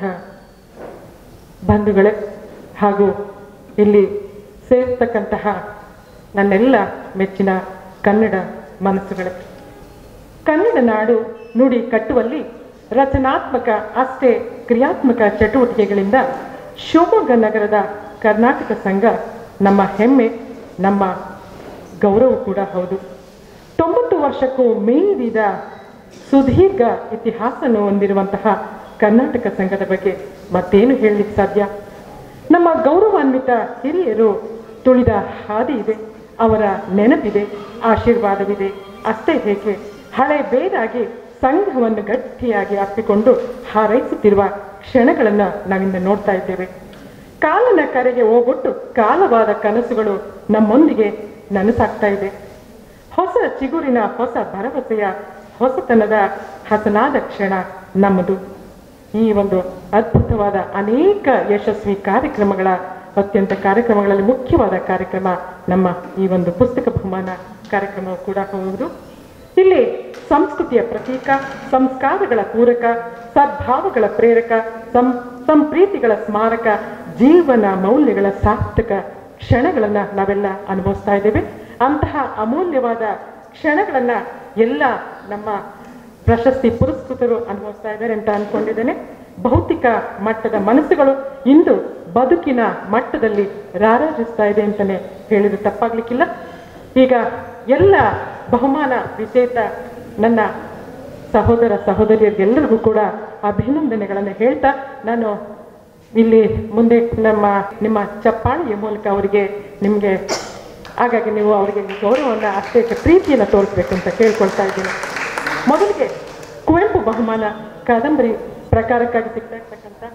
ಬಂಧುಗಳೇ ಹಾಗೂ ಇಲ್ಲಿ ಸೇರ್ತಕ್ಕಂತಹ ನನ್ನೆಲ್ಲ ಮೆಚ್ಚಿನ ಕನ್ನಡ ಮನಸ್ಸುಗಳೇ ಕನ್ನಡ ನಾಡು ನುಡಿ ಕಟ್ಟುವಲ್ಲಿ ರಚನಾತ್ಮಕ ಅಷ್ಟೇ ಕ್ರಿಯಾತ್ಮಕ ಚಟುವಟಿಕೆಗಳಿಂದ ಶಿವಮೊಗ್ಗ ನಗರದ ಕರ್ನಾಟಕ ಸಂಘ ನಮ್ಮ ಹೆಮ್ಮೆ ನಮ್ಮ ಗೌರವ ಕೂಡ ಹೌದು ತೊಂಬತ್ತು ವರ್ಷಕ್ಕೂ ಮೀರಿದ ಸುದೀರ್ಘ ಇತಿಹಾಸವನ್ನು ಹೊಂದಿರುವಂತಹ ಕರ್ನಾಟಕ ಸಂಘದ ಬಗ್ಗೆ ಮತ್ತೇನು ಹೇಳಲಿಕ್ಕೆ ಸಾಧ್ಯ ನಮ್ಮ ಗೌರವಾನ್ವಿತ ಹಿರಿಯರು ತುಳಿದ ಹಾದಿ ಇದೆ ಅವರ ನೆನಪಿದೆ ಆಶೀರ್ವಾದವಿದೆ ಅಷ್ಟೇ ಹೇಗೆ ಹಳೆ ಬೇರಾಗಿ ಸಂಘವನ್ನು ಗಟ್ಟಿಯಾಗಿ ಅಪ್ಪಿಕೊಂಡು ಹಾರೈಸುತ್ತಿರುವ ಕ್ಷಣಗಳನ್ನು ನಾವಿಂದ ನೋಡ್ತಾ ಇದ್ದೇವೆ ಕಾಲನ ಕರೆಗೆ ಹೋಗೊಟ್ಟು ಕಾಲವಾದ ಕನಸುಗಳು ನಮ್ಮೊಂದಿಗೆ ನನಸಾಗ್ತಾ ಇದೆ ಹೊಸ ಚಿಗುರಿನ ಹೊಸ ಭರವಸೆಯ ಹೊಸತನದ ಹಸನಾದ ಕ್ಷಣ ನಮ್ಮದು ಈ ಒಂದು ಅದ್ಭುತವಾದ ಅನೇಕ ಯಶಸ್ವಿ ಕಾರ್ಯಕ್ರಮಗಳ ಅತ್ಯಂತ ಕಾರ್ಯಕ್ರಮಗಳಲ್ಲಿ ಮುಖ್ಯವಾದ ಕಾರ್ಯಕ್ರಮ ನಮ್ಮ ಈ ಒಂದು ಪುಸ್ತಕ ಬಹುಮಾನ ಕಾರ್ಯಕ್ರಮ ಕೂಡ ಹೌದು ಇಲ್ಲಿ ಸಂಸ್ಕೃತಿಯ ಪ್ರತೀಕ ಸಂಸ್ಕಾರಗಳ ಪೂರಕ ಸದ್ಭಾವಗಳ ಪ್ರೇರಕ ಸಂ ಸಂಪ್ರೀತಿಗಳ ಸ್ಮಾರಕ ಜೀವನ ಮೌಲ್ಯಗಳ ಸಾರ್ಥಕ ಕ್ಷಣಗಳನ್ನ ನಾವೆಲ್ಲ ಅನುಭವಿಸ್ತಾ ಇದ್ದೇವೆ ಅಂತಹ ಅಮೂಲ್ಯವಾದ ಕ್ಷಣಗಳನ್ನ ಎಲ್ಲ ನಮ್ಮ ಪ್ರಶಸ್ತಿ ಪುರಸ್ಕೃತರು ಅನುಭವಿಸ್ತಾ ಇದ್ದಾರೆ ಅಂತ ಅನ್ಕೊಂಡಿದ್ದೇನೆ ಭೌತಿಕ ಮಟ್ಟದ ಮನಸ್ಸುಗಳು ಇಂದು ಬದುಕಿನ ಮಟ್ಟದಲ್ಲಿ ರಾರಾಜಿಸ್ತಾ ಇದೆ ಅಂತಾನೆ ಹೇಳಿದ್ರೆ ತಪ್ಪಾಗ್ಲಿಕ್ಕಿಲ್ಲ ಈಗ ಎಲ್ಲ ಬಹುಮಾನ ವಿಜೇತ ನನ್ನ ಸಹೋದರ ಸಹೋದರಿಯರಿಗೆಲ್ಲರಿಗೂ ಕೂಡ ಅಭಿನಂದನೆಗಳನ್ನು ಹೇಳ್ತಾ ನಾನು ಇಲ್ಲಿ ಮುಂದೆ ನಮ್ಮ ನಿಮ್ಮ ಚಪ್ಪಾಳಿಯ ಮೂಲಕ ಅವರಿಗೆ ನಿಮಗೆ ಹಾಗಾಗಿ ನೀವು ಅವರಿಗೆ ಗೌರವವನ್ನು ಅಷ್ಟೇ ಪ್ರೀತಿಯನ್ನು ತೋರಿಸ್ಬೇಕು ಅಂತ ಕೇಳ್ಕೊಳ್ತಾ ಇದ್ದೀನಿ ಮೊದಲಿಗೆ ಕುವೆಂಪು ಬಹುಮಾನ ಕಾದಂಬರಿ ಪ್ರಕಾರಕ್ಕಾಗಿ ಸಿಗ್ತಾ ಇರ್ತಕ್ಕಂಥ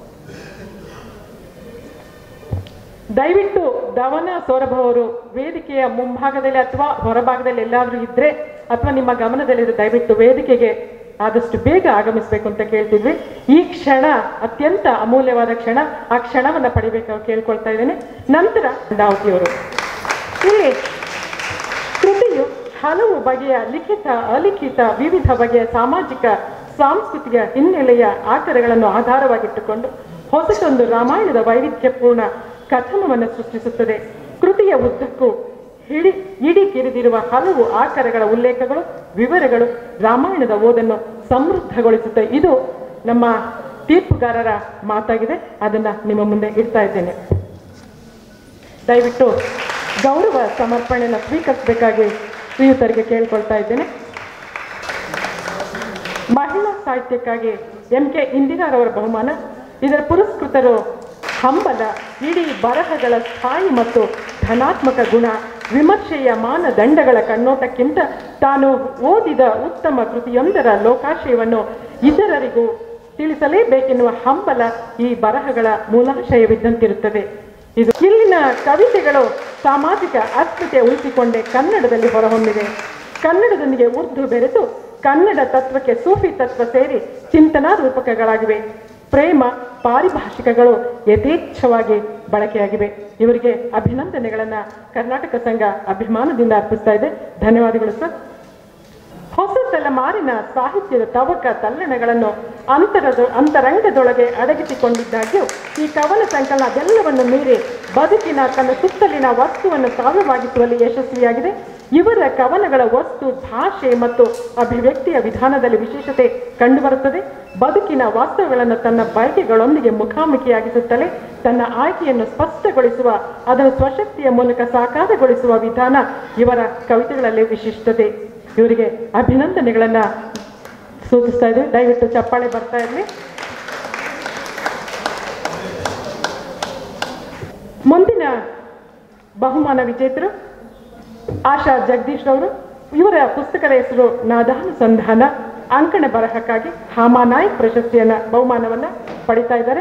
ದಯವಿಟ್ಟು ಧವನ ಸೌರಭ ಅವರು ವೇದಿಕೆಯ ಮುಂಭಾಗದಲ್ಲಿ ಅಥವಾ ಹೊರಭಾಗದಲ್ಲಿ ಎಲ್ಲಾದ್ರೂ ಇದ್ರೆ ಅಥವಾ ನಿಮ್ಮ ಗಮನದಲ್ಲಿದ್ರೆ ದಯವಿಟ್ಟು ವೇದಿಕೆಗೆ ಆದಷ್ಟು ಬೇಗ ಆಗಮಿಸಬೇಕು ಅಂತ ಕೇಳ್ತಿದ್ವಿ ಈ ಕ್ಷಣ ಅತ್ಯಂತ ಅಮೂಲ್ಯವಾದ ಕ್ಷಣ ಆ ಕ್ಷಣವನ್ನ ಪಡಿಬೇಕು ಕೇಳ್ಕೊಳ್ತಾ ಇದ್ದೇನೆ ನಂತರ ದಾವತಿ ಅವರು ಇಲ್ಲಿ ಕೃತಿಯು ಹಲವು ಬಗೆಯ ಲಿಖಿತ ಅಲಿಖಿತ ವಿವಿಧ ಬಗೆಯ ಸಾಮಾಜಿಕ ಸಾಂಸ್ಕೃತಿಕ ಹಿನ್ನೆಲೆಯ ಆಕರಗಳನ್ನು ಆಧಾರವಾಗಿಟ್ಟುಕೊಂಡು ಹೊಸತೊಂದು ರಾಮಾಯಣದ ವೈವಿಧ್ಯಪೂರ್ಣ ಕಥನವನ್ನು ಸೃಷ್ಟಿಸುತ್ತದೆ ಕೃತಿಯ ಉದ್ದಕ್ಕೂ ಹಿಡಿ ಇಡೀ ಕಿರಿದಿರುವ ಹಲವು ಆಕರಗಳ ಉಲ್ಲೇಖಗಳು ವಿವರಗಳು ರಾಮಾಯಣದ ಓದನ್ನು ಸಮೃದ್ಧಗೊಳಿಸುತ್ತೆ ಇದು ನಮ್ಮ ತೀರ್ಪುಗಾರರ ಮಾತಾಗಿದೆ ಅದನ್ನ ನಿಮ್ಮ ಮುಂದೆ ಇಡ್ತಾ ಇದ್ದೇನೆ ದಯವಿಟ್ಟು ಗೌರವ ಸಮರ್ಪಣೆಯನ್ನು ಸ್ವೀಕರಿಸಬೇಕಾಗಿ ಶ್ರೀಯುತರಿಗೆ ಕೇಳ್ಕೊಳ್ತಾ ಇದ್ದೇನೆ ಮಹಿಳಾ ಸಾಹಿತ್ಯಕ್ಕಾಗಿ ಎಂ ಕೆ ಇಂದಿರಾರವರ ಬಹುಮಾನ ಇದರ ಪುರಸ್ಕೃತರು ಹಂಬಲ ಇಡೀ ಬರಹಗಳ ಸ್ಥಾಯಿ ಮತ್ತು ಧನಾತ್ಮಕ ಗುಣ ವಿಮರ್ಶೆಯ ಮಾನದಂಡಗಳ ಕಣ್ಣೋಟಕ್ಕಿಂತ ತಾನು ಓದಿದ ಉತ್ತಮ ಕೃತಿಯೊಂದರ ಲೋಕಾಶಯವನ್ನು ಇತರರಿಗೂ ತಿಳಿಸಲೇಬೇಕೆನ್ನುವ ಹಂಬಲ ಈ ಬರಹಗಳ ಮೂಲಾಶಯವಿದ್ದಂತಿರುತ್ತದೆ ಇದು ಇಲ್ಲಿನ ಕವಿತೆಗಳು ಸಾಮಾಜಿಕ ಅಸ್ಮಿತೆ ಉಳಿಸಿಕೊಂಡೇ ಕನ್ನಡದಲ್ಲಿ ಹೊರಹೊಮ್ಮಿದೆ ಕನ್ನಡದೊಂದಿಗೆ ಉರ್ದು ಬೆರೆತು ಕನ್ನಡ ತತ್ವಕ್ಕೆ ಸೂಫಿ ತತ್ವ ಸೇರಿ ಚಿಂತನಾ ರೂಪಕಗಳಾಗಿವೆ ಪ್ರೇಮ ಪಾರಿಭಾಷಿಕಗಳು ಯಥೇಚ್ಛವಾಗಿ ಬಳಕೆಯಾಗಿವೆ ಇವರಿಗೆ ಅಭಿನಂದನೆಗಳನ್ನ ಕರ್ನಾಟಕ ಸಂಘ ಅಭಿಮಾನದಿಂದ ಅರ್ಪಿಸ್ತಾ ಇದೆ ಧನ್ಯವಾದಗಳು ಸರ್ ಹೊಸ ತಲೆಮಾರಿನ ಸಾಹಿತ್ಯದ ತವಕ ತಲ್ಲಣಗಳನ್ನು ಅಂತರದ ಅಂತರಂಗದೊಳಗೆ ಅಡಗಿಸಿಕೊಂಡಿದ್ದಾಗ್ಯೂ ಈ ಕವನ ಸಂಕಲನ ಅದೆಲ್ಲವನ್ನು ಮೀರಿ ಬದುಕಿನ ತನ್ನ ಸುತ್ತಲಿನ ವಸ್ತುವನ್ನು ಕಾವ್ಯವಾಗಿಸುವಲ್ಲಿ ಯಶಸ್ವಿಯಾಗಿದೆ ಇವರ ಕವನಗಳ ವಸ್ತು ಭಾಷೆ ಮತ್ತು ಅಭಿವ್ಯಕ್ತಿಯ ವಿಧಾನದಲ್ಲಿ ವಿಶೇಷತೆ ಕಂಡುಬರುತ್ತದೆ ಬದುಕಿನ ವಾಸ್ತವಗಳನ್ನು ತನ್ನ ಬಯಕೆಗಳೊಂದಿಗೆ ಮುಖಾಮುಖಿಯಾಗಿಸುತ್ತಲೇ ತನ್ನ ಆಯ್ಕೆಯನ್ನು ಸ್ಪಷ್ಟಗೊಳಿಸುವ ಅದನ್ನು ಸ್ವಶಕ್ತಿಯ ಮೂಲಕ ಸಾಕಾರಗೊಳಿಸುವ ವಿಧಾನ ಇವರ ಕವಿತೆಗಳಲ್ಲಿ ವಿಶಿಷ್ಟತೆ ಇವರಿಗೆ ಅಭಿನಂದನೆಗಳನ್ನ ಸೂಚಿಸ್ತಾ ಇದ್ದೀವಿ ದಯವಿಟ್ಟು ಚಪ್ಪಾಳೆ ಬರ್ತಾ ಇರಲಿ ಮುಂದಿನ ಬಹುಮಾನ ವಿಜೇತರು ಆಶಾ ಜಗದೀಶ್ ರವರು ಇವರ ಪುಸ್ತಕದ ಹೆಸರು ನಾದಾನುಸಂಧಾನ ಅಂಕಣ ಬರಹಕ್ಕಾಗಿ ಹಾಮಾನಾಯಕ್ ಪ್ರಶಸ್ತಿಯನ್ನ ಬಹುಮಾನವನ್ನ ಪಡಿತಾ ಇದ್ದಾರೆ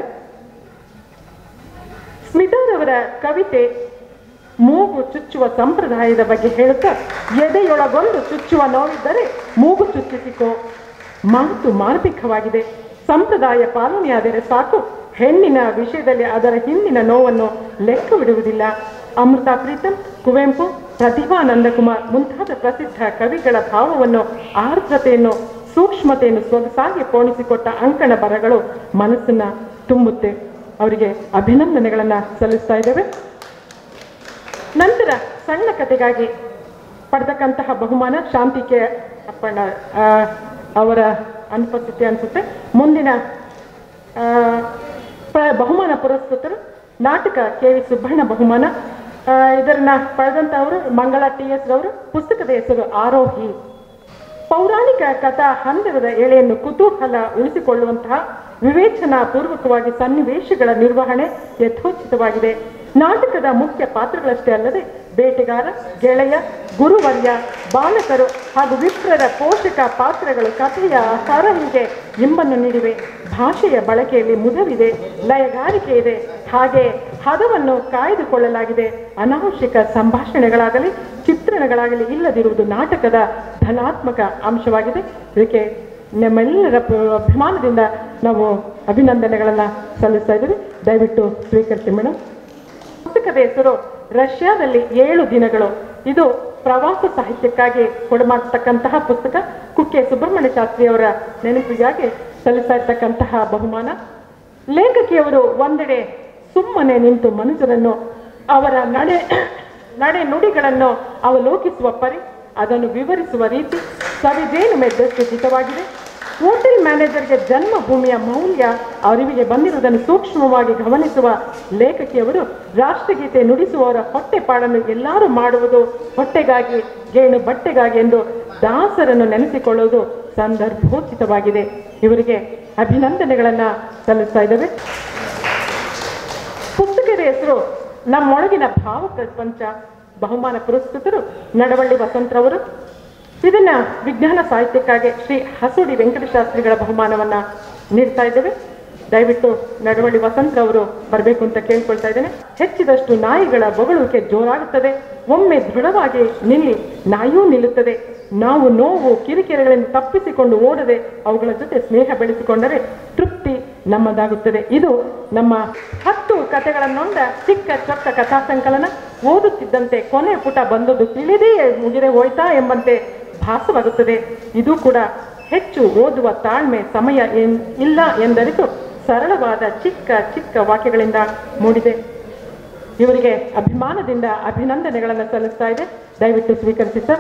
ಸ್ಮಿತಾರವರ ಕವಿತೆ ಮೂಗು ಚುಚ್ಚುವ ಸಂಪ್ರದಾಯದ ಬಗ್ಗೆ ಹೇಳುತ್ತಾ ಎದೆಯೊಳಗೊಂದು ಚುಚ್ಚುವ ನೋವಿದ್ದರೆ ಮೂಗು ಚುಚ್ಚಿಸಿಕೋ ಮಾತು ಮಾರ್ಮಿಕವಾಗಿದೆ ಸಂಪ್ರದಾಯ ಪಾಲನೆಯಾದರೆ ಸಾಕು ಹೆಣ್ಣಿನ ವಿಷಯದಲ್ಲಿ ಅದರ ಹಿಂದಿನ ನೋವನ್ನು ಲೆಕ್ಕವಿಡುವುದಿಲ್ಲ ಅಮೃತ ಪ್ರೀತಂ ಕುವೆಂಪು ಪ್ರತಿಭಾ ನಂದಕುಮಾರ್ ಮುಂತಾದ ಪ್ರಸಿದ್ಧ ಕವಿಗಳ ಭಾವವನ್ನು ಆರ್ದ್ರತೆಯನ್ನು ಸೂಕ್ಷ್ಮತೆಯನ್ನು ಸೊಗಸಾಗಿ ಪೋಣಿಸಿಕೊಟ್ಟ ಅಂಕಣ ಬರಗಳು ಮನಸ್ಸನ್ನ ತುಂಬುತ್ತೆ ಅವರಿಗೆ ಅಭಿನಂದನೆಗಳನ್ನ ಸಲ್ಲಿಸ್ತಾ ಇದ್ದೇವೆ ನಂತರ ಸಣ್ಣ ಕಥೆಗಾಗಿ ಪಡೆದಕ್ಕಂತಹ ಬಹುಮಾನ ಶಾಂತಿಕೆ ಅಪ್ಪಣ್ಣ ಆ, ಅವರ ಅನುಪಸ್ಥಿತಿ ಅನಿಸುತ್ತೆ ಮುಂದಿನ ಆ, ಪ- ಬಹುಮಾನ ಪುರಸ್ಕೃತರು ನಾಟಕ ಕೆ ವಿ ಸುಬ್ಬಣ್ಣ ಬಹುಮಾನ ಆ, ಇದನ್ನ ಪಡೆದಂತವರು ಮಂಗಳ ಟಿ ಎಸ್ ರವರು ಪುಸ್ತಕದ ಹೆಸರು ಆರೋಹಿ ಪೌರಾಣಿಕ ಕಥಾ ಹಂದರದ ಎಳೆಯನ್ನು ಕುತೂಹಲ ಉಳಿಸಿಕೊಳ್ಳುವಂತಹ ವಿವೇಚನಾ ಪೂರ್ವಕವಾಗಿ ಸನ್ನಿವೇಶಗಳ ನಿರ್ವಹಣೆ ಯಥೋಚಿತವಾಗಿದೆ ನಾಟಕದ ಮುಖ್ಯ ಪಾತ್ರಗಳಷ್ಟೇ ಅಲ್ಲದೆ ಬೇಟೆಗಾರ ಗೆಳೆಯ ಗುರುವರ್ಯ ಬಾಲಕರು ಹಾಗೂ ವಿಪ್ರರ ಪೋಷಕ ಪಾತ್ರಗಳು ಕಥೆಯ ಸರಣಿಗೆ ಇಂಬನ್ನು ನೀಡಿವೆ ಭಾಷೆಯ ಬಳಕೆಯಲ್ಲಿ ಮುದವಿದೆ ಲಯಗಾರಿಕೆ ಇದೆ ಹಾಗೆ ಹದವನ್ನು ಕಾಯ್ದುಕೊಳ್ಳಲಾಗಿದೆ ಅನಾವಶ್ಯಕ ಸಂಭಾಷಣೆಗಳಾಗಲಿ ಚಿತ್ರಣಗಳಾಗಲಿ ಇಲ್ಲದಿರುವುದು ನಾಟಕದ ಧನಾತ್ಮಕ ಅಂಶವಾಗಿದೆ ಇದಕ್ಕೆ ನಮ್ಮೆಲ್ಲರ ಪ- ಅಭಿಮಾನದಿಂದ ನಾವು ಅಭಿನಂದನೆಗಳನ್ನು ಸಲ್ಲಿಸ್ತಾ ಇದ್ದೀವಿ ದಯವಿಟ್ಟು ಸ್ವೀಕರಿಸಿ ಮೇಡಮ್ ಪುಸ್ತಕದ ಹೆಸರು ರಷ್ಯಾದಲ್ಲಿ ಏಳು ದಿನಗಳು ಇದು ಪ್ರವಾಸ ಸಾಹಿತ್ಯಕ್ಕಾಗಿ ಕೊಡಮಾಡ್ತಕ್ಕಂತಹ ಪುಸ್ತಕ ಕುಕ್ಕೆ ಸುಬ್ರಹ್ಮಣ್ಯ ಶಾಸ್ತ್ರಿ ಅವರ ನೆನಪಿಗಾಗಿ ಸಲ್ಲಿಸ್ತಾ ಇರ್ತಕ್ಕಂತಹ ಬಹುಮಾನ ಲೇಖಕಿಯವರು ಒಂದೆಡೆ ಸುಮ್ಮನೆ ನಿಂತು ಮನುಷ್ಯರನ್ನು ಅವರ ನಡೆ ನಡೆ ನುಡಿಗಳನ್ನು ಅವಲೋಕಿಸುವ ಪರಿ ಅದನ್ನು ವಿವರಿಸುವ ರೀತಿ ಸವಿಜೇನು ಮೆದ್ದಷ್ಟು ಜಿತವಾಗಿದೆ ಹೋಟೆಲ್ ಮ್ಯಾನೇಜರ್ಗೆ ಜನ್ಮಭೂಮಿಯ ಮೌಲ್ಯ ಅರಿವಿಗೆ ಬಂದಿರುವುದನ್ನು ಸೂಕ್ಷ್ಮವಾಗಿ ಗಮನಿಸುವ ಲೇಖಕಿಯವರು ರಾಷ್ಟ್ರಗೀತೆ ನುಡಿಸುವವರ ಹೊಟ್ಟೆಪಾಡನ್ನು ಎಲ್ಲರೂ ಮಾಡುವುದು ಹೊಟ್ಟೆಗಾಗಿ ಗೇಣು ಬಟ್ಟೆಗಾಗಿ ಎಂದು ದಾಸರನ್ನು ನೆನೆಸಿಕೊಳ್ಳುವುದು ಸಂದರ್ಭೋಚಿತವಾಗಿದೆ ಇವರಿಗೆ ಅಭಿನಂದನೆಗಳನ್ನ ಸಲ್ಲಿಸ್ತಾ ಇದ್ದೇವೆ ಹೆಸರು ನಮ್ಮೊಳಗಿನ ಭಾವ ಪ್ರಪಂಚ ಬಹುಮಾನ ಪುರಸ್ಕೃತರು ನಡವಳ್ಳಿ ವಸಂತರವರು ಇದನ್ನ ವಿಜ್ಞಾನ ಸಾಹಿತ್ಯಕ್ಕಾಗಿ ಶ್ರೀ ಹಸುಡಿ ವೆಂಕಟಶಾಸ್ತ್ರಿಗಳ ಬಹುಮಾನವನ್ನ ನೀಡ್ತಾ ಇದ್ದೇವೆ ದಯವಿಟ್ಟು ನಡವಳ್ಳಿ ವಸಂತರವರು ಬರಬೇಕು ಅಂತ ಕೇಳ್ಕೊಳ್ತಾ ಇದ್ದೇನೆ ಹೆಚ್ಚಿದಷ್ಟು ನಾಯಿಗಳ ಬೊಗಳುವಿಕೆ ಜೋರಾಗುತ್ತದೆ ಒಮ್ಮೆ ದೃಢವಾಗಿ ನಿಲ್ಲಿ ನಾಯಿಯೂ ನಿಲ್ಲುತ್ತದೆ ನಾವು ನೋವು ಕಿರಿಕಿರಿಗಳಿಂದ ತಪ್ಪಿಸಿಕೊಂಡು ಓಡದೆ ಅವುಗಳ ಜೊತೆ ಸ್ನೇಹ ಬೆಳೆಸಿಕೊಂಡರೆ ತೃಪ್ತಿ ನಮ್ಮದಾಗುತ್ತದೆ ಇದು ನಮ್ಮ ಹತ್ತು ಕಥೆಗಳನ್ನೊಂದ ಚಿಕ್ಕ ಚೊಕ್ಕ ಕಥಾ ಸಂಕಲನ ಓದುತ್ತಿದ್ದಂತೆ ಕೊನೆ ಪುಟ ಬಂದದ್ದು ತಿಳಿದೇ ಮುಗಿದೇ ಹೋಯ್ತಾ ಎಂಬಂತೆ ಭಾಸವಾಗುತ್ತದೆ ಇದು ಕೂಡ ಹೆಚ್ಚು ಓದುವ ತಾಳ್ಮೆ ಸಮಯ ಏನ್ ಇಲ್ಲ ಎಂದರಿತು ಸರಳವಾದ ಚಿಕ್ಕ ಚಿಕ್ಕ ವಾಕ್ಯಗಳಿಂದ ಮೂಡಿದೆ ಇವರಿಗೆ ಅಭಿಮಾನದಿಂದ ಅಭಿನಂದನೆಗಳನ್ನು ಸಲ್ಲಿಸ್ತಾ ಇದೆ ದಯವಿಟ್ಟು ಸ್ವೀಕರಿಸಿ ಸರ್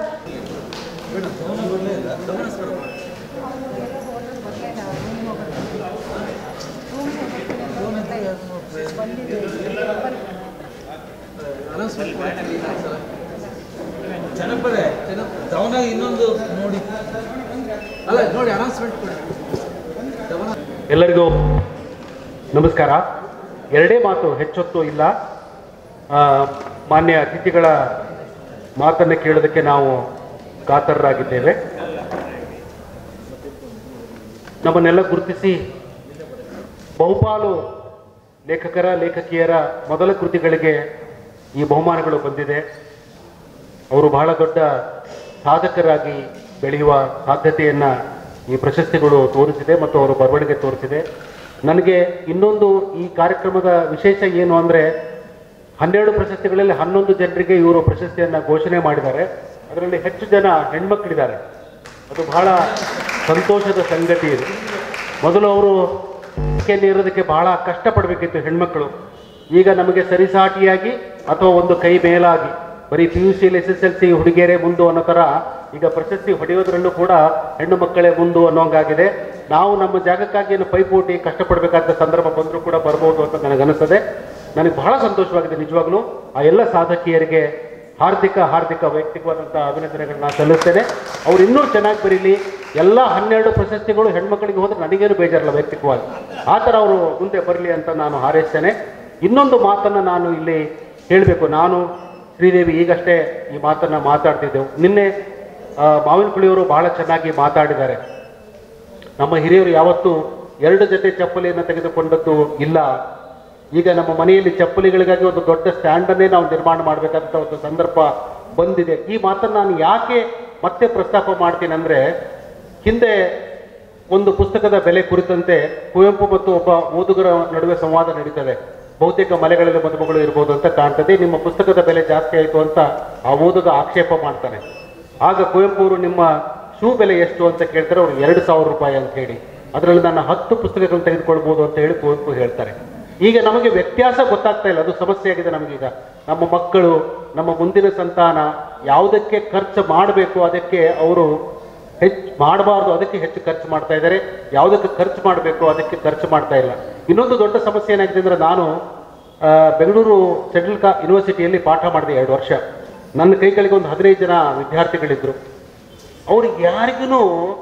ಜನಪದ ದವನ ಇನ್ನೊಂದು ನೋಡಿ ಅಲ್ಲ ನೋಡಿ ಅನೌನ್ಸ್ಮೆಂಟ್ ಕೊಡಿ ಎಲ್ಲರಿಗೂ ನಮಸ್ಕಾರ ಎರಡೇ ಮಾತು ಹೆಚ್ಚೊತ್ತು ಇಲ್ಲ ಆ, ಮಾನ್ಯ ಅತಿಥಿಗಳ ಮಾತನ್ನು ಕೇಳೋದಕ್ಕೆ ನಾವು ಕಾತರರಾಗಿದ್ದೇವೆ ನಮ್ಮನ್ನೆಲ್ಲ ಗುರುತಿಸಿ ಬಹುಪಾಲು ಲೇಖಕರ ಲೇಖಕಿಯರ ಮೊದಲ ಕೃತಿಗಳಿಗೆ ಈ ಬಹುಮಾನಗಳು ಬಂದಿದೆ ಅವರು ಬಹಳ ದೊಡ್ಡ ಸಾಧಕರಾಗಿ ಬೆಳೆಯುವ ಸಾಧ್ಯತೆಯನ್ನು ಈ ಪ್ರಶಸ್ತಿಗಳು ತೋರಿಸಿದೆ ಮತ್ತು ಅವರ ಬರವಣಿಗೆ ತೋರಿಸಿದೆ ನನಗೆ ಇನ್ನೊಂದು ಈ ಕಾರ್ಯಕ್ರಮದ ವಿಶೇಷ ಏನು ಅಂದರೆ ಹನ್ನೆರಡು ಪ್ರಶಸ್ತಿಗಳಲ್ಲಿ ಹನ್ನೊಂದು ಜನರಿಗೆ ಇವರು ಪ್ರಶಸ್ತಿಯನ್ನು ಘೋಷಣೆ ಮಾಡಿದ್ದಾರೆ ಅದರಲ್ಲಿ ಹೆಚ್ಚು ಜನ ಹೆಣ್ಮಕ್ಳಿದ್ದಾರೆ ಅದು ಬಹಳ ಸಂತೋಷದ ಸಂಗತಿ ಇದು ಮೊದಲು ಅವರು ನೀರೋದಕ್ಕೆ ಬಹಳ ಕಷ್ಟಪಡಬೇಕಿತ್ತು ಹೆಣ್ಮಕ್ಳು ಈಗ ನಮಗೆ ಸರಿಸಾಟಿಯಾಗಿ ಅಥವಾ ಒಂದು ಕೈ ಮೇಲಾಗಿ ಬರೀ P U C S S L C ಹುಡುಗಿಯರೇ ಮುಂದು ಅನ್ನೋ ಥರ ಈಗ ಪ್ರಶಸ್ತಿ ಹೊಡೆಯೋದ್ರಲ್ಲೂ ಕೂಡ ಹೆಣ್ಣು ಮಕ್ಕಳೇ ಮುಂದು ಅನ್ನೋಂಗಾಗಿದೆ ನಾವು ನಮ್ಮ ಜಾಗಕ್ಕಾಗಿ ಏನು ಪೈಪೋಟಿ ಕಷ್ಟಪಡಬೇಕಾದ ಸಂದರ್ಭ ಬಂದರೂ ಕೂಡ ಬರ್ಬೋದು ಅಂತ ನನಗನ್ನಿಸ್ತದೆ ನನಗೆ ಬಹಳ ಸಂತೋಷವಾಗಿದೆ ನಿಜವಾಗ್ಲೂ ಆ ಎಲ್ಲ ಸಾಧಕಿಯರಿಗೆ ಹಾರ್ದಿಕ ಹಾರ್ದಿಕ ವೈಯಕ್ತಿಕವಾದಂಥ ಅಭಿನಂದನೆಗಳನ್ನ ಸಲ್ಲಿಸ್ತೇನೆ ಅವ್ರು ಇನ್ನೂ ಚೆನ್ನಾಗಿ ಬರೀಲಿ ಎಲ್ಲ ಹನ್ನೆರಡು ಪ್ರಶಸ್ತಿಗಳು ಹೆಣ್ಮಕ್ಳಿಗೆ ಹೋದ್ರೆ ನನಗೇನು ಬೇಜಾರಲ್ಲ ವೈಯಕ್ತಿಕವಾಗಿ ಆ ಥರ ಅವರು ಮುಂದೆ ಬರಲಿ ಅಂತ ನಾನು ಹಾರೈಸ್ತೇನೆ ಇನ್ನೊಂದು ಮಾತನ್ನು ನಾನು ಇಲ್ಲಿ ಹೇಳಬೇಕು ನಾನು ಶ್ರೀದೇವಿ ಈಗಷ್ಟೇ ಈ ಮಾತನ್ನು ಮಾತಾಡ್ತಿದ್ದೆವು ನಿನ್ನೆ ಆ, ಮಾವಿನಕುಳಿಯವರು ಬಹಳ ಚೆನ್ನಾಗಿ ಮಾತಾಡಿದ್ದಾರೆ ನಮ್ಮ ಹಿರಿಯರು ಯಾವತ್ತೂ ಎರಡು ಜೊತೆ ಚಪ್ಪಲಿಯನ್ನು ತೆಗೆದುಕೊಂಡದ್ದು ಇಲ್ಲ ಈಗ ನಮ್ಮ ಮನೆಯಲ್ಲಿ ಚಪ್ಪಲಿಗಳಿಗಾಗಿ ಒಂದು ದೊಡ್ಡ ಸ್ಟ್ಯಾಂಡನ್ನೇ ನಾವು ನಿರ್ಮಾಣ ಮಾಡಬೇಕಾದಂಥ ಒಂದು ಸಂದರ್ಭ ಬಂದಿದೆ ಈ ಮಾತನ್ನು ನಾನು ಯಾಕೆ ಮತ್ತೆ ಪ್ರಸ್ತಾಪ ಮಾಡ್ತೀನಿ ಅಂದರೆ ಹಿಂದೆ ಒಂದು ಪುಸ್ತಕದ ಬೆಲೆ ಕುರಿತಂತೆ ಕುವೆಂಪು ಮತ್ತು ಒಬ್ಬ ಓದುಗರ ನಡುವೆ ಸಂವಾದ ನಡೀತದೆ ಬಹುತೇಕ ಮಲೆಗಳಲ್ಲಿ ಮದುಮಗಳು ಇರ್ಬೋದು ಅಂತ ಕಾಣ್ತದೆ ನಿಮ್ಮ ಪುಸ್ತಕದ ಬೆಲೆ ಜಾಸ್ತಿ ಆಯಿತು ಅಂತ ಆ ಓದುಗ ಆಕ್ಷೇಪ ಮಾಡ್ತಾನೆ ಆಗ ಕುವೆಂಪು ಅವರು ನಿಮ್ಮ ಶೂ ಬೆಲೆ ಎಷ್ಟು ಅಂತ ಕೇಳ್ತಾರೆ ಅವ್ರು ಎರಡು ಸಾವಿರ ರೂಪಾಯಿ ಅಂತ ಹೇಳಿ ಅದರಲ್ಲಿ ನನ್ನ ಹತ್ತು ಪುಸ್ತಕಗಳನ್ನು ತೆಗೆದುಕೊಳ್ಬೋದು ಅಂತ ಹೇಳಿ ಕುವೆಂಪು ಹೇಳ್ತಾರೆ ಈಗ ನಮಗೆ ವ್ಯತ್ಯಾಸ ಗೊತ್ತಾಗ್ತಾ ಇಲ್ಲ ಅದು ಸಮಸ್ಯೆ ಆಗಿದೆ ನಮಗೀಗ ನಮ್ಮ ಮಕ್ಕಳು ನಮ್ಮ ಮುಂದಿನ ಸಂತಾನ ಯಾವುದಕ್ಕೆ ಖರ್ಚು ಮಾಡಬೇಕು ಅದಕ್ಕೆ ಅವರು ಹೆಚ್ಚು ಮಾಡಬಾರ್ದು ಅದಕ್ಕೆ ಹೆಚ್ಚು ಖರ್ಚು ಮಾಡ್ತಾ ಇದ್ದಾರೆ ಯಾವುದಕ್ಕೆ ಖರ್ಚು ಮಾಡಬೇಕು ಅದಕ್ಕೆ ಖರ್ಚು ಮಾಡ್ತಾ ಇಲ್ಲ ಇನ್ನೊಂದು ದೊಡ್ಡ ಸಮಸ್ಯೆ ಏನಾಗಿದೆ ಅಂದರೆ ನಾನು ಆ, ಬೆಂಗಳೂರು ಸೆಂಟ್ರಲ್ ಕಾ ಯೂನಿವರ್ಸಿಟಿಯಲ್ಲಿ ಪಾಠ ಮಾಡಿದೆ ಎರಡು ವರ್ಷ ನನ್ನ ಕೈಗಳಿಗೆ ಒಂದು ಹದಿನೈದು ಜನ ವಿದ್ಯಾರ್ಥಿಗಳಿದ್ರು ಅವ್ರಿಗೆ ಯಾರಿಗೂ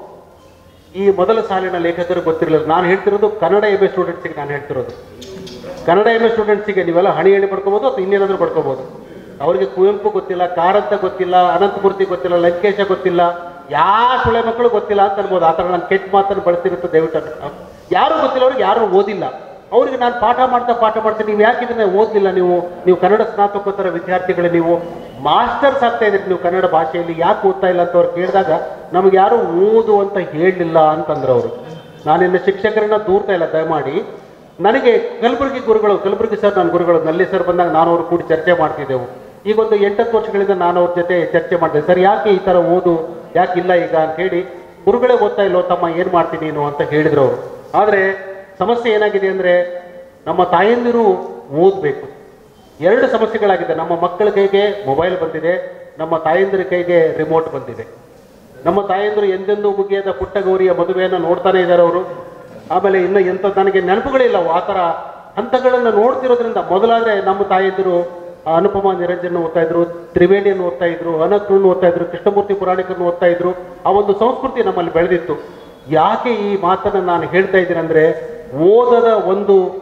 ಈ ಮೊದಲ ಸಾಲಿನ ಲೇಖಕರು ಗೊತ್ತಿರಲಿಲ್ಲ ನಾನು ಹೇಳ್ತಿರೋದು ಕನ್ನಡ ಎಮ್ ಎ ಸ್ಟೂಡೆಂಟ್ಸಿಗೆ ನಾನು ಹೇಳ್ತಿರೋದು ಕನ್ನಡ ಎಮ್ ಎ ಸ್ಟೂಡೆಂಟ್ಸಿಗೆ ನೀವೆಲ್ಲ ಹಣಿ ಎಣ್ಣೆ ಪಡ್ಕೋಬೋದು ಅಥವಾ ಇನ್ನೇನಾದರೂ ಪಡ್ಕೋಬೋದು ಅವರಿಗೆ ಕುವೆಂಪು ಗೊತ್ತಿಲ್ಲ ಕಾರಂತ ಗೊತ್ತಿಲ್ಲ ಅನಂತಮೂರ್ತಿ ಗೊತ್ತಿಲ್ಲ ಲಂಕೇಶ ಗೊತ್ತಿಲ್ಲ ಯಾವ ಸುಳೆ ಮಕ್ಕಳು ಗೊತ್ತಿಲ್ಲ ಅಂತ ಅನ್ಬೋದು ಆ ಥರ ನಾನು ಕೆಟ್ಟ ಮಾತನ್ನು ಬಳಸ್ತಿರುತ್ತೆ ದಯವಿಟ್ಟು ಅನ್ಕೊ. ಯಾರು ಗೊತ್ತಿಲ್ಲ ಅವ್ರಿಗೆ ಯಾರು ಓದಿಲ್ಲ ಅವ್ರಿಗೆ ನಾನು ಪಾಠ ಮಾಡ್ತಾ ಪಾಠ ಮಾಡ್ತೀನಿ ನೀವು ಯಾಕೆ ಇದನ್ನ ಓದಲಿಲ್ಲ ನೀವು ನೀವು ಕನ್ನಡ ಸ್ನಾತಕೋತ್ತರ ವಿದ್ಯಾರ್ಥಿಗಳು ನೀವು ಮಾಸ್ಟರ್ಸ್ ಆಗ್ತಾ ಇದ್ರಿ ನೀವು ಕನ್ನಡ ಭಾಷೆಯಲ್ಲಿ ಯಾಕೆ ಓದ್ತಾ ಇಲ್ಲ ಅಂತ ಅವ್ರು ಕೇಳಿದಾಗ ನಮಗೆ ಯಾರು ಓದು ಅಂತ ಹೇಳಲಿಲ್ಲ ಅಂತಂದ್ರು ಅವರು ನಾನಿನ್ನು ಶಿಕ್ಷಕರನ್ನ ದೂರ್ತಾ ಇಲ್ಲ ದಯಮಾಡಿ ನನಗೆ ಕಲಬುರಗಿ ಗುರುಗಳು ಕಲಬುರಗಿ ಸರ್ ನನ್ನ ಗುರುಗಳು ನಲ್ಲಿ ಸರ್ ಬಂದಾಗ ನಾನು ಅವ್ರು ಕೂಡಿ ಚರ್ಚೆ ಮಾಡ್ತಿದ್ದೆವು ಈಗ ಒಂದು ಎಂಟತ್ತು ವರ್ಷಗಳಿಂದ ನಾನು ಅವ್ರ ಜೊತೆ ಚರ್ಚೆ ಮಾಡಿದೆ ಸರ್ ಯಾಕೆ ಈ ಥರ ಓದು ಯಾಕೆ ಇಲ್ಲ ಈಗ ಅಂತ ಹೇಳಿ ಗುರುಗಳೇ ಓದ್ತಾ ಇಲ್ಲೋ ತಮ್ಮ ಏನು ಮಾಡ್ತೀನಿ ನೀನು ಅಂತ ಹೇಳಿದ್ರು ಅವರು ಆದರೆ ಸಮಸ್ಯೆ ಏನಾಗಿದೆ ಅಂದರೆ ನಮ್ಮ ತಾಯಂದಿರು ಓದಬೇಕು ಎರಡು ಸಮಸ್ಯೆಗಳಾಗಿದೆ ನಮ್ಮ ಮಕ್ಕಳ ಕೈಗೆ ಮೊಬೈಲ್ ಬಂದಿದೆ ನಮ್ಮ ತಾಯಂದಿರ ಕೈಗೆ ರಿಮೋಟ್ ಬಂದಿದೆ ನಮ್ಮ ತಾಯಂದಿರು ಎಂದೆಂದೂ ಮುಗಿಯದ ಪುಟ್ಟ ಗೌರಿಯ ಮದುವೆಯನ್ನು ನೋಡ್ತಾನೆ ಇದ್ದಾರೆ ಅವರು ಆಮೇಲೆ ಇನ್ನು ಎಂಥ ನನಗೆ ನೆನಪುಗಳಿಲ್ಲ ಅವು ಆ ಥರ ಹಂತಗಳನ್ನು ನೋಡ್ತಿರೋದ್ರಿಂದ ಮೊದಲಾದರೆ ನಮ್ಮ ತಾಯಂದಿರು ಆ ಅನುಪಮ ನಿರಂಜನ್ ಓದ್ತಾ ಇದ್ರು ತ್ರಿವೇಣಿಯನ್ನು ಓದ್ತಾ ಇದ್ರು ಅನಕ್ರನ್ನು ಓದ್ತಾ ಇದ್ರು ಕೃಷ್ಣಮೂರ್ತಿ ಪುರಾಣಿಕರನ್ನು ಓದ್ತಾ ಇದ್ರು ಆ ಒಂದು ಸಂಸ್ಕೃತಿ ನಮ್ಮಲ್ಲಿ ಬೆಳೆದಿತ್ತು ಯಾಕೆ ಈ ಮಾತನ್ನು ನಾನು ಹೇಳ್ತಾ ಇದ್ದೀನಿ ಅಂದರೆ ಓದದ ಒಂದು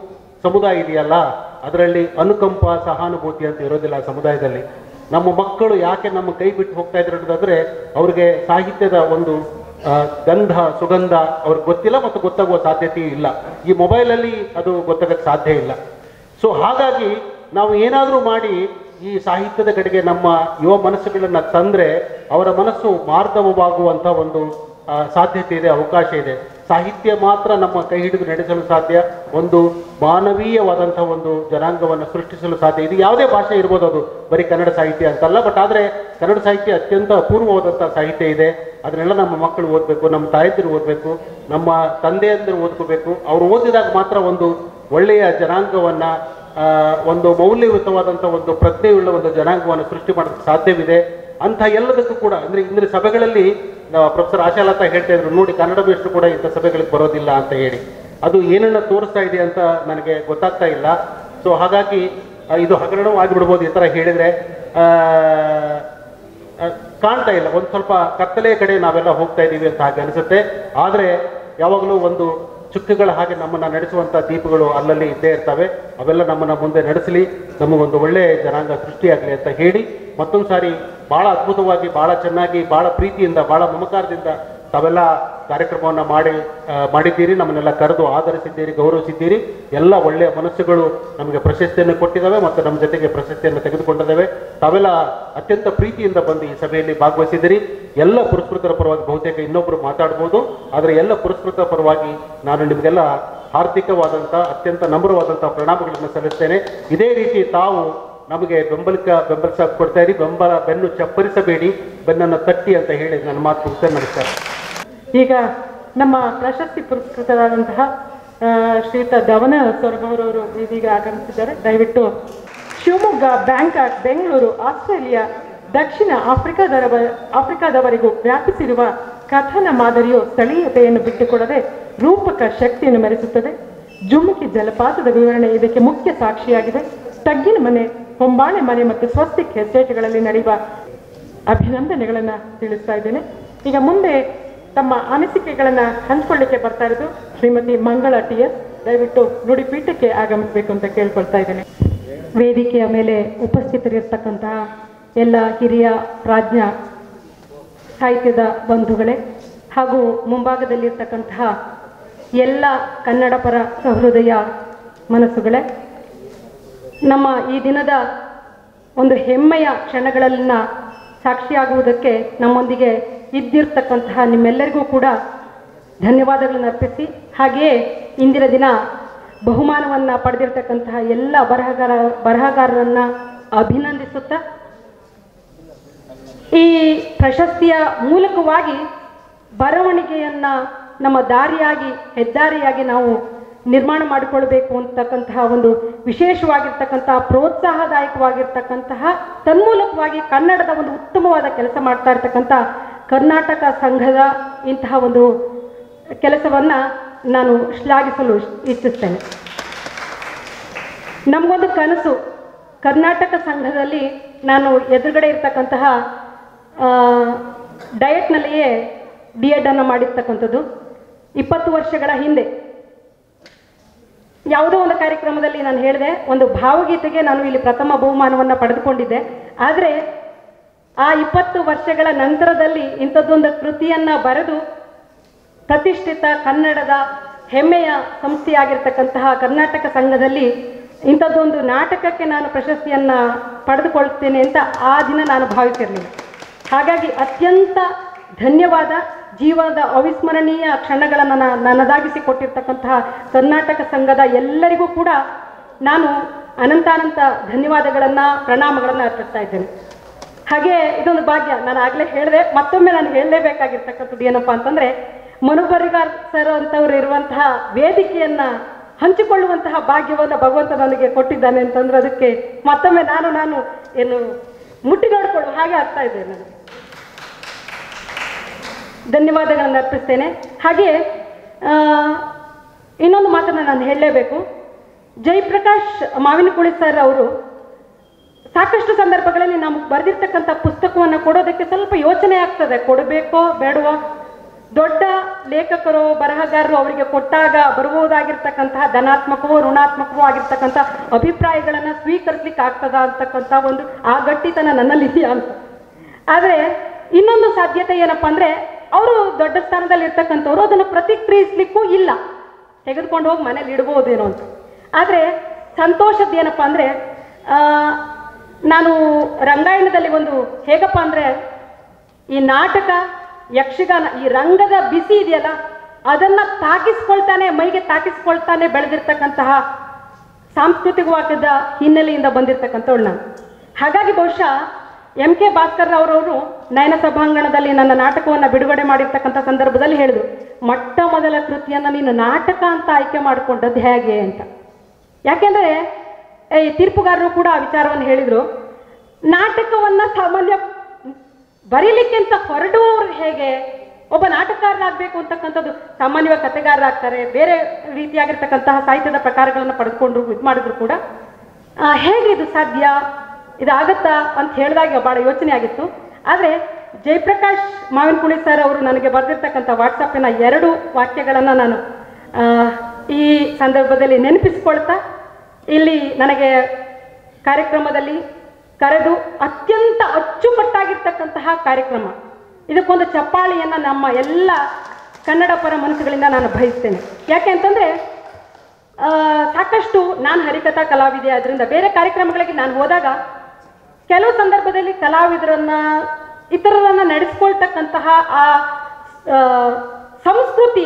ಸಮುದಾಯ ಇದೆಯಲ್ಲ ಅದರಲ್ಲಿ ಅನುಕಂಪ ಸಹಾನುಭೂತಿ ಅಂತ ಇರೋದಿಲ್ಲ ಆ ಸಮುದಾಯದಲ್ಲಿ ನಮ್ಮ ಮಕ್ಕಳು ಯಾಕೆ ನಮ್ಮ ಕೈ ಬಿಟ್ಟು ಹೋಗ್ತಾ ಇದ್ರು ಅನ್ನೋದಾದ್ರೆ ಅವ್ರಿಗೆ ಸಾಹಿತ್ಯದ ಒಂದು ಆ, ಗಂಧ ಸುಗಂಧ ಅವ್ರಿಗೆ ಗೊತ್ತಿಲ್ಲ ಮತ್ತು ಗೊತ್ತಾಗುವ ಸಾಧ್ಯತೆಯೂ ಇಲ್ಲ ಈ ಮೊಬೈಲಲ್ಲಿ ಅದು ಗೊತ್ತಾಗಕ್ಕೆ ಸಾಧ್ಯ ಇಲ್ಲ ಸೊ ಹಾಗಾಗಿ ನಾವು ಏನಾದರೂ ಮಾಡಿ ಈ ಸಾಹಿತ್ಯದ ಕಡೆಗೆ ನಮ್ಮ ಯುವ ಮನಸ್ಸುಗಳನ್ನ ತಂದ್ರೆ ಅವರ ಮನಸ್ಸು ಮಾರ್ಧವವಾಗುವಂಥ ಒಂದು ಆ, ಸಾಧ್ಯತೆ ಇದೆ ಅವಕಾಶ ಇದೆ ಸಾಹಿತ್ಯ ಮಾತ್ರ ನಮ್ಮ ಕೈ ಹಿಡಿದು ನಡೆಸಲು ಸಾಧ್ಯ ಒಂದು ಮಾನವೀಯವಾದಂಥ ಒಂದು ಜನಾಂಗವನ್ನು ಸೃಷ್ಟಿಸಲು ಸಾಧ್ಯ ಇದು ಯಾವುದೇ ಭಾಷೆ ಇರ್ಬೋದು ಅದು ಬರೀ ಕನ್ನಡ ಸಾಹಿತ್ಯ ಅಂತಲ್ಲ ಬಟ್ ಆದರೆ ಕನ್ನಡ ಸಾಹಿತ್ಯ ಅತ್ಯಂತ ಅಪೂರ್ವವಾದಂಥ ಸಾಹಿತ್ಯ ಇದೆ ಅದನ್ನೆಲ್ಲ ನಮ್ಮ ಮಕ್ಕಳು ಓದಬೇಕು ನಮ್ಮ ತಾಯಂದಿರು ಓದಬೇಕು ನಮ್ಮ ತಂದೆಯಂದಿರು ಓದ್ಕೋಬೇಕು ಅವ್ರು ಓದಿದಾಗ ಮಾತ್ರ ಒಂದು ಒಳ್ಳೆಯ ಜನಾಂಗವನ್ನ ಆ, ಒಂದು ಮೌಲ್ಯಯುತವಾದಂಥ ಒಂದು ಪ್ರಜ್ಞೆಯುಳ್ಳ ಒಂದು ಜನಾಂಗವನ್ನು ಸೃಷ್ಟಿ ಮಾಡೋದಕ್ಕೆ ಸಾಧ್ಯವಿದೆ ಅಂಥ ಎಲ್ಲದಕ್ಕೂ ಕೂಡ ಅಂದ್ರೆ ಇಂದಿನ ಸಭೆಗಳಲ್ಲಿ ಪ್ರೊಫೆಸರ್ ಆಶಾಲತಾ ಹೇಳ್ತಾ ಇದ್ರು ನೋಡಿ ಕನ್ನಡ ಬೇಷ್ಟು ಕೂಡ ಇಂಥ ಸಭೆಗಳಿಗೆ ಬರೋದಿಲ್ಲ ಅಂತ ಹೇಳಿ ಅದು ಏನನ್ನ ತೋರಿಸ್ತಾ ಇದೆ ಅಂತ ನನಗೆ ಗೊತ್ತಾಗ್ತಾ ಇಲ್ಲ ಸೊ ಹಾಗಾಗಿ ಆ, ಇದು ಹಗರಣವೂ ಆಗಿಬಿಡ್ಬೋದು ಈ ಥರ ಹೇಳಿದ್ರೆ ಆ, ಆ, ಕಾಣ್ತಾ ಇಲ್ಲ ಒಂದು ಸ್ವಲ್ಪ ಕತ್ತಲೆಯ ಕಡೆ ನಾವೆಲ್ಲ ಹೋಗ್ತಾ ಇದ್ದೀವಿ ಅಂತ ಹಾಗೆ ಅನಿಸುತ್ತೆ ಆದರೆ ಯಾವಾಗಲೂ ಒಂದು ಚುಕ್ಕಿಗಳ ಹಾಗೆ ನಮ್ಮನ್ನ ನಡೆಸುವಂತ ದೀಪಗಳು ಅಲ್ಲಲ್ಲಿ ಇದ್ದೇ ಇರ್ತವೆ ಅವೆಲ್ಲ ನಮ್ಮನ್ನ ಮುಂದೆ ನಡೆಸಲಿ ನಮಗೊಂದು ಒಳ್ಳೆಯ ಜನಾಂಗ ಸೃಷ್ಟಿಯಾಗಲಿ ಅಂತ ಹೇಳಿ ಮತ್ತೊಂದು ಸಾರಿ ಬಹಳ ಅದ್ಭುತವಾಗಿ ಬಹಳ ಚೆನ್ನಾಗಿ ಬಹಳ ಪ್ರೀತಿಯಿಂದ ಬಹಳ ಮಮಕಾರದಿಂದ ತಾವೆಲ್ಲ ಕಾರ್ಯಕ್ರಮವನ್ನು ಮಾಡಿ ಆ, ಮಾಡಿದ್ದೀರಿ ನಮ್ಮನ್ನೆಲ್ಲ ಕರೆದು ಆಧರಿಸಿದ್ದೀರಿ ಗೌರವಿಸಿದ್ದೀರಿ ಎಲ್ಲ ಒಳ್ಳೆಯ ಮನಸ್ಸುಗಳು ನಮಗೆ ಪ್ರಶಸ್ತಿಯನ್ನು ಕೊಟ್ಟಿದ್ದಾವೆ ಮತ್ತು ನಮ್ಮ ಜೊತೆಗೆ ಪ್ರಶಸ್ತಿಯನ್ನು ತೆಗೆದುಕೊಂಡಿದ್ದಾವೆ ತಾವೆಲ್ಲ ಅತ್ಯಂತ ಪ್ರೀತಿಯಿಂದ ಬಂದು ಈ ಸಭೆಯಲ್ಲಿ ಭಾಗವಹಿಸಿದಿರಿ ಎಲ್ಲ ಪುರಸ್ಕೃತರ ಪರವಾಗಿ ಬಹುತೇಕ ಇನ್ನೊಬ್ಬರು ಮಾತಾಡ್ಬೋದು ಆದರೆ ಎಲ್ಲ ಪುರಸ್ಕೃತರ ಪರವಾಗಿ ನಾನು ನಿಮಗೆಲ್ಲ ಹಾರ್ದಿಕವಾದಂಥ ಅತ್ಯಂತ ನಮ್ರವಾದಂಥ ಪ್ರಣಾಮಗಳನ್ನು ಸಲ್ಲಿಸ್ತೇನೆ ಇದೇ ರೀತಿ ತಾವು ನಮಗೆ ಬೆಂಬಲಿಕ ಬೆಂಬಲಿಸ ಕೊಡ್ತಾ ಇರಿ ಬೆಂಬಲ ಬೆನ್ನು ಚಪ್ಪರಿಸಬೇಡಿ ಬೆನ್ನನ್ನು ತಟ್ಟಿ ಅಂತ ಹೇಳಿ ನನ್ನ ಮಾತು ಮುಗಿಸ್ತೇನೆ ನಮಸ್ಕಾರ ಈಗ ನಮ್ಮ ಪ್ರಶಸ್ತಿ ಪುರಸ್ಕೃತರಾದಂತಹ ಆ, ಶ್ರೀಯುತ ಧವನ ಸೊರಬವರವರು ಇದೀಗ ಆಗಮಿಸಿದ್ದಾರೆ ದಯವಿಟ್ಟು ಶಿವಮೊಗ್ಗ ಬ್ಯಾಂಕಾಕ್ ಬೆಂಗಳೂರು ಆಸ್ಟ್ರೇಲಿಯಾ ದಕ್ಷಿಣ ಆಫ್ರಿಕಾದವ ಆಫ್ರಿಕಾದವರೆಗೂ ವ್ಯಾಪಿಸಿರುವ ಕಥನ ಮಾದರಿಯು ಸ್ಥಳೀಯತೆಯನ್ನು ಬಿಟ್ಟುಕೊಡದೆ ರೂಪಕ ಶಕ್ತಿಯನ್ನು ಮೆರೆಸುತ್ತದೆ ಜುಮ್ಮುಕಿ ಜಲಪಾತದ ವಿವರಣೆ ಇದಕ್ಕೆ ಮುಖ್ಯ ಸಾಕ್ಷಿಯಾಗಿದೆ ತಗ್ಗಿನ ಮನೆ ಹೊಂಬಾಳೆ ಮನೆ ಮತ್ತು ಸ್ವಸ್ತಿಕ್ ಹೆಸೇಟುಗಳಲ್ಲಿ ನಡೆಯುವ ಅಭಿನಂದನೆಗಳನ್ನು ತಿಳಿಸ್ತಾ ಇದ್ದೇನೆ ಈಗ ಮುಂದೆ ತಮ್ಮ ಅನಿಸಿಕೆಗಳನ್ನು ಹಂಚ್ಕೊಳ್ಳಿಕ್ಕೆ ಬರ್ತಾ ಇರೋದು ಶ್ರೀಮತಿ ಮಂಗಳ ಟಿ ಎಸ್ ದಯವಿಟ್ಟು ನುಡಿಪೀಠಕ್ಕೆ ಆಗಮಿಸಬೇಕು ಅಂತ ಕೇಳ್ಕೊಳ್ತಾ ಇದ್ದೇನೆ ವೇದಿಕೆಯ ಮೇಲೆ ಉಪಸ್ಥಿತರಿರ್ತಕ್ಕಂತಹ ಎಲ್ಲ ಹಿರಿಯ ಪ್ರಾಜ್ಞ ಸಾಹಿತ್ಯದ ಬಂಧುಗಳೇ ಹಾಗೂ ಮುಂಭಾಗದಲ್ಲಿರ್ತಕ್ಕಂತಹ ಎಲ್ಲ ಕನ್ನಡ ಪರ ಸಹೃದಯ ಮನಸ್ಸುಗಳೇ ನಮ್ಮ ಈ ದಿನದ ಒಂದು ಹೆಮ್ಮೆಯ ಕ್ಷಣಗಳನ್ನ ಸಾಕ್ಷಿಯಾಗುವುದಕ್ಕೆ ನಮ್ಮೊಂದಿಗೆ ಇದ್ದಿರ್ತಕ್ಕಂತಹ ನಿಮ್ಮೆಲ್ಲರಿಗೂ ಕೂಡ ಧನ್ಯವಾದಗಳನ್ನು ಅರ್ಪಿಸಿ ಹಾಗೆಯೇ ಇಂದಿನ ದಿನ ಬಹುಮಾನವನ್ನು ಪಡೆದಿರ್ತಕ್ಕಂತಹ ಎಲ್ಲ ಬರಹಗಾರ ಬರಹಗಾರರನ್ನ ಅಭಿನಂದಿಸುತ್ತಾ ಈ ಪ್ರಶಸ್ತಿಯ ಮೂಲಕವಾಗಿ ಬರವಣಿಗೆಯನ್ನ ನಮ್ಮ ದಾರಿಯಾಗಿ ಹೆದ್ದಾರಿಯಾಗಿ ನಾವು ನಿರ್ಮಾಣ ಮಾಡಿಕೊಳ್ಬೇಕು ಅಂತಕ್ಕಂತಹ ಒಂದು ವಿಶೇಷವಾಗಿರ್ತಕ್ಕಂತಹ ಪ್ರೋತ್ಸಾಹದಾಯಕವಾಗಿರ್ತಕ್ಕಂತಹ ತನ್ಮೂಲಕವಾಗಿ ಕನ್ನಡದ ಒಂದು ಉತ್ತಮವಾದ ಕೆಲಸ ಮಾಡ್ತಾ ಇರ್ತಕ್ಕಂಥ ಕರ್ನಾಟಕ ಸಂಘದ ಇಂತಹ ಒಂದು ಕೆಲಸವನ್ನ ನಾನು ಶ್ಲಾಘಿಸಲು ಇಚ್ಛಿಸ್ತೇನೆ ನಮಗೊಂದು ಕನಸು ಕರ್ನಾಟಕ ಸಂಘದಲ್ಲಿ ನಾನು ಎದುರುಗಡೆ ಇರ್ತಕ್ಕಂತಹ ಡಯಟ್ನಲ್ಲಿಯೇ ಡಿ ಎಡ್ ಅನ್ನು ಮಾಡಿರ್ತಕ್ಕಂಥದ್ದು ಇಪ್ಪತ್ತು ವರ್ಷಗಳ ಹಿಂದೆ ಯಾವುದೋ ಒಂದು ಕಾರ್ಯಕ್ರಮದಲ್ಲಿ ನಾನು ಹೇಳಿದೆ ಒಂದು ಭಾವಗೀತೆಗೆ ನಾನು ಇಲ್ಲಿ ಪ್ರಥಮ ಬಹುಮಾನವನ್ನು ಪಡೆದುಕೊಂಡಿದ್ದೆ ಆದರೆ ಆ ಇಪ್ಪತ್ತು ವರ್ಷಗಳ ನಂತರದಲ್ಲಿ ಇಂಥದ್ದೊಂದು ಕೃತಿಯನ್ನ ಬರೆದು ಪ್ರತಿಷ್ಠಿತ ಕನ್ನಡದ ಹೆಮ್ಮೆಯ ಸಂಸ್ಥೆಯಾಗಿರ್ತಕ್ಕಂತಹ ಕರ್ನಾಟಕ ಸಂಘದಲ್ಲಿ ಇಂಥದ್ದೊಂದು ನಾಟಕಕ್ಕೆ ನಾನು ಪ್ರಶಸ್ತಿಯನ್ನ ಪಡೆದುಕೊಳ್ತೇನೆ ಅಂತ ಆ ದಿನ ನಾನು ಭಾವಿಸಿರಲಿಲ್ಲ ಹಾಗಾಗಿ ಅತ್ಯಂತ ಧನ್ಯವಾದ ಜೀವನದ ಅವಿಸ್ಮರಣೀಯ ಕ್ಷಣಗಳನ್ನು ನ- ನನ್ನದಾಗಿಸಿ ಕೊಟ್ಟಿರ್ತಕ್ಕಂತಹ ಕರ್ನಾಟಕ ಸಂಘದ ಎಲ್ಲರಿಗೂ ಕೂಡ ನಾನು ಅನಂತಾನಂತ ಧನ್ಯವಾದಗಳನ್ನು ಪ್ರಣಾಮಗಳನ್ನು ಅರ್ಪಿಸ್ತಾ ಇದ್ದೇನೆ ಹಾಗೆ ಇದೊಂದು ಭಾಗ್ಯ ನಾನು ಆಗಲೇ ಹೇಳಿದೆ ಮತ್ತೊಮ್ಮೆ ನಾನು ಹೇಳಲೇಬೇಕಾಗಿರ್ತಕ್ಕಂಥದ್ದು ಏನಪ್ಪಾ ಅಂತಂದ್ರೆ ಮನುಬರಿಗಾರ್ ಸರ್ ಅಂತವ್ರು ಇರುವಂತಹ ವೇದಿಕೆಯನ್ನ ಹಂಚಿಕೊಳ್ಳುವಂತಹ ಭಾಗ್ಯವನ್ನು ಭಗವಂತ ನನಗೆ ಕೊಟ್ಟಿದ್ದಾನೆ ಅಂತಂದ್ರೆ ಅದಕ್ಕೆ ಮತ್ತೊಮ್ಮೆ ನಾನು ನಾನು ಏನು ಮುಟ್ಟಿ ನೋಡಿಕೊಳ್ಳುವ ಹಾಗೆ ಆಗ್ತಾ ಇದೆ ನನಗೆ ಧನ್ಯವಾದಗಳನ್ನು ಅರ್ಪಿಸ್ತೇನೆ ಹಾಗೆ ಆ, ಇನ್ನೊಂದು ಮಾತನ್ನು ನಾನು ಹೇಳಲೇಬೇಕು ಜಯಪ್ರಕಾಶ್ ಮಾವಿನಕುಳಿ ಸರ್ ಅವರು ಸಾಕಷ್ಟು ಸಂದರ್ಭಗಳಲ್ಲಿ ನಮ್ಗೆ ಬರೆದಿರ್ತಕ್ಕಂಥ ಪುಸ್ತಕವನ್ನು ಕೊಡೋದಕ್ಕೆ ಸ್ವಲ್ಪ ಯೋಚನೆ ಆಗ್ತದೆ ಕೊಡಬೇಕೋ ಬೇಡವೋ ದೊಡ್ಡ ಲೇಖಕರು ಬರಹಗಾರರು ಅವರಿಗೆ ಕೊಟ್ಟಾಗ ಬರಬಹುದಾಗಿರ್ತಕ್ಕಂತಹ ಧನಾತ್ಮಕವೋ ಋಣಾತ್ಮಕವೋ ಆಗಿರ್ತಕ್ಕಂಥ ಅಭಿಪ್ರಾಯಗಳನ್ನು ಸ್ವೀಕರಿಸ್ಲಿಕ್ಕೆ ಆಗ್ತದ ಅಂತಕ್ಕಂಥ ಒಂದು ಆ ಗಟ್ಟಿತನ ನನ್ನಲ್ಲಿ ಇದೆಯಾ ಅಂತ ಆದರೆ ಇನ್ನೊಂದು ಸಾಧ್ಯತೆ ಏನಪ್ಪಾ ಅಂದ್ರೆ ಅವರು ದೊಡ್ಡ ಸ್ಥಾನದಲ್ಲಿ ಇರ್ತಕ್ಕಂಥವ್ರು ಅದನ್ನು ಪ್ರತಿಕ್ರಿಯಿಸ್ಲಿಕ್ಕೂ ಇಲ್ಲ ತೆಗೆದುಕೊಂಡು ಹೋಗಿ ಮನೇಲಿ ಇಡ್ಬೋದೇನೋ ಅಂತ ಆದರೆ ಸಂತೋಷದ್ದು ಏನಪ್ಪಾ ಅಂದ್ರೆ ಆ, ನಾನು ರಂಗಾಯಣದಲ್ಲಿ ಒಂದು ಹೇಗಪ್ಪ ಅಂದ್ರೆ ಈ ನಾಟಕ ಯಕ್ಷಗಾನ ಈ ರಂಗದ ಬಿಸಿ ಇದೆಯಲ್ಲ ಅದನ್ನ ತಾಕಿಸ್ಕೊಳ್ತಾನೆ ಮೈಗೆ ತಾಕಿಸ್ಕೊಳ್ತಾನೆ ಬೆಳೆದಿರ್ತಕ್ಕಂತಹ ಸಾಂಸ್ಕೃತಿಕವಾದ ಹಿನ್ನೆಲೆಯಿಂದ ಬಂದಿರತಕ್ಕಂಥವಳು ನಾನು ಹಾಗಾಗಿ ಬಹುಶಃ ಎಂ ಕೆ ಭಾಸ್ಕರ್ ಅವರವರು ನಯನ ಸಭಾಂಗಣದಲ್ಲಿ ನನ್ನ ನಾಟಕವನ್ನು ಬಿಡುಗಡೆ ಮಾಡಿರ್ತಕ್ಕಂಥ ಸಂದರ್ಭದಲ್ಲಿ ಹೇಳಿದ್ರು ಮೊಟ್ಟ ಮೊದಲ ಕೃತಿಯನ್ನು ನೀನು ನಾಟಕ ಅಂತ ಆಯ್ಕೆ ಮಾಡಿಕೊಂಡದ್ದು ಹೇಗೆ ಅಂತ ಯಾಕೆಂದ್ರೆ ಈ ತೀರ್ಪುಗಾರರು ಕೂಡ ಆ ವಿಚಾರವನ್ನು ಹೇಳಿದ್ರು ನಾಟಕವನ್ನ ಸಾಮಾನ್ಯ ಬರೀಲಿಕ್ಕೆ ಅಂತ ಹೊರಡುವವರು ಹೇಗೆ ಒಬ್ಬ ನಾಟಕಕಾರರಾಗಬೇಕು ಅಂತಕ್ಕಂಥದ್ದು ಸಾಮಾನ್ಯವಾಗಿ ಕಥೆಗಾರರಾಗ್ತಾರೆ ಬೇರೆ ರೀತಿಯಾಗಿರ್ತಕ್ಕಂತಹ ಸಾಹಿತ್ಯದ ಪ್ರಕಾರಗಳನ್ನು ಪಡೆದುಕೊಂಡು ಇದು ಮಾಡಿದ್ರು ಕೂಡ ಆ, ಹೇಗೆ ಇದು ಸಾಧ್ಯ ಇದಾಗತ್ತಾ ಅಂತ ಹೇಳಿದಾಗ ಬಹಳ ಯೋಚನೆ ಆಗಿತ್ತು ಆದರೆ ಜಯಪ್ರಕಾಶ್ ಮಾವಿನಕುಳಿ ಸರ್ ಅವರು ನನಗೆ ಬರೆದಿರ್ತಕ್ಕಂಥ ವಾಟ್ಸಪ್ಪಿನ ಎರಡು ವಾಕ್ಯಗಳನ್ನು ನಾನು ಆ, ಈ ಸಂದರ್ಭದಲ್ಲಿ ನೆನಪಿಸ್ಕೊಳ್ತಾ ಇಲ್ಲಿ ನನಗೆ ಕಾರ್ಯಕ್ರಮದಲ್ಲಿ ಕರೆದು ಅತ್ಯಂತ ಅಚ್ಚುಕಟ್ಟಾಗಿರ್ತಕ್ಕಂತಹ ಕಾರ್ಯಕ್ರಮ ಇದಕ್ಕೊಂದು ಚಪ್ಪಾಳಿಯನ್ನು ನಮ್ಮ ಎಲ್ಲ ಕನ್ನಡ ಪರ ಮನಸ್ಸುಗಳಿಂದ ನಾನು ಬಯಸ್ತೇನೆ ಯಾಕೆ ಅಂತಂದರೆ ಆ, ಸಾಕಷ್ಟು ನಾನು ಹರಿಕಥಾ ಕಲಾವಿದೆ ಅದರಿಂದ ಬೇರೆ ಕಾರ್ಯಕ್ರಮಗಳಿಗೆ ನಾನು ಹೋದಾಗ ಕೆಲವು ಸಂದರ್ಭದಲ್ಲಿ ಕಲಾವಿದರನ್ನ ಇತರರನ್ನ ನಡೆಸ್ಕೊಳ್ತಕ್ಕಂತಹ ಆ ಆ, ಸಂಸ್ಕೃತಿ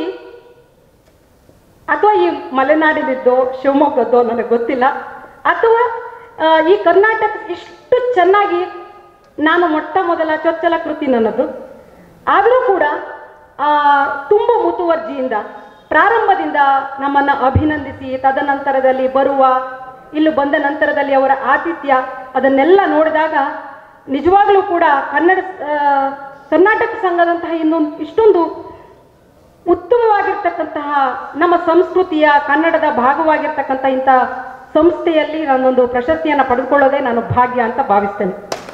ಅಥವಾ ಈ ಮಲೆನಾಡಿನಿದ್ದೋ ಶಿವಮೊಗ್ಗದ್ದೋ ನನಗೆ ಗೊತ್ತಿಲ್ಲ ಅಥವಾ ಆ, ಈ ಕರ್ನಾಟಕ ಇಷ್ಟು ಚೆನ್ನಾಗಿ ನಾನು ಮೊಟ್ಟ ಮೊದಲ ಚೊಚ್ಚಲ ಕೃತಿ ನನ್ನದು ಆದರೂ ಕೂಡ ಆ, ತುಂಬ ಮುತುವರ್ಜಿಯಿಂದ ಪ್ರಾರಂಭದಿಂದ ನಮ್ಮನ್ನು ಅಭಿನಂದಿಸಿ ತದನಂತರದಲ್ಲಿ ಬರುವ ಇಲ್ಲಿ ಬಂದ ನಂತರದಲ್ಲಿ ಅವರ ಆತಿಥ್ಯ ಅದನ್ನೆಲ್ಲ ನೋಡಿದಾಗ ನಿಜವಾಗ್ಲೂ ಕೂಡ ಕನ್ನಡ ಆ, ಕರ್ನಾಟಕ ಸಂಘದಂತಹ ಇನ್ನೊಂದು ಇಷ್ಟೊಂದು ಉತ್ತಮವಾಗಿರ್ತಕ್ಕಂತಹ ನಮ್ಮ ಸಂಸ್ಕೃತಿಯ ಕನ್ನಡದ ಭಾಗವಾಗಿರ್ತಕ್ಕಂಥ ಇಂಥ ಸಂಸ್ಥೆಯಲ್ಲಿ ನಾನೊಂದು ಪ್ರಶಸ್ತಿಯನ್ನು ಪಡೆದುಕೊಳ್ಳೋದೇ ನಾನು ಭಾಗ್ಯ ಅಂತ ಭಾವಿಸ್ತೇನೆ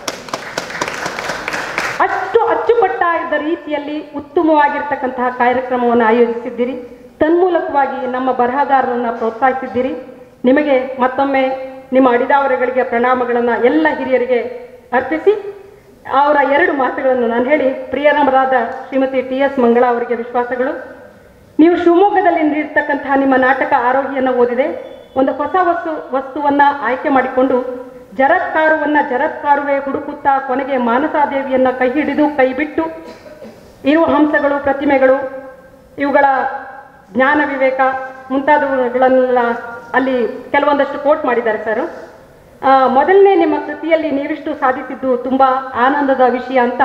ಅಷ್ಟು ಅಚ್ಚುಕಟ್ಟಾದ ರೀತಿಯಲ್ಲಿ ಉತ್ತಮವಾಗಿರ್ತಕ್ಕಂತಹ ಕಾರ್ಯಕ್ರಮವನ್ನು ಆಯೋಜಿಸಿದ್ದೀರಿ ತನ್ಮೂಲಕವಾಗಿ ನಮ್ಮ ಬರಹಗಾರರನ್ನು ಪ್ರೋತ್ಸಾಹಿಸಿದ್ದೀರಿ ನಿಮಗೆ ಮತ್ತೊಮ್ಮೆ ನಿಮ್ಮ ಅಡಿದಾವರೆಗಳಿಗೆ ಪ್ರಣಾಮಗಳನ್ನು ಎಲ್ಲ ಹಿರಿಯರಿಗೆ ಅರ್ಪಿಸಿ ಅವರ ಎರಡು ಮಾತುಗಳನ್ನು ನಾನು ಹೇಳಿ ಪ್ರಿಯರಮರಾದ ಶ್ರೀಮತಿ ಟಿ ಎಸ್ ಮಂಗಳ ಅವರಿಗೆ ವಿಶ್ವಾಸಗಳು ನೀವು ಶಿವಮೊಗ್ಗದಲ್ಲಿ ನೀಡಿರ್ತಕ್ಕಂತಹ ನಿಮ್ಮ ನಾಟಕ ಆರೋಗ್ಯವನ್ನು ಓದಿದೆ ಒಂದು ಹೊಸ ವಸ್ತು ವಸ್ತುವನ್ನ ಆಯ್ಕೆ ಮಾಡಿಕೊಂಡು ಜರತ್ಕಾರುವನ್ನ ಜರತ್ಕಾರುವೆ ಹುಡುಕುತ್ತಾ ಕೊನೆಗೆ ಮಾನಸಾದೇವಿಯನ್ನ ಕೈ ಹಿಡಿದು ಕೈ ಬಿಟ್ಟು ಇರುವ ಹಂಸಗಳು ಪ್ರತಿಮೆಗಳು ಇವುಗಳ ಜ್ಞಾನ ವಿವೇಕ ಮುಂತಾದವುಗಳನ್ನೆಲ್ಲ ಅಲ್ಲಿ ಕೆಲವೊಂದಷ್ಟು ಕೋಟ್ ಮಾಡಿದ್ದಾರೆ ಸರ್ ಆ, ಮೊದಲನೇ ನಿಮ್ಮ ಕೃತಿಯಲ್ಲಿ ನೀವಿಷ್ಟು ಸಾಧಿಸಿದ್ದು ತುಂಬಾ ಆನಂದದ ವಿಷಯ ಅಂತ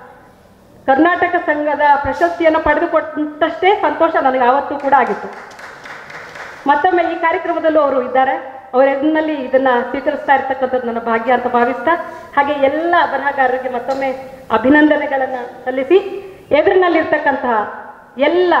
ಕರ್ನಾಟಕ ಸಂಘದ ಪ್ರಶಸ್ತಿಯನ್ನು ಪಡೆದುಕೊಟ್ಟಷ್ಟೇ ಸಂತೋಷ ನನಗೆ ಆವತ್ತೂ ಕೂಡ ಆಗಿತ್ತು ಮತ್ತೊಮ್ಮೆ ಈ ಕಾರ್ಯಕ್ರಮದಲ್ಲೂ ಅವರು ಇದ್ದಾರೆ ಅವರೆನ್ನಲ್ಲಿ ಇದನ್ನ ಸ್ವೀಕರಿಸ್ತಾ ಇರ್ತಕ್ಕಂಥದ್ದು ನನ್ನ ಭಾಗ್ಯ ಅಂತ ಭಾವಿಸ್ತಾ ಹಾಗೆ ಎಲ್ಲ ಬರಹಗಾರರಿಗೆ ಮತ್ತೊಮ್ಮೆ ಅಭಿನಂದನೆಗಳನ್ನು ಸಲ್ಲಿಸಿ ಎದುರಿನಲ್ಲಿರ್ತಕ್ಕಂತಹ ಎಲ್ಲ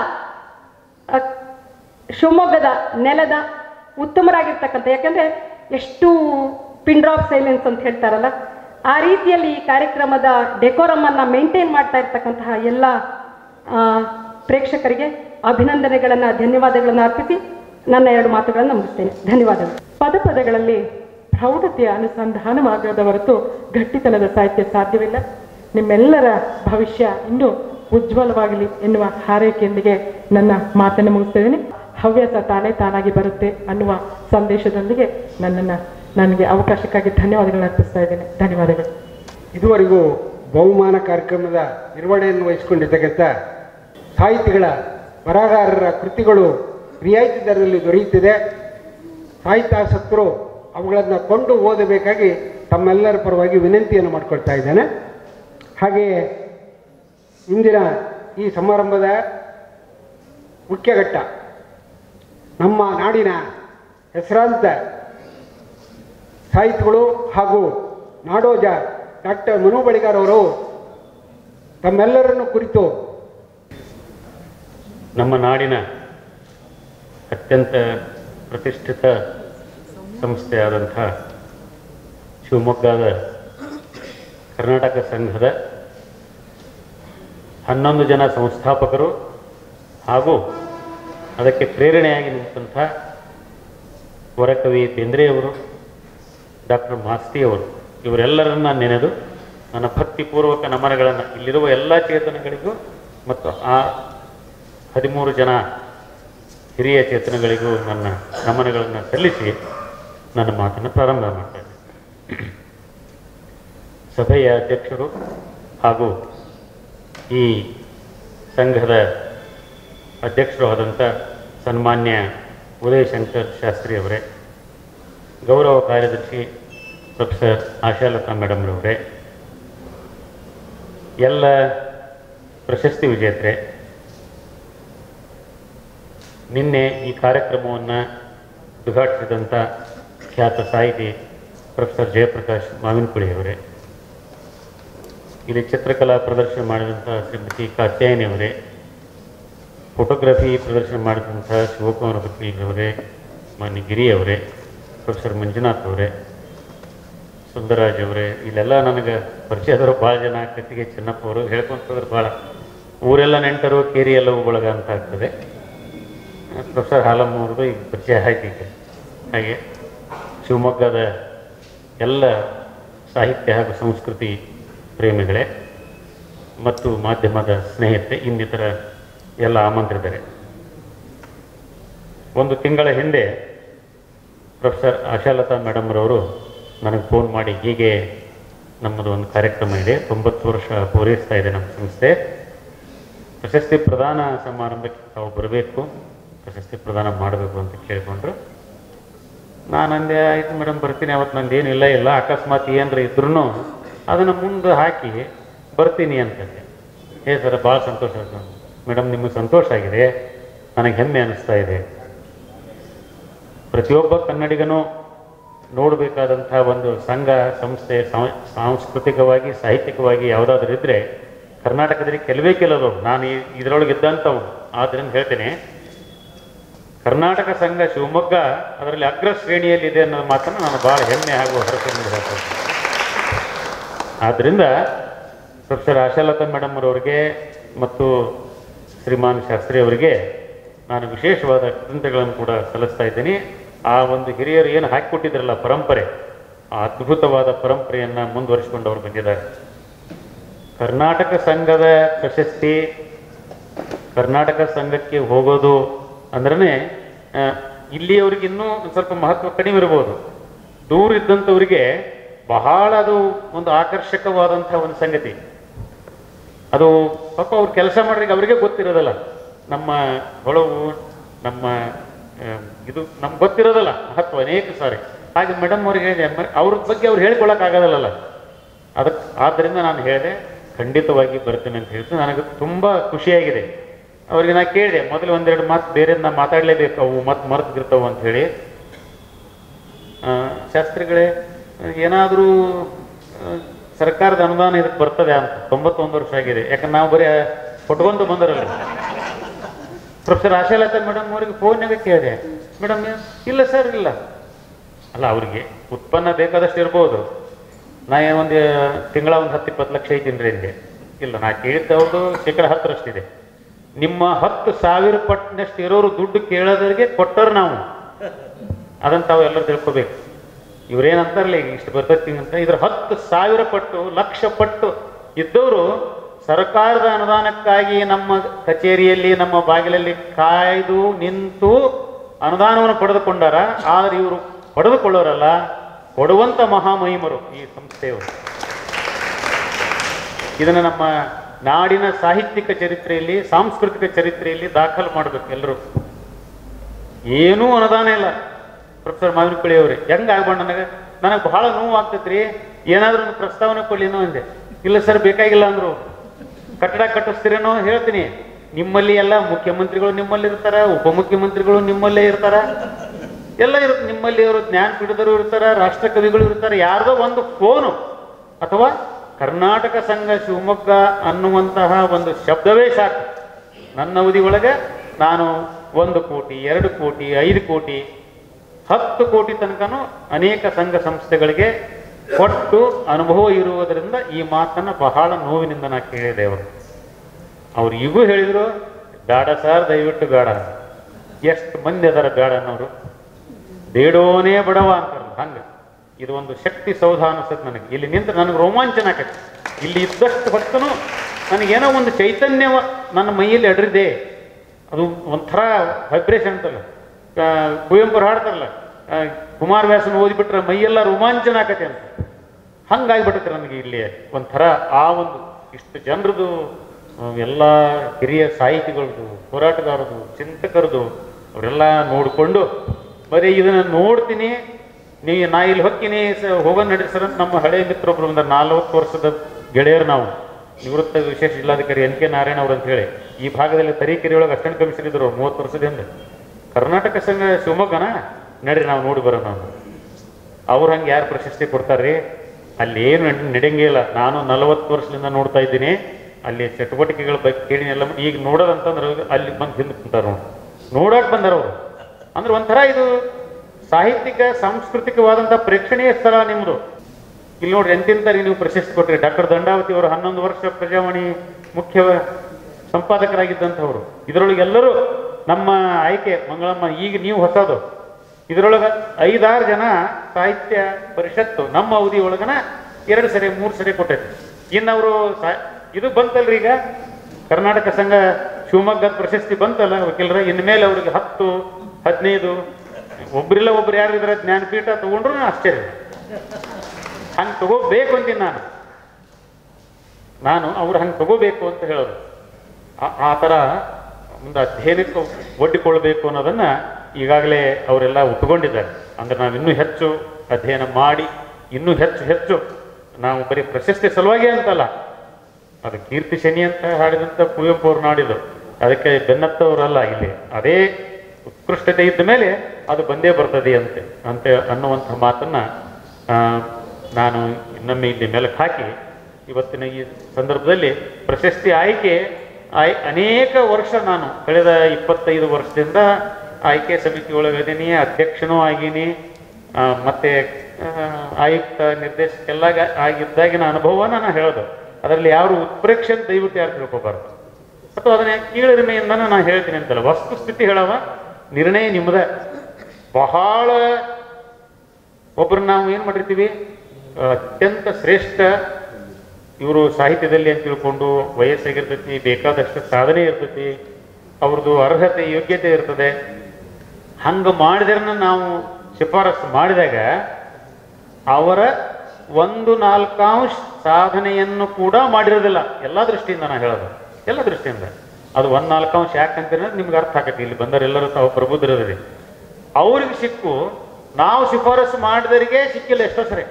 ಅ, ಶಿವಮೊಗ್ಗದ ನೆಲದ ಉತ್ತಮರಾಗಿರ್ತಕ್ಕಂಥ ಯಾಕಂದ್ರೆ ಎಷ್ಟು ಪಿನ್ ಡ್ರಾಪ್ ಸೈಲೆನ್ಸ್ ಅಂತ ಹೇಳ್ತಾರಲ್ಲ ಆ ರೀತಿಯಲ್ಲಿ ಈ ಕಾರ್ಯಕ್ರಮದ ಡೆಕೋರಮ್ ಅನ್ನ ಮೇಂಟೈನ್ ಮಾಡ್ತಾ ಇರ್ತಕ್ಕಂತಹ ಎಲ್ಲ ಆ, ಪ್ರೇಕ್ಷಕರಿಗೆ ಅಭಿನಂದನೆಗಳನ್ನ ಧನ್ಯವಾದಗಳನ್ನು ಅರ್ಪಿಸಿ ನನ್ನ ಎರಡು ಮಾತುಗಳನ್ನು ಮುಗಿಸ್ತೇನೆ ಧನ್ಯವಾದಗಳು ಪದ ಪದಗಳಲ್ಲಿ ಪ್ರೌಢತೆಯ ಅನುಸಂಧಾನವಾಗದ ಹೊರತು ಗಟ್ಟಿತನದ ಸಾಹಿತ್ಯ ಸಾಧ್ಯವಿಲ್ಲ ನಿಮ್ಮೆಲ್ಲರ ಭವಿಷ್ಯ ಇನ್ನೂ ಉಜ್ವಲವಾಗಲಿ ಎನ್ನುವ ಹಾರೈಕೆಯೊಂದಿಗೆ ನನ್ನ ಮಾತನ್ನು ಮುಗಿಸ್ತಿದ್ದೇನೆ ಹವ್ಯಾಸ ತಾನೇ ತಾನಾಗಿ ಬರುತ್ತೆ ಅನ್ನುವ ಸಂದೇಶದೊಂದಿಗೆ ನನ್ನನ್ನು ನನಗೆ ಅವಕಾಶಕ್ಕಾಗಿ ಧನ್ಯವಾದಗಳನ್ನು ಅರ್ಪಿಸ್ತಾ ಇದ್ದೇನೆ ಧನ್ಯವಾದಗಳು ಇದುವರೆಗೂ ಬಹುಮಾನ ಕಾರ್ಯಕ್ರಮದ ನಿರ್ವಹಣೆಯನ್ನು ವಹಿಸಿಕೊಂಡಿರ್ತಕ್ಕಂಥ ಸಾಹಿತಿಗಳ ಬರಹಗಾರರ ಕೃತಿಗಳು ರಿಯಾಯಿತಿ ದರದಲ್ಲಿ ದೊರೆಯುತ್ತಿದೆ ಸಾಹಿತ್ಯಾಸಕ್ತರು ಅವುಗಳನ್ನು ಕೊಂಡು ಓದಬೇಕಾಗಿ ತಮ್ಮೆಲ್ಲರ ಪರವಾಗಿ ವಿನಂತಿಯನ್ನು ಮಾಡಿಕೊಳ್ತಾ ಇದ್ದೇನೆ ಹಾಗೆಯೇ ಇಂದಿನ ಈ ಸಮಾರಂಭದ ಮುಖ್ಯ ಘಟ್ಟ ನಮ್ಮ ನಾಡಿನ ಹೆಸರಾಂತ ಸಾಹಿತಿಗಳು ಹಾಗೂ ನಾಡೋಜ ಡಾಕ್ಟರ್ ಮನು ಬಳಿಗಾರ್ ಅವರು ತಮ್ಮೆಲ್ಲರನ್ನು ಕುರಿತು ನಮ್ಮ ನಾಡಿನ ಅತ್ಯಂತ ಪ್ರತಿಷ್ಠಿತ ಸಂಸ್ಥೆಯಾದಂಥ ಶಿವಮೊಗ್ಗದ ಕರ್ನಾಟಕ ಸಂಘದ ಹನ್ನೊಂದು ಜನ ಸಂಸ್ಥಾಪಕರು ಹಾಗೂ ಅದಕ್ಕೆ ಪ್ರೇರಣೆಯಾಗಿ ನಿಂತಂಥ ವರಕವಿ ಬೇಂದ್ರೆಯವರು ಡಾಕ್ಟರ್ ಮಾಸ್ತಿಯವರು ಇವರೆಲ್ಲರನ್ನ ನೆನೆದು ನನ್ನ ಭಕ್ತಿಪೂರ್ವಕ ನಮನಗಳನ್ನು ಇಲ್ಲಿರುವ ಎಲ್ಲ ಚೇತನಗಳಿಗೂ ಮತ್ತು ಆ ಹದಿಮೂರು ಜನ ಹಿರಿಯ ಚೇತನಗಳಿಗೂ ನನ್ನ ನಮನಗಳನ್ನು ಸಲ್ಲಿಸಿ ನನ್ನ ಮಾತನ್ನು ಪ್ರಾರಂಭ ಮಾಡ್ತೇನೆ ಸಭೆಯ ಅಧ್ಯಕ್ಷರು ಹಾಗೂ ಈ ಸಂಘದ ಅಧ್ಯಕ್ಷರು ಆದಂಥ ಸನ್ಮಾನ್ಯ ಉದಯಶಂಕರ್ ಶಾಸ್ತ್ರಿ ಅವರೇ ಗೌರವ ಕಾರ್ಯದರ್ಶಿ ಪ್ರೊಫೆಸರ್ ಆಶಾಲತಾ ಮೇಡಮ್ರವರೇ ಎಲ್ಲ ಪ್ರಶಸ್ತಿ ವಿಜೇತರೆ ನಿನ್ನೆ ಈ ಕಾರ್ಯಕ್ರಮವನ್ನು ಉದ್ಘಾಟಿಸಿದಂಥ ಖ್ಯಾತ ಸಾಹಿತಿ ಪ್ರೊಫೆಸರ್ ಜಯಪ್ರಕಾಶ್ ಮಾವಿನಕುಳಿಯವರೇ ಇಲ್ಲಿ ಚಿತ್ರಕಲಾ ಪ್ರದರ್ಶನ ಮಾಡಿದಂಥ ಶ್ರೀಮತಿ ಕಾತ್ಯಾಯನಿ ಅವರೇ ಫೋಟೋಗ್ರಫಿ ಪ್ರದರ್ಶನ ಮಾಡಿದಂಥ ಶಿವಕುಮಾರ ವಕೀಲರವರೇ ಮಾನ್ಯ ಗಿರಿ ಅವರೇ ಪ್ರೊಫೆಸರ್ ಮಂಜುನಾಥ್ ಅವರೇ ಸುಂದರಾಜ್ ಅವರೇ ಇಲ್ಲೆಲ್ಲ ನನಗೆ ಪರಿಚಯದವರು ಭಾಳ ಜನ ಕತ್ತಿಗೆ ಚೆನ್ನಪ್ಪ ಅವರು ಹೇಳ್ಕೊಂತ ಹೋದ್ರೆ ಭಾಳ ಊರೆಲ್ಲ ನೆಂಟರು ಕೇರಿ ಎಲ್ಲವೂ ಬಳಗ ಅಂತ ಆಗ್ತದೆ ಪ್ರೊಫೆಸರ್ ಹಾಲಮ್ಮ ಅವ್ರದ್ದು ಈಗ ಪರಿಚಯ ಆಯ್ತು ಈಗ ಹಾಗೆ ಶಿವಮೊಗ್ಗದ ಎಲ್ಲ ಸಾಹಿತ್ಯ ಹಾಗೂ ಸಂಸ್ಕೃತಿ ಪ್ರೇಮಿಗಳೇ ಮತ್ತು ಮಾಧ್ಯಮದ ಸ್ನೇಹಿತರೆ ಇನ್ನಿತರ ಎಲ್ಲ ಆಮಂತ್ರಿತರೆ ಒಂದು ತಿಂಗಳ ಹಿಂದೆ ಪ್ರೊಫೆಸರ್ ಆಶಾಲತಾ ಮೇಡಮ್ರವರು ನನಗೆ ಫೋನ್ ಮಾಡಿ ಹೀಗೆ ನಮ್ಮದು ಒಂದು ಕಾರ್ಯಕ್ರಮ ಇದೆ ತೊಂಬತ್ತು ವರ್ಷ ಪೂರೈಸ್ತಾ ಇದೆ ನಮ್ಮ ಸಂಸ್ಥೆ ಪ್ರಶಸ್ತಿ ಪ್ರದಾನ ಸಮಾರಂಭಕ್ಕೆ ತಾವು ಬರಬೇಕು ಪ್ರಶಸ್ತಿ ಪ್ರದಾನ ಮಾಡಬೇಕು ಅಂತ ಕೇಳಿಕೊಂಡ್ರು ನಾನು ಅಂದೆ ಆಯ್ತು ಮೇಡಮ್ ಬರ್ತೀನಿ ಅವತ್ತು ನಂದು ಏನಿಲ್ಲ ಇಲ್ಲ ಅಕಸ್ಮಾತ್ ಏನರ ಇದ್ರೂ ಅದನ್ನು ಮುಂದೆ ಹಾಕಿ ಬರ್ತೀನಿ ಅಂತಂದೆ ಹೇ ಸರ್ ಭಾಳ ಸಂತೋಷ ಆಯ್ತು ಮೇಡಮ್ ನಿಮಗೆ ಸಂತೋಷ ಆಗಿದೆ ನನಗೆ ಹೆಮ್ಮೆ ಅನ್ನಿಸ್ತಾ ಇದೆ ಪ್ರತಿಯೊಬ್ಬ ಕನ್ನಡಿಗನೂ ನೋಡಬೇಕಾದಂಥ ಒಂದು ಸಂಘ ಸಂಸ್ಥೆ ಸಾಂ- ಸಾಂಸ್ಕೃತಿಕವಾಗಿ ಸಾಹಿತ್ಯಿಕವಾಗಿ ಯಾವುದಾದ್ರೂ ಇದ್ದರೆ ಕರ್ನಾಟಕದಲ್ಲಿ ಕೆಲವೇ ಕೆಲವು ನಾನು ಈ ಇದರೊಳಗೆ ಇದ್ದಂಥವು ಆದ್ದರಿಂದ ಹೇಳ್ತೇನೆ ಕರ್ನಾಟಕ ಸಂಘ ಶಿವಮೊಗ್ಗ ಅದರಲ್ಲಿ ಅಗ್ರ ಶ್ರೇಣಿಯಲ್ಲಿದೆ ಅನ್ನೋ ಮಾತನ್ನು ನಾನು ಭಾಳ ಹೆಮ್ಮೆ ಹಾಗೂ ಹರಕೆಯಿಂದ ಹೇಳ್ತೇನೆ ಆದ್ದರಿಂದ ಪ್ರೊಫೆಸರ್ ಆಶಾಲತಾ ಮೇಡಮ್ ಅವರಿಗೆ ಮತ್ತು ಶ್ರೀಮಾನ್ ಶಾಸ್ತ್ರಿ ಅವರಿಗೆ ನಾನು ವಿಶೇಷವಾದ ಕೃತಜ್ಞತೆಗಳನ್ನು ಕೂಡ ಸಲ್ಲಿಸ್ತಾ ಇದ್ದೀನಿ ಆ ಒಂದು ಹಿರಿಯರು ಏನು ಹಾಕಿಕೊಟ್ಟಿದ್ರಲ್ಲ ಪರಂಪರೆ ಆ ಅದ್ಭುತವಾದ ಪರಂಪರೆಯನ್ನು ಮುಂದುವರಿಸಿಕೊಂಡು ಅವರು ಬಂದಿದ್ದಾರೆ ಕರ್ನಾಟಕ ಸಂಘದ ಪ್ರಶಸ್ತಿ ಕರ್ನಾಟಕ ಸಂಘಕ್ಕೆ ಹೋಗೋದು ಅಂದ್ರೆ ಇಲ್ಲಿಯವರಿಗೆ ಇನ್ನೂ ಒಂದ್ ಸ್ವಲ್ಪ ಮಹತ್ವ ಕಡಿಮೆ ಇರ್ಬೋದು ದೂರ ಇದ್ದಂಥವರಿಗೆ ಬಹಳ ಅದು ಒಂದು ಆಕರ್ಷಕವಾದಂಥ ಒಂದು ಸಂಗತಿ ಅದು ಪಾಪ ಅವ್ರು ಕೆಲಸ ಮಾಡೋರಿಗೆ ಅವರಿಗೆ ಗೊತ್ತಿರೋದಲ್ಲ ನಮ್ಮ ಹೊಳವು ನಮ್ಮ ಆ, ಇದು ನಮ್ಗೆ ಗೊತ್ತಿರೋದಲ್ಲ ಮಹತ್ವ ಅನೇಕ ಸಾರಿ ಹಾಗೆ ಮೇಡಮ್ ಅವ್ರಿಗೆ ಹೇಳಿದೆ ಮ- ಅವ್ರ ಬಗ್ಗೆ ಅವ್ರು ಹೇಳ್ಕೊಳಕ್ಕಾಗೋದಲ್ಲ ಅದಕ್ಕೆ ಆದ್ದರಿಂದ ನಾನು ಹೇಳಿದೆ ಖಂಡಿತವಾಗಿ ಬರ್ತೀನಿ ಅಂತ ಹೇಳ್ತು ನನಗೆ ತುಂಬ ಖುಷಿಯಾಗಿದೆ ಅವರಿಗೆ ನಾನು ಕೇಳಿದೆ ಮೊದಲು ಒಂದೆರಡು ಮಾತು ಬೇರೆ ನಾ ಮಾತಾಡಲೇಬೇಕು ಅವು ಮತ್ತೆ ಮರೆತಿರ್ತಾವೆ ಅಂತ ಹೇಳಿ ಆ, ಶಾಸ್ತ್ರಿಗಳೇ ಏನಾದರೂ ಸರ್ಕಾರದ ಅನುದಾನ ಇದಕ್ಕೆ ಬರ್ತದೆ ಅಂತ ತೊಂಬತ್ತೊಂದು ವರ್ಷ ಆಗಿದೆ ಯಾಕಂದ್ರೆ ನಾವು ಬರೀ ಕೊಟ್ಕೊಂಡು ಬಂದರಲ್ಲ ಪ್ರೊಫೆಸರ್ ಆಶಾಲತಾ ಮೇಡಮ್ ಅವರಿಗೆ ಫೋನ್ನಾಗ ಕೇಳಿದೆ ಮೇಡಮ್ ಇಲ್ಲ ಸರ್ ಇಲ್ಲ ಅಲ್ಲ ಅವ್ರಿಗೆ ಉತ್ಪನ್ನ ಬೇಕಾದಷ್ಟು ಇರ್ಬೋದು ನಾ ಏನು ಒಂದು ತಿಂಗಳ ಒಂದು ಹತ್ತು ಇಪ್ಪತ್ತು ಲಕ್ಷ ಐತೀನಿ ರೀ ಇಲ್ಲಿ ಇಲ್ಲ ನಾ ಕೇಳಿದ್ದವ್ರದ್ದು ಶೇಕಡ ಹತ್ತರಷ್ಟಿದೆ ನಿಮ್ಮ ಹತ್ತು ಸಾವಿರ ಪಟ್ಟಿನಷ್ಟು ಇರೋರು ದುಡ್ಡು ಕೇಳೋದ್ರಿಗೆ ಕೊಟ್ಟರು ನಾವು ಅದನ್ನು ತಾವು ಎಲ್ಲರೂ ತಿಳ್ಕೊಬೇಕು ಇವ್ರೇನಂತಾರಲ್ಲ ಈಗ ಇಷ್ಟು ಬರ್ತೈತಿ ಅಂತ ಇದ್ರ ಹತ್ತು ಸಾವಿರ ಪಟ್ಟು ಲಕ್ಷ ಪಟ್ಟು ಇದ್ದವರು ಸರ್ಕಾರದ ಅನುದಾನಕ್ಕಾಗಿ ನಮ್ಮ ಕಚೇರಿಯಲ್ಲಿ ನಮ್ಮ ಬಾಗಿಲಲ್ಲಿ ಕಾಯ್ದು ನಿಂತು ಅನುದಾನವನ್ನು ಪಡೆದುಕೊಂಡಾರ ಆದರೆ ಇವರು ಪಡೆದುಕೊಳ್ಳೋರಲ್ಲ ಕೊಡುವಂತ ಮಹಾಮಹಿಮರು ಈ ಸಂಸ್ಥೆಯವರು ಇದನ್ನು ನಮ್ಮ ನಾಡಿನ ಸಾಹಿತ್ಯಿಕ ಚರಿತ್ರೆಯಲ್ಲಿ ಸಾಂಸ್ಕೃತಿಕ ಚರಿತ್ರೆಯಲ್ಲಿ ದಾಖಲು ಮಾಡಬೇಕು ಎಲ್ಲರೂ ಏನೂ ಅನುದಾನ ಇಲ್ಲ ಪ್ರೊಫೆಸರ್ ಮಾವಿನಕುಳಿ ಅವರೇ ಹೆಂಗ್ ಆಗ್ಬಾರ್ದು ನನಗೆ ನನಗೆ ಬಹಳ ನೋವು ಆಗ್ತೈತ್ರಿ ಏನಾದ್ರೂ ಒಂದು ಪ್ರಸ್ತಾವನೆ ಕೊಡ್ಲಿನೋ ಅಂದೆ ಇಲ್ಲ ಸರ್ ಬೇಕಾಗಿಲ್ಲ ಅಂದ್ರು ಕಟ್ಟಡ ಕಟ್ಟಿಸ್ತೀರೇನೋ ಹೇಳ್ತೀನಿ ನಿಮ್ಮಲ್ಲಿ ಎಲ್ಲ ಮುಖ್ಯಮಂತ್ರಿಗಳು ನಿಮ್ಮಲ್ಲಿ ಇರ್ತಾರ ಉಪಮುಖ್ಯಮಂತ್ರಿಗಳು ನಿಮ್ಮಲ್ಲೇ ಇರ್ತಾರ ಎಲ್ಲ ಇರುತ್ತೆ ನಿಮ್ಮಲ್ಲಿ ಅವರು ಜ್ಞಾನಪೀಠದರು ಇರ್ತಾರ ರಾಷ್ಟ್ರ ಕವಿಗಳು ಇರ್ತಾರೆ ಯಾರ್ದೋ ಒಂದು ಫೋನು ಅಥವಾ ಕರ್ನಾಟಕ ಸಂಘ ಶಿವಮೊಗ್ಗ ಅನ್ನುವಂತಹ ಒಂದು ಶಬ್ದವೇ ಸಾಕು ನನ್ನ ಅವಧಿ ಒಳಗೆ ನಾನು ಒಂದು ಕೋಟಿ ಎರಡು ಕೋಟಿ ಐದು ಕೋಟಿ ಹತ್ತು ಕೋಟಿ ತನಕನೂ ಅನೇಕ ಸಂಘ ಸಂಸ್ಥೆಗಳಿಗೆ ಕೊಟ್ಟು ಅನುಭವ ಇರುವುದರಿಂದ ಈ ಮಾತನ್ನು ಬಹಳ ನೋವಿನಿಂದ ನಾ ಕೇಳಿದೆ ಅವರು ಅವ್ರು ಈಗೂ ಹೇಳಿದ್ರು ಬೇಡ ಸರ್ ದಯವಿಟ್ಟು ಬೇಡ ಎಷ್ಟು ಮಂದಿ ಅದಾರ ಬೇಡ ಅನ್ನೋರು ಬೇಡೋನೇ ಬಡವ ಅಂತಾರ ಹಂಗೆ ಇದು ಒಂದು ಶಕ್ತಿ ಸೌಧ ಅನಿಸ್ತದೆ ನನಗೆ ಇಲ್ಲಿ ನಿಂತು ನನಗೆ ರೋಮಾಂಚನ ಆಕೈತಿ ಇಲ್ಲಿ ಇದ್ದಷ್ಟು ಹೊತ್ತನು ನನಗೇನೋ ಒಂದು ಚೈತನ್ಯವ ನನ್ನ ಮೈಯಲ್ಲಿ ಅಡ್ರಿದೆ ಅದು ಒಂಥರ ವೈಬ್ರೇಷನ್ ಅಂತಲ್ಲ ಆ, ಕುವೆಂಪು ಹಾಡ್ತಾರಲ್ಲ ಆ, ಕುಮಾರ ವ್ಯಾಸನ ಓದಿಬಿಟ್ರೆ ಮೈಯೆಲ್ಲ ರೋಮಾಂಚನ ಆಕತಿ ಅಂತ ಹಂಗಾಗ್ಬಿಟ್ಟೈತೆ ನನಗೆ ಇಲ್ಲಿ ಒಂಥರ ಆ ಒಂದು ಇಷ್ಟು ಜನರದು ಎಲ್ಲ ಹಿರಿಯ ಸಾಹಿತಿಗಳದು ಹೋರಾಟಗಾರದು ಚಿಂತಕರದು ಅವರೆಲ್ಲ ನೋಡಿಕೊಂಡು ಬರೀ ಇದನ್ನು ನೋಡ್ತೀನಿ ನೀವು ನಾ ಇಲ್ಲಿ ಹೊಕ್ಕಿನಿ ಸ ಹೋಗೋಣ ನಡೀರಿ ಸರ್ ಅಂತ ನಮ್ಮ ಹಳೆಯ ಮಿತ್ರೊಬ್ರು ಒಂದು ನಾಲ್ವತ್ತು ವರ್ಷದ ಗೆಳೆಯರು ನಾವು ನಿವೃತ್ತ ವಿಶೇಷ ಜಿಲ್ಲಾಧಿಕಾರಿ ಎನ್ ಕೆ ನಾರಾಯಣ ಅವರು ಅಂತ ಹೇಳಿ ಈ ಭಾಗದಲ್ಲಿ ತರೀಕೆರೆ ಒಳಗೆ ಅಸಿಸ್ಟೆಂಟ್ ಕಮಿಷನರ್ ಇದ್ರು ಮೂವತ್ತು ವರ್ಷದಿಂದ ಕರ್ನಾಟಕ ಸಂಘ ಶಿವಮೊಗ್ಗನ ನಡ್ರಿ ನಾವು ನೋಡಿ ಬರೋಣ ನಾವು ಅವ್ರು ಹಂಗೆ ಯಾರು ಪ್ರಶಸ್ತಿ ಕೊಡ್ತಾರ್ರಿ ಅಲ್ಲಿ ಏನು ನಡೆಯಂಗೇ ಇಲ್ಲ ನಾನು ನಲವತ್ತು ವರ್ಷದಿಂದ ನೋಡ್ತಾ ಇದ್ದೀನಿ ಅಲ್ಲಿ ಚಟುವಟಿಕೆಗಳ ಬಗ್ಗೆ ಕೇಳಿ ಎಲ್ಲ ಈಗ ನೋಡೋದಂತಂದ್ರೆ ಅಲ್ಲಿ ಬಂದು ಹಿಂದೆ ಕುಂತಾರ ನೋಡಿ ನೋಡಕ್ ಬಂದಾರ ಅವರು ಅಂದ್ರೆ ಒಂಥರ ಇದು ಸಾಹಿತ್ಯಿಕ ಸಾಂಸ್ಕೃತಿಕವಾದಂಥ ಪ್ರೇಕ್ಷಣೀಯ ಸ್ಥಳ ನಿಮ್ಮದು ಇಲ್ಲಿ ನೋಡ್ರಿ ಎಂತಿಂತರಿಗೆ ನೀವು ಪ್ರಶಸ್ತಿ ಕೊಟ್ರಿ ಡಾಕ್ಟರ್ ದಂಡಾವತಿ ಅವರು ಹನ್ನೊಂದು ವರ್ಷ ಪ್ರಜಾವಾಣಿ ಮುಖ್ಯ ಸಂಪಾದಕರಾಗಿದ್ದಂಥವ್ರು ಇದರೊಳಗೆ ಎಲ್ಲರೂ ನಮ್ಮ ಆಯ್ಕೆ ಮಂಗಳಮ್ಮ ಈಗ ನೀವು ಹೊಸದು ಇದರೊಳಗೆ ಐದಾರು ಜನ ಸಾಹಿತ್ಯ ಪರಿಷತ್ತು ನಮ್ಮ ಅವಧಿ ಒಳಗನ ಎರಡು ಸರಿ ಮೂರು ಸರಿ ಕೊಟ್ಟೈತಿ ಇನ್ನು ಅವರು ಇದು ಬಂತಲ್ರಿ ಈಗ ಕರ್ನಾಟಕ ಸಂಘ ಶಿವಮೊಗ್ಗದ ಪ್ರಶಸ್ತಿ ಬಂತಲ್ಲ ವಕೀಲರ ಇನ್ನು ಮೇಲೆ ಅವ್ರಿಗೆ ಹತ್ತು ಹದಿನೈದು ಒಬ್ರಿಲ್ಲ ಒಬ್ರು ಯಾರು ಇದ್ರೆ ಜ್ಞಾನಪೀಠ ತಗೊಂಡ್ರು ಆಶ್ಚರ್ಯ ಹಂಗೆ ತಗೋಬೇಕು ಅಂತೀನಿ ನಾನು ನಾನು ಅವ್ರು ಹಂಗೆ ತಗೋಬೇಕು ಅಂತ ಹೇಳೋದು ಆ- ಆ ಥರ ಒಂದು ಅಧ್ಯಯನಕ್ಕೆ ಒಡ್ಡಿಕೊಳ್ಬೇಕು ಅನ್ನೋದನ್ನ ಈಗಾಗಲೇ ಅವರೆಲ್ಲ ಉಟ್ಕೊಂಡಿದ್ದಾರೆ ಅಂದ್ರೆ ನಾವು ಇನ್ನೂ ಹೆಚ್ಚು ಅಧ್ಯಯನ ಮಾಡಿ ಇನ್ನೂ ಹೆಚ್ಚು ಹೆಚ್ಚು ನಾವು ಬರೀ ಪ್ರಶಸ್ತಿ ಸಲುವಾಗಿ ಅಂತಲ್ಲ ಅದು ಕೀರ್ತಿ ಶನಿ ಅಂತ ಹಾಡಿದಂಥ ಕುವೆಂಪು ಅವ್ರು ನಾಡಿದರು ಅದಕ್ಕೆ ಬೆನ್ನತ್ತವರಲ್ಲ ಇಲ್ಲಿ ಅದೇ ಉತ್ಕೃಷ್ಟತೆ ಇದ್ದ ಮೇಲೆ ಅದು ಬಂದೇ ಬರ್ತದೆ ಅಂತೆ ಅಂತ ಅನ್ನುವಂಥ ಮಾತನ್ನ ಆ, ನಾನು ಇನ್ನೊಮ್ಮೆ ಇಲ್ಲಿ ಮೆಲುಕು ಹಾಕಿ ಇವತ್ತಿನ ಈ ಸಂದರ್ಭದಲ್ಲಿ ಪ್ರಶಸ್ತಿ ಆಯ್ಕೆ ಆಯ್ ಅನೇಕ ವರ್ಷ ನಾನು ಕಳೆದ ಇಪ್ಪತ್ತೈದು ವರ್ಷದಿಂದ ಆಯ್ಕೆ ಸಮಿತಿ ಒಳಗದೀನಿ ಅಧ್ಯಕ್ಷನೂ ಆಗೀನಿ ಆ, ಮತ್ತೆ ಆ, ಆಯುಕ್ತ ನಿರ್ದೇಶಕ ಎಲ್ಲ ಆಗಿದ್ದಾಗಿನ ಅನುಭವ ನಾನು ಹೇಳೋದು ಅದರಲ್ಲಿ ಯಾರು ಉತ್ಪ್ರೇಕ್ಷೆ ಅಂತ ದಯವಿಟ್ಟು ಯಾರು ತಿಳ್ಕೊಬಾರ್ದು ಅಥವಾ ಅದನ್ನ ಕೀಳರಿಮೆಯಿಂದ ನಾನು ಹೇಳ್ತೀನಿ ಅಂತಲ್ಲ ವಸ್ತುಸ್ಥಿತಿ ಹೇಳವ ನಿರ್ಣಯ ನಿಮ್ಮದ ಬಹಳ ಒಬ್ರು ನಾವು ಏನು ಮಾಡಿರ್ತೀವಿ ಆ, ಅತ್ಯಂತ ಶ್ರೇಷ್ಠ ಇವರು ಸಾಹಿತ್ಯದಲ್ಲಿ ಅಂತ ತಿಳ್ಕೊಂಡು ವಯಸ್ಸಾಗಿರ್ತೈತಿ ಬೇಕಾದಷ್ಟು ಸಾಧನೆ ಇರ್ತೈತಿ ಅವ್ರದ್ದು ಅರ್ಹತೆ ಯೋಗ್ಯತೆ ಇರ್ತದೆ ಹಂಗೆ ಮಾಡಿದ್ರನ್ನ ನಾವು ಶಿಫಾರಸು ಮಾಡಿದಾಗ ಅವರ ಒಂದು ನಾಲ್ಕಾಂಶ ಸಾಧನೆಯನ್ನು ಕೂಡ ಮಾಡಿರೋದಿಲ್ಲ ಎಲ್ಲ ದೃಷ್ಟಿಯಿಂದ ನಾನು ಹೇಳೋದು ಎಲ್ಲ ದೃಷ್ಟಿಯಿಂದ ಅದು ಒಂದು ನಾಲ್ಕಾಂಶ ಯಾಕಂತ ನಿಮ್ಗೆ ಅರ್ಥ ಆಗತ್ತೆ ಇಲ್ಲಿ ಬಂದವರೆಲ್ಲರೂ ತಾವು ಪ್ರಬುದ್ಧರದ್ರಿ ಅವ್ರಿಗೆ ಸಿಕ್ಕು ನಾವು ಶಿಫಾರಸು ಮಾಡಿದವರಿಗೆ ಸಿಕ್ಕಿಲ್ಲ ಎಷ್ಟೋ ಸರಿ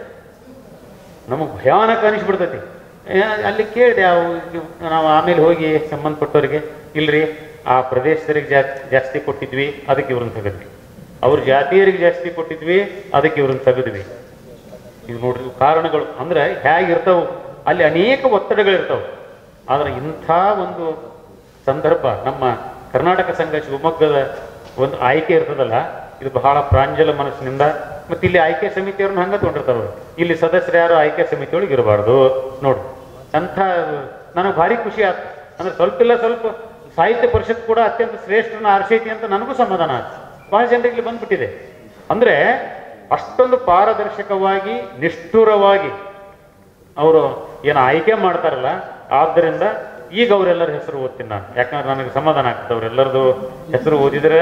ನಮಗೆ ಭಯಾನಕ ಅನಿಸ್ಬಿಡ್ತೈತಿ ಏ, ಅಲ್ಲಿ ಕೇಳಿದೆ ಅವು ನಾವು ಆಮೇಲೆ ಹೋಗಿ ಸಂಬಂಧಪಟ್ಟವರಿಗೆ ಇಲ್ರಿ ಆ ಪ್ರದೇಶದವರಿಗೆ ಜಾ ಜಾಸ್ತಿ ಕೊಟ್ಟಿದ್ವಿ ಅದಕ್ಕೆ ಇವ್ರನ್ನ ತೆಗೆದ್ವಿ ಅವ್ರ ಜಾತಿಯರಿಗೆ ಜಾಸ್ತಿ ಕೊಟ್ಟಿದ್ವಿ ಅದಕ್ಕೆ ಇವ್ರನ್ನ ತೆಗೆದ್ವಿ ಇದು ನೋಡ್ರಿ ಇವು ಕಾರಣಗಳು ಅಂದ್ರೆ ಹೇಗಿರ್ತಾವು ಅಲ್ಲಿ ಅನೇಕ ಒತ್ತಡಗಳಿರ್ತಾವೆ ಆದ್ರೆ ಇಂಥ ಒಂದು ಸಂದರ್ಭ ನಮ್ಮ ಕರ್ನಾಟಕ ಸಂಘ ಶಿವಮೊಗ್ಗದ ಒಂದು ಆಯ್ಕೆ ಇರ್ತದಲ್ಲ ಇದು ಬಹಳ ಪ್ರಾಂಜಲ ಮನಸ್ಸಿನಿಂದ ಮತ್ತೆ ಇಲ್ಲಿ ಆಯ್ಕೆ ಸಮಿತಿಯವ್ರನ್ನ ಹಂಗ ತಗೊಂಡಿರ್ತಾರ ಅವ್ರು. ಇಲ್ಲಿ ಸದಸ್ಯರು ಯಾರು ಆಯ್ಕೆ ಸಮಿತಿಯೊಳಗೆ ಇರಬಾರ್ದು ನೋಡು ಅಂಥ ನನಗೆ ಭಾರಿ ಖುಷಿ ಆಯ್ತು ಅಂದ್ರೆ ಸ್ವಲ್ಪ ಇಲ್ಲ ಸ್ವಲ್ಪ ಸಾಹಿತ್ಯ ಪರಿಷತ್ ಕೂಡ ಅತ್ಯಂತ ಶ್ರೇಷ್ಠನ ಆರಿಸೈತಿ ಅಂತ ನನಗೂ ಸಮಾಧಾನ ಆಯ್ತು ಬಹಳ ಜನರಿಗೆ ಇಲ್ಲಿ ಬಂದ್ಬಿಟ್ಟಿದೆ ಅಂದ್ರೆ ಅಷ್ಟೊಂದು ಪಾರದರ್ಶಕವಾಗಿ ನಿಷ್ಠುರವಾಗಿ ಅವರು ಏನು ಆಯ್ಕೆ ಮಾಡ್ತಾರಲ್ಲ ಆದ್ದರಿಂದ ಈಗ ಅವರೆಲ್ಲರ ಹೆಸರು ಓದ್ತೀನಿ ನಾನು ಯಾಕಂದ್ರೆ ನನಗೆ ಸಮಾಧಾನ ಆಗ್ತದೆ ಅವರೆಲ್ಲರದು ಹೆಸರು ಓದಿದ್ರೆ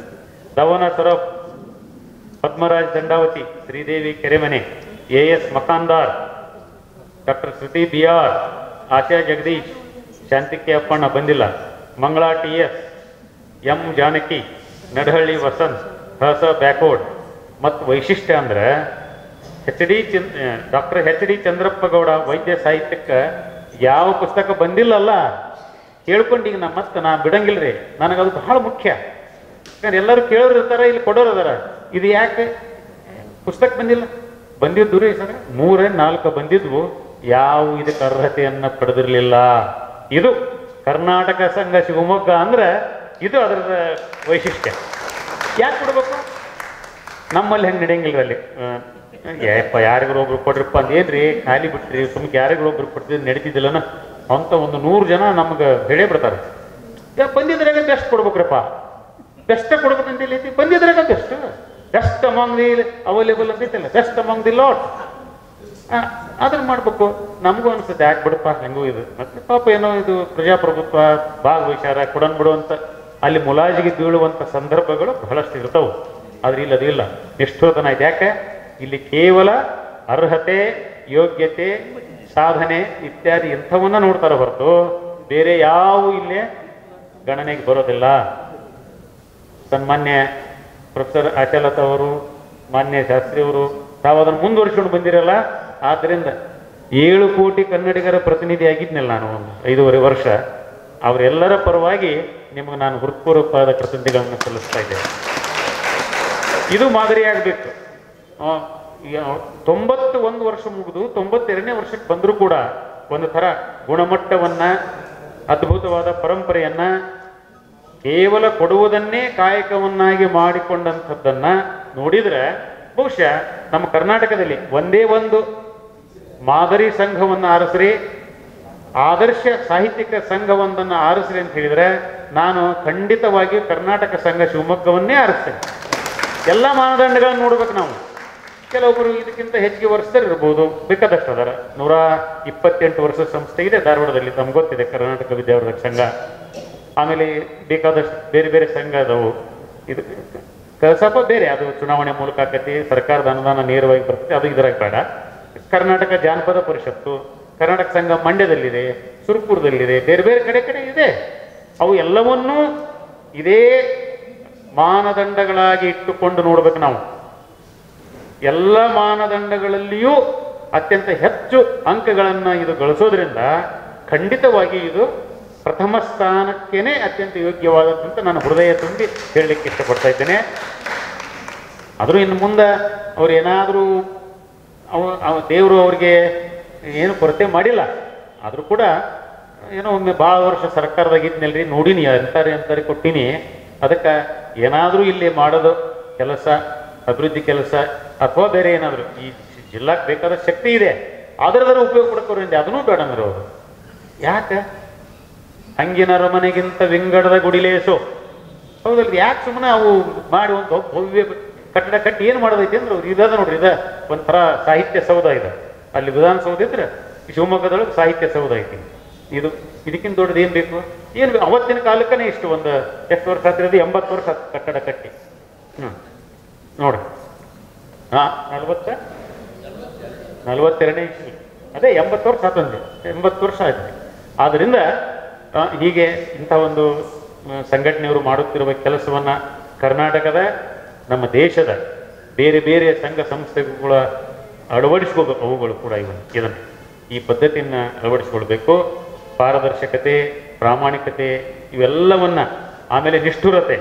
Davana Saraf Padmaraj Dandavati Sridevi Keremane A S Makandar doctor Shruti B R Asha Jagadish Shantike Appanna ಬಂದಿಲ್ಲ Mangala T S M Janaki Nadahalli Vasant Hasa Byakod ಮತ್ತು ವೈಶಿಷ್ಟ್ಯ ಅಂದ್ರೆ H D Chand doctor H D Chandrappa Gowda ವೈದ್ಯ ಸಾಹಿತ್ಯಕ್ಕೆ ಯಾವ ಪುಸ್ತಕ ಬಂದಿಲ್ಲಲ್ಲ ಕೇಳ್ಕೊಂಡು ಈಗ ನಾ ಮತ್ತೆ ನಾ ಬಿಡಂಗಿಲ್ರಿ ನನಗದು ಬಹಳ ಮುಖ್ಯ ಯಾಕಂದ್ರೆ ಎಲ್ಲರೂ ಕೇಳೋರು ಇರ್ತಾರ ಇಲ್ಲಿ ಕೊಡೋರು ಅದಾರ ಇದು ಯಾಕೆ ಪುಸ್ತಕ ಬಂದಿಲ್ಲ ಬಂದಿದ್ದು ರೀ ಸರ್ ಮೂರೇ ನಾಲ್ಕು ಬಂದಿದ್ವು ಯಾವ ಇದಕ್ಕೆ ಅರ್ಹತೆಯನ್ನ ಪಡೆದಿರಲಿಲ್ಲ ಇದು ಕರ್ನಾಟಕ ಸಂಘ ಶಿವಮೊಗ್ಗ ಅಂದ್ರೆ ಇದು ಅದರ ವೈಶಿಷ್ಟ್ಯ ಯಾಕೆ ಕೊಡ್ಬೇಕು ನಮ್ಮಲ್ಲಿ ಹೆಂಗೆ ನಡೆಯಂಗಿಲ್ಲ ಅಲ್ಲಿ ಏಪ್ಪ ಯಾರಿಗಾರು ಒಬ್ರು ಕೊಡ್ರಪ್ಪ ಅಂತ ಏನ್ರಿ ಖಾಲಿ ಬಿಟ್ರಿ ಸುಮ್ಕೆ ಯಾರಿಗಾರು ಒಬ್ರು ಕೊಡ್ತಿದ್ ನಡೀತಿದ್ದಿಲ್ಲನ ಅಂತ ಒಂದು ನೂರು ಜನ ನಮ್ಗೆ ಹೇಳೇ ಬಿಡ್ತಾರೆ ಯಾ ಬಂದಿದ್ರಾಗ ಬೆಸ್ಟ್ ಕೊಡ್ಬೇಕ್ರಪ್ಪ ಬೆಸ್ಟ್ ಕೊಡ್ಬೇಕಂತ ಇಲ್ಲಿ ಬಂದಿದ್ರಾಗ best best among the available ಅಂತ ಐತಲ್ಲ ಬೆಸ್ಟ್ ಅಮಾಂಗ್ ದಿ ಲಾಟ್ ಅದನ್ನ ಮಾಡ್ಬೇಕು ನಮಗೂ ಅನ್ಸುತ್ತೆ ಯಾಕೆ ಬಿಡಪ್ಪ ಹೆಂಗೂ ಇದು ಮತ್ತೆ ಪಾಪ ಏನೋ ಇದು ಪ್ರಜಾಪ್ರಭುತ್ವ ಭಾಗವಹಿಸಾರ ಕೊಡನ್ ಬಿಡು ಅಂತ ಅಲ್ಲಿ ಮುಲಾಜಿಗೆ ಬೀಳುವಂತ ಸಂದರ್ಭಗಳು ಬಹಳಷ್ಟು ಇರ್ತಾವು ಆದ್ರೆ ಇಲ್ಲಿ ಅದು ಇಲ್ಲ ನಿಷ್ಠುರತನ ಇದೆ ಯಾಕೆ ಇಲ್ಲಿ ಕೇವಲ ಅರ್ಹತೆ ಯೋಗ್ಯತೆ ಸಾಧನೆ ಇತ್ಯಾದಿ ಇಂಥವನ್ನ ನೋಡ್ತಾರೆ ಹೊರತು ಬೇರೆ ಯಾವ ಇಲ್ಲೇ ಗಣನೆಗೆ ಬರೋದಿಲ್ಲ ಸನ್ಮಾನ್ಯ ಪ್ರೊಫೆಸರ್ ಆಚಲತಾ ಅವರು ಮಾನ್ಯ ಶಾಸ್ತ್ರಿ ಅವರು ತಾವು ಅದನ್ನು ಮುಂದುವರಿಸ್ಕೊಂಡು ಬಂದಿರಲ್ಲ ಆದ್ದರಿಂದ ಏಳು ಕೋಟಿ ಕನ್ನಡಿಗರ ಪ್ರತಿನಿಧಿ ಆಗಿದ್ನಲ್ಲ ನಾನು ಒಂದು ಐದೂವರೆ ವರ್ಷ ಅವರೆಲ್ಲರ ಪರವಾಗಿ ನಿಮಗೆ ನಾನು ಹೃತ್ಪೂರ್ವಕವಾದ ಕೃತಜ್ಞತೆಗಳನ್ನು ಸಲ್ಲಿಸ್ತಾ ಇದ್ದೇನೆ ಇದು ಮಾದರಿಯಾಗಬೇಕು ತೊಂಬತ್ತು ಒಂದು ವರ್ಷ ಮುಗಿದು ತೊಂಬತ್ತೆರಡನೇ ವರ್ಷಕ್ಕೆ ಬಂದರೂ ಕೂಡ ಒಂದು ಥರ ಗುಣಮಟ್ಟವನ್ನ ಅದ್ಭುತವಾದ ಪರಂಪರೆಯನ್ನ ಕೇವಲ ಕೊಡುವುದನ್ನೇ ಕಾಯಕವನ್ನಾಗಿ ಮಾಡಿಕೊಂಡಂಥದ್ದನ್ನ ನೋಡಿದ್ರೆ ಬಹುಶಃ ನಮ್ಮ ಕರ್ನಾಟಕದಲ್ಲಿ ಒಂದೇ ಒಂದು ಮಾದರಿ ಸಂಘವನ್ನು ಆರಿಸ್ರಿ ಆದರ್ಶ ಸಾಹಿತ್ಯಿಕ ಸಂಘವೊಂದನ್ನು ಆರಿಸ್ರಿ ಅಂತ ಹೇಳಿದ್ರೆ ನಾನು ಖಂಡಿತವಾಗಿ ಕರ್ನಾಟಕ ಸಂಘ ಶಿವಮೊಗ್ಗವನ್ನೇ ಆರಿಸ್ತೇನೆ ಎಲ್ಲ ಮಾನದಂಡಗಳನ್ನು ನೋಡ್ಬೇಕು ನಾವು ಕೆಲವೊಬ್ಬರು ಇದಕ್ಕಿಂತ ಹೆಚ್ಚಿಗೆ ವರ್ಷದಲ್ಲಿ ಇರ್ಬೋದು ಬೇಕಾದಷ್ಟು ಅದರ ನೂರ ಇಪ್ಪತ್ತೆಂಟು ವರ್ಷದ ಸಂಸ್ಥೆ ಇದೆ ಧಾರವಾಡದಲ್ಲಿ ನಮ್ಗೆ ಗೊತ್ತಿದೆ ಕರ್ನಾಟಕ ವಿದ್ಯಾವರ್ಧಕ ಸಂಘ ಆಮೇಲೆ ಬೇಕಾದಷ್ಟು ಬೇರೆ ಬೇರೆ ಸಂಘ ಅದಾವು ಇದು ಕ- ಸ್ವಲ್ಪ ಬೇರೆ ಅದು ಚುನಾವಣೆ ಮೂಲಕ ಆಕತಿ ಸರ್ಕಾರದ ಅನುದಾನ ನೇರವಾಗಿ ಬರ್ತದೆ ಅದು ಇದ್ರಾಗ ಬೇಡ ಕರ್ನಾಟಕ ಜಾನಪದ ಪರಿಷತ್ತು ಕರ್ನಾಟಕ ಸಂಘ ಮಂಡ್ಯದಲ್ಲಿದೆ ಸುರ್ಪುರದಲ್ಲಿದೆ ಬೇರೆ ಬೇರೆ ಕಡೆ ಕಡೆ ಇದೆ ಅವು ಎಲ್ಲವನ್ನೂ ಇದೇ ಮಾನದಂಡಗಳಾಗಿ ಇಟ್ಟುಕೊಂಡು ನೋಡ್ಬೇಕು ನಾವು ಎಲ್ಲ ಮಾನದಂಡಗಳಲ್ಲಿಯೂ ಅತ್ಯಂತ ಹೆಚ್ಚು ಅಂಕಗಳನ್ನು ಇದು ಗಳಿಸೋದ್ರಿಂದ ಖಂಡಿತವಾಗಿ ಇದು ಪ್ರಥಮ ಸ್ಥಾನಕ್ಕೇನೆ ಅತ್ಯಂತ ಯೋಗ್ಯವಾದದ್ದು ನಾನು ಹೃದಯ ತುಂಬಿ ಹೇಳಲಿಕ್ಕೆ ಇಷ್ಟಪಡ್ತಾ ಇದ್ದೇನೆ ಆದರೂ ಇನ್ನು ಮುಂದೆ ಅವ್ರು ಏನಾದರೂ ಅವ ಅವ ದೇವರು ಅವ್ರಿಗೆ ಏನು ಕೊರತೆ ಮಾಡಿಲ್ಲ ಆದರೂ ಕೂಡ ಏನೋ ಒಮ್ಮೆ ಭಾಳ ವರ್ಷ ಸರ್ಕಾರದಾಗ ಇದ್ನಲ್ರಿ ನೋಡೀನಿ ಅಂತಾರೆ ಅಂತಾರೆ ಕೊಟ್ಟಿನಿ ಅದಕ್ಕೆ ಏನಾದರೂ ಇಲ್ಲಿ ಮಾಡೋದು ಕೆಲಸ ಅಭಿವೃದ್ಧಿ ಕೆಲಸ ಅಥವಾ ಬೇರೆ ಏನಾದರೂ ಈ ಜಿಲ್ಲಾಕ್ಕೆ ಬೇಕಾದ ಶಕ್ತಿ ಇದೆ ಅದರದರ ಉಪಯೋಗ ಪಡ್ಕೋರಿಂದ ಅದನ್ನೂ ಬೇಡ ಅಂದ್ರೆ ಅವರು ಯಾಕೆ ಹಂಗಿನ ಅರಮನೆಗಿಂತ ವಿಂಗಡದ ಗುಡಿಲೇಸು ಹೌದಲ್ರಿ ಯಾಕೆ ಸುಮ್ಮನೆ ಅವು ಮಾಡಿ ಒಂದು ಭವ್ಯ ಕಟ್ಟಡ ಕಟ್ಟಿ ಏನು ಮಾಡೋದೈತಿ ಅಂದ್ರೆ ಅವ್ರು ಇದ ನೋಡ್ರಿ ಇದ ಒಂಥರ ಸಾಹಿತ್ಯ ಸೌಧ ಇದೆ ಅಲ್ಲಿ ವಿಧಾನಸೌಧ ಇದ್ರೆ ಈ ಶಿವಮೊಗ್ಗದೊಳಗೆ ಸಾಹಿತ್ಯ ಸೌಧ ಐತಿ ಇದು ಇದಕ್ಕಿಂತ ದೊಡ್ಡದು ಏನು ಬೇಕು ಏನು ಬೇಕು? ಅವತ್ತಿನ ಕಾಲಕ್ಕನೇ ಇಷ್ಟು ಒಂದು ಎಷ್ಟು ವರ್ಷ ಆಗ್ತಿರೋದು ಎಂಬತ್ತು ವರ್ಷ ಆತ್ ಕಟ್ಟಡ ಕಟ್ಟಿ ಹ್ಞೂ ನೋಡಿ ಹಾಂ ನಲ್ವತ್ತ ನಲವತ್ತೆರಡನೇ ಇಸ್ವಿ ಅದೇ ಎಂಬತ್ತು ವರ್ಷ ಆತಂದೆ ಎಂಬತ್ತು ವರ್ಷ ಆಯ್ತು ಆದ್ದರಿಂದ ಆ, ಹೀಗೆ ಇಂಥ ಒಂದು ಆ, ಸಂಘಟನೆಯವರು ಮಾಡುತ್ತಿರುವ ಕೆಲಸವನ್ನ ಕರ್ನಾಟಕದ ನಮ್ಮ ದೇಶದ ಬೇರೆ ಬೇರೆ ಸಂಘ ಸಂಸ್ಥೆಗಳ ಅಳವಡಿಸ್ಕೋಬೇಕು ಅವುಗಳು ಕೂಡ ಇವನ್ ಇದನ್ನು ಈ ಪದ್ಧತಿಯನ್ನು ಅಳವಡಿಸ್ಕೊಳ್ಬೇಕು ಪಾರದರ್ಶಕತೆ ಪ್ರಾಮಾಣಿಕತೆ ಇವೆಲ್ಲವನ್ನ ಆಮೇಲೆ ನಿಷ್ಠುರತೆ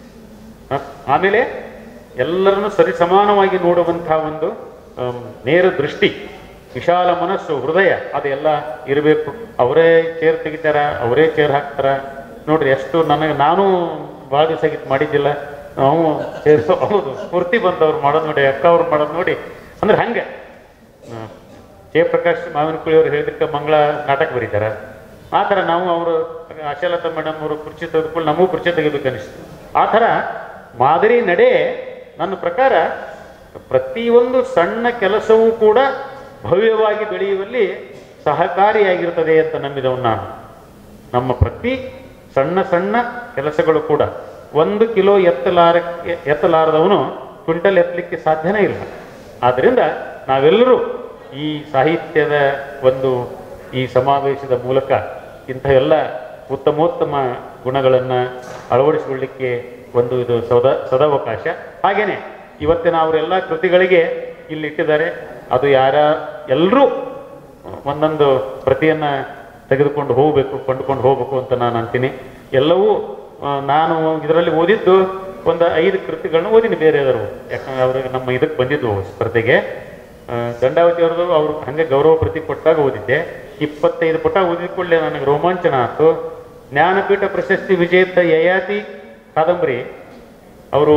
ಹ? ಆಮೇಲೆ ಎಲ್ಲರನ್ನು ಸರಿ ಸಮಾನವಾಗಿ ನೋಡುವಂತಹ ಒಂದು ಆಮ್, ನೇರ ದೃಷ್ಟಿ ವಿಶಾಲ ಮನಸ್ಸು ಹೃದಯ ಅದೆಲ್ಲ ಇರಬೇಕು ಅವರೇ ಚೇರ್ ತೆಗಿತಾರ ಅವರೇ ಚೇರ್ ಹಾಕ್ತಾರ ನೋಡ್ರಿ ಎಷ್ಟು ನನಗೆ ನಾನು ಭಾಳ ದಿವಸ ಆಗಿತ್ತು ಮಾಡಿದ್ದಿಲ್ಲ ನಾವು ಚೇರ್ ಹೌದು ಸ್ಫೂರ್ತಿ ಬಂದವ್ರು ಮಾಡೋದು ನೋಡಿ ಅಕ್ಕ ಅವ್ರು ಮಾಡೋದು ನೋಡಿ ಅಂದ್ರೆ ಹಂಗೆ ಹ್ಮ್. ಜಯಪ್ರಕಾಶ್ ಮಾವಿನಕುಳಿ ಅವರು ಹೇಳಿದಕ್ಕೆ ಮಂಗಳ ನಾಟಕ ಬರೀತಾರ ಆ ಥರ ನಾವು ಅವರು ಆಶಾಲತಾ ಮೇಡಮ್ ಅವರು ಕುರ್ಚಿ ತೆಗೆದುಕೊಂಡು ನಮಗೂ ಕುರ್ಚಿ ತೆಗಿಬೇಕು ಅನಿಸ್ತು ಆ ಥರ ಮಾದರಿ ನಡೆ ನನ್ನ ಪ್ರಕಾರ ಪ್ರತಿಯೊಂದು ಸಣ್ಣ ಕೆಲಸವೂ ಕೂಡ ಭವ್ಯವಾಗಿ ಬೆಳೆಯುವಲ್ಲಿ ಸಹಕಾರಿಯಾಗಿರ್ತದೆ ಅಂತ ನಂಬಿದವನು ನಾನು ನಮ್ಮ ಪ್ರತಿ ಸಣ್ಣ ಸಣ್ಣ ಕೆಲಸಗಳು ಕೂಡ ಒಂದು ಕಿಲೋ ಎತ್ತಲಾರ ಎತ್ತಲಾರದವನು ಕ್ವಿಂಟಲ್ ಎತ್ತಲಿಕ್ಕೆ ಸಾಧ್ಯನೇ ಇಲ್ಲ ಆದ್ದರಿಂದ ನಾವೆಲ್ಲರೂ ಈ ಸಾಹಿತ್ಯದ ಒಂದು ಈ ಸಮಾವೇಶದ ಮೂಲಕ ಇಂಥ ಎಲ್ಲ ಉತ್ತಮೋತ್ತಮ ಗುಣಗಳನ್ನು ಅಳವಡಿಸಿಕೊಳ್ಳಿಕ್ಕೆ ಒಂದು ಇದು ಸದ ಸದಾವಕಾಶ ಹಾಗೇನೆ ಇವತ್ತಿನ ಅವರೆಲ್ಲ ಕೃತಿಗಳಿಗೆ ಇಲ್ಲಿ ಇಟ್ಟಿದ್ದಾರೆ ಅದು ಯಾರ ಎಲ್ಲರೂ ಒಂದೊಂದು ಪ್ರತಿಯನ್ನ ತೆಗೆದುಕೊಂಡು ಹೋಗಬೇಕು ಕೊಂಡುಕೊಂಡು ಹೋಗಬೇಕು ಅಂತ ನಾನು ಅಂತೀನಿ ಎಲ್ಲವೂ ಆ, ನಾನು ಇದರಲ್ಲಿ ಓದಿದ್ದು ಒಂದು ಐದು ಕೃತಿಗಳನ್ನ ಓದಿನಿ ಬೇರೆಯವರು ಯಾಕಂದ್ರೆ ಅವ್ರಿಗೆ ನಮ್ಮ ಇದಕ್ಕೆ ಬಂದಿದ್ವು ಸ್ಪರ್ಧೆಗೆ ಆ, ದಂಡಾವತಿ ಅವ್ರದ್ದು ಅವ್ರು ಹಂಗೆ ಗೌರವ ಪ್ರತಿ ಕೊಟ್ಟಾಗ ಓದಿದ್ದೆ ಇಪ್ಪತ್ತೈದು ಪುಟ ಓದಿದ ಕೂಡಲೇ ನನಗೆ ರೋಮಾಂಚನ ಆಯ್ತು ಜ್ಞಾನಪೀಠ ಪ್ರಶಸ್ತಿ ವಿಜೇತ ಯಯಾತಿ ಕಾದಂಬರಿ ಅವರು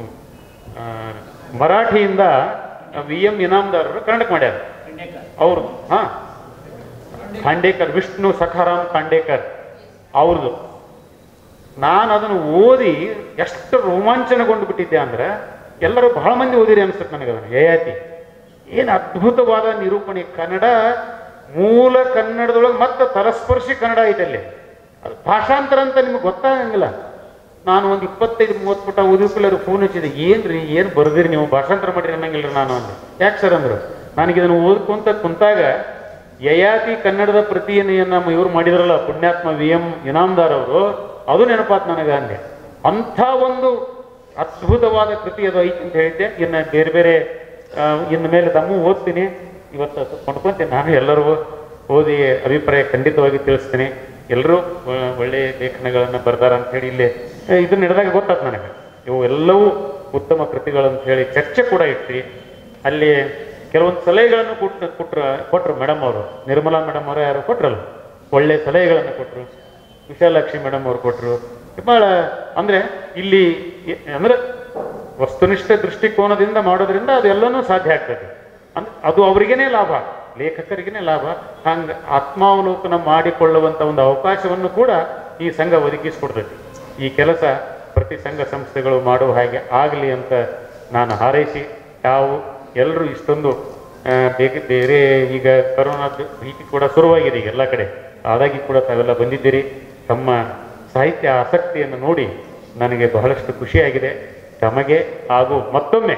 ಆ, ಮರಾಠಿಯಿಂದ ವಿ ಎಂ ಇನಾಮ್ದಾರರು ಕನ್ನಡಕ್ಕೆ ಮಾಡ್ಯಾರ ಅವರು ಹಾ ಖಾಂಡೇಕರ್ ವಿಷ್ಣು ಸಖಾರಾಮ್ ಖಾಂಡೇಕರ್ ಅವ್ರದ್ದು ನಾನು ಅದನ್ನು ಓದಿ ಎಷ್ಟು ರೋಮಾಂಚನಗೊಂಡು ಬಿಟ್ಟಿದ್ದೆ ಅಂದ್ರೆ ಎಲ್ಲರೂ ಬಹಳ ಮಂದಿ ಓದಿರಿ ಅನಿಸುತ್ತೆ ನನಗೆ ಅದನ್ನು ಯಯಾತಿ ಏನು ಅದ್ಭುತವಾದ ನಿರೂಪಣೆ ಕನ್ನಡ ಮೂಲ ಕನ್ನಡದೊಳಗೆ ಮತ್ತೆ ತಲಸ್ಪರ್ಶಿ ಕನ್ನಡ ಐತಲ್ಲಿ ಅದು ಭಾಷಾಂತರ ಅಂತ ನಿಮ್ಗೆ ಗೊತ್ತಾಗಂಗಿಲ್ಲ ನಾನು ಒಂದು ಇಪ್ಪತ್ತೈದು ಮೂವತ್ತು ಪುಟ ಓದಿಕೊಳ್ಳೋರು ಫೋನ್ ಹಚ್ಚಿದೆ ಏನ್ರಿ ಏನು ಬರ್ದಿರಿ ನೀವು ಭಾಷಾಂತರ ಮಾಡಿರಿ ಅನ್ನಂಗಿಲ್ರಿ ನಾನು ಅಂದೆ ಯಾಕೆ ಸರ್ ಅಂದ್ರು ನನಗೆ ಇದನ್ನು ಓದ್ಕೊಂತ ಕುಂತಾಗ ಯಯಾತಿ ಕನ್ನಡದ ಪ್ರತಿಯನ್ನು ನಮ್ಮ ಇವ್ರು ಮಾಡಿದ್ರಲ್ಲ ಪುಣ್ಯಾತ್ಮ ವಿ ಎಂ ಇನಾಮ್ದಾರ್ ಅವರು ಅದು ನೆನಪಾತ್ ನನಗೆ ಅಂದೆ ಅಂಥ ಒಂದು ಅದ್ಭುತವಾದ ಕೃತಿ ಅದು ಐತಿ ಅಂತ ಹೇಳಿದ್ದೆ ಇನ್ನು ಬೇರೆ ಬೇರೆ ಆ, ಇನ್ನು ಮೇಲೆ ತಮ್ಮ ಓದ್ತೀನಿ ಇವತ್ತು ಅದು ಕೊಂಡ್ಕೊಂತೀನಿ ನಾನು ಎಲ್ಲರೂ ಓದಿ ಅಭಿಪ್ರಾಯ ಖಂಡಿತವಾಗಿ ತಿಳಿಸ್ತೀನಿ ಎಲ್ಲರೂ ಒಳ್ಳೆಯ ಲೇಖನಗಳನ್ನು ಬರ್ದಾರ ಅಂತ ಹೇಳಿ ಇಲ್ಲಿ ಆ, ಇದು ನಡೆದಾಗ ಗೊತ್ತಾಯ್ತು ನನಗೆ ಇವು ಎಲ್ಲವೂ ಉತ್ತಮ ಕೃತಿಗಳಂತ ಹೇಳಿ ಚರ್ಚೆ ಕೂಡ ಇಟ್ಟು ಅಲ್ಲಿ ಕೆಲವೊಂದು ಸಲಹೆಗಳನ್ನು ಕೊಟ್ಟು ಕೊಟ್ರು ಕೊಟ್ಟರು ಮೇಡಮ್ ಅವರು ನಿರ್ಮಲಾ ಮೇಡಮ್ ಅವರು ಯಾರು ಕೊಟ್ರಲ್ಲ ಒಳ್ಳೆ ಸಲಹೆಗಳನ್ನು ಕೊಟ್ಟರು ವಿಶಾಲಾಕ್ಷಿ ಮೇಡಮ್ ಅವರು ಕೊಟ್ಟರು ಭಾಳ ಅಂದರೆ ಇಲ್ಲಿ ಎ- ಅಂದ್ರೆ ವಸ್ತುನಿಷ್ಠ ದೃಷ್ಟಿಕೋನದಿಂದ ಮಾಡೋದ್ರಿಂದ ಅದೆಲ್ಲನೂ ಸಾಧ್ಯ ಆಗ್ತದೆ ಅಂದ್ರೆ ಅದು ಅವರಿಗೇನೆ ಲಾಭ ಲೇಖಕರಿಗೇನೆ ಲಾಭ ಹಂಗೆ ಆತ್ಮಾವಲೋಕನ ಮಾಡಿಕೊಳ್ಳುವಂಥ ಒಂದು ಅವಕಾಶವನ್ನು ಕೂಡ ಈ ಸಂಘ ಒದಗಿಸ್ಕೊಡ್ತೈತಿ ಈ ಕೆಲಸ ಪ್ರತಿ ಸಂಘ ಸಂಸ್ಥೆಗಳು ಮಾಡುವ ಹಾಗೆ ಆಗಲಿ ಅಂತ ನಾನು ಹಾರೈಸಿ ತಾವು ಎಲ್ಲರೂ ಇಷ್ಟೊಂದು ಆ, ಬೇಗ ಬೇರೆ ಈಗ ಕರೋನಾದ ಭೀತಿ ಕೂಡ ಶುರುವಾಗಿದೆ ಈಗ ಎಲ್ಲ ಕಡೆ ಆದಾಗಿ ಕೂಡ ತಾವೆಲ್ಲ ಬಂದಿದ್ದೀರಿ ತಮ್ಮ ಸಾಹಿತ್ಯ ಆಸಕ್ತಿಯನ್ನು ನೋಡಿ ನನಗೆ ಬಹಳಷ್ಟು ಖುಷಿಯಾಗಿದೆ ತಮಗೆ ಹಾಗೂ ಮತ್ತೊಮ್ಮೆ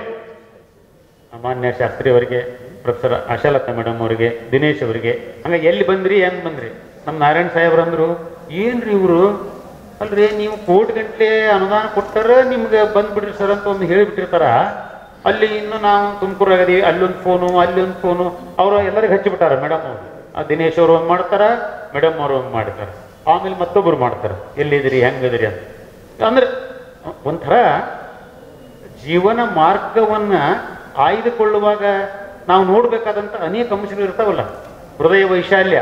ಮಾನ್ಯ ಶಾಸ್ತ್ರಿ ಅವರಿಗೆ ಪ್ರೊಫೆಸರ್ ಆಶಾಲತಾ ಮೇಡಮ್ ಅವರಿಗೆ ದಿನೇಶ್ ಅವರಿಗೆ ಹಂಗ ಎಲ್ಲಿ ಬಂದ್ರಿ ಏನ್ ಬಂದ್ರಿ ನಮ್ಮ ನಾರಾಯಣ ಸಾಹೇಬ್ರು ಅಂದ್ರು ಏನ್ರಿ ಇವರು ಅಲ್ರಿ ನೀವು ಕೋಟಿ ಗಂಟೆ ಅನುದಾನ ಕೊಟ್ಟಾರ ನಿಮ್ಗೆ ಬಂದ್ಬಿಡ್ರಿ ಸರ್ ಅಂತ ಒಂದು ಹೇಳಿಬಿಟ್ಟಿರ್ತಾರ ಅಲ್ಲಿ ಇನ್ನು ನಾವು ತುಮಕೂರಾಗದಿ ಅಲ್ಲೊಂದು ಫೋನು ಅಲ್ಲೊಂದು ಫೋನು ಅವರು ಎಲ್ಲರಿಗೆ ಹಚ್ಚಿಬಿಟ್ಟಾರ ಮೇಡಮ್ ಅವರು ಆ ದಿನೇಶ್ ಅವರು ಒಂದು ಮಾಡ್ತಾರ ಮೇಡಮ್ ಅವರು ಒಂದು ಮಾಡ್ತಾರೆ ಆಮೇಲೆ ಮತ್ತೊಬ್ಬರು ಮಾಡ್ತಾರೆ ಎಲ್ಲಿದಿರಿ ಹೆಂಗದಿರಿ ಅಂತ ಅಂದ್ರೆ ಒಂಥರ ಜೀವನ ಮಾರ್ಗವನ್ನ ಆಯ್ದುಕೊಳ್ಳುವಾಗ ನಾವು ನೋಡ್ಬೇಕಾದಂತ ಅನೇಕ ಅಂಶಗಳು ಇರ್ತಾವಲ್ಲ ಹೃದಯ ವೈಶಾಲ್ಯ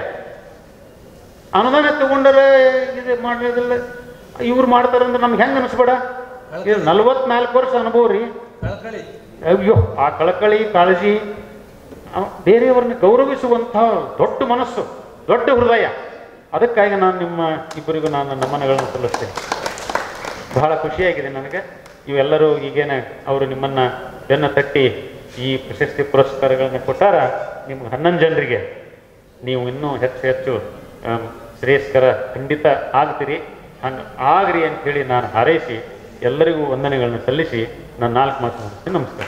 ಅನುದಾನ ತಗೊಂಡರೆ ಇದು ಮಾಡೋದಿಲ್ಲ ಇವ್ರು ಮಾಡ್ತಾರಂದ್ರೆ ನಮ್ಗೆ ಹೆಂಗೆ ಅನಿಸ್ಬೇಡ ಇದು ನಲವತ್ನಾಲ್ಕು ವರ್ಷ ಅನುಭವ ರೀ ಅಯ್ಯೋ ಆ ಕಳಕಳಿ ಕಾಳಜಿ ಅವ್- ಬೇರೆಯವ್ರನ್ನ ಗೌರವಿಸುವಂಥ ದೊಡ್ಡ ಮನಸ್ಸು ದೊಡ್ಡ ಹೃದಯ ಅದಕ್ಕಾಗಿ ನಾನು ನಿಮ್ಮ ಇಬ್ಬರಿಗೂ ನಾನು ನಮನಗಳನ್ನು ಸಲ್ಲಿಸ್ತೇನೆ ಬಹಳ ಖುಷಿಯಾಗಿದೆ ನನಗೆ ಇವೆಲ್ಲರೂ ಈಗೇನ ಅವರು ನಿಮ್ಮನ್ನ ಬೆನ್ನ ತಟ್ಟಿ ಈ ಪ್ರಶಸ್ತಿ ಪುರಸ್ಕಾರಗಳನ್ನು ಕೊಟ್ಟಾರ ನಿಮ್ಗೆ ಹನ್ನೊಂದು ಜನರಿಗೆ ನೀವು ಇನ್ನೂ ಹೆಚ್ಚು ಹೆಚ್ಚು ಆಮ್, ಶ್ರೇಯಸ್ಕರ ಖಂಡಿತ ಆಗ್ತೀರಿ ಹಂಗೆ ಆಗ್ರಿ ಅಂತೇಳಿ ನಾನು ಹಾರೈಸಿ ಎಲ್ಲರಿಗೂ ವಂದನೆಗಳನ್ನು ಸಲ್ಲಿಸಿ ನಾನು ನಾಲ್ಕು ಮಾತು ಮುಗಿಸ್ತೀನಿ ನಮಸ್ಕಾರ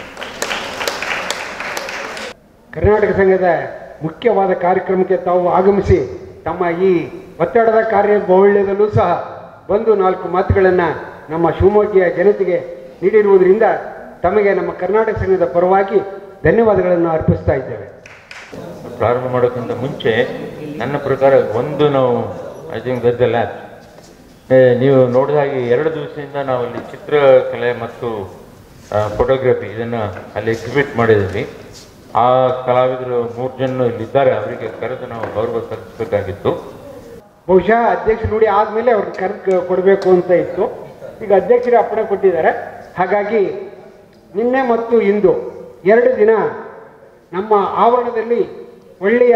ಕರ್ನಾಟಕ ಸಂಘದ ಮುಖ್ಯವಾದ ಕಾರ್ಯಕ್ರಮಕ್ಕೆ ತಾವು ಆಗಮಿಸಿ ತಮ್ಮ ಈ ಒತ್ತಡದ ಕಾರ್ಯ ಬೌಳ್ಯದಲ್ಲೂ ಸಹ ಬಂದು ನಾಲ್ಕು ಮಾತುಗಳನ್ನು ನಮ್ಮ ಶಿವಮೊಗ್ಗಿಯ ಜನತೆಗೆ ನೀಡಿರುವುದರಿಂದ ತಮಗೆ ನಮ್ಮ ಕರ್ನಾಟಕ ಸಂಘದ ಪರವಾಗಿ ಧನ್ಯವಾದಗಳನ್ನು ಅರ್ಪಿಸ್ತಾ ಇದ್ದೇವೆ ಪ್ರಾರಂಭ ಮಾಡೋಕ್ಕಿಂತ ಮುಂಚೆ ನನ್ನ ಪ್ರಕಾರ ಒಂದು ನಾವು ಐ ಥಿಂಕ್ ದರ್ದಲ್ಲ ನೀವು ನೋಡಿದ ಹಾಗೆ ಎರಡು ದಿವಸದಿಂದ ನಾವು ಅಲ್ಲಿ ಚಿತ್ರಕಲೆ ಮತ್ತು ಫೋಟೋಗ್ರಫಿ ಇದನ್ನು ಅಲ್ಲಿ ಎಕ್ಸಿಬಿಟ್ ಮಾಡಿದ್ದೀವಿ ಆ ಕಲಾವಿದರು ಮೂರು ಜನ ಇಲ್ಲಿದ್ದಾರೆ ಅವರಿಗೆ ಕರೆದು ನಾವು ಗೌರವ ಸಲ್ಲಿಸಬೇಕಾಗಿತ್ತು ಬಹುಶಃ ಅಧ್ಯಕ್ಷರು ನೋಡಿ ಆದಮೇಲೆ ಅವ್ರಿಗೆ ಕರೆದು ಕೊಡಬೇಕು ಅಂತ ಇತ್ತು ಈಗ ಅಧ್ಯಕ್ಷರೇ ಅಪ್ಪಣೆ ಕೊಟ್ಟಿದ್ದಾರೆ ಹಾಗಾಗಿ ನಿನ್ನೆ ಮತ್ತು ಇಂದು ಎರಡು ದಿನ ನಮ್ಮ ಆವರಣದಲ್ಲಿ ಒಳ್ಳೆಯ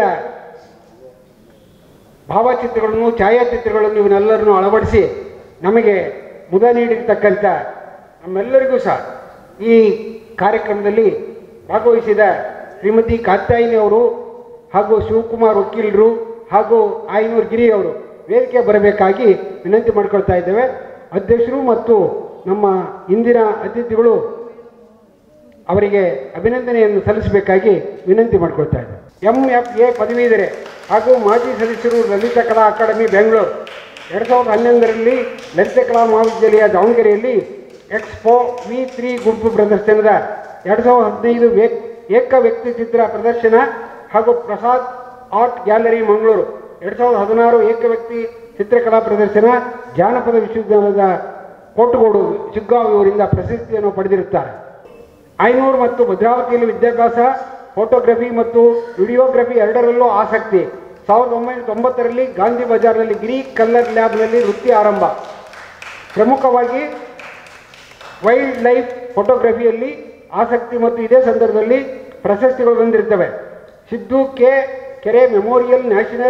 ಭಾವಚಿತ್ರಗಳನ್ನು ಛಾಯಾಚಿತ್ರಗಳನ್ನು ಇವನ್ನೆಲ್ಲರನ್ನು ಅಳವಡಿಸಿ ನಮಗೆ ಮುದ ನೀಡಿರ್ತಕ್ಕಂಥ ನಮ್ಮೆಲ್ಲರಿಗೂ ಸಹ ಈ ಕಾರ್ಯಕ್ರಮದಲ್ಲಿ ಭಾಗವಹಿಸಿದ ಶ್ರೀಮತಿ ಕಾತ್ಯಾಯಿನಿ ಅವರು ಹಾಗೂ ಶಿವಕುಮಾರ್ ವಕೀಲರು ಹಾಗೂ ಆಯನೂರು ಗಿರಿ ಅವರು ವೇದಿಕೆ ಬರಬೇಕಾಗಿ ವಿನಂತಿ ಮಾಡ್ಕೊಳ್ತಾ ಇದ್ದೇವೆ ಅಧ್ಯಕ್ಷರು ಮತ್ತು ನಮ್ಮ ಇಂದಿನ ಅತಿಥಿಗಳು ಅವರಿಗೆ ಅಭಿನಂದನೆಯನ್ನು ಸಲ್ಲಿಸಬೇಕಾಗಿ ವಿನಂತಿ ಮಾಡ್ಕೊಳ್ತಾ ಇದ್ದಾರೆ ಎಂ ಎಫ್ ಎ ಪದವೀಧರೆ ಹಾಗೂ ಮಾಜಿ ಸದಸ್ಯರು ಲಲಿತ ಕಲಾ ಅಕಾಡೆಮಿ ಬೆಂಗಳೂರು ಎರಡು ಸಾವಿರದ ಹನ್ನೊಂದರಲ್ಲಿ ಲಲಿತ ಕಲಾ ಮಹಾವಿದ್ಯಾಲಯ ದಾವಣಗೆರೆಯಲ್ಲಿ ಎಕ್ಸ್ಪೋ ವಿ ತ್ರೀ ಗುಂಪು ಪ್ರದರ್ಶನದ ಎರಡು ಸಾವಿರದ ಹದಿನೈದು ವೇಕ್ ಏಕ ವ್ಯಕ್ತಿ ಚಿತ್ರ ಪ್ರದರ್ಶನ ಹಾಗೂ ಪ್ರಸಾದ್ ಆರ್ಟ್ ಗ್ಯಾಲರಿ ಮಂಗಳೂರು ಎರಡು ಸಾವಿರದ ಹದಿನಾರು ಏಕ ವ್ಯಕ್ತಿ ಚಿತ್ರಕಲಾ ಪ್ರದರ್ಶನ ಜಾನಪದ ವಿಶ್ವವಿದ್ಯಾಲಯದ ಕೋಟುಗೋಡು ಶಿಗ್ಗಾಂವ್ ಇವರಿಂದ ಪ್ರಶಸ್ತಿಯನ್ನು ಪಡೆದಿರುತ್ತಾರೆ ಐನೂರು ಮತ್ತು ಭದ್ರಾವತಿಯಲ್ಲಿ ವಿದ್ಯಾಭ್ಯಾಸ ಫೋಟೋಗ್ರಫಿ ಮತ್ತು ವಿಡಿಯೋಗ್ರಫಿ ಎರಡರಲ್ಲೂ ಆಸಕ್ತಿ ಸಾವಿರದ ಒಂಬೈನೂರ ತೊಂಬತ್ತರಲ್ಲಿ ಗಾಂಧಿ ಬಜಾರ್ನಲ್ಲಿ ಗಿರಿ ಕಲ್ಲರ್ ಲ್ಯಾಬ್ನಲ್ಲಿ ವೃತ್ತಿ ಆರಂಭ ಪ್ರಮುಖವಾಗಿ ವೈಲ್ಡ್ ಲೈಫ್ ಫೋಟೋಗ್ರಫಿಯಲ್ಲಿ ಆಸಕ್ತಿ ಮತ್ತು ಇದೇ ಸಂದರ್ಭದಲ್ಲಿ ಪ್ರಶಸ್ತಿಗಳು ಬಂದಿರ್ತವೆ Siddu K Kere memorial national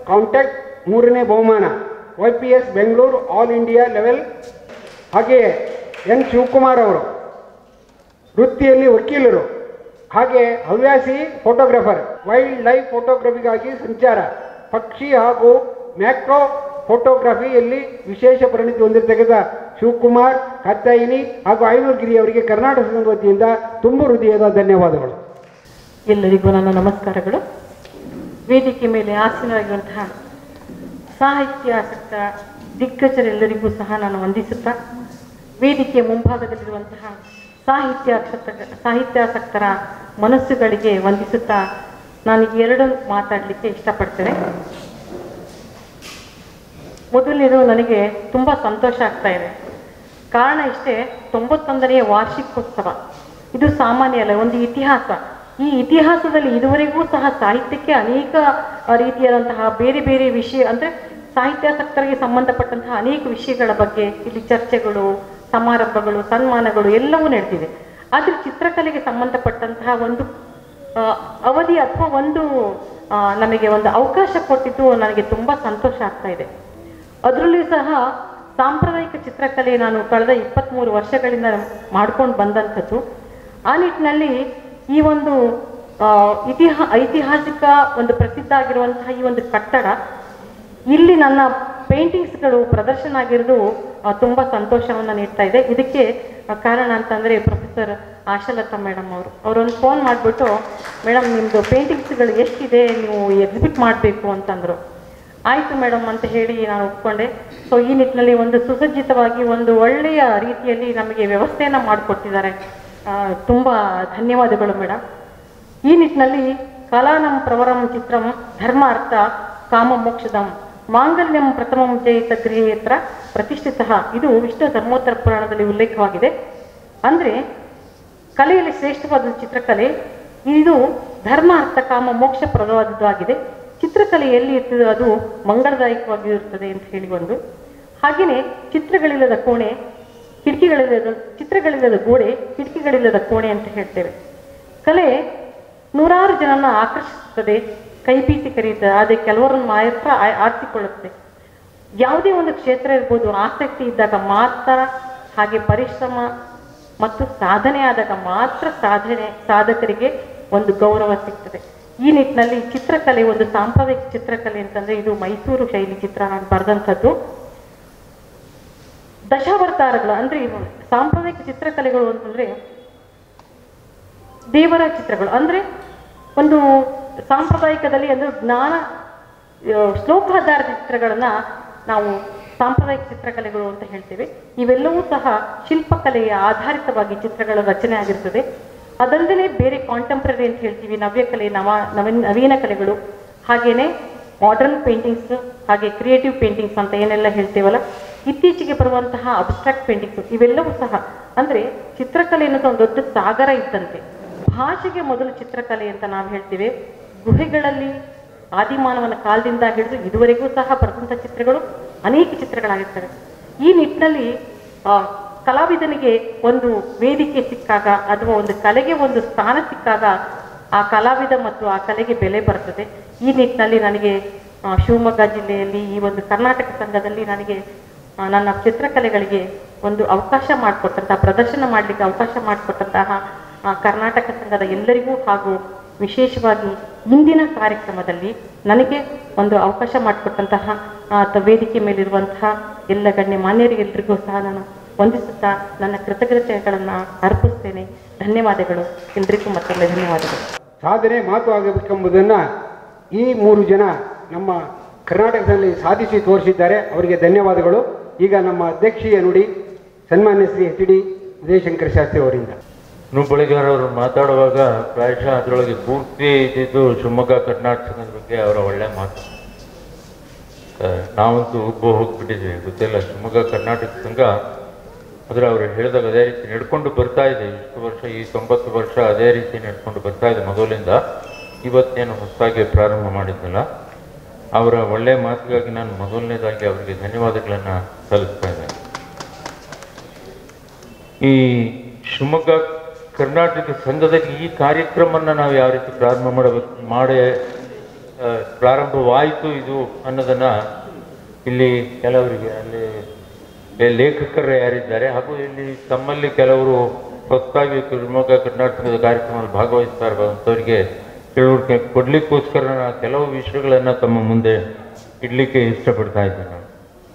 contact ಮೂರನೇ ಬಹುಮಾನ Y P S Bengaluru all India level ಹಾಗೆಯೇ ಎನ್ ಶಿವಕುಮಾರ್ ಅವರು ವೃತ್ತಿಯಲ್ಲಿ ವಕೀಲರು ಹಾಗೆ ಹವ್ಯಾಸಿ ಫೋಟೋಗ್ರಾಫರ್ ವೈಲ್ಡ್ ಲೈಫ್ ಫೋಟೋಗ್ರಫಿಗಾಗಿ ಸಂಚಾರ ಪಕ್ಷಿ ಹಾಗೂ ಮ್ಯಾಕ್ರೋ ಫೋಟೋಗ್ರಫಿಯಲ್ಲಿ ವಿಶೇಷ ಪರಿಣಿತಿ ಹೊಂದಿರತಕ್ಕಂಥ ಶಿವಕುಮಾರ್ ಕಾತ್ಯಾಯಿನಿ ಹಾಗೂ ಐನೂರ್ಗಿರಿ ಅವರಿಗೆ ಕರ್ನಾಟಕ ಸಂಘದ ವತಿಯಿಂದ ತುಂಬ ಹೃದಯದ ಧನ್ಯವಾದಗಳು ಎಲ್ಲರಿಗೂ ನನ್ನ ನಮಸ್ಕಾರಗಳು ವೇದಿಕೆ ಮೇಲೆ ಆಸೀನರಾಗಿರುವಂತಹ ಸಾಹಿತ್ಯಾಸಕ್ತ ದಿಗ್ಗಜರೆಲ್ಲರಿಗೂ ಸಹ ನಾನು ವಂದಿಸುತ್ತಾ ವೇದಿಕೆಯ ಮುಂಭಾಗದಲ್ಲಿರುವಂತಹ ಸಾಹಿತ್ಯಾಸಕ್ತ ಸಾಹಿತ್ಯಾಸಕ್ತರ ಮನಸ್ಸುಗಳಿಗೆ ವಂದಿಸುತ್ತಾ ನಾನು ಎರಡು ಮಾತಾಡಲಿಕ್ಕೆ ಇಷ್ಟಪಡ್ತೇನೆ ಮೊದಲನೇದು ನನಗೆ ತುಂಬ ಸಂತೋಷ ಆಗ್ತಾ ಇದೆ ಕಾರಣ ಇಷ್ಟೇ ತೊಂಬತ್ತೊಂದನೆಯ ವಾರ್ಷಿಕೋತ್ಸವ ಇದು ಸಾಮಾನ್ಯ ಅಲ್ಲ ಒಂದು ಇತಿಹಾಸ ಈ ಇತಿಹಾಸದಲ್ಲಿ ಇದುವರೆಗೂ ಸಹ ಸಾಹಿತ್ಯಕ್ಕೆ ಅನೇಕ ರೀತಿಯಾದಂತಹ ಬೇರೆ ಬೇರೆ ವಿಷಯ ಅಂದರೆ ಸಾಹಿತ್ಯಾಸಕ್ತರಿಗೆ ಸಂಬಂಧಪಟ್ಟಂತಹ ಅನೇಕ ವಿಷಯಗಳ ಬಗ್ಗೆ ಇಲ್ಲಿ ಚರ್ಚೆಗಳು ಸಮಾರಂಭಗಳು ಸನ್ಮಾನಗಳು ಎಲ್ಲವೂ ನಡೆದಿದೆ ಆದರೆ ಚಿತ್ರಕಲೆಗೆ ಸಂಬಂಧಪಟ್ಟಂತಹ ಒಂದು ಆ, ಅವಧಿ ಅಥವಾ ಒಂದು ಆ, ನಮಗೆ ಒಂದು ಅವಕಾಶ ಕೊಟ್ಟಿದ್ದು ನನಗೆ ತುಂಬ ಸಂತೋಷ ಆಗ್ತಾ ಇದೆ ಅದರಲ್ಲಿಯೂ ಸಹ ಸಾಂಪ್ರದಾಯಿಕ ಚಿತ್ರಕಲೆ ನಾನು ಕಳೆದ ಇಪ್ಪತ್ತ್ಮೂರು ವರ್ಷಗಳಿಂದ ಮಾಡ್ಕೊಂಡು ಬಂದಂಥದ್ದು ಆ ನಿಟ್ಟಿನಲ್ಲಿ ಈ ಒಂದು ಆ, ಇತಿಹಾ ಐತಿಹಾಸಿಕ ಒಂದು ಪ್ರಸಿದ್ಧ ಆಗಿರುವಂತಹ ಈ ಒಂದು ಕಟ್ಟಡ ಇಲ್ಲಿ ನನ್ನ ಪೇಂಟಿಂಗ್ಸ್ಗಳು ಪ್ರದರ್ಶನ ಆಗಿರೋದು ಆ, ತುಂಬ ಸಂತೋಷವನ್ನು ನೀಡ್ತಾ ಇದೆ ಇದಕ್ಕೆ ಆ, ಕಾರಣ ಅಂತಂದರೆ ಪ್ರೊಫೆಸರ್ ಆಶಾಲತಾ ಮೇಡಮ್ ಅವರು ಅವರೊಂದು ಫೋನ್ ಮಾಡಿಬಿಟ್ಟು ಮೇಡಮ್ ನಿಮ್ಮದು ಪೇಂಟಿಂಗ್ಸ್ಗಳು ಎಷ್ಟಿದೆ ನೀವು ಎಕ್ಸಿಬಿಟ್ ಮಾಡಬೇಕು ಅಂತಂದರು ಆಯಿತು ಮೇಡಮ್ ಅಂತ ಹೇಳಿ ನಾನು ಒಪ್ಕೊಂಡೆ ಸೊ ಈ ನಿಟ್ಟಿನಲ್ಲಿ ಒಂದು ಸುಸಜ್ಜಿತವಾಗಿ ಒಂದು ಒಳ್ಳೆಯ ರೀತಿಯಲ್ಲಿ ನಮಗೆ ವ್ಯವಸ್ಥೆಯನ್ನು ಮಾಡಿಕೊಟ್ಟಿದ್ದಾರೆ ತುಂಬ ಧನ್ಯವಾದಗಳು ಮೇಡಮ್ ಈ ನಿಟ್ಟಿನಲ್ಲಿ ಕಲಾನಂ ಪ್ರವರಂ ಚಿತ್ರಂ ಧರ್ಮಾರ್ಥ ಕಾಮ ಮೋಕ್ಷದಂ ಮಾಂಗಲ್ಯಂ ಪ್ರಥಮಂ ಜಯಿತ ಗೃಹೇತ್ರ ಪ್ರತಿಷ್ಠಿತ ಇದು ವಿಷ್ಣು ಧರ್ಮೋತ್ತರ ಪುರಾಣದಲ್ಲಿ ಉಲ್ಲೇಖವಾಗಿದೆ ಅಂದರೆ ಕಲೆಯಲ್ಲಿ ಶ್ರೇಷ್ಠವಾದ ಚಿತ್ರಕಲೆ ಇದು ಧರ್ಮ ಅರ್ಥ ಕಾಮ ಮೋಕ್ಷ ಪ್ರದವಾದದ್ದಾಗಿದೆ ಚಿತ್ರಕಲೆ ಎಲ್ಲಿ ಇರ್ತದೆ ಅದು ಮಂಗಳದಾಯಕವಾಗಿರುತ್ತದೆ ಅಂತ ಹೇಳಿ ಒಂದು ಹಾಗೆಯೇ ಚಿತ್ರಗಳಿಲ್ಲದ ಕೋಣೆ ಕಿಟಕಿಗಳಿಲ್ಲದ ಚಿತ್ರಗಳಿಲ್ಲದ ಗೋಡೆ ಕಿಟಕಿಗಳಿಲ್ಲದ ಕೋಣೆ ಅಂತ ಹೇಳ್ತೇವೆ ಕಲೆ ನೂರಾರು ಜನನ ಆಕರ್ಷಿಸುತ್ತದೆ ಕೈಬೀಸಿ ಕರೆಯುತ್ತದೆ ಆದರೆ ಕೆಲವರನ್ನು ಮಾತ್ರ ಆ- ಆರಿಸಿಕೊಳ್ಳುತ್ತದೆ ಯಾವುದೇ ಒಂದು ಕ್ಷೇತ್ರ ಇರ್ಬೋದು ಆಸಕ್ತಿ ಇದ್ದಾಗ ಮಾತ್ರ ಹಾಗೆ ಪರಿಶ್ರಮ ಮತ್ತು ಸಾಧನೆ ಆದಾಗ ಮಾತ್ರ ಸಾಧನೆ ಸಾಧಕರಿಗೆ ಒಂದು ಗೌರವ ಸಿಗ್ತದೆ ಈ ನಿಟ್ಟಿನಲ್ಲಿ ಚಿತ್ರಕಲೆ ಒಂದು ಸಾಂಪ್ರದಾಯಿಕ ಚಿತ್ರಕಲೆ ಅಂತಂದ್ರೆ ಇದು ಮೈಸೂರು ಶೈಲಿ ಚಿತ್ರ ನಾನು ಬರೆದಂಥದ್ದು ದಶಾವತಾರಗಳು ಅಂದ್ರೆ ಇವು ಸಾಂಪ್ರದಾಯಿಕ ಚಿತ್ರಕಲೆಗಳು ಅಂತಂದ್ರೆ ದೇವರ ಚಿತ್ರಗಳು ಅಂದ್ರೆ ಒಂದು ಸಾಂಪ್ರದಾಯಿಕದಲ್ಲಿ ಅಂದ್ರೆ ಜ್ಞಾನ ಆ, ಶ್ಲೋಕಾಧಾರಿತ ಚಿತ್ರಗಳನ್ನ ನಾವು ಸಾಂಪ್ರದಾಯಿಕ ಚಿತ್ರಕಲೆಗಳು ಅಂತ ಹೇಳ್ತೇವೆ ಇವೆಲ್ಲವೂ ಸಹ ಶಿಲ್ಪಕಲೆಯ ಆಧಾರಿತವಾಗಿ ಚಿತ್ರಗಳ ರಚನೆ ಆಗಿರ್ತದೆ ಅದಲ್ಲದೆ ಬೇರೆ ಕಾಂಟೆಂಪ್ರರಿ ಅಂತ ಹೇಳ್ತೀವಿ ನವ್ಯಕಲೆ ನವ ನವೀನ ನವೀನ ಕಲೆಗಳು ಹಾಗೇನೆ ಮಾಡರ್ನ್ ಪೇಂಟಿಂಗ್ಸ್ ಹಾಗೆ ಕ್ರಿಯೇಟಿವ್ ಪೇಂಟಿಂಗ್ಸ್ ಅಂತ ಏನೆಲ್ಲ ಹೇಳ್ತೇವಲ್ಲ ಇತ್ತೀಚೆಗೆ ಬರುವಂತಹ ಅಬ್ಸ್ಟ್ರಾಕ್ಟ್ ಪೇಂಟಿಂಗ್ಸ್ ಇವೆಲ್ಲವೂ ಸಹ ಅಂದ್ರೆ ಚಿತ್ರಕಲೆ ಅನ್ನೋದು ಒಂದು ದೊಡ್ಡ ಸಾಗರ ಇದ್ದಂತೆ ಭಾಷೆಗೆ ಮೊದಲು ಚಿತ್ರಕಲೆ ಅಂತ ನಾವು ಹೇಳ್ತೇವೆ ಗುಹೆಗಳಲ್ಲಿ ಆದಿಮಾನವನ ಕಾಲದಿಂದ ಹಿಡಿದು ಇದುವರೆಗೂ ಸಹ ಬರೆದಂಥ ಚಿತ್ರಗಳು ಅನೇಕ ಚಿತ್ರಗಳಾಗಿರ್ತವೆ ಈ ನಿಟ್ಟಿನಲ್ಲಿ ಆ, ಕಲಾವಿದನಿಗೆ ಒಂದು ವೇದಿಕೆ ಸಿಕ್ಕಾಗ ಅಥವಾ ಒಂದು ಕಲೆಗೆ ಒಂದು ಸ್ಥಾನ ಸಿಕ್ಕಾಗ ಆ ಕಲಾವಿದ ಮತ್ತು ಆ ಕಲೆಗೆ ಬೆಲೆ ಬರ್ತದೆ ಈ ನಿಟ್ಟಿನಲ್ಲಿ ನನಗೆ ಆ, ಶಿವಮೊಗ್ಗ ಜಿಲ್ಲೆಯಲ್ಲಿ ಈ ಒಂದು ಕರ್ನಾಟಕ ಸಂಘದಲ್ಲಿ ನನಗೆ ಆ, ನನ್ನ ಚಿತ್ರಕಲೆಗಳಿಗೆ ಒಂದು ಅವಕಾಶ ಮಾಡಿಕೊಟ್ಟಂತಹ ಪ್ರದರ್ಶನ ಮಾಡಲಿಕ್ಕೆ ಅವಕಾಶ ಮಾಡಿಕೊಟ್ಟಂತಹ ಆ, ಕರ್ನಾಟಕ ಸಂಘದ ಎಲ್ಲರಿಗೂ ಹಾಗೂ ವಿಶೇಷವಾಗಿ ಇಂದಿನ ಕಾರ್ಯಕ್ರಮದಲ್ಲಿ ನನಗೆ ಒಂದು ಅವಕಾಶ ಮಾಡಿಕೊಟ್ಟಂತಹ ಆ, ತ- ವೇದಿಕೆ ಮೇಲಿರುವಂತಹ ಎಲ್ಲ ಗಣ್ಯ ಮಾನ್ಯರಿಗೆಲ್ಲರಿಗೂ ಸಹ ನಾನು ವಂದಿಸುತ್ತಾ ನನ್ನ ಕೃತಜ್ಞತೆಗಳನ್ನು ಅರ್ಪಿಸ್ತೇನೆ ಧನ್ಯವಾದಗಳು ಎಲ್ರಿಗೂ ಮತ್ತೊಮ್ಮೆ ಧನ್ಯವಾದಗಳು ಸಾಧನೆ ಮಾತು ಆಗಬೇಕೆಂಬುದನ್ನು ಈ ಮೂರು ಜನ ನಮ್ಮ ಕರ್ನಾಟಕದಲ್ಲಿ ಸಾಧಿಸಿ ತೋರಿಸಿದ್ದಾರೆ ಅವರಿಗೆ ಧನ್ಯವಾದಗಳು ಈಗ ನಮ್ಮ ಅಧ್ಯಕ್ಷೀಯ ನುಡಿ ಸನ್ಮಾನ್ಯ ಶ್ರೀ ಎಚ್ ಡಿ ವಿಜಯಶಂಕರ ಶಾಸ್ತ್ರಿ ಅವರಿಂದ ನುಬ್ಬಳಿಗಾರ್ ಅವರು ಮಾತಾಡುವಾಗ ಪ್ರಾಯಶಃ ಅದರೊಳಗೆ ಪೂರ್ತಿ ಇದ್ದಿದ್ದು ಶಿವಮೊಗ್ಗ ಕರ್ನಾಟಕದ ಬಗ್ಗೆ ಅವರ ಒಳ್ಳೆ ಮಾತು ಆ, ನಾವಂತೂ ಉಬ್ಬು ಹೋಗ್ಬಿಟ್ಟಿದ್ವಿ ಗೊತ್ತಿಲ್ಲ ಶಿವಮೊಗ್ಗ ಕರ್ನಾಟಕ ಸಂಘ ಆದರೆ ಅವರು ಹೇಳಿದಾಗ ಅದೇ ರೀತಿ ನಡ್ಕೊಂಡು ಬರ್ತಾ ಇದೆ ಇಷ್ಟು ವರ್ಷ ಈ ತೊಂಬತ್ತು ವರ್ಷ ಅದೇ ರೀತಿ ನಡ್ಕೊಂಡು ಬರ್ತಾ ಇದೆ ಮೊದಲಿಂದ ಇವತ್ತೇನು ಹೊಸದಾಗಿ ಪ್ರಾರಂಭ ಮಾಡಿದ್ನಲ್ಲ ಅವರ ಒಳ್ಳೆ ಮಾತಿಗಾಗಿ ನಾನು ಮೊದಲನೇದಾಗಿ ಅವರಿಗೆ ಧನ್ಯವಾದಗಳನ್ನು ಸಲ್ಲಿಸ್ತಾ ಇದ್ದೇನೆ ಈ ಶಿವಮೊಗ್ಗ ಕರ್ನಾಟಕ ಸಂಘದಲ್ಲಿ ಈ ಕಾರ್ಯಕ್ರಮವನ್ನು ನಾವು ಯಾವ ರೀತಿ ಪ್ರಾರಂಭ ಮಾಡಬೇಕು ಮಾಡಿ ಆ, ಪ್ರಾರಂಭವಾಯಿತು ಇದು ಅನ್ನೋದನ್ನ ಇಲ್ಲಿ ಕೆಲವರಿಗೆ ಅಲ್ಲಿ ಈ ಲೇಖಕರು ಯಾರಿದ್ದಾರೆ ಹಾಗೂ ಇಲ್ಲಿ ತಮ್ಮಲ್ಲಿ ಕೆಲವರು ಹೊಸದಾಗಿ ಶಿವಮೊಗ್ಗ ಕರ್ನಾಟಕದ ಕಾರ್ಯಕ್ರಮದಲ್ಲಿ ಭಾಗವಹಿಸ್ತಾ ಇರುವಂಥವರಿಗೆ ತಿಳುವಳಿಕೆ ಕೊಡ್ಲಿಕ್ಕೋಸ್ಕರ ನಾನು ಕೆಲವು ವಿಷಯಗಳನ್ನು ತಮ್ಮ ಮುಂದೆ ಇಡ್ಲಿಕ್ಕೆ ಇಷ್ಟಪಡ್ತಾ ಇದ್ದೇನೆ ನಾನು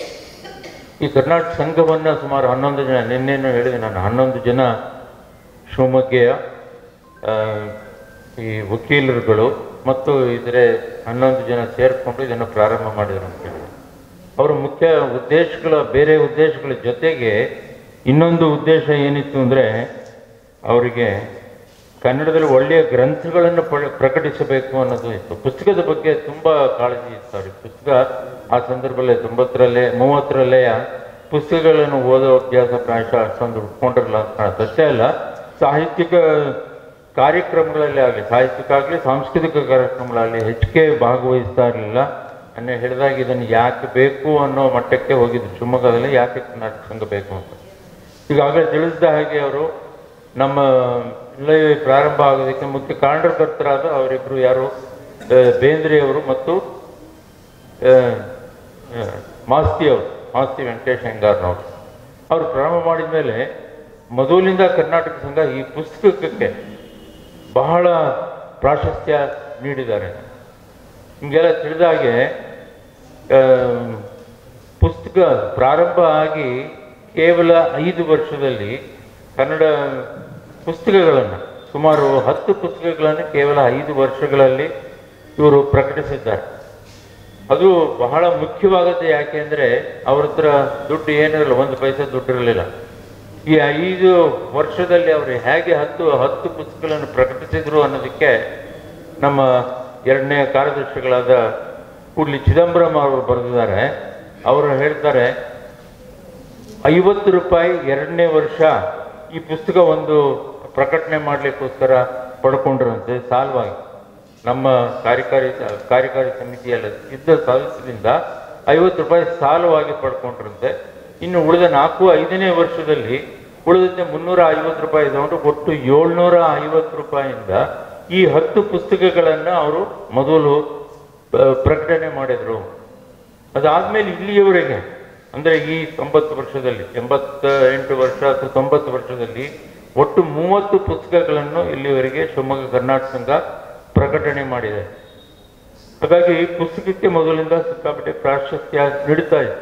ಈ ಕರ್ನಾಟಕ ಸಂಘವನ್ನು ಸುಮಾರು ಹನ್ನೊಂದು ಜನ ನಿನ್ನೆನೂ ಹೇಳಿದೆ ನಾನು ಹನ್ನೊಂದು ಜನ ಶಿವಮೊಗ್ಗೆಯ ಆ, ಈ ವಕೀಲರುಗಳು ಮತ್ತು ಇದರ ಹನ್ನೊಂದು ಜನ ಸೇರಿಕೊಂಡು ಇದನ್ನು ಪ್ರಾರಂಭ ಮಾಡಿದರು ಅಂತ ಹೇಳಿ ಅವರ ಮುಖ್ಯ ಉದ್ದೇಶಗಳ ಬೇರೆ ಉದ್ದೇಶಗಳ ಜೊತೆಗೆ ಇನ್ನೊಂದು ಉದ್ದೇಶ ಏನಿತ್ತು ಅಂದರೆ ಅವರಿಗೆ ಕನ್ನಡದಲ್ಲಿ ಒಳ್ಳೆಯ ಗ್ರಂಥಗಳನ್ನು ಪ- ಪ್ರಕಟಿಸಬೇಕು ಅನ್ನೋದು ಇತ್ತು ಪುಸ್ತಕದ ಬಗ್ಗೆ ತುಂಬ ಕಾಳಜಿ ಇತ್ತು ಅವ್ರಿಗೆ ಪುಸ್ತಕ ಆ ಸಂದರ್ಭದಲ್ಲಿ ತೊಂಬತ್ತರಲ್ಲೇ ಮೂವತ್ತರಲ್ಲೇ ಪುಸ್ತಕಗಳನ್ನು ಓದೋ ಅಭ್ಯಾಸ ಪ್ರಾಯಶಃ ಅಷ್ಟೊಂದು ಉಟ್ಕೊಂಡಿರಲ್ಲ ಅಂತ ಕಾಣುತ್ತೆ ಅಷ್ಟೇ ಅಲ್ಲ ಸಾಹಿತ್ಯಿಕ ಕಾರ್ಯಕ್ರಮಗಳಲ್ಲಿ ಆಗಲಿ ಸಾಹಿತ್ಯಕ್ಕಾಗಲಿ ಸಾಂಸ್ಕೃತಿಕ ಕಾರ್ಯಕ್ರಮಗಳಲ್ಲಿ ಹೆಚ್ಚಿಗೆ ಭಾಗವಹಿಸ್ತಾ ಇರಲಿಲ್ಲ ಅನ್ನೋ ಹೇಳಿದಾಗ ಇದನ್ನು ಯಾಕೆ ಬೇಕು ಅನ್ನೋ ಮಟ್ಟಕ್ಕೆ ಹೋಗಿದ್ರು ಶಿವಮೊಗ್ಗದಲ್ಲಿ ಯಾಕೆ ಕರ್ನಾಟಕ ಸಂಘ ಬೇಕು ಅಂತ ಈಗಾಗಲೇ ತಿಳಿಸಿದ ಹಾಗೆ ಅವರು ನಮ್ಮ ಇಲ್ಲಿ ಪ್ರಾರಂಭ ಆಗೋದಕ್ಕೆ ಮುಖ್ಯ ಕಾರಣಕರ್ತರಾದ ಅವರಿಬ್ಬರು ಯಾರು ಆ, ಬೇಂದ್ರೆಯವರು ಮತ್ತು ಆ, ಆ, ಮಾಸ್ತಿ ಅವರು ಮಾಸ್ತಿ ವೆಂಕಟೇಶ್ ಹೆಂಗಾರ್ನವರು ಅವರು ಪ್ರಾರಂಭ ಮಾಡಿದ ಮೇಲೆ ಮೊದಲಿಂದ ಕರ್ನಾಟಕ ಸಂಘ ಈ ಪುಸ್ತಕಕ್ಕೆ ಬಹಳ ಪ್ರಾಶಸ್ತ್ಯ ನೀಡಿದ್ದಾರೆ ನಿಮಗೆಲ್ಲ ತಿಳಿದ ಹಾಗೆ ಆ, ಪುಸ್ತಕ ಪ್ರಾರಂಭ ಆಗಿ ಕೇವಲ ಐದು ವರ್ಷದಲ್ಲಿ ಕನ್ನಡ ಪುಸ್ತಕಗಳನ್ನು ಸುಮಾರು ಹತ್ತು ಪುಸ್ತಕಗಳನ್ನು ಕೇವಲ ಐದು ವರ್ಷಗಳಲ್ಲಿ ಇವರು ಪ್ರಕಟಿಸಿದ್ದಾರೆ ಅದು ಬಹಳ ಮುಖ್ಯವಾಗತ್ತೆ ಯಾಕೆ ಅಂದರೆ ಅವ್ರ ಹತ್ರ ದುಡ್ಡು ಏನಿರಲ್ಲ ಒಂದು ಪೈಸೆ ದುಡ್ಡು ಇರಲಿಲ್ಲ ಈ ಐದು ವರ್ಷದಲ್ಲಿ ಅವರು ಹೇಗೆ ಹತ್ತು ಹತ್ತು ಪುಸ್ತಕಗಳನ್ನು ಪ್ರಕಟಿಸಿದ್ರು ಅನ್ನೋದಕ್ಕೆ ನಮ್ಮ ಎರಡನೇ ಕಾರ್ಯದರ್ಶಿಗಳಾದ ಕೂಡ್ಲಿ ಚಿದಂಬರಂ ಅವರು ಬರೆದಿದ್ದಾರೆ ಅವರು ಹೇಳ್ತಾರೆ ಐವತ್ತು ರೂಪಾಯಿ ಎರಡನೇ ವರ್ಷ ಈ ಪುಸ್ತಕ ಒಂದು ಪ್ರಕಟಣೆ ಮಾಡಲಿಕ್ಕೋಸ್ಕರ ಪಡ್ಕೊಂಡ್ರಂತೆ ಸಾಲವಾಗಿ ನಮ್ಮ ಕಾರ್ಯಕಾರಿ ಕಾರ್ಯಕಾರಿ ಸಮಿತಿಯಲ್ಲಿ ಇದ್ದ ಸದಸ್ಯರಿಂದ ಐವತ್ತು ರೂಪಾಯಿ ಸಾಲವಾಗಿ ಪಡ್ಕೊಂಡ್ರಂತೆ ಇನ್ನು ಉಳಿದ ನಾಲ್ಕು ಐದನೇ ವರ್ಷದಲ್ಲಿ ಉಳಿದಂತೆ ಮುನ್ನೂರ ಐವತ್ತು ರೂಪಾಯಿ ತಗೊಂಡು ಒಟ್ಟು ಏಳ್ನೂರ ಐವತ್ತು ರೂಪಾಯಿಯಿಂದ ಈ ಹತ್ತು ಪುಸ್ತಕಗಳನ್ನು ಅವರು ಮೊದಲು ಆ, ಪ್ರಕಟಣೆ ಮಾಡಿದರು ಅದಾದ್ಮೇಲೆ ಇಲ್ಲಿಯವರೆಗೆ ಅಂದ್ರೆ ಈ ತೊಂಬತ್ತು ವರ್ಷದಲ್ಲಿ ಎಂಬತ್ತ ಎಂಟು ವರ್ಷ ಅಥವಾ ತೊಂಬತ್ತು ವರ್ಷದಲ್ಲಿ ಒಟ್ಟು ಮೂವತ್ತು ಪುಸ್ತಕಗಳನ್ನು ಇಲ್ಲಿವರೆಗೆ ಶಿವಮೊಗ್ಗ ಕರ್ನಾಟಕ ಸಂಘ ಪ್ರಕಟಣೆ ಮಾಡಿದೆ ಹಾಗಾಗಿ ಪುಸ್ತಕಕ್ಕೆ ಮೊದಲಿಂದ ಸಿಕ್ಕಾಪಟ್ಟೆ ಪ್ರಾಶಸ್ತ್ಯ ನೀಡ್ತಾ ಇದೆ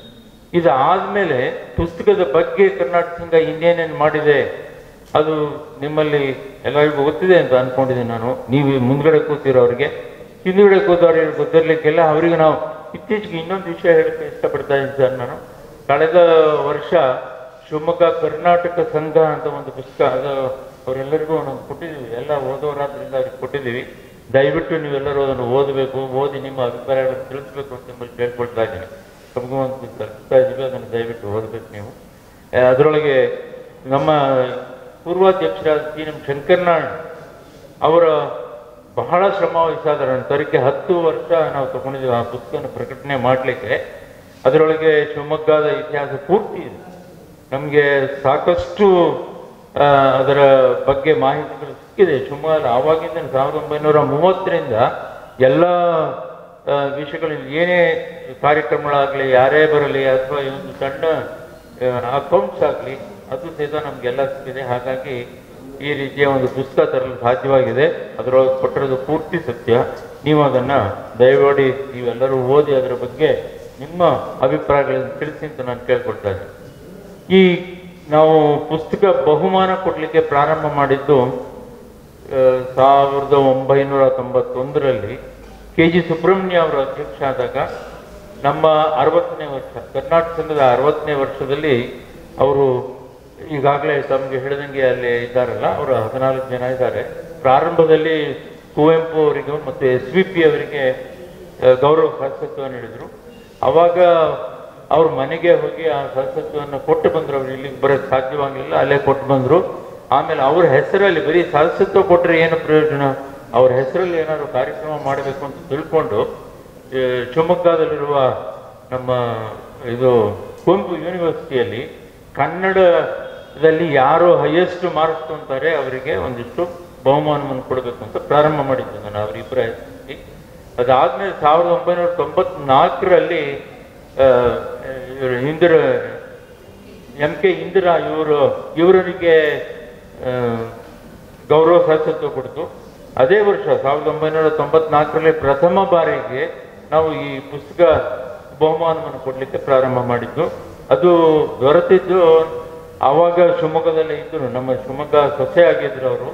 ಇದಾದ್ಮೇಲೆ ಪುಸ್ತಕದ ಬಗ್ಗೆ ಕರ್ನಾಟಕ ಸಂಘ ಇನ್ನೇನೇನು ಮಾಡಿದೆ ಅದು ನಿಮ್ಮಲ್ಲಿ ಎಲ್ಲರಿಗೂ ಗೊತ್ತಿದೆ ಅಂತ ಅನ್ಕೊಂಡಿದ್ದೀನಿ ನಾನು ನೀವು ಮುಂದ್ಗಡೆ ಕೂತಿರೋರಿಗೆ ಹಿಂದ್ಗಡೆ ಕೂತವ್ರಿಗೆ ಗೊತ್ತಿರ್ಲಿಕ್ಕೆಲ್ಲ ಅವರಿಗೆ ನಾವು ಇತ್ತೀಚೆಗೆ ಇನ್ನೊಂದು ವಿಷಯ ಹೇಳಕ್ಕೆ ಇಷ್ಟಪಡ್ತಾ ಇದ್ದೀನಿ ಸರ್ ನಾನು ಕಳೆದ ವರ್ಷ ಶಿವಮೊಗ್ಗ ಕರ್ನಾಟಕ ಸಂಘ ಅಂತ ಒಂದು ಪುಸ್ತಕ ಅದು ಅವರೆಲ್ಲರಿಗೂ ನಾವು ಕೊಟ್ಟಿದ್ದೀವಿ ಎಲ್ಲ ಓದೋರಾದ್ರಿಂದ ಅವ್ರಿಗೆ ಕೊಟ್ಟಿದ್ದೀವಿ ದಯವಿಟ್ಟು ನೀವೆಲ್ಲರೂ ಅದನ್ನು ಓದಬೇಕು ಓದಿ ನಿಮ್ಮ ಅಭಿಪ್ರಾಯಗಳನ್ನು ತಿಳಿಸ್ಬೇಕು ಅಂತ ನಿಮ್ಮಲ್ಲಿ ಕೇಳ್ಕೊಳ್ತಾ ಇದ್ದೀನಿ ನಮಗೂ ಒಂದು ತಲುಪ್ತಾ ಇದ್ದೀವಿ ಅದನ್ನು ದಯವಿಟ್ಟು ಓದಬೇಕು ನೀವು ಆ, ಅದರೊಳಗೆ ನಮ್ಮ ಪೂರ್ವಾಧ್ಯಕ್ಷರಾದ ಸಿ ಎಂ ಶಂಕರ್ನಾಳ್ ಅವರ ಬಹಳ ಶ್ರಮ ವಹಿಸಾದ ನಂತರಕ್ಕೆ ಹತ್ತು ವರ್ಷ ನಾವು ತಗೊಂಡಿದ್ದೀವಿ ಆ ಪುಸ್ತಕನ ಪ್ರಕಟಣೆ ಮಾಡಲಿಕ್ಕೆ ಅದರೊಳಗೆ ಶಿವಮೊಗ್ಗದ ಇತಿಹಾಸ ಪೂರ್ತಿ ಇದೆ ನಮಗೆ ಸಾಕಷ್ಟು ಆ, ಅದರ ಬಗ್ಗೆ ಮಾಹಿತಿಗಳು ಸಿಕ್ಕಿದೆ ಶಿವಮೊಗ್ಗದಲ್ಲಿ ಆವಾಗಿಂದ ಸಾವಿರದ ಒಂಬೈನೂರ ಮೂವತ್ತರಿಂದ ಎಲ್ಲ ಆ, ವಿಷಯಗಳಲ್ಲಿ ಏನೇ ಕಾರ್ಯಕ್ರಮಗಳಾಗಲಿ ಯಾರೇ ಬರಲಿ ಅಥವಾ ಈ ಒಂದು ಸಣ್ಣ ಅಕೌಂಟ್ಸ್ ಆಗಲಿ ಅದು ಸಹಿತ ನಮಗೆಲ್ಲ ಸಿಕ್ಕಿದೆ ಹಾಗಾಗಿ ಈ ರೀತಿಯ ಒಂದು ಪುಸ್ತಕ ತರಲು ಸಾಧ್ಯವಾಗಿದೆ ಅದರೊಳಗೆ ಕೊಟ್ಟಿರೋದು ಪೂರ್ತಿ ಸತ್ಯ ನೀವು ಅದನ್ನು ದಯಮಾಡಿ ನೀವೆಲ್ಲರೂ ಓದಿ ಅದರ ಬಗ್ಗೆ ನಿಮ್ಮ ಅಭಿಪ್ರಾಯಗಳನ್ನು ತಿಳಿಸಿ ಅಂತ ನಾನು ಕೇಳ್ಕೊಳ್ತಾ ಇದ್ದೀನಿ ಈ ನಾವು ಪುಸ್ತಕ ಬಹುಮಾನ ಕೊಡಲಿಕ್ಕೆ ಪ್ರಾರಂಭ ಮಾಡಿದ್ದು ಆ, ಸಾವಿರದ ಒಂಬೈನೂರ ತೊಂಬತ್ತೊಂದರಲ್ಲಿ ಕೆ ಜಿ ಸುಬ್ರಹ್ಮಣ್ಯ ಅವರು ಅಧ್ಯಕ್ಷ ಆದಾಗ ನಮ್ಮ ಅರವತ್ತನೇ ವರ್ಷ ಕರ್ನಾಟಕ ಸಂಘದ ಅರವತ್ತನೇ ವರ್ಷದಲ್ಲಿ ಅವರು ಈಗಾಗಲೇ ತಮಗೆ ಹೇಳಿದಂಗೆ ಅಲ್ಲಿ ಇದ್ದಾರಲ್ಲ ಅವರು ಹದಿನಾಲ್ಕು ಜನ ಇದ್ದಾರೆ ಪ್ರಾರಂಭದಲ್ಲಿ ಕುವೆಂಪು ಅವರಿಗೂ ಮತ್ತು ಎಸ್ ವಿ ಪಿ ಅವರಿಗೆ ಆ, ಗೌರವ ಸದಸ್ಯತ್ವ ನೀಡಿದರು ಅವಾಗ ಅವ್ರ ಮನೆಗೆ ಹೋಗಿ ಆ ಸದಸ್ಯತ್ವವನ್ನು ಕೊಟ್ಟು ಬಂದರು ಅವ್ರು ಇಲ್ಲಿಗೆ ಬರೋಕ್ಕೆ ಸಾಧ್ಯವಾಗಲಿಲ್ಲ ಅಲ್ಲೇ ಕೊಟ್ಟು ಬಂದರು ಆಮೇಲೆ ಅವ್ರ ಹೆಸರಲ್ಲಿ ಬರೀ ಸದಸ್ಯತ್ವ ಕೊಟ್ಟರೆ ಏನು ಪ್ರಯೋಜನ ಅವ್ರ ಹೆಸರಲ್ಲಿ ಏನಾದ್ರು ಕಾರ್ಯಕ್ರಮ ಮಾಡಬೇಕು ಅಂತ ತಿಳ್ಕೊಂಡು ಆ, ಶಿವಮೊಗ್ಗದಲ್ಲಿರುವ ನಮ್ಮ ಇದು ಕುವೆಂಪು ಯೂನಿವರ್ಸಿಟಿಯಲ್ಲಿ ಕನ್ನಡದಲ್ಲಿ ಯಾರು ಹೈಯೆಸ್ಟ್ ಮಾರ್ಕ್ಸ್ ಅಂತಾರೆ ಅವರಿಗೆ ಒಂದಿಷ್ಟು ಬಹುಮಾನವನ್ನು ಕೊಡಬೇಕು ಅಂತ ಪ್ರಾರಂಭ ಮಾಡಿದ್ದೆ ನಾನು ಅವರಿಬ್ಬರ ಹೆಸರಲ್ಲಿ ಅದಾದ್ಮೇಲೆ ಸಾವಿರದ ಒಂಬೈನೂರ ತೊಂಬತ್ನಾಲ್ಕರಲ್ಲಿ ಇವರು ಇಂದಿರ ಎಂ ಕೆ ಇಂದಿರಾ ಇವರು ಇವರಿಗೆ ಗೌರವ ಸದಸ್ಯತ್ವ ಕೊಡ್ತು ಅದೇ ವರ್ಷ ಸಾವಿರದ ಒಂಬೈನೂರ ತೊಂಬತ್ನಾಲ್ಕರಲ್ಲಿ ಪ್ರಥಮ ಬಾರಿಗೆ ನಾವು ಈ ಪುಸ್ತಕ ಬಹುಮಾನವನ್ನು ಕೊಡಲಿಕ್ಕೆ ಪ್ರಾರಂಭ ಮಾಡಿದ್ದು ಅದು ದೊರೆತಿದ್ದು ಆವಾಗ ಶಿವಮೊಗ್ಗದಲ್ಲೇ ಇದ್ದರು ನಮ್ಮ ಶಿವಮೊಗ್ಗ ಸೊಸೆ ಆಗಿದ್ರು ಅವರು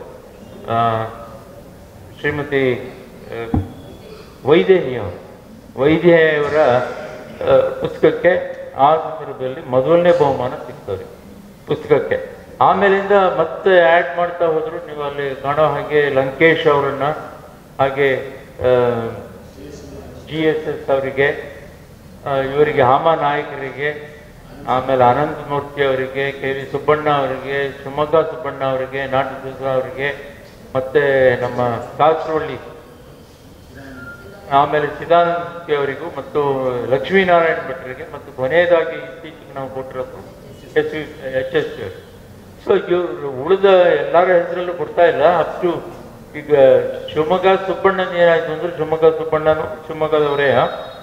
ಶ್ರೀಮತಿ ಆ, ವೈದೇಹಿ ಅವರು ವೈದೇಹಿಯವರ ಆ, ಪುಸ್ತಕಕ್ಕೆ ಆ ಸಂದರ್ಭದಲ್ಲಿ ಮೊದಲನೇ ಬಹುಮಾನ ಸಿಗ್ತದೆ ಪುಸ್ತಕಕ್ಕೆ ಆಮೇಲಿಂದ ಮತ್ತೆ ಆ್ಯಡ್ ಮಾಡ್ತಾ ಹೋದ್ರು ನೀವು ಅಲ್ಲಿ ಕಾಣೋ ಹಾಗೆ ಲಂಕೇಶ್ ಅವರನ್ನ ಹಾಗೆ ಜಿ ಎಸ್ ಎಸ್ ಅವರಿಗೆ ಆ, ಇವರಿಗೆ ಹಾಮ ನಾಯಕರಿಗೆ ಆಮೇಲೆ ಅನಂತ ಮೂರ್ತಿ ಅವರಿಗೆ ಕೆ ವಿ ಸುಬ್ಬಣ್ಣ ಅವರಿಗೆ ಶಿವಮೊಗ್ಗ ಸುಬ್ಬಣ್ಣ ಅವರಿಗೆ ನಾಟಕ ಅವರಿಗೆ ಮತ್ತೆ ನಮ್ಮ ಕಾಸರವಳ್ಳಿ ಆಮೇಲೆ ಚಿದಾನಂದ ಮೂರ್ತಿ ಅವರಿಗೂ ಮತ್ತು ಲಕ್ಷ್ಮೀನಾರಾಯಣ ಭಟ್ರಿಗೆ ಮತ್ತು ಕೊನೆಯದಾಗಿ ಇತ್ತೀಚೆಗೆ ನಾವು ಕೊಟ್ಟಿರೋದು ಎಸ್ ಎಚ್ ಎಸ್ ಸೊ ಇವರು ಉಳಿದ ಎಲ್ಲರ ಹೆಸರಲ್ಲೂ ಕೊಡ್ತಾ ಇಲ್ಲ ಅಪ್ ಟು ಈಗ ಶಿವಮೊಗ್ಗ ಸುಬ್ಬಣ್ಣನ ಏನಾಯ್ತು ಅಂದ್ರೆ ಶಿವಮೊಗ್ಗ ಸುಬ್ಬಣ್ಣನು ಶಿವಮೊಗ್ಗದವರೇ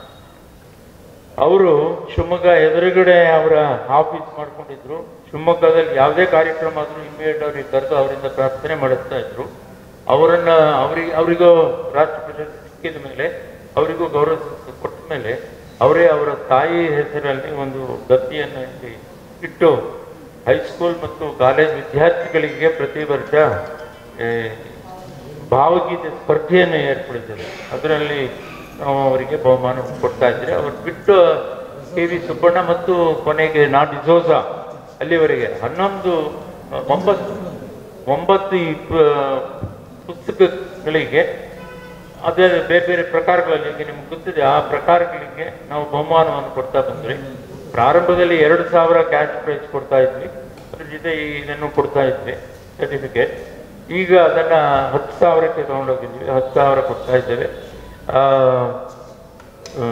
ಅವರು ಶಿವಮೊಗ್ಗ ಎದುರುಗಡೆ ಅವರ ಆಫೀಸ್ ಮಾಡ್ಕೊಂಡಿದ್ರು ಶಿವಮೊಗ್ಗದಲ್ಲಿ ಯಾವುದೇ ಕಾರ್ಯಕ್ರಮ ಆದ್ರೂ ಇಮಿಡಿಯೇಟ್ ಅವ್ರಿಗೆ ಕರೆದು ಅವರಿಂದ ಪ್ರಾರ್ಥನೆ ಮಾಡಿಸ್ತಾ ಇದ್ರು ಅವರನ್ನ ಅವರಿಗೆ ಅವರಿಗೂ ರಾಷ್ಟ್ರ ಪ್ರಶಸ್ತಿ ಸಿಕ್ಕಿದ ಮೇಲೆ ಅವರಿಗೂ ಗೌರವ ಕೊಟ್ಟ ಮೇಲೆ ಅವರೇ ಅವರ ತಾಯಿ ಹೆಸರಲ್ಲಿ ಒಂದು ದತ್ತಿಯನ್ನು ಇಲ್ಲಿ ಇಟ್ಟು ಹೈಸ್ಕೂಲ್ ಮತ್ತು ಕಾಲೇಜ್ ವಿದ್ಯಾರ್ಥಿಗಳಿಗೆ ಪ್ರತಿ ವರ್ಷ ಏ, ಭಾವಗೀತೆ ಸ್ಪರ್ಧೆಯನ್ನು ಏರ್ಪಡಿಸಿದ್ರು ಅದರಲ್ಲಿ ನಾವು ಅವರಿಗೆ ಬಹುಮಾನ ಕೊಡ್ತಾ ಇದ್ರೆ ಅವ್ರು ಬಿಟ್ಟು ಕೆ ವಿ ಸುಬ್ಬಣ್ಣ ಮತ್ತು ಕೊನೆಗೆ ನಾ ಡಿಸೋಸ ಅಲ್ಲಿವರೆಗೆ ಹನ್ನೊಂದು ಅಹ್, ಒಂಬತ್ತು ಒಂಬತ್ತು ಈ ಪ- ಪುಸ್ತಕಗಳಿಗೆ ಅದೇ ಬೇರೆ ಬೇರೆ ಪ್ರಕಾರಗಳಲ್ಲಿ ಈಗ ನಿಮ್ಗೆ ಗೊತ್ತಿದೆ ಆ ಪ್ರಕಾರಗಳಿಗೆ ನಾವು ಬಹುಮಾನವನ್ನು ಕೊಡ್ತಾ ಬಂದ್ವಿ ಪ್ರಾರಂಭದಲ್ಲಿ ಎರಡು ಸಾವಿರ ಕ್ಯಾಶ್ ಪ್ರೈಸ್ ಕೊಡ್ತಾ ಇದ್ವಿ ಅದ್ರ ಜೊತೆ ಈ ಇದನ್ನು ಕೊಡ್ತಾ ಇದ್ವಿ ಸರ್ಟಿಫಿಕೇಟ್ ಈಗ ಅದನ್ನ ಹತ್ತು ಸಾವಿರಕ್ಕೆ ತಗೊಂಡೋಗಿದ್ವಿ ಹತ್ತು ಸಾವಿರ ಕೊಡ್ತಾ ಇದ್ದೇವೆ ಆ, ಆ,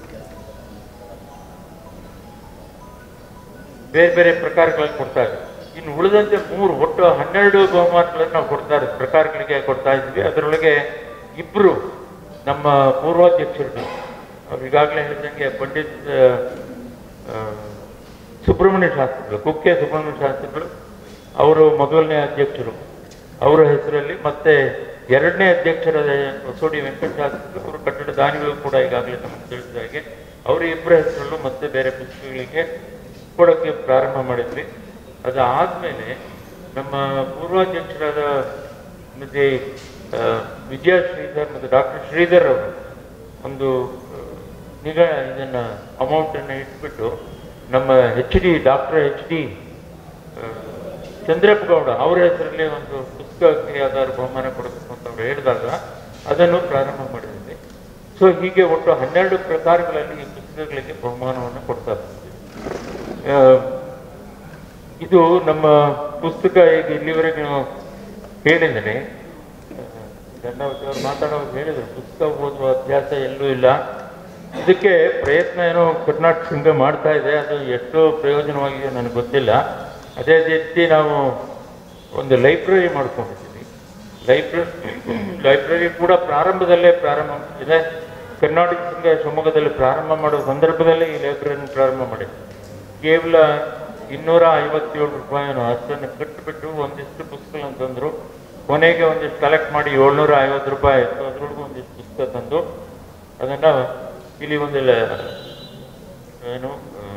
ಬೇರೆ ಬೇರೆ ಪ್ರಕಾರಗಳಲ್ಲಿ ಕೊಡ್ತಾ ಇದ್ವಿ ಇನ್ನು ಉಳಿದಂತೆ ಮೂರು ಒಟ್ಟು ಹನ್ನೆರಡು ಬಹುಮಾನಗಳನ್ನು ನಾವು ಕೊಡ್ತಾ ಇದ್ವಿ ಪ್ರಕಾರಗಳಿಗೆ ಕೊಡ್ತಾ ಇದ್ವಿ ಅದರೊಳಗೆ ಇಬ್ರು ನಮ್ಮ ಪೂರ್ವಾಧ್ಯಕ್ಷರು ಅವ್ರು ಈಗಾಗಲೇ ಹೇಳಿದಂಗೆ ಪಂಡಿತ್ ಆ, ಆ, ಸುಬ್ರಹ್ಮಣ್ಯ ಶಾಸ್ತ್ರಿಗಳು ಕುಕ್ಕೆ ಸುಬ್ರಹ್ಮಣ್ಯ ಶಾಸ್ತ್ರಿಗಳು ಅವರು ಮೊದಲನೇ ಅಧ್ಯಕ್ಷರು ಅವರ ಹೆಸರಲ್ಲಿ ಮತ್ತೆ ಎರಡನೇ ಅಧ್ಯಕ್ಷರಾದ ಹೊಸೋಡಿ ವೆಂಕಟ ಶಾಸ್ತ್ರಿಗಳು ಅವರು ಕಟ್ಟಡ ದಾನಿಗಳು ಕೂಡ ಈಗಾಗಲೇ ನಮಗೆ ತಿಳಿಸಿದ ಹಾಗೆ ಅವರ ಇಬ್ಬರ ಹೆಸರಲ್ಲೂ ಮತ್ತೆ ಬೇರೆ ಪುಸ್ತಕಗಳಿಗೆ ಕೊಡೋಕ್ಕೆ ಪ್ರಾರಂಭ ಮಾಡಿದ್ವಿ ಅದಾದ್ಮೇಲೆ ನಮ್ಮ ಪೂರ್ವಾಧ್ಯಕ್ಷರಾದ ಮತ್ತೆ ಆ, ವಿಜಯ ಶ್ರೀಧರ್ ಮತ್ತು ಡಾಕ್ಟರ್ ಶ್ರೀಧರ್ ಅವರು ಒಂದು ಆ, ನಿಗ ಇದನ್ನ ಅಮೌಂಟನ್ನು ಇಟ್ಬಿಟ್ಟು ನಮ್ಮ H D doctor H D Chandrappa Gowda ಅವರ ಹೆಸರಲ್ಲಿ ಒಂದು ಪುಸ್ತಕಕ್ಕೆ ಯಾವ್ದಾದ್ರು ಬಹುಮಾನ ಕೊಡಬೇಕು ಅಂತ ಅವ್ರು ಹೇಳಿದಾಗ ಅದನ್ನು ಪ್ರಾರಂಭ ಮಾಡಿದ್ವಿ ಸೊ ಹೀಗೆ ಒಟ್ಟು ಹನ್ನೆರಡು ಪ್ರಕಾರಗಳಲ್ಲಿ ಈ ಪುಸ್ತಕಗಳಿಗೆ ಬಹುಮಾನವನ್ನು ಕೊಡ್ತಾ ಬಂದಿದ್ದೀವಿ ಆ, ಇದು ನಮ್ಮ ಪುಸ್ತಕ ಈಗ ಇಲ್ಲಿವರೆಗೆ ನಾವು ಹೇಳಿದರೆ ದಂಡಾವತಿ ಅವರು ಮಾತಾಡೋರು ಹೇಳಿದರು ಪುಸ್ತಕ ಓದುವ ಅಭ್ಯಾಸ ಎಲ್ಲೂ ಇಲ್ಲ ಇದಕ್ಕೆ ಪ್ರಯತ್ನ ಏನೋ ಕರ್ನಾಟಕ ಸಂಘ ಮಾಡ್ತಾ ಇದೆ ಅದು ಎಷ್ಟು ಪ್ರಯೋಜನವಾಗಿದೆ ನನಗೆ ಗೊತ್ತಿಲ್ಲ ಅದೇ ರೀತಿ ನಾವು ಒಂದು ಲೈಬ್ರರಿ ಮಾಡ್ಕೊಂಡಿದ್ದೀವಿ ಲೈಬ್ರರಿ ಲೈಬ್ರರಿ ಕೂಡ ಪ್ರಾರಂಭದಲ್ಲೇ ಪ್ರಾರಂಭ ಇದೆ ಕರ್ನಾಟಕ ಸಂಘ ಶಿವಮೊಗ್ಗದಲ್ಲಿ ಪ್ರಾರಂಭ ಮಾಡೋ ಸಂದರ್ಭದಲ್ಲೇ ಈ ಲೈಬ್ರರಿನ ಪ್ರಾರಂಭ ಮಾಡಿದ್ವಿ ಕೇವಲ ಇನ್ನೂರ ಐವತ್ತೇಳು ರೂಪಾಯಿಯನ್ನು ಅಷ್ಟನ್ನು ಕಟ್ಟಿಬಿಟ್ಟು ಒಂದಿಷ್ಟು ಪುಸ್ತಕ ತಂದರು ಕೊನೆಗೆ ಒಂದಿಷ್ಟು ಕಲೆಕ್ಟ್ ಮಾಡಿ ಏಳ್ನೂರ ಐವತ್ತು ರೂಪಾಯಿ ಆಯಿತು ಅದ್ರೊಳಗೂ ಒಂದಿಷ್ಟು ಪುಸ್ತಕ ತಂದು ಅದನ್ನು ಇಲ್ಲಿ ಒಂದು ಲ- ಏನು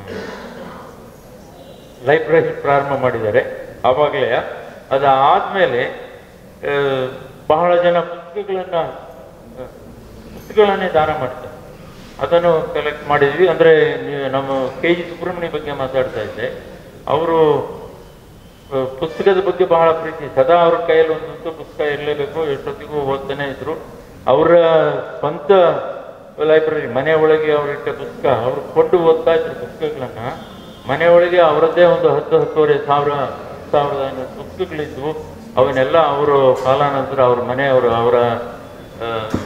ಲೈಬ್ರರಿ ಪ್ರಾರಂಭ ಮಾಡಿದ್ದಾರೆ ಆವಾಗಲೇ ಅದಾದಮೇಲೆ ಬಹಳ ಜನ ಪುಸ್ತಕಗಳನ್ನ ಆ, ಪುಸ್ತಕಗಳನ್ನೇ ದಾನ ಮಾಡ್ತಾರೆ ಅದನ್ನು ಕಲೆಕ್ಟ್ ಮಾಡಿದ್ವಿ ಅಂದ್ರೆ ನೀವು ನಮ್ಮ ಕೆ ಜಿ ಸುಬ್ರಹ್ಮಣ್ಯ ಬಗ್ಗೆ ಮಾತಾಡ್ತಾ ಇದ್ದೆ ಅವರು ಆ, ಪುಸ್ತಕದ ಬಗ್ಗೆ ಬಹಳ ಪ್ರೀತಿ ಸದಾ ಅವ್ರ ಕೈಯಲ್ಲಿ ಒಂದೊಂದು ಪುಸ್ತಕ ಇರಲೇಬೇಕು ಎಷ್ಟೊತ್ತಿಗೂ ಓದ್ತಾನೆ ಇದ್ರು ಅವರ ಸ್ವಂತ ಲೈಬ್ರರಿ ಮನೆ ಒಳಗೆ ಅವರಿಟ್ಟ ಪುಸ್ತಕ ಅವ್ರು ಕೊಂಡು ಓದ್ತಾ ಇದ್ರು ಪುಸ್ತಕಗಳನ್ನ ಮನೆ ಒಳಗೆ ಅವರದ್ದೇ ಒಂದು ಹತ್ತು ಹತ್ತುವರೆ ಸಾವಿರ ಸಾವಿರದ ಐನೂರು ಪುಸ್ತಕಗಳಿದ್ವು ಅವನ್ನೆಲ್ಲ ಅವರು ಕಾಲಾನಂತರ ಅವ್ರ ಮನೆಯವರು ಅವರ ಆ,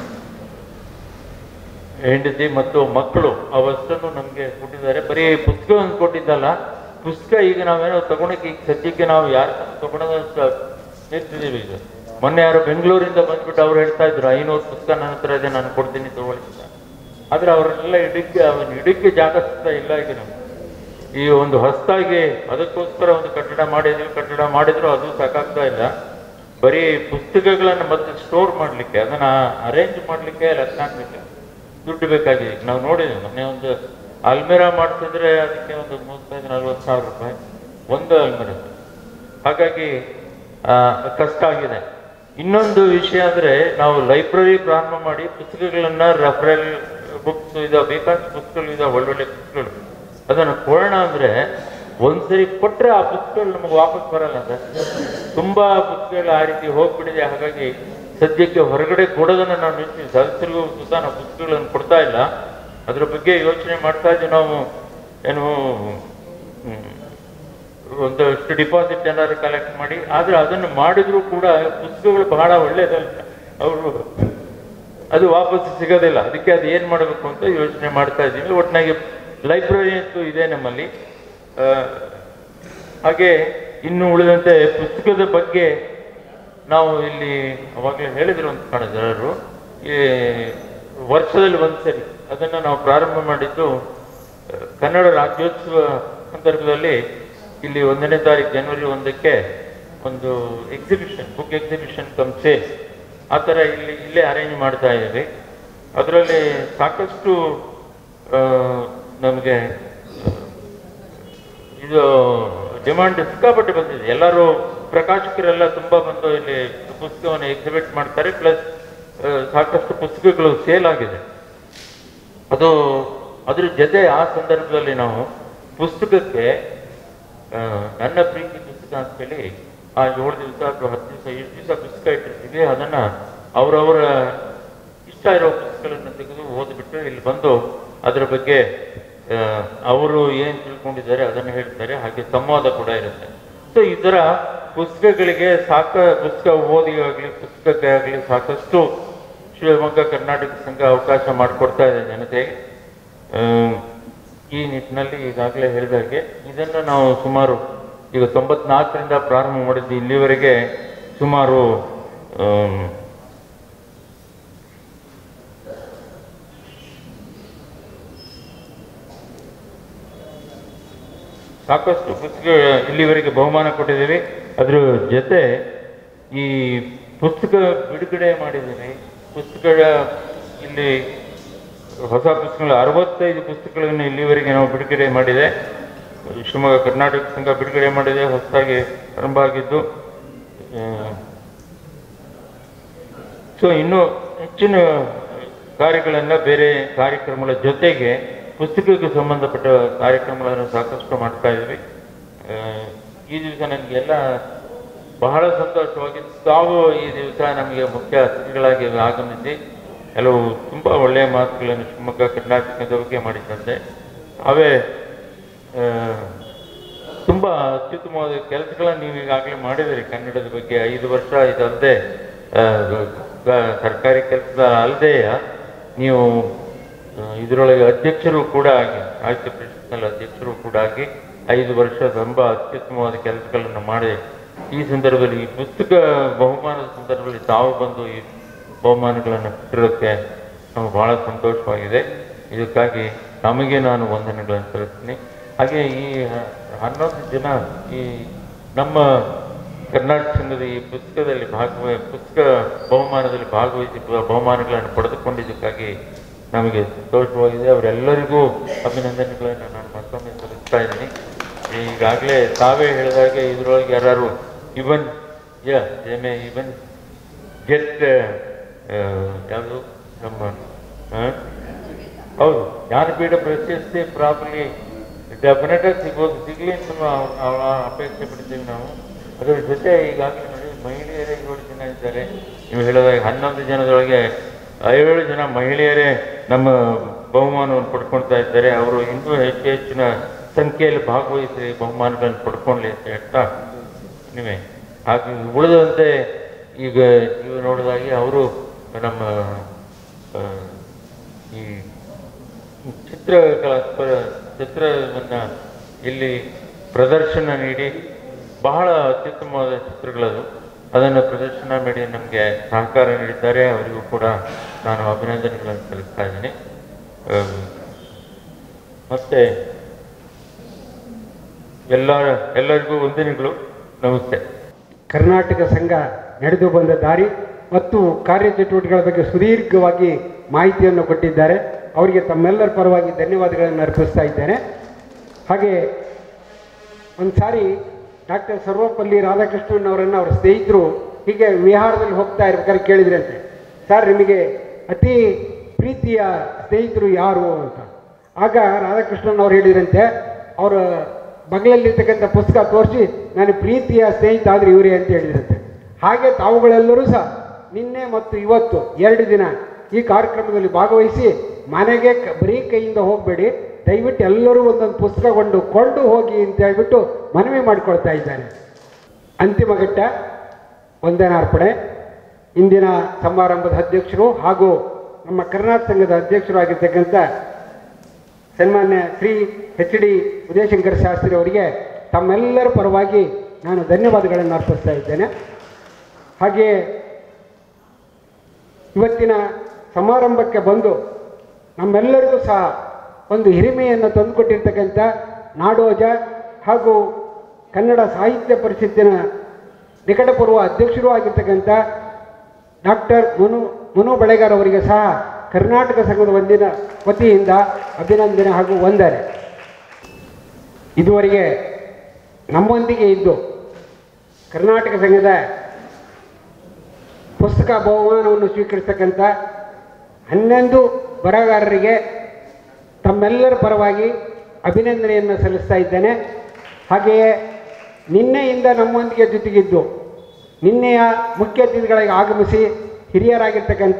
ಹೆಂಡತಿ ಮತ್ತು ಮಕ್ಕಳು ಅವಷ್ಟನ್ನು ನಮಗೆ ಕೊಟ್ಟಿದ್ದಾರೆ ಬರೀ ಪುಸ್ತಕವನ್ನು ಕೊಟ್ಟಿದ್ದಲ್ಲ ಪುಸ್ತಕ ಈಗ ನಾವೇನೋ ತಗೊಳಕ್ಕೆ ಈಗ ಸದ್ಯಕ್ಕೆ ನಾವು ಯಾರು ತಗೊಳೋದು ನಿಲ್ತಿದ್ದೀವಿ ಈಗ ಮೊನ್ನೆ ಯಾರು ಬೆಂಗಳೂರಿಂದ ಬಂದ್ಬಿಟ್ಟು ಅವ್ರು ಹೇಳ್ತಾ ಇದ್ರು ಐನೂರು ಪುಸ್ತಕ ನನ್ನ ಹತ್ರ ಇದೆ ನಾನು ಕೊಡ್ತೀನಿ ತಗೊಳ್ಳಿ ಅಂತ ಆದ್ರೆ ಅವರೆಲ್ಲ ಇಡಕ್ಕೆ ಅವನ ಇಡಕ್ಕೆ ಜಾಗ ಸಿಗ್ತಾ ಇಲ್ಲ ಈಗ ನಮ್ಗೆ ಈ ಒಂದು ಹೊಸದಾಗಿ ಅದಕ್ಕೋಸ್ಕರ ಒಂದು ಕಟ್ಟಡ ಮಾಡಿದ್ರು ಕಟ್ಟಡ ಮಾಡಿದ್ರು ಅದು ಸಾಕಾಗ್ತಾ ಇಲ್ಲ ಬರೀ ಪುಸ್ತಕಗಳನ್ನ ಮತ್ತೆ ಸ್ಟೋರ್ ಮಾಡ್ಲಿಕ್ಕೆ ಅದನ್ನ ಅರೇಂಜ್ ಮಾಡ್ಲಿಕ್ಕೆ ಲಕ್ಷಾಂತರ ದುಡ್ಡು ಬೇಕಾಗಿದೆ ಈಗ ನಾವು ನೋಡಿದ್ವಿ ಮೊನ್ನೆ ಒಂದು ಅಲ್ಮೇರಾ ಮಾಡ್ತಿದ್ರೆ ಅದಕ್ಕೆ ಒಂದು ಮೂವತ್ತೈದು ನಲ್ವತ್ತು ಸಾವಿರ ರೂಪಾಯಿ ಒಂದು ಅಲ್ಮೇರಾ ಹಾಗಾಗಿ ಆ, ಕಷ್ಟ ಆಗಿದೆ ಇನ್ನೊಂದು ವಿಷಯ ಅಂದ್ರೆ ನಾವು ಲೈಬ್ರರಿ ಪ್ರಾರಂಭ ಮಾಡಿ ಪುಸ್ತಕಗಳನ್ನ ರೆಫರಲ್ ಬುಕ್ಸ್ ಇದಾವೆ ಬೇಕಾದ ಪುಸ್ತಕಗಳು ಇದಾವೆ ಒಳ್ಳೊಳ್ಳೆ ಪುಸ್ತಕಗಳು ಅದನ್ನ ಕೊಡೋಣ ಅಂದ್ರೆ ಒಂದ್ಸರಿ ಕೊಟ್ರೆ ಆ ಪುಸ್ತಕಗಳು ನಮಗೆ ವಾಪಸ್ ಬರಲ್ಲ ಸರ್ ತುಂಬಾ ಪುಸ್ತಕಗಳು ಆ ರೀತಿ ಹೋಗ್ಬಿಟ್ಟಿದೆ ಹಾಗಾಗಿ ಸದ್ಯಕ್ಕೆ ಹೊರಗಡೆ ಕೊಡೋದನ್ನ ನಾವು ನಿಲ್ತೀವಿ ಸದಸ್ಯರಿಗೂ ಸುತ್ತ ನಾವು ಪುಸ್ತಕಗಳನ್ನು ಕೊಡ್ತಾ ಇಲ್ಲ ಅದ್ರ ಬಗ್ಗೆ ಯೋಚನೆ ಮಾಡ್ತಾ ಇದ್ದೀವಿ ನಾವು ಏನು ಹ್ಮ್, ಒಂದಷ್ಟು ಡಿಪಾಸಿಟ್ ಏನಾದ್ರು ಕಲೆಕ್ಟ್ ಮಾಡಿ ಆದ್ರೆ ಅದನ್ನು ಮಾಡಿದ್ರು ಕೂಡ ಪುಸ್ತಕಗಳು ಬಹಳ ಒಳ್ಳೇದಲ್ಲ ಅವರು ಅದು ವಾಪಸ್ ಸಿಗೋದಿಲ್ಲ ಅದಕ್ಕೆ ಅದು ಏನ್ ಮಾಡಬೇಕು ಅಂತ ಯೋಚನೆ ಮಾಡ್ತಾ ಇದ್ದೀವಿ ಒಟ್ಟಿನಾಗಿ ಲೈಬ್ರರಿ ಅಂತೂ ಇದೆ ನಮ್ಮಲ್ಲಿ ಆ, ಹಾಗೆ ಇನ್ನು ಉಳಿದಂತೆ ಪುಸ್ತಕದ ಬಗ್ಗೆ ನಾವು ಇಲ್ಲಿ ಅವಾಗಲೇ ಹೇಳಿದ್ರು ಅಂತ ಕಾಣಿದ್ರು ಎಲ್ಲರೂ ಈ ವರ್ಷದಲ್ಲಿ ಒಂದ್ಸರಿ ಅದನ್ನ ನಾವು ಪ್ರಾರಂಭ ಮಾಡಿದ್ದು ಆ, ಕನ್ನಡ ರಾಜ್ಯೋತ್ಸವ ಸಂದರ್ಭದಲ್ಲಿ ಇಲ್ಲಿ ಒಂದನೇ ತಾರೀಕು ಜನವರಿ ಒಂದಕ್ಕೆ ಒಂದು exhibition book exhibition cum sale ಆ ಥರ ಇಲ್ಲಿ ಇಲ್ಲೇ ಅರೇಂಜ್ ಮಾಡ್ತಾ ಇದ್ದೀವಿ ಅದರಲ್ಲಿ ಸಾಕಷ್ಟು ಆ, ನಮಗೆ ಇದು ಡಿಮಾಂಡ್ ಸಿಕ್ಕಾಪಟ್ಟೆ ಬಂದಿದೆ ಎಲ್ಲರೂ ಪ್ರಕಾಶಕರೆಲ್ಲ ತುಂಬಾ ಬಂದು ಇಲ್ಲಿ ಪುಸ್ತಕವನ್ನು ಎಕ್ಸಿಬಿಟ್ ಮಾಡ್ತಾರೆ ಪ್ಲಸ್ ಸಾಕಷ್ಟು ಪುಸ್ತಕಗಳು ಸೇಲ್ ಆಗಿದೆ ಅದು ಅದ್ರ ಜೊತೆ ಆ ಸಂದರ್ಭದಲ್ಲಿ ನಾವು ಪುಸ್ತಕಕ್ಕೆ ಆ, ನನ್ನ ಪ್ರೀತಿ ಪುಸ್ತಕ ಅಂತೇಳಿ ಆ ಏಳು ದಿವಸ ಅಥವಾ ಹತ್ತು ದಿವಸ ಎಷ್ಟು ದಿವಸ ಪುಸ್ತಕ ಇಟ್ಟಿರ್ತೀವಿ ಅದನ್ನ ಅವರವರ ಇಷ್ಟ ಇರೋ ಪುಸ್ತಕಗಳನ್ನು ತೆಗೆದು ಓದ್ಬಿಟ್ಟು ಇಲ್ಲಿ ಬಂದು ಅದರ ಬಗ್ಗೆ ಆ, ಅವರು ಏನ್ ತಿಳ್ಕೊಂಡಿದ್ದಾರೆ ಅದನ್ನು ಹೇಳ್ತಾರೆ ಹಾಗೆ ಸಂವಾದ ಕೂಡ ಇರುತ್ತೆ ಸೊ ಇದರ ಪುಸ್ತಕಗಳಿಗೆ ಸಾಕ ಪುಸ್ತಕ ಓದಿಗಾಗ್ಲಿ ಪುಸ್ತಕಕ್ಕೆ ಆಗಲಿ ಸಾಕಷ್ಟು ಶಿವಮೊಗ್ಗ ಕರ್ನಾಟಕ ಸಂಘ ಅವಕಾಶ ಮಾಡಿಕೊಡ್ತಾ ಇದೆ ಜನತೆಗೆ ಆ, ಈ ನಿಟ್ಟಿನಲ್ಲಿ ಈಗಾಗಲೇ ಹೇಳಿದ ಹಾಗೆ ಇದನ್ನು ನಾವು ಸುಮಾರು ಈಗ ತೊಂಬತ್ನಾಲ್ಕರಿಂದ ಪ್ರಾರಂಭ ಮಾಡಿದ್ದು ಇಲ್ಲಿವರೆಗೆ ಸುಮಾರು ಆಮ್, ಸಾಕಷ್ಟು ಪುಸ್ತಕ ಇಲ್ಲಿವರೆಗೆ ಬಹುಮಾನ ಕೊಟ್ಟಿದ್ದೀವಿ ಅದ್ರ ಜೊತೆ ಈ ಪುಸ್ತಕ ಬಿಡುಗಡೆ ಮಾಡಿದ್ದೀವಿ ಪುಸ್ತಕಗಳ ಇಲ್ಲಿ ಹೊಸ ಪುಸ್ತಕಗಳು ಅರವತ್ತೈದು ಪುಸ್ತಕಗಳನ್ನು ಇಲ್ಲಿವರೆಗೆ ನಾವು ಬಿಡುಗಡೆ ಮಾಡಿದೆ ಶಿವಮೊಗ್ಗ ಕರ್ನಾಟಕ ಸಂಘ ಬಿಡುಗಡೆ ಮಾಡಿದೆ ಹೊಸದಾಗಿ ಪ್ರಾರಂಭ ಆಗಿದ್ದು ಸೊ ಇನ್ನು ಹೆಚ್ಚಿನ ಕಾರ್ಯಗಳನ್ನ ಬೇರೆ ಕಾರ್ಯಕ್ರಮಗಳ ಜೊತೆಗೆ ಪುಸ್ತಕಕ್ಕೆ ಸಂಬಂಧಪಟ್ಟ ಕಾರ್ಯಕ್ರಮಗಳನ್ನು ಸಾಕಷ್ಟು ಮಾಡ್ತಾ ಇದ್ವಿ ಆ, ಈ ದಿವಸ ನನಗೆಲ್ಲ ಬಹಳ ಸಂತೋಷವಾಗಿದ್ದು ತಾವು ಈ ದಿವಸ ನಮಗೆ ಮುಖ್ಯ ಅತಿಥಿಗಳಾಗಿ ಆಗಮಿಸಿ ಕೆಲವು ತುಂಬಾ ಒಳ್ಳೆಯ ಮಾತುಗಳನ್ನು ಶಿವಮೊಗ್ಗ ಕರ್ನಾಟಕದ ಬಗ್ಗೆ ಮಾಡಿದ್ದಂತೆ ಅವೇ ಆ, ತುಂಬಾ ಅತ್ಯುತ್ತಮವಾದ ಕೆಲಸಗಳನ್ನು ನೀವು ಈಗಾಗಲೇ ಮಾಡಿದಿರಿ ಕನ್ನಡದ ಬಗ್ಗೆ ಐದು ವರ್ಷ ಇದಲ್ಲದೆ ಆ, ಗ- ಸರ್ಕಾರಿ ಕೆಲಸ ಅಲ್ಲದೆ ನೀವು ಆ, ಇದರೊಳಗೆ ಅಧ್ಯಕ್ಷರು ಕೂಡ ಆಗಿ ಸಾಹಿತ್ಯ ಪರಿಷತ್ನಲ್ಲಿ ಅಧ್ಯಕ್ಷರು ಕೂಡ ಆಗಿ ಐದು ವರ್ಷ ತುಂಬ ಅತ್ಯುತ್ತಮವಾದ ಕೆಲಸಗಳನ್ನು ಮಾಡಿ ಈ ಸಂದರ್ಭದಲ್ಲಿ ಈ ಪುಸ್ತಕ ಬಹುಮಾನದ ಸಂದರ್ಭದಲ್ಲಿ ತಾವು ಬಂದು ಈ ಬಹುಮಾನಗಳನ್ನು ಕೊಟ್ಟಿರೋಕ್ಕೆ ನಮಗೆ ಬಹಳ ಸಂತೋಷವಾಗಿದೆ ಇದಕ್ಕಾಗಿ ನಮಗೆ ನಾನು ವಂದನೆಗಳನ್ನು ಸಲ್ಲಿಸ್ತೀನಿ ಹಾಗೆ ಈ ಹ- ಹನ್ನೊಂದು ಜನ ಈ ನಮ್ಮ ಕರ್ನಾಟಕ ಸಂಘದ ಈ ಪುಸ್ತಕದಲ್ಲಿ ಭಾಗವ ಪುಸ್ತಕ ಬಹುಮಾನದಲ್ಲಿ ಭಾಗವಹಿಸಿ ಬ- ಬಹುಮಾನಗಳನ್ನು ಪಡೆದುಕೊಂಡಿದ್ದಕ್ಕಾಗಿ ನಮಗೆ ಸಂತೋಷವಾಗಿದೆ ಅವರೆಲ್ಲರಿಗೂ ಅಭಿನಂದನೆಗಳನ್ನು ನಾನು ಮತ್ತೊಮ್ಮೆ ಸಲ್ಲಿಸ್ತಾ ಇದ್ದೀನಿ ಈಗಾಗಲೇ ತಾವೇ ಹೇಳಿದಾಗೆ ಇದರೊಳಗೆ ಯಾರು ಇವನ್ ಯಾ ಮೇ ಇವನ್ ಗೆಟ್ ಯಾವುದು ನಮ್ಮ ಆ? ಹೌದು ಜ್ಞಾನಪೀಠ ಪ್ರಶಸ್ತಿ ಪ್ರಾಬ್ಲಿ ಡೆಫಿನೆಟ್ ಆಗಿ ಸಿಗ್ಬೋದು ಸಿಗ್ಲಿ ಅಂತ ನಾವು ನಾವು ಅಪೇಕ್ಷೆ ಪಡ್ತೀವಿ ನಾವು ಅದರ ಜೊತೆ ಈಗಾಗಲೇ ನೋಡಿ ಮಹಿಳೆಯರೇ ಏಳು ಜನ ಇದ್ದಾರೆ ನೀವು ಹೇಳಿದಾಗ ಹನ್ನೊಂದು ಜನದೊಳಗೆ ಏಳು ಜನ ಮಹಿಳೆಯರೇ ನಮ್ಮ ಬಹುಮಾನವನ್ನು ಪಡ್ಕೊಳ್ತಾ ಇದ್ದಾರೆ ಅವರು ಇನ್ನೂ ಹೆಚ್ಚು ಹೆಚ್ಚಿನ ಸಂಖ್ಯೆಯಲ್ಲಿ ಭಾಗವಹಿಸಿ ಬಹುಮಾನಗಳನ್ನು ಪಡ್ಕೊಳ್ಳಿ ಅಂತ ಹೇಳ್ತಾ ನೀವೇ ಹಾಗೆ ಉಳಿದಂತೆ ಈಗ ನೀವು ನೋಡಿದಾಗೆ ಅವರು ನಮ್ಮ ಆ, ಈ ಚಿತ್ರಗಳ ಸ್ಪ- ಚಿತ್ರವನ್ನ ಇಲ್ಲಿ ಪ್ರದರ್ಶನ ನೀಡಿ ಬಹಳ ಅತ್ಯುತ್ತಮವಾದ ಚಿತ್ರಗಳದು ಅದನ್ನು ಪ್ರದರ್ಶನ ಮಾಡಿ ನಮಗೆ ಸಹಕಾರ ನೀಡಿದ್ದಾರೆ ಅವರಿಗೂ ಕೂಡ ನಾನು ಅಭಿನಂದನೆಗಳನ್ನು ಸಲ್ಲಿಸ್ತಾ ಇದ್ದೀನಿ ಅಮ್, ಮತ್ತೆ ಎಲ್ಲ ಎಲ್ಲರಿಗೂ ವಂದನೆಗಳು ನಮಸ್ತೆ ಕರ್ನಾಟಕ ಸಂಘ ನಡೆದು ಬಂದ ದಾರಿ ಮತ್ತು ಕಾರ್ಯಚಟುವಟಿಕೆಗಳ ಬಗ್ಗೆ ಸುದೀರ್ಘವಾಗಿ ಮಾಹಿತಿಯನ್ನು ಕೊಟ್ಟಿದ್ದಾರೆ ಅವರಿಗೆ ತಮ್ಮೆಲ್ಲರ ಪರವಾಗಿ ಧನ್ಯವಾದಗಳನ್ನು ಅರ್ಪಿಸ್ತಾ ಇದ್ದೇನೆ ಹಾಗೆ ಒಂದು ಸಾರಿ ಡಾಕ್ಟರ್ ಸರ್ವಪಲ್ಲಿ ರಾಧಾಕೃಷ್ಣನ್ ಅವರನ್ನು ಅವರ ಸ್ನೇಹಿತರು ಹೀಗೆ ವಿಹಾರದಲ್ಲಿ ಹೋಗ್ತಾ ಇರ್ಬೇಕಾದ್ರೆ ಕೇಳಿದ್ರಂತೆ ಸರ್ ನಿಮಗೆ ಅತಿ ಪ್ರೀತಿಯ ಸ್ನೇಹಿತರು ಯಾರು ಅಂತ ಆಗ ರಾಧಾಕೃಷ್ಣನ್ ಅವ್ರು ಹೇಳಿದ್ರಂತೆ ಅವರ ಬಗಲಲ್ಲಿರ್ತಕ್ಕಂಥ ಪುಸ್ತಕ ತೋರಿಸಿ ನಾನು ಪ್ರೀತಿಯ ಸ್ನೇಹಿತ ಆದರೆ ಇವರೇ ಅಂತ ಹೇಳಿದ್ರಂತೆ ಹಾಗೆ ತಾವುಗಳೆಲ್ಲರೂ ಸಹ ನಿನ್ನೆ ಮತ್ತು ಇವತ್ತು ಎರಡು ದಿನ ಈ ಕಾರ್ಯಕ್ರಮದಲ್ಲಿ ಭಾಗವಹಿಸಿ ಮನೆಗೆ ಕ- ಬರೀ ಕೈಯಿಂದ ಹೋಗಬೇಡಿ ದಯವಿಟ್ಟು ಎಲ್ಲರೂ ಒಂದೊಂದು ಪುಸ್ತಕ ಕೊಂಡು ಕೊಂಡು ಹೋಗಿ ಅಂತ ಹೇಳ್ಬಿಟ್ಟು ಮನವಿ ಮಾಡಿಕೊಳ್ತಾ ಇದ್ದಾರೆ ಅಂತಿಮ ಘಟ್ಟ ವಂದನಾರ್ಪಣೆ ಇಂದಿನ ಸಮಾರಂಭದ ಅಧ್ಯಕ್ಷರು ಹಾಗೂ ನಮ್ಮ ಕರ್ನಾಟಕ ಸಂಘದ ಅಧ್ಯಕ್ಷರು ಆಗಿರ್ತಕ್ಕಂಥ ಸನ್ಮಾನ್ಯ ಶ್ರೀ ಎಚ್ ಡಿ ಉದಯಶಂಕರ್ ಶಾಸ್ತ್ರಿ ಅವರಿಗೆ ತಮ್ಮೆಲ್ಲರ ಪರವಾಗಿ ನಾನು ಧನ್ಯವಾದಗಳನ್ನು ಅರ್ಪಿಸ್ತಾ ಇದ್ದೇನೆ ಹಾಗೆಯೇ ಇವತ್ತಿನ ಸಮಾರಂಭಕ್ಕೆ ಬಂದು ನಮ್ಮೆಲ್ಲರಿಗೂ ಸಹ ಒಂದು ಹಿರಿಮೆಯನ್ನು ತಂದುಕೊಟ್ಟಿರ್ತಕ್ಕಂಥ ನಾಡೋಜ ಹಾಗೂ ಕನ್ನಡ ಸಾಹಿತ್ಯ ಪರಿಷತ್ತಿನ ನಿಕಟಪೂರ್ವ ಅಧ್ಯಕ್ಷರೂ ಆಗಿರ್ತಕ್ಕಂಥ ಡಾಕ್ಟರ್ ಮನು ಮನು ಬೆಳೆಗಾರ್ ಅವರಿಗೆ ಸಹ ಕರ್ನಾಟಕ ಸಂಘದ ಒಂದಿನ ವತಿಯಿಂದ ಅಭಿನಂದನೆ ಹಾಗೂ ವಂದನೆ ಇದುವರೆಗೆ ನಮ್ಮೊಂದಿಗೆ ಇದ್ದು ಕರ್ನಾಟಕ ಸಂಘದ ಪುಸ್ತಕ ಬಹುಮಾನವನ್ನು ಸ್ವೀಕರಿಸ್ತಕ್ಕಂಥ ಹನ್ನೊಂದು ಬರಹಗಾರರಿಗೆ ತಮ್ಮೆಲ್ಲರ ಪರವಾಗಿ ಅಭಿನಂದನೆಯನ್ನು ಸಲ್ಲಿಸ್ತಾ ಇದ್ದೇನೆ ಹಾಗೆಯೇ ನಿನ್ನೆಯಿಂದ ನಮ್ಮೊಂದಿಗೆ ಜೊತೆಗಿದ್ದು ನಿನ್ನೆಯ ಮುಖ್ಯ ಅತಿಥಿಗಳಿಗೆ ಆಗಮಿಸಿ ಹಿರಿಯರಾಗಿರ್ತಕ್ಕಂಥ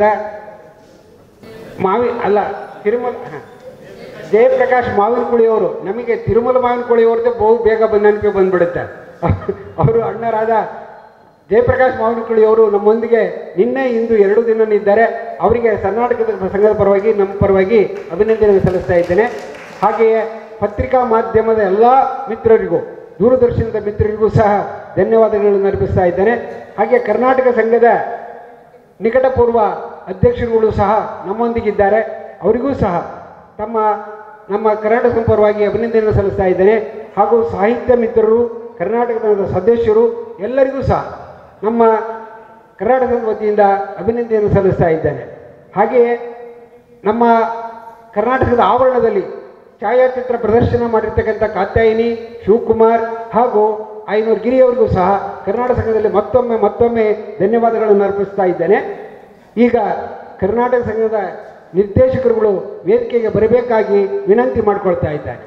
ಮಾವಿ ಅಲ್ಲ ತಿರುಮಲ ಹ. ಜಯಪ್ರಕಾಶ್ ಮಾವಿನಕುಳಿ ಅವರು ನಮಗೆ ತಿರುಮಲ ಮಾವಿನಕುಳಿ ಅವ್ರದ್ದೇ ಬಹು ಬೇಗ ಬಂದು ನೆನಪಿ ಬಂದ್ಬಿಡುತ್ತೆ ಅವರು ಅಣ್ಣರಾದ ಜಯಪ್ರಕಾಶ್ ಮಾವಿನಕುಳಿ ಅವರು ನಮ್ಮೊಂದಿಗೆ ನಿನ್ನೆ ಇಂದು ಎರಡು ದಿನ ಇದ್ದಾರೆ ಅವರಿಗೆ ಕರ್ನಾಟಕದ ಸಂಘದ ಪರವಾಗಿ ನಮ್ಮ ಪರವಾಗಿ ಅಭಿನಂದನೆ ಸಲ್ಲಿಸ್ತಾ ಇದ್ದೇನೆ ಹಾಗೆಯೇ ಪತ್ರಿಕಾ ಮಾಧ್ಯಮದ ಎಲ್ಲ ಮಿತ್ರರಿಗೂ ದೂರದರ್ಶನದ ಮಿತ್ರರಿಗೂ ಸಹ ಧನ್ಯವಾದಗಳನ್ನು ಅರ್ಪಿಸ್ತಾ ಇದ್ದೇನೆ ಹಾಗೆ ಕರ್ನಾಟಕ ಸಂಘದ ನಿಕಟಪೂರ್ವ ಅಧ್ಯಕ್ಷರುಗಳು ಸಹ ನಮ್ಮೊಂದಿಗಿದ್ದಾರೆ ಅವರಿಗೂ ಸಹ ತಮ್ಮ ನಮ್ಮ ಕರ್ನಾಟಕ ಸಂಘದ ಪರವಾಗಿ ಅಭಿನಂದನೆ ಸಲ್ಲಿಸ್ತಾ ಇದ್ದೇನೆ ಹಾಗೂ ಸಾಹಿತ್ಯ ಮಿತ್ರರು ಕರ್ನಾಟಕದ ಸದಸ್ಯರು ಎಲ್ಲರಿಗೂ ಸಹ ನಮ್ಮ ಕರ್ನಾಟಕದ ವತಿಯಿಂದ ಅಭಿನಂದನೆಯನ್ನು ಸಲ್ಲಿಸ್ತಾ ಇದ್ದೇನೆ ಹಾಗೆಯೇ ನಮ್ಮ ಕರ್ನಾಟಕದ ಆವರಣದಲ್ಲಿ ಛಾಯಾಚಿತ್ರ ಪ್ರದರ್ಶನ ಮಾಡಿರ್ತಕ್ಕಂಥ ಕಾತ್ಯಾಯಿನಿ ಶಿವಕುಮಾರ್ ಹಾಗೂ ಐನೂರು ಗಿರಿಯವರಿಗೂ ಸಹ ಕರ್ನಾಟಕ ಸಂಘದಲ್ಲಿ ಮತ್ತೊಮ್ಮೆ ಮತ್ತೊಮ್ಮೆ ಧನ್ಯವಾದಗಳನ್ನು ಅರ್ಪಿಸ್ತಾ ಇದ್ದೇನೆ ಈಗ ಕರ್ನಾಟಕ ಸಂಘದ ನಿರ್ದೇಶಕರುಗಳು ವೇದಿಕೆಗೆ ಬರಬೇಕಾಗಿ ವಿನಂತಿ ಮಾಡಿಕೊಳ್ತಾ ಇದ್ದಾರೆ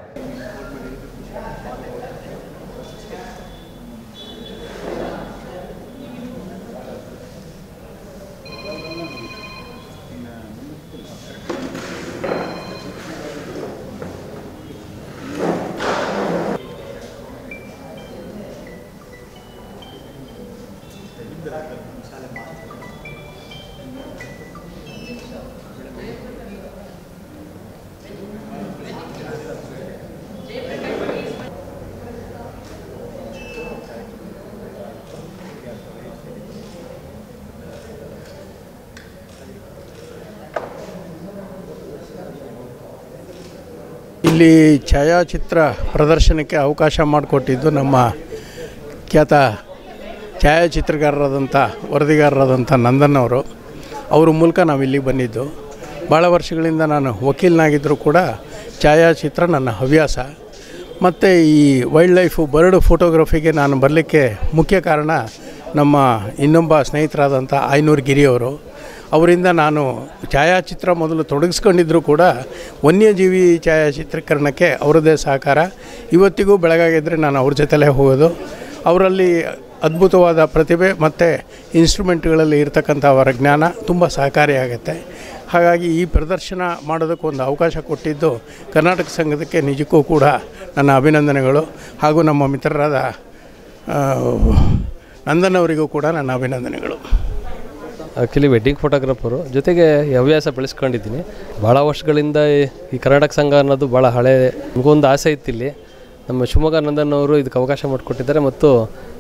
ಇಲ್ಲಿ ಛಾಯಾಚಿತ್ರ ಪ್ರದರ್ಶನಕ್ಕೆ ಅವಕಾಶ ಮಾಡಿಕೊಟ್ಟಿದ್ದು ನಮ್ಮ ಖ್ಯಾತ ಛಾಯಾಚಿತ್ರಗಾರರಾದಂಥ ವರದಿಗಾರರಾದಂಥ ನಂದನ್ ಅವರು ಅವ್ರ ಮೂಲಕ ನಾವು ಇಲ್ಲಿಗೆ ಬಂದಿದ್ದು ಭಾಳ ವರ್ಷಗಳಿಂದ ನಾನು ವಕೀಲನಾಗಿದ್ದರೂ ಕೂಡ ಛಾಯಾಚಿತ್ರ ನನ್ನ ಹವ್ಯಾಸ ಮತ್ತು ಈ ವೈಲ್ಡ್ ಲೈಫು ಬರ್ಡ್ ಫೋಟೋಗ್ರಫಿಗೆ ನಾನು ಬರಲಿಕ್ಕೆ ಮುಖ್ಯ ಕಾರಣ ನಮ್ಮ ಇನ್ನೊಬ್ಬ ಸ್ನೇಹಿತರಾದಂಥ ಆಯ್ನೂರು ಗಿರಿಯವರು ಅವರಿಂದ ನಾನು ಛಾಯಾಚಿತ್ರ ಮೊದಲು ತೊಡಗಿಸ್ಕೊಂಡಿದ್ದರೂ ಕೂಡ ವನ್ಯಜೀವಿ ಛಾಯಾಚಿತ್ರೀಕರಣಕ್ಕೆ ಅವರದ್ದೇ ಸಹಕಾರ ಇವತ್ತಿಗೂ ಬೆಳಗಾಗಿದ್ದರೆ ನಾನು ಅವ್ರ ಜೊತೆಲೇ ಹೋಗೋದು ಅವರಲ್ಲಿ ಅದ್ಭುತವಾದ ಪ್ರತಿಭೆ ಮತ್ತು ಇನ್ಸ್ಟ್ರೂಮೆಂಟ್ಗಳಲ್ಲಿ ಇರ್ತಕ್ಕಂಥ ಅವರ ಜ್ಞಾನ ತುಂಬ ಸಹಕಾರಿಯಾಗುತ್ತೆ ಹಾಗಾಗಿ ಈ ಪ್ರದರ್ಶನ ಮಾಡೋದಕ್ಕೆ ಒಂದು ಅವಕಾಶ ಕೊಟ್ಟಿದ್ದು ಕರ್ನಾಟಕ ಸಂಘದಕ್ಕೆ ನಿಜಕ್ಕೂ ಕೂಡ ನನ್ನ ಅಭಿನಂದನೆಗಳು ಹಾಗೂ ನಮ್ಮ ಮಿತ್ರರಾದ ಆ, ನಂದನ್ ಅವರಿಗೂ ಕೂಡ ನನ್ನ ಅಭಿನಂದನೆಗಳು ಆ್ಯಕ್ಚುಲಿ ವೆಡ್ಡಿಂಗ್ ಫೋಟೋಗ್ರಾಫರು ಜೊತೆಗೆ ಈ ಹವ್ಯಾಸ ಬೆಳೆಸ್ಕೊಂಡಿದ್ದೀನಿ ಭಾಳ ವರ್ಷಗಳಿಂದ ಈ- ಈ ಕರ್ನಾಟಕ ಸಂಘ ಅನ್ನೋದು ಭಾಳ ಹಳೆ ನಮಗೊಂದು ಆಸೆ ಇತ್ತು ಇಲ್ಲಿ ನಮ್ಮ ಶಿವಮೊಗ್ಗ ನಂದನ್ ಅವರು ಇದಕ್ಕೆ ಅವಕಾಶ ಮಾಡಿಕೊಟ್ಟಿದ್ದಾರೆ ಮತ್ತು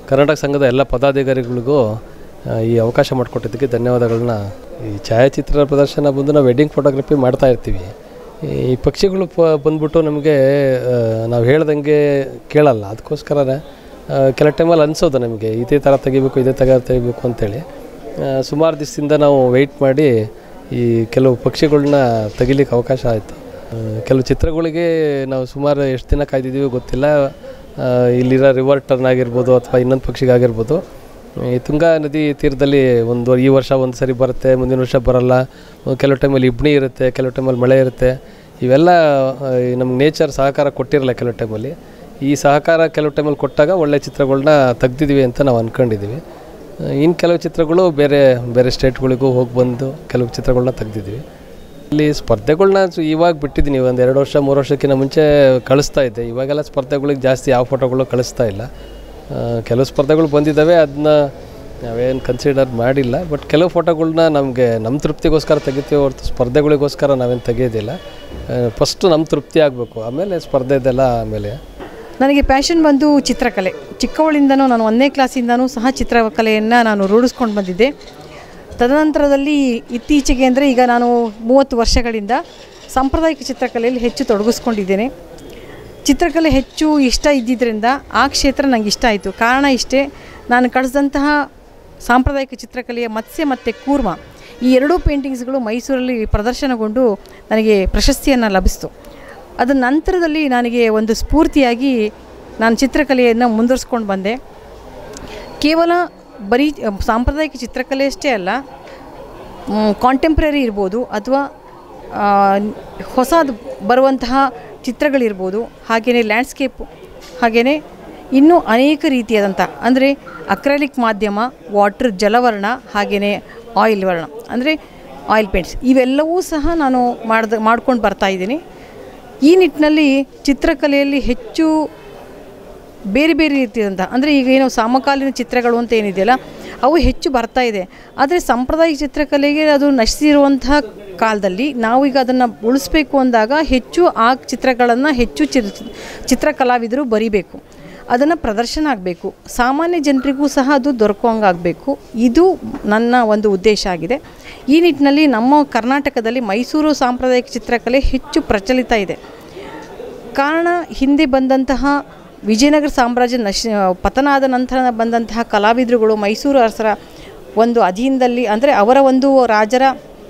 ಕರ್ನಾಟಕ ಸಂಘದ ಎಲ್ಲ ಪದಾಧಿಕಾರಿಗಳಿಗೂ ಆ, ಈ ಅವಕಾಶ ಮಾಡಿಕೊಟ್ಟಿದ್ದಕ್ಕೆ ಧನ್ಯವಾದಗಳನ್ನ ಈ ಛಾಯಾಚಿತ್ರ ಪ್ರದರ್ಶನ ಬಂದು ನಾವು ವೆಡ್ಡಿಂಗ್ ಫೋಟೋಗ್ರಫಿ ಮಾಡ್ತಾ ಇರ್ತೀವಿ ಈ ಪಕ್ಷಿಗಳು ಪ ಬಂದ್ಬಿಟ್ಟು ನಮಗೆ ನಾವು ಹೇಳ್ದಂಗೆ ಕೇಳಲ್ಲ ಅದಕ್ಕೋಸ್ಕರನೇ ಕೆಲವು ಟೈಮಲ್ಲಿ ಅನಿಸೋದು ನಮಗೆ ಇದೇ ಥರ ತೆಗಿಬೇಕು ಇದೇ ಥರ ತೆಗಿಬೇಕು ಅಂತೇಳಿ ಸುಮಾರು ದಿವಸದಿಂದ ನಾವು ವೆಯ್ಟ್ ಮಾಡಿ ಈ ಕೆಲವು ಪಕ್ಷಿಗಳನ್ನ ತೆಗಿಲಿಕ್ಕೆ ಅವಕಾಶ ಆಯಿತು ಕೆಲವು ಚಿತ್ರಗಳಿಗೆ ನಾವು ಸುಮಾರು ಎಷ್ಟು ದಿನ ಕಾಯ್ದಿದ್ದೀವಿ ಗೊತ್ತಿಲ್ಲ ಆ, ಇಲ್ಲಿರೋ ರಿವರ್ ಟರ್ನ್ ಆಗಿರ್ಬೋದು ಅಥವಾ ಇನ್ನೊಂದು ಪಕ್ಷಿಗಾಗಿರ್ಬೋದು ಈ ತುಂಗಾ ನದಿ ತೀರದಲ್ಲಿ ಒಂದು ಈ ವರ್ಷ ಒಂದು ಸರಿ ಬರುತ್ತೆ ಮುಂದಿನ ವರ್ಷ ಬರಲ್ಲ ಕೆಲವು ಟೈಮಲ್ಲಿ ಇಬ್ನಿ ಇರುತ್ತೆ ಕೆಲವು ಟೈಮಲ್ಲಿ ಮಳೆ ಇರುತ್ತೆ ಇವೆಲ್ಲ ನಮ್ಗೆ ನೇಚರ್ ಸಹಕಾರ ಕೊಟ್ಟಿರಲ್ಲ ಕೆಲವು ಟೈಮಲ್ಲಿ ಈ ಸಹಕಾರ ಕೆಲವು ಟೈಮಲ್ಲಿ ಕೊಟ್ಟಾಗ ಒಳ್ಳೆ ಚಿತ್ರಗಳನ್ನ ತೆಗ್ದಿದ್ದೀವಿ ಅಂತ ನಾವು ಅಂದ್ಕೊಂಡಿದ್ದೀವಿ ಇನ್ನು ಕೆಲವು ಚಿತ್ರಗಳು ಬೇರೆ ಬೇರೆ ಸ್ಟೇಟ್ಗಳಿಗೂ ಹೋಗಿ ಬಂದು ಕೆಲವು ಚಿತ್ರಗಳನ್ನ ತೆಗ್ದಿದ್ದೀವಿ ಇಲ್ಲಿ ಸ್ಪರ್ಧೆಗಳ್ನ ಸು- ಇವಾಗ ಬಿಟ್ಟಿದ್ದೀನಿ ಒಂದು ಎರಡು ವರ್ಷ ಮೂರು ವರ್ಷಕ್ಕಿಂತ ಮುಂಚೆ ಕಳಿಸ್ತಾ ಇದ್ದೆ ಇವಾಗೆಲ್ಲ ಸ್ಪರ್ಧೆಗಳಿಗೆ ಜಾಸ್ತಿ ಯಾವ ಫೋಟೋಗಳು ಕಳಿಸ್ತಾ ಇಲ್ಲ ಆ, ಕೆಲವು ಸ್ಪರ್ಧೆಗಳು ಬಂದಿದ್ದಾವೆ ಅದನ್ನ ನಾವೇನು ಕನ್ಸಿಡರ್ ಮಾಡಿಲ್ಲ ಬಟ್ ಕೆಲವು ಫೋಟೋಗಳ್ನ ನಮಗೆ ನಮ್ಮ ತೃಪ್ತಿಗೋಸ್ಕರ ತೆಗಿತೀವಿ ಹೊರತು ಸ್ಪರ್ಧೆಗಳಿಗೋಸ್ಕರ ನಾವೇನು ತೆಗೆಯೋದಿಲ್ಲ ಫಸ್ಟು ನಮ್ಮ ತೃಪ್ತಿ ಆಗಬೇಕು ಆಮೇಲೆ ಸ್ಪರ್ಧೆದೆಲ್ಲ ಆಮೇಲೆ ನನಗೆ ಪ್ಯಾಷನ್ ಬಂದು ಚಿತ್ರಕಲೆ ಚಿಕ್ಕವಳಿಂದನೂ ನಾನು ಒಂದನೇ ಕ್ಲಾಸಿಂದನೂ ಸಹ ಚಿತ್ರಕಲೆಯನ್ನು ನಾನು ರೂಢಿಸ್ಕೊಂಡು ಬಂದಿದ್ದೆ ತದನಂತರದಲ್ಲಿ ಇತ್ತೀಚೆಗೆ ಅಂದರೆ ಈಗ ನಾನು ಮೂವತ್ತು ವರ್ಷಗಳಿಂದ ಸಾಂಪ್ರದಾಯಿಕ ಚಿತ್ರಕಲೆಯಲ್ಲಿ ಹೆಚ್ಚು ತೊಡಗಿಸ್ಕೊಂಡಿದ್ದೇನೆ ಚಿತ್ರಕಲೆ ಹೆಚ್ಚು ಇಷ್ಟ ಇದ್ದಿದ್ದರಿಂದ ಆ ಕ್ಷೇತ್ರ ನನಗೆ ಇಷ್ಟ ಆಯಿತು ಕಾರಣ ಇಷ್ಟೇ ನಾನು ಕಳಿಸಿದಂತಹ ಸಾಂಪ್ರದಾಯಿಕ ಚಿತ್ರಕಲೆಯ ಮತ್ಸ್ಯ ಮತ್ತು ಕೂರ್ಮ ಈ ಎರಡೂ ಪೇಂಟಿಂಗ್ಸ್ಗಳು ಮೈಸೂರಲ್ಲಿ ಪ್ರದರ್ಶನಗೊಂಡು ನನಗೆ ಪ್ರಶಸ್ತಿಯನ್ನು ಲಭಿಸಿತು ಅದರ ನಂತರದಲ್ಲಿ ನನಗೆ ಒಂದು ಸ್ಫೂರ್ತಿಯಾಗಿ ನಾನು ಚಿತ್ರಕಲೆಯನ್ನು ಮುಂದುವರಿಸ್ಕೊಂಡು ಬಂದೆ ಕೇವಲ ಬರೀ ಅ, ಸಾಂಪ್ರದಾಯಿಕ ಚಿತ್ರಕಲೆ ಅಷ್ಟೇ ಅಲ್ಲ ಕಾಂಟೆಂಪ್ರರಿ ಇರ್ಬೋದು ಅಥವಾ ಹೊಸದು ಬರುವಂತಹ ಚಿತ್ರಗಳಿರ್ಬೋದು ಹಾಗೆಯೇ ಲ್ಯಾಂಡ್ಸ್ಕೇಪು ಹಾಗೆಯೇ ಇನ್ನೂ ಅನೇಕ ರೀತಿಯಾದಂಥ ಅಂದರೆ ಅಕ್ರಲಿಕ್ ಮಾಧ್ಯಮ ವಾಟರ್ ಜಲವರ್ಣ ಹಾಗೆಯೇ ಆಯಿಲ್ ವರ್ಣ ಅಂದರೆ ಆಯಿಲ್ ಪೇಂಟ್ಸ್ ಇವೆಲ್ಲವೂ ಸಹ ನಾನು ಮಾಡ್ದ ಮಾಡ್ಕೊಂಡು ಬರ್ತಾ ಇದ್ದೀನಿ ಈ ನಿಟ್ಟಿನಲ್ಲಿ ಚಿತ್ರಕಲೆಯಲ್ಲಿ ಹೆಚ್ಚು ಬೇರೆ ಬೇರೆ ರೀತಿಯಾದಂಥ ಅಂದರೆ ಈಗ ಏನು ಸಮಕಾಲೀನ ಚಿತ್ರಗಳು ಅಂತ ಏನಿದೆಯಲ್ಲ ಅವು ಹೆಚ್ಚು ಬರ್ತಾ ಇದೆ ಆದರೆ ಸಾಂಪ್ರದಾಯಿಕ ಚಿತ್ರಕಲೆಗೆ ಅದು ನಶಿಸಿರುವಂತಹ ಕಾಲದಲ್ಲಿ ನಾವು ಈಗ ಅದನ್ನು ಉಳಿಸ್ಬೇಕು ಅಂದಾಗ ಹೆಚ್ಚು ಆ ಚಿತ್ರಗಳನ್ನು ಹೆಚ್ಚು ಚಿತ್ರ ಚಿತ್ರಕಲಾವಿದರು ಬರಿಬೇಕು ಅದನ್ನು ಪ್ರದರ್ಶನ ಆಗಬೇಕು ಸಾಮಾನ್ಯ ಜನರಿಗೂ ಸಹ ಅದು ದೊರಕುವಂಗಾಗಬೇಕು ಇದು ನನ್ನ ಒಂದು ಉದ್ದೇಶ ಆಗಿದೆ ಈ ನಿಟ್ಟಿನಲ್ಲಿ ನಮ್ಮ ಕರ್ನಾಟಕದಲ್ಲಿ ಮೈಸೂರು ಸಾಂಪ್ರದಾಯಿಕ ಚಿತ್ರಕಲೆ ಹೆಚ್ಚು ಪ್ರಚಲಿತ ಇದೆ ಕಾರಣ ಹಿಂದೆ ಬಂದಂತಹ ವಿಜಯನಗರ ಸಾಮ್ರಾಜ್ಯ ನಶ ಪತನ ಆದ ನಂತರ ಬಂದಂತಹ ಕಲಾವಿದರುಗಳು ಮೈಸೂರು ಅರಸರ ಒಂದು ಅಧೀನದಲ್ಲಿ ಅಂದರೆ ಅವರ ಒಂದು ರಾಜರ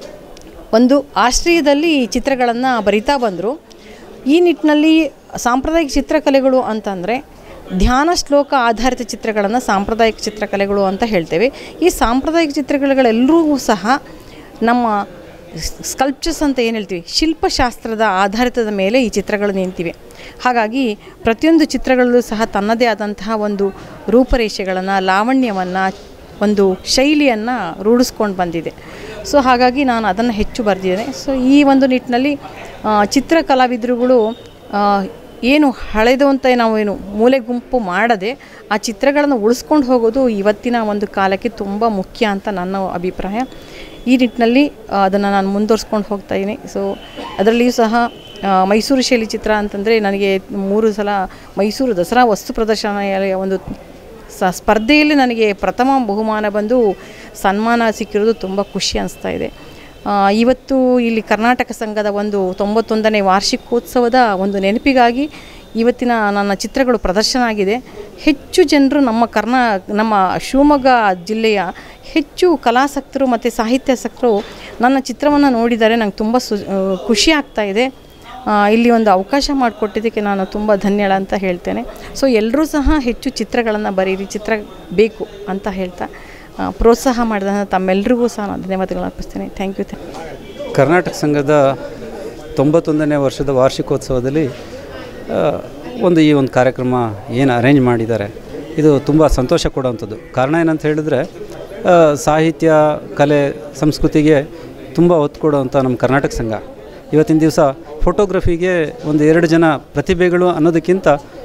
ಒಂದು ಆಶ್ರಯದಲ್ಲಿ ಈ ಚಿತ್ರಗಳನ್ನು ಬರಿತಾ ಬಂದರು ಈ ನಿಟ್ಟಿನಲ್ಲಿ ಸಾಂಪ್ರದಾಯಿಕ ಚಿತ್ರಕಲೆಗಳು ಅಂತಂದರೆ ಧ್ಯಾನ ಶ್ಲೋಕ ಆಧಾರಿತ ಚಿತ್ರಗಳನ್ನು ಸಾಂಪ್ರದಾಯಿಕ ಚಿತ್ರಕಲೆಗಳು ಅಂತ ಹೇಳ್ತೇವೆ ಈ ಸಾಂಪ್ರದಾಯಿಕ ಚಿತ್ರಕಲೆಗಳೆಲ್ಲರೂ ಸಹ ನಮ್ಮ ಸ್ಕಲ್ಪ್ಚರ್ಸ್ ಅಂತ ಏನು ಹೇಳ್ತೀವಿ ಶಿಲ್ಪಶಾಸ್ತ್ರದ ಆಧಾರಿತದ ಮೇಲೆ ಈ ಚಿತ್ರಗಳು ನಿಂತಿವೆ ಹಾಗಾಗಿ ಪ್ರತಿಯೊಂದು ಚಿತ್ರಗಳಲ್ಲೂ ಸಹ ತನ್ನದೇ ಆದಂತಹ ಒಂದು ರೂಪರೇಷೆಗಳನ್ನು ಲಾವಣ್ಯವನ್ನು ಒಂದು ಶೈಲಿಯನ್ನು ರೂಢಿಸ್ಕೊಂಡು ಬಂದಿದೆ ಸೊ ಹಾಗಾಗಿ ನಾನು ಅದನ್ನು ಹೆಚ್ಚು ಬರೆದಿದ್ದೇನೆ ಸೊ ಈ ಒಂದು ನಿಟ್ಟಿನಲ್ಲಿ ಆ, ಚಿತ್ರ ಕಲಾವಿದರುಗಳು ಆ, ಏನು ಹಳೆದು ಅಂತ ನಾವು ಏನು ಮೂಲೆ ಗುಂಪು ಮಾಡದೆ ಆ ಚಿತ್ರಗಳನ್ನು ಉಳಿಸ್ಕೊಂಡು ಹೋಗೋದು ಇವತ್ತಿನ ಒಂದು ಕಾಲಕ್ಕೆ ತುಂಬ ಮುಖ್ಯ ಅಂತ ನನ್ನ ಅಭಿಪ್ರಾಯ ಈ ನಿಟ್ಟಿನಲ್ಲಿ ಅದನ್ನು ನಾನು ಮುಂದುವರ್ಸ್ಕೊಂಡು ಹೋಗ್ತಾ ಇದ್ದೀನಿ ಸೊ ಅದರಲ್ಲಿಯೂ ಸಹ ಆ, ಮೈಸೂರು ಶೈಲಿ ಚಿತ್ರ ಅಂತಂದರೆ ನನಗೆ ಮೂರು ಸಲ ಮೈಸೂರು ದಸರಾ ವಸ್ತು ಪ್ರದರ್ಶನ ಒಂದು ಸ ಸ್ಪರ್ಧೆಯಲ್ಲಿ ನನಗೆ ಪ್ರಥಮ ಬಹುಮಾನ ಬಂದು ಸನ್ಮಾನ ಸಿಕ್ಕಿರೋದು ತುಂಬ ಖುಷಿ ಅನಿಸ್ತಾ ಇದೆ ಆ, ಇವತ್ತು ಇಲ್ಲಿ ಕರ್ನಾಟಕ ಸಂಘದ ಒಂದು ತೊಂಬತ್ತೊಂದನೇ ವಾರ್ಷಿಕೋತ್ಸವದ ಒಂದು ನೆನಪಿಗಾಗಿ ಇವತ್ತಿನ ನನ್ನ ಚಿತ್ರಗಳು ಪ್ರದರ್ಶನ ಆಗಿದೆ ಹೆಚ್ಚು ಜನರು ನಮ್ಮ ಕರ್ನಾ ನಮ್ಮ ಶಿವಮೊಗ್ಗ ಜಿಲ್ಲೆಯ ಹೆಚ್ಚು ಕಲಾಸಕ್ತರು ಮತ್ತು ಸಾಹಿತ್ಯಾಸಕ್ತರು ನನ್ನ ಚಿತ್ರವನ್ನು ನೋಡಿದ್ದಾರೆ ನಂಗೆ ತುಂಬ ಸು ಆ, ಖುಷಿ ಆಗ್ತಾ ಇದೆ ಆ, ಇಲ್ಲಿ ಒಂದು ಅವಕಾಶ ಮಾಡಿಕೊಟ್ಟಿದ್ದಕ್ಕೆ ನಾನು ತುಂಬ ಧನ್ಯಳ ಅಂತ ಹೇಳ್ತೇನೆ ಸೊ ಎಲ್ಲರೂ ಸಹ ಹೆಚ್ಚು ಚಿತ್ರಗಳನ್ನು ಬರೀರಿ ಚಿತ್ರ ಬೇಕು ಅಂತ ಹೇಳ್ತಾ ಆ, ಪ್ರೋತ್ಸಾಹ ಮಾಡಿದ ತಮ್ಮೆಲ್ಲರಿಗೂ ಸಹ ನಾನು ಧನ್ಯವಾದಗಳನ್ನು ಅರ್ಪಿಸ್ತೇನೆ ಥ್ಯಾಂಕ್ ಯು ಥ್ಯಾಂಕ್ ಕರ್ನಾಟಕ ಸಂಘದ ತೊಂಬತ್ತೊಂದನೇ ವರ್ಷದ ವಾರ್ಷಿಕೋತ್ಸವದಲ್ಲಿ ಆ, ಒಂದು ಈ ಒಂದು ಕಾರ್ಯಕ್ರಮ ಏನು ಅರೇಂಜ್ ಮಾಡಿದ್ದಾರೆ ಇದು ತುಂಬ ಸಂತೋಷ ಕೊಡುವಂಥದ್ದು ಕಾರಣ ಏನಂತ ಹೇಳಿದ್ರೆ ಆ, ಸಾಹಿತ್ಯ ಕಲೆ ಸಂಸ್ಕೃತಿಗೆ ತುಂಬ ಒತ್ತು ಕೊಡುವಂಥ ನಮ್ಮ ಕರ್ನಾಟಕ ಸಂಘ ಇವತ್ತಿನ ದಿವಸ ಫೋಟೋಗ್ರಫಿಗೆ ಒಂದು ಎರಡು ಜನ ಪ್ರತಿಭೆಗಳು ಅನ್ನೋದಕ್ಕಿಂತ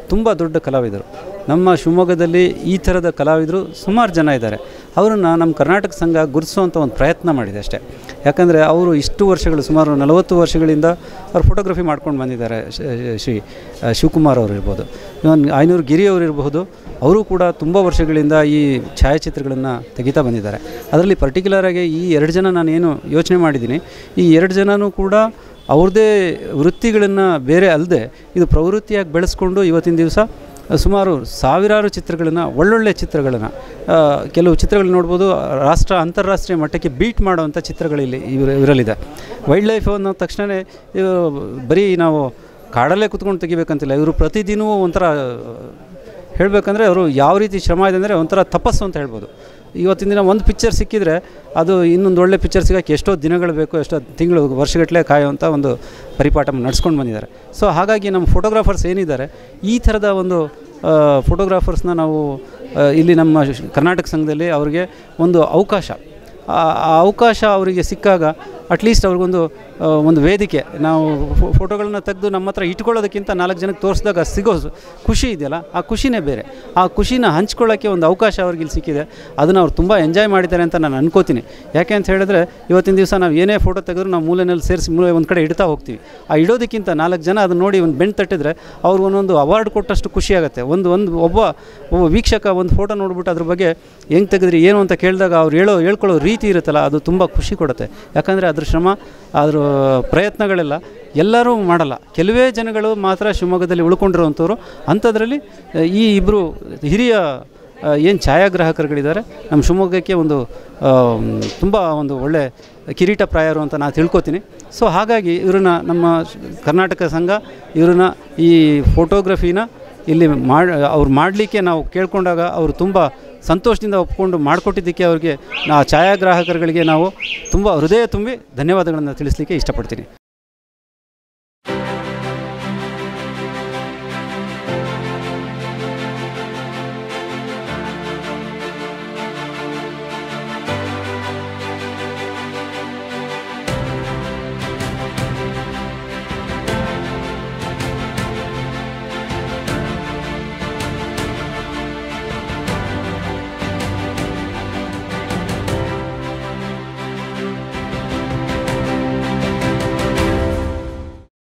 ತುಂಬ ದೊಡ್ಡ ಕಲಾವಿದರು ನಮ್ಮ ಶಿವಮೊಗ್ಗದಲ್ಲಿ ಈ ಥರದ ಕಲಾವಿದರು ಸುಮಾರು ಜನ ಇದ್ದಾರೆ ಅವರನ್ನು ನಮ್ಮ ಕರ್ನಾಟಕ ಸಂಘ ಗುರುತಿಸುವಂಥ ಒಂದು ಪ್ರಯತ್ನ ಮಾಡಿದೆ ಅಷ್ಟೇ ಯಾಕಂದರೆ ಅವರು ಇಷ್ಟು ವರ್ಷಗಳು ಸುಮಾರು ನಲವತ್ತು ವರ್ಷಗಳಿಂದ ಅವ್ರು ಫೋಟೋಗ್ರಫಿ ಮಾಡ್ಕೊಂಡು ಬಂದಿದ್ದಾರೆ ಶ- ಶ್ರೀ ಆ, ಶಿವಕುಮಾರ್ ಅವರು ಇರ್ಬೋದು ಇವನ್ ಐನೂರು ಗಿರಿ ಅವರು ಇರಬಹುದು ಅವರು ಕೂಡ ತುಂಬ ವರ್ಷಗಳಿಂದ ಈ ಛಾಯಾಚಿತ್ರಗಳನ್ನು ತೆಗಿತಾ ಬಂದಿದ್ದಾರೆ ಅದರಲ್ಲಿ ಪರ್ಟಿಕ್ಯುಲರಾಗಿ ಈ ಎರಡು ಜನ ನಾನು ಏನು ಯೋಚನೆ ಮಾಡಿದ್ದೀನಿ ಈ ಎರಡು ಜನನೂ ಕೂಡ ಅವ್ರದ್ದೇ ವೃತ್ತಿಗಳನ್ನು ಬೇರೆ ಅಲ್ಲದೆ ಇದು ಪ್ರವೃತ್ತಿಯಾಗಿ ಬೆಳೆಸ್ಕೊಂಡು ಇವತ್ತಿನ ದಿವಸ ಸುಮಾರು ಸಾವಿರಾರು ಚಿತ್ರಗಳನ್ನು ಒಳ್ಳೊಳ್ಳೆ ಚಿತ್ರಗಳನ್ನು ಕೆಲವು ಚಿತ್ರಗಳು ನೋಡ್ಬೋದು ರಾಷ್ಟ್ರ ಅಂತಾರಾಷ್ಟ್ರೀಯ ಮಟ್ಟಕ್ಕೆ ಬೀಟ್ ಮಾಡುವಂಥ ಚಿತ್ರಗಳಿಲ್ಲಿ ಇವರು ಇವರಲ್ಲಿದೆ ವೈಲ್ಡ್ ಲೈಫ್ ಅನ್ನೋ ತಕ್ಷಣವೇ ಇವರು ಬರೀ ನಾವು ಕಾಡಲ್ಲೇ ಕುತ್ಕೊಂಡು ತೆಗಿಬೇಕಂತಿಲ್ಲ ಇವರು ಪ್ರತಿದಿನವೂ ಒಂಥರ ಹೇಳಬೇಕಂದ್ರೆ ಅವರು ಯಾವ ರೀತಿ ಶ್ರಮ ಇದೆ ಅಂದರೆ ಒಂಥರ ತಪಸ್ಸು ಅಂತ ಹೇಳ್ಬೋದು ಇವತ್ತಿನ ದಿನ ಒಂದು ಪಿಕ್ಚರ್ ಸಿಕ್ಕಿದರೆ ಅದು ಇನ್ನೊಂದು ಒಳ್ಳೆ ಪಿಕ್ಚರ್ ಸಿಗೋಕ್ಕೆ ಎಷ್ಟೋ ದಿನಗಳು ಬೇಕು ಎಷ್ಟೋ ತಿಂಗಳು ವರ್ಷಗಟ್ಟಲೆ ಕಾಯುವಂಥ ಒಂದು ಪರಿಪಾಠ ನಡ್ಸ್ಕೊಂಡು ಬಂದಿದ್ದಾರೆ ಸೊ ಹಾಗಾಗಿ ನಮ್ಮ ಫೋಟೋಗ್ರಾಫರ್ಸ್ ಏನಿದ್ದಾರೆ ಈ ಥರದ ಒಂದು ಫೋಟೋಗ್ರಾಫರ್ಸ್ನ ನಾವು ಆ, ಇಲ್ಲಿ ನಮ್ಮ ಶ್- ಕರ್ನಾಟಕ ಸಂಘದಲ್ಲಿ ಅವರಿಗೆ ಒಂದು ಅವಕಾಶ ಆ ಆ ಅವಕಾಶ ಅವರಿಗೆ ಸಿಕ್ಕಾಗ ಅಟ್ಲೀಸ್ಟ್ ಅವ್ರಿಗೊಂದು ಆ, ಒಂದು ವೇದಿಕೆ ನಾವು ಫೋ- ಫೋಟೋಗಳನ್ನ ತೆಗೆದು ನಮ್ಮ ಹತ್ರ ಇಟ್ಕೊಳ್ಳೋದಕ್ಕಿಂತ ನಾಲ್ಕು ಜನಕ್ಕೆ ತೋರಿಸಿದಾಗ ಸಿಗೋ ಸ- ಖುಷಿ ಇದೆಯಲ್ಲ ಆ ಖುಷಿನೇ ಬೇರೆ ಆ ಖುಷಿನ ಹಂಚ್ಕೊಳ್ಳೋಕ್ಕೆ ಒಂದು ಅವಕಾಶ ಅವ್ರಿಗೆ ಇಲ್ಲಿ ಸಿಕ್ಕಿದೆ ಅದನ್ನು ಅವ್ರು ತುಂಬ ಎಂಜಾಯ್ ಮಾಡಿದ್ದಾರೆ ಅಂತ ನಾನು ಅನ್ಕೋತೀನಿ ಯಾಕೆ ಅಂತ ಹೇಳಿದ್ರೆ ಇವತ್ತಿನ ದಿವಸ ನಾವು ಏನೇ ಫೋಟೋ ತೆಗೆದ್ರು ನಾವು ಮೂಲೆಯಲ್ಲಿ ಸೇರಿಸಿ ಮೂಲೆ ಒಂದು ಕಡೆ ಇಡ್ತಾ ಹೋಗ್ತೀವಿ ಆ ಇಡೋದಕ್ಕಿಂತ ನಾಲ್ಕು ಜನ ಅದನ್ನ ನೋಡಿ ಒಂದು ಬೆಣ್ಣು ತಟ್ಟಿದ್ರೆ ಅವ್ರಿಗೆ ಒಂದೊಂದು ಅವಾರ್ಡ್ ಕೊಟ್ಟಷ್ಟು ಖುಷಿ ಆಗುತ್ತೆ ಒಂದು ಒಂದು ಒಬ್ಬ ಒಬ್ಬ ವೀಕ್ಷಕ ಒಂದು ಫೋಟೋ ನೋಡ್ಬಿಟ್ಟು ಅದ್ರ ಬಗ್ಗೆ ಹೆಂಗೆ ತೆಗೆದ್ರಿ ಏನು ಅಂತ ಕೇಳಿದಾಗ ಅವ್ರು ಹೇಳೋ ಹೇಳ್ಕೊಳ್ಳೋ ರೀತಿ ಇರುತ್ತಲ್ಲ ಅದು ತುಂಬ ಖುಷಿ ಕೊಡುತ್ತೆ ಯಾಕಂದರೆ ಅದ್ರ ಶ್ರಮ ಅದ್ರ ಪ್ರಯತ್ನಗಳೆಲ್ಲ ಎಲ್ಲರೂ ಮಾಡಲ್ಲ ಕೆಲವೇ ಜನಗಳು ಮಾತ್ರ ಶಿವಮೊಗ್ಗದಲ್ಲಿ ಉಳ್ಕೊಂಡಿರುವಂಥವ್ರು ಅಂಥದ್ರಲ್ಲಿ ಆ, ಈ ಇಬ್ಬರು ಹಿರಿಯ ಏನು ಛಾಯಾಗ್ರಾಹಕರುಗಳಿದ್ದಾರೆ ನಮ್ಮ ಶಿವಮೊಗ್ಗಕ್ಕೆ ಒಂದು ತುಂಬ ಒಂದು ಒಳ್ಳೆ ಕಿರೀಟ ಪ್ರಾಯರು ಅಂತ ನಾನು ತಿಳ್ಕೊತೀನಿ ಸೊ ಹಾಗಾಗಿ ಇವ್ರನ್ನ ನಮ್ಮ ಶ- ಕರ್ನಾಟಕ ಸಂಘ ಇವ್ರನ್ನ ಈ ಫೋಟೋಗ್ರಫಿನ ಇಲ್ಲಿ ಮಾಡಿ ಅವ್ರು ಮಾಡಲಿಕ್ಕೆ ನಾವು ಕೇಳ್ಕೊಂಡಾಗ ಅವರು ತುಂಬ ಸಂತೋಷದಿಂದ ಒಪ್ಕೊಂಡು ಮಾಡಿಕೊಟ್ಟಿದ್ದಕ್ಕೆ ಅವ್ರಿಗೆ ನಾ ಛಾಯಾಗ್ರಾಹಕರುಗಳಿಗೆ ನಾವು ತುಂಬ ಹೃದಯ ತುಂಬಿ ಧನ್ಯವಾದಗಳನ್ನು ತಿಳಿಸ್ಲಿಕ್ಕೆ ಇಷ್ಟಪಡ್ತೀನಿ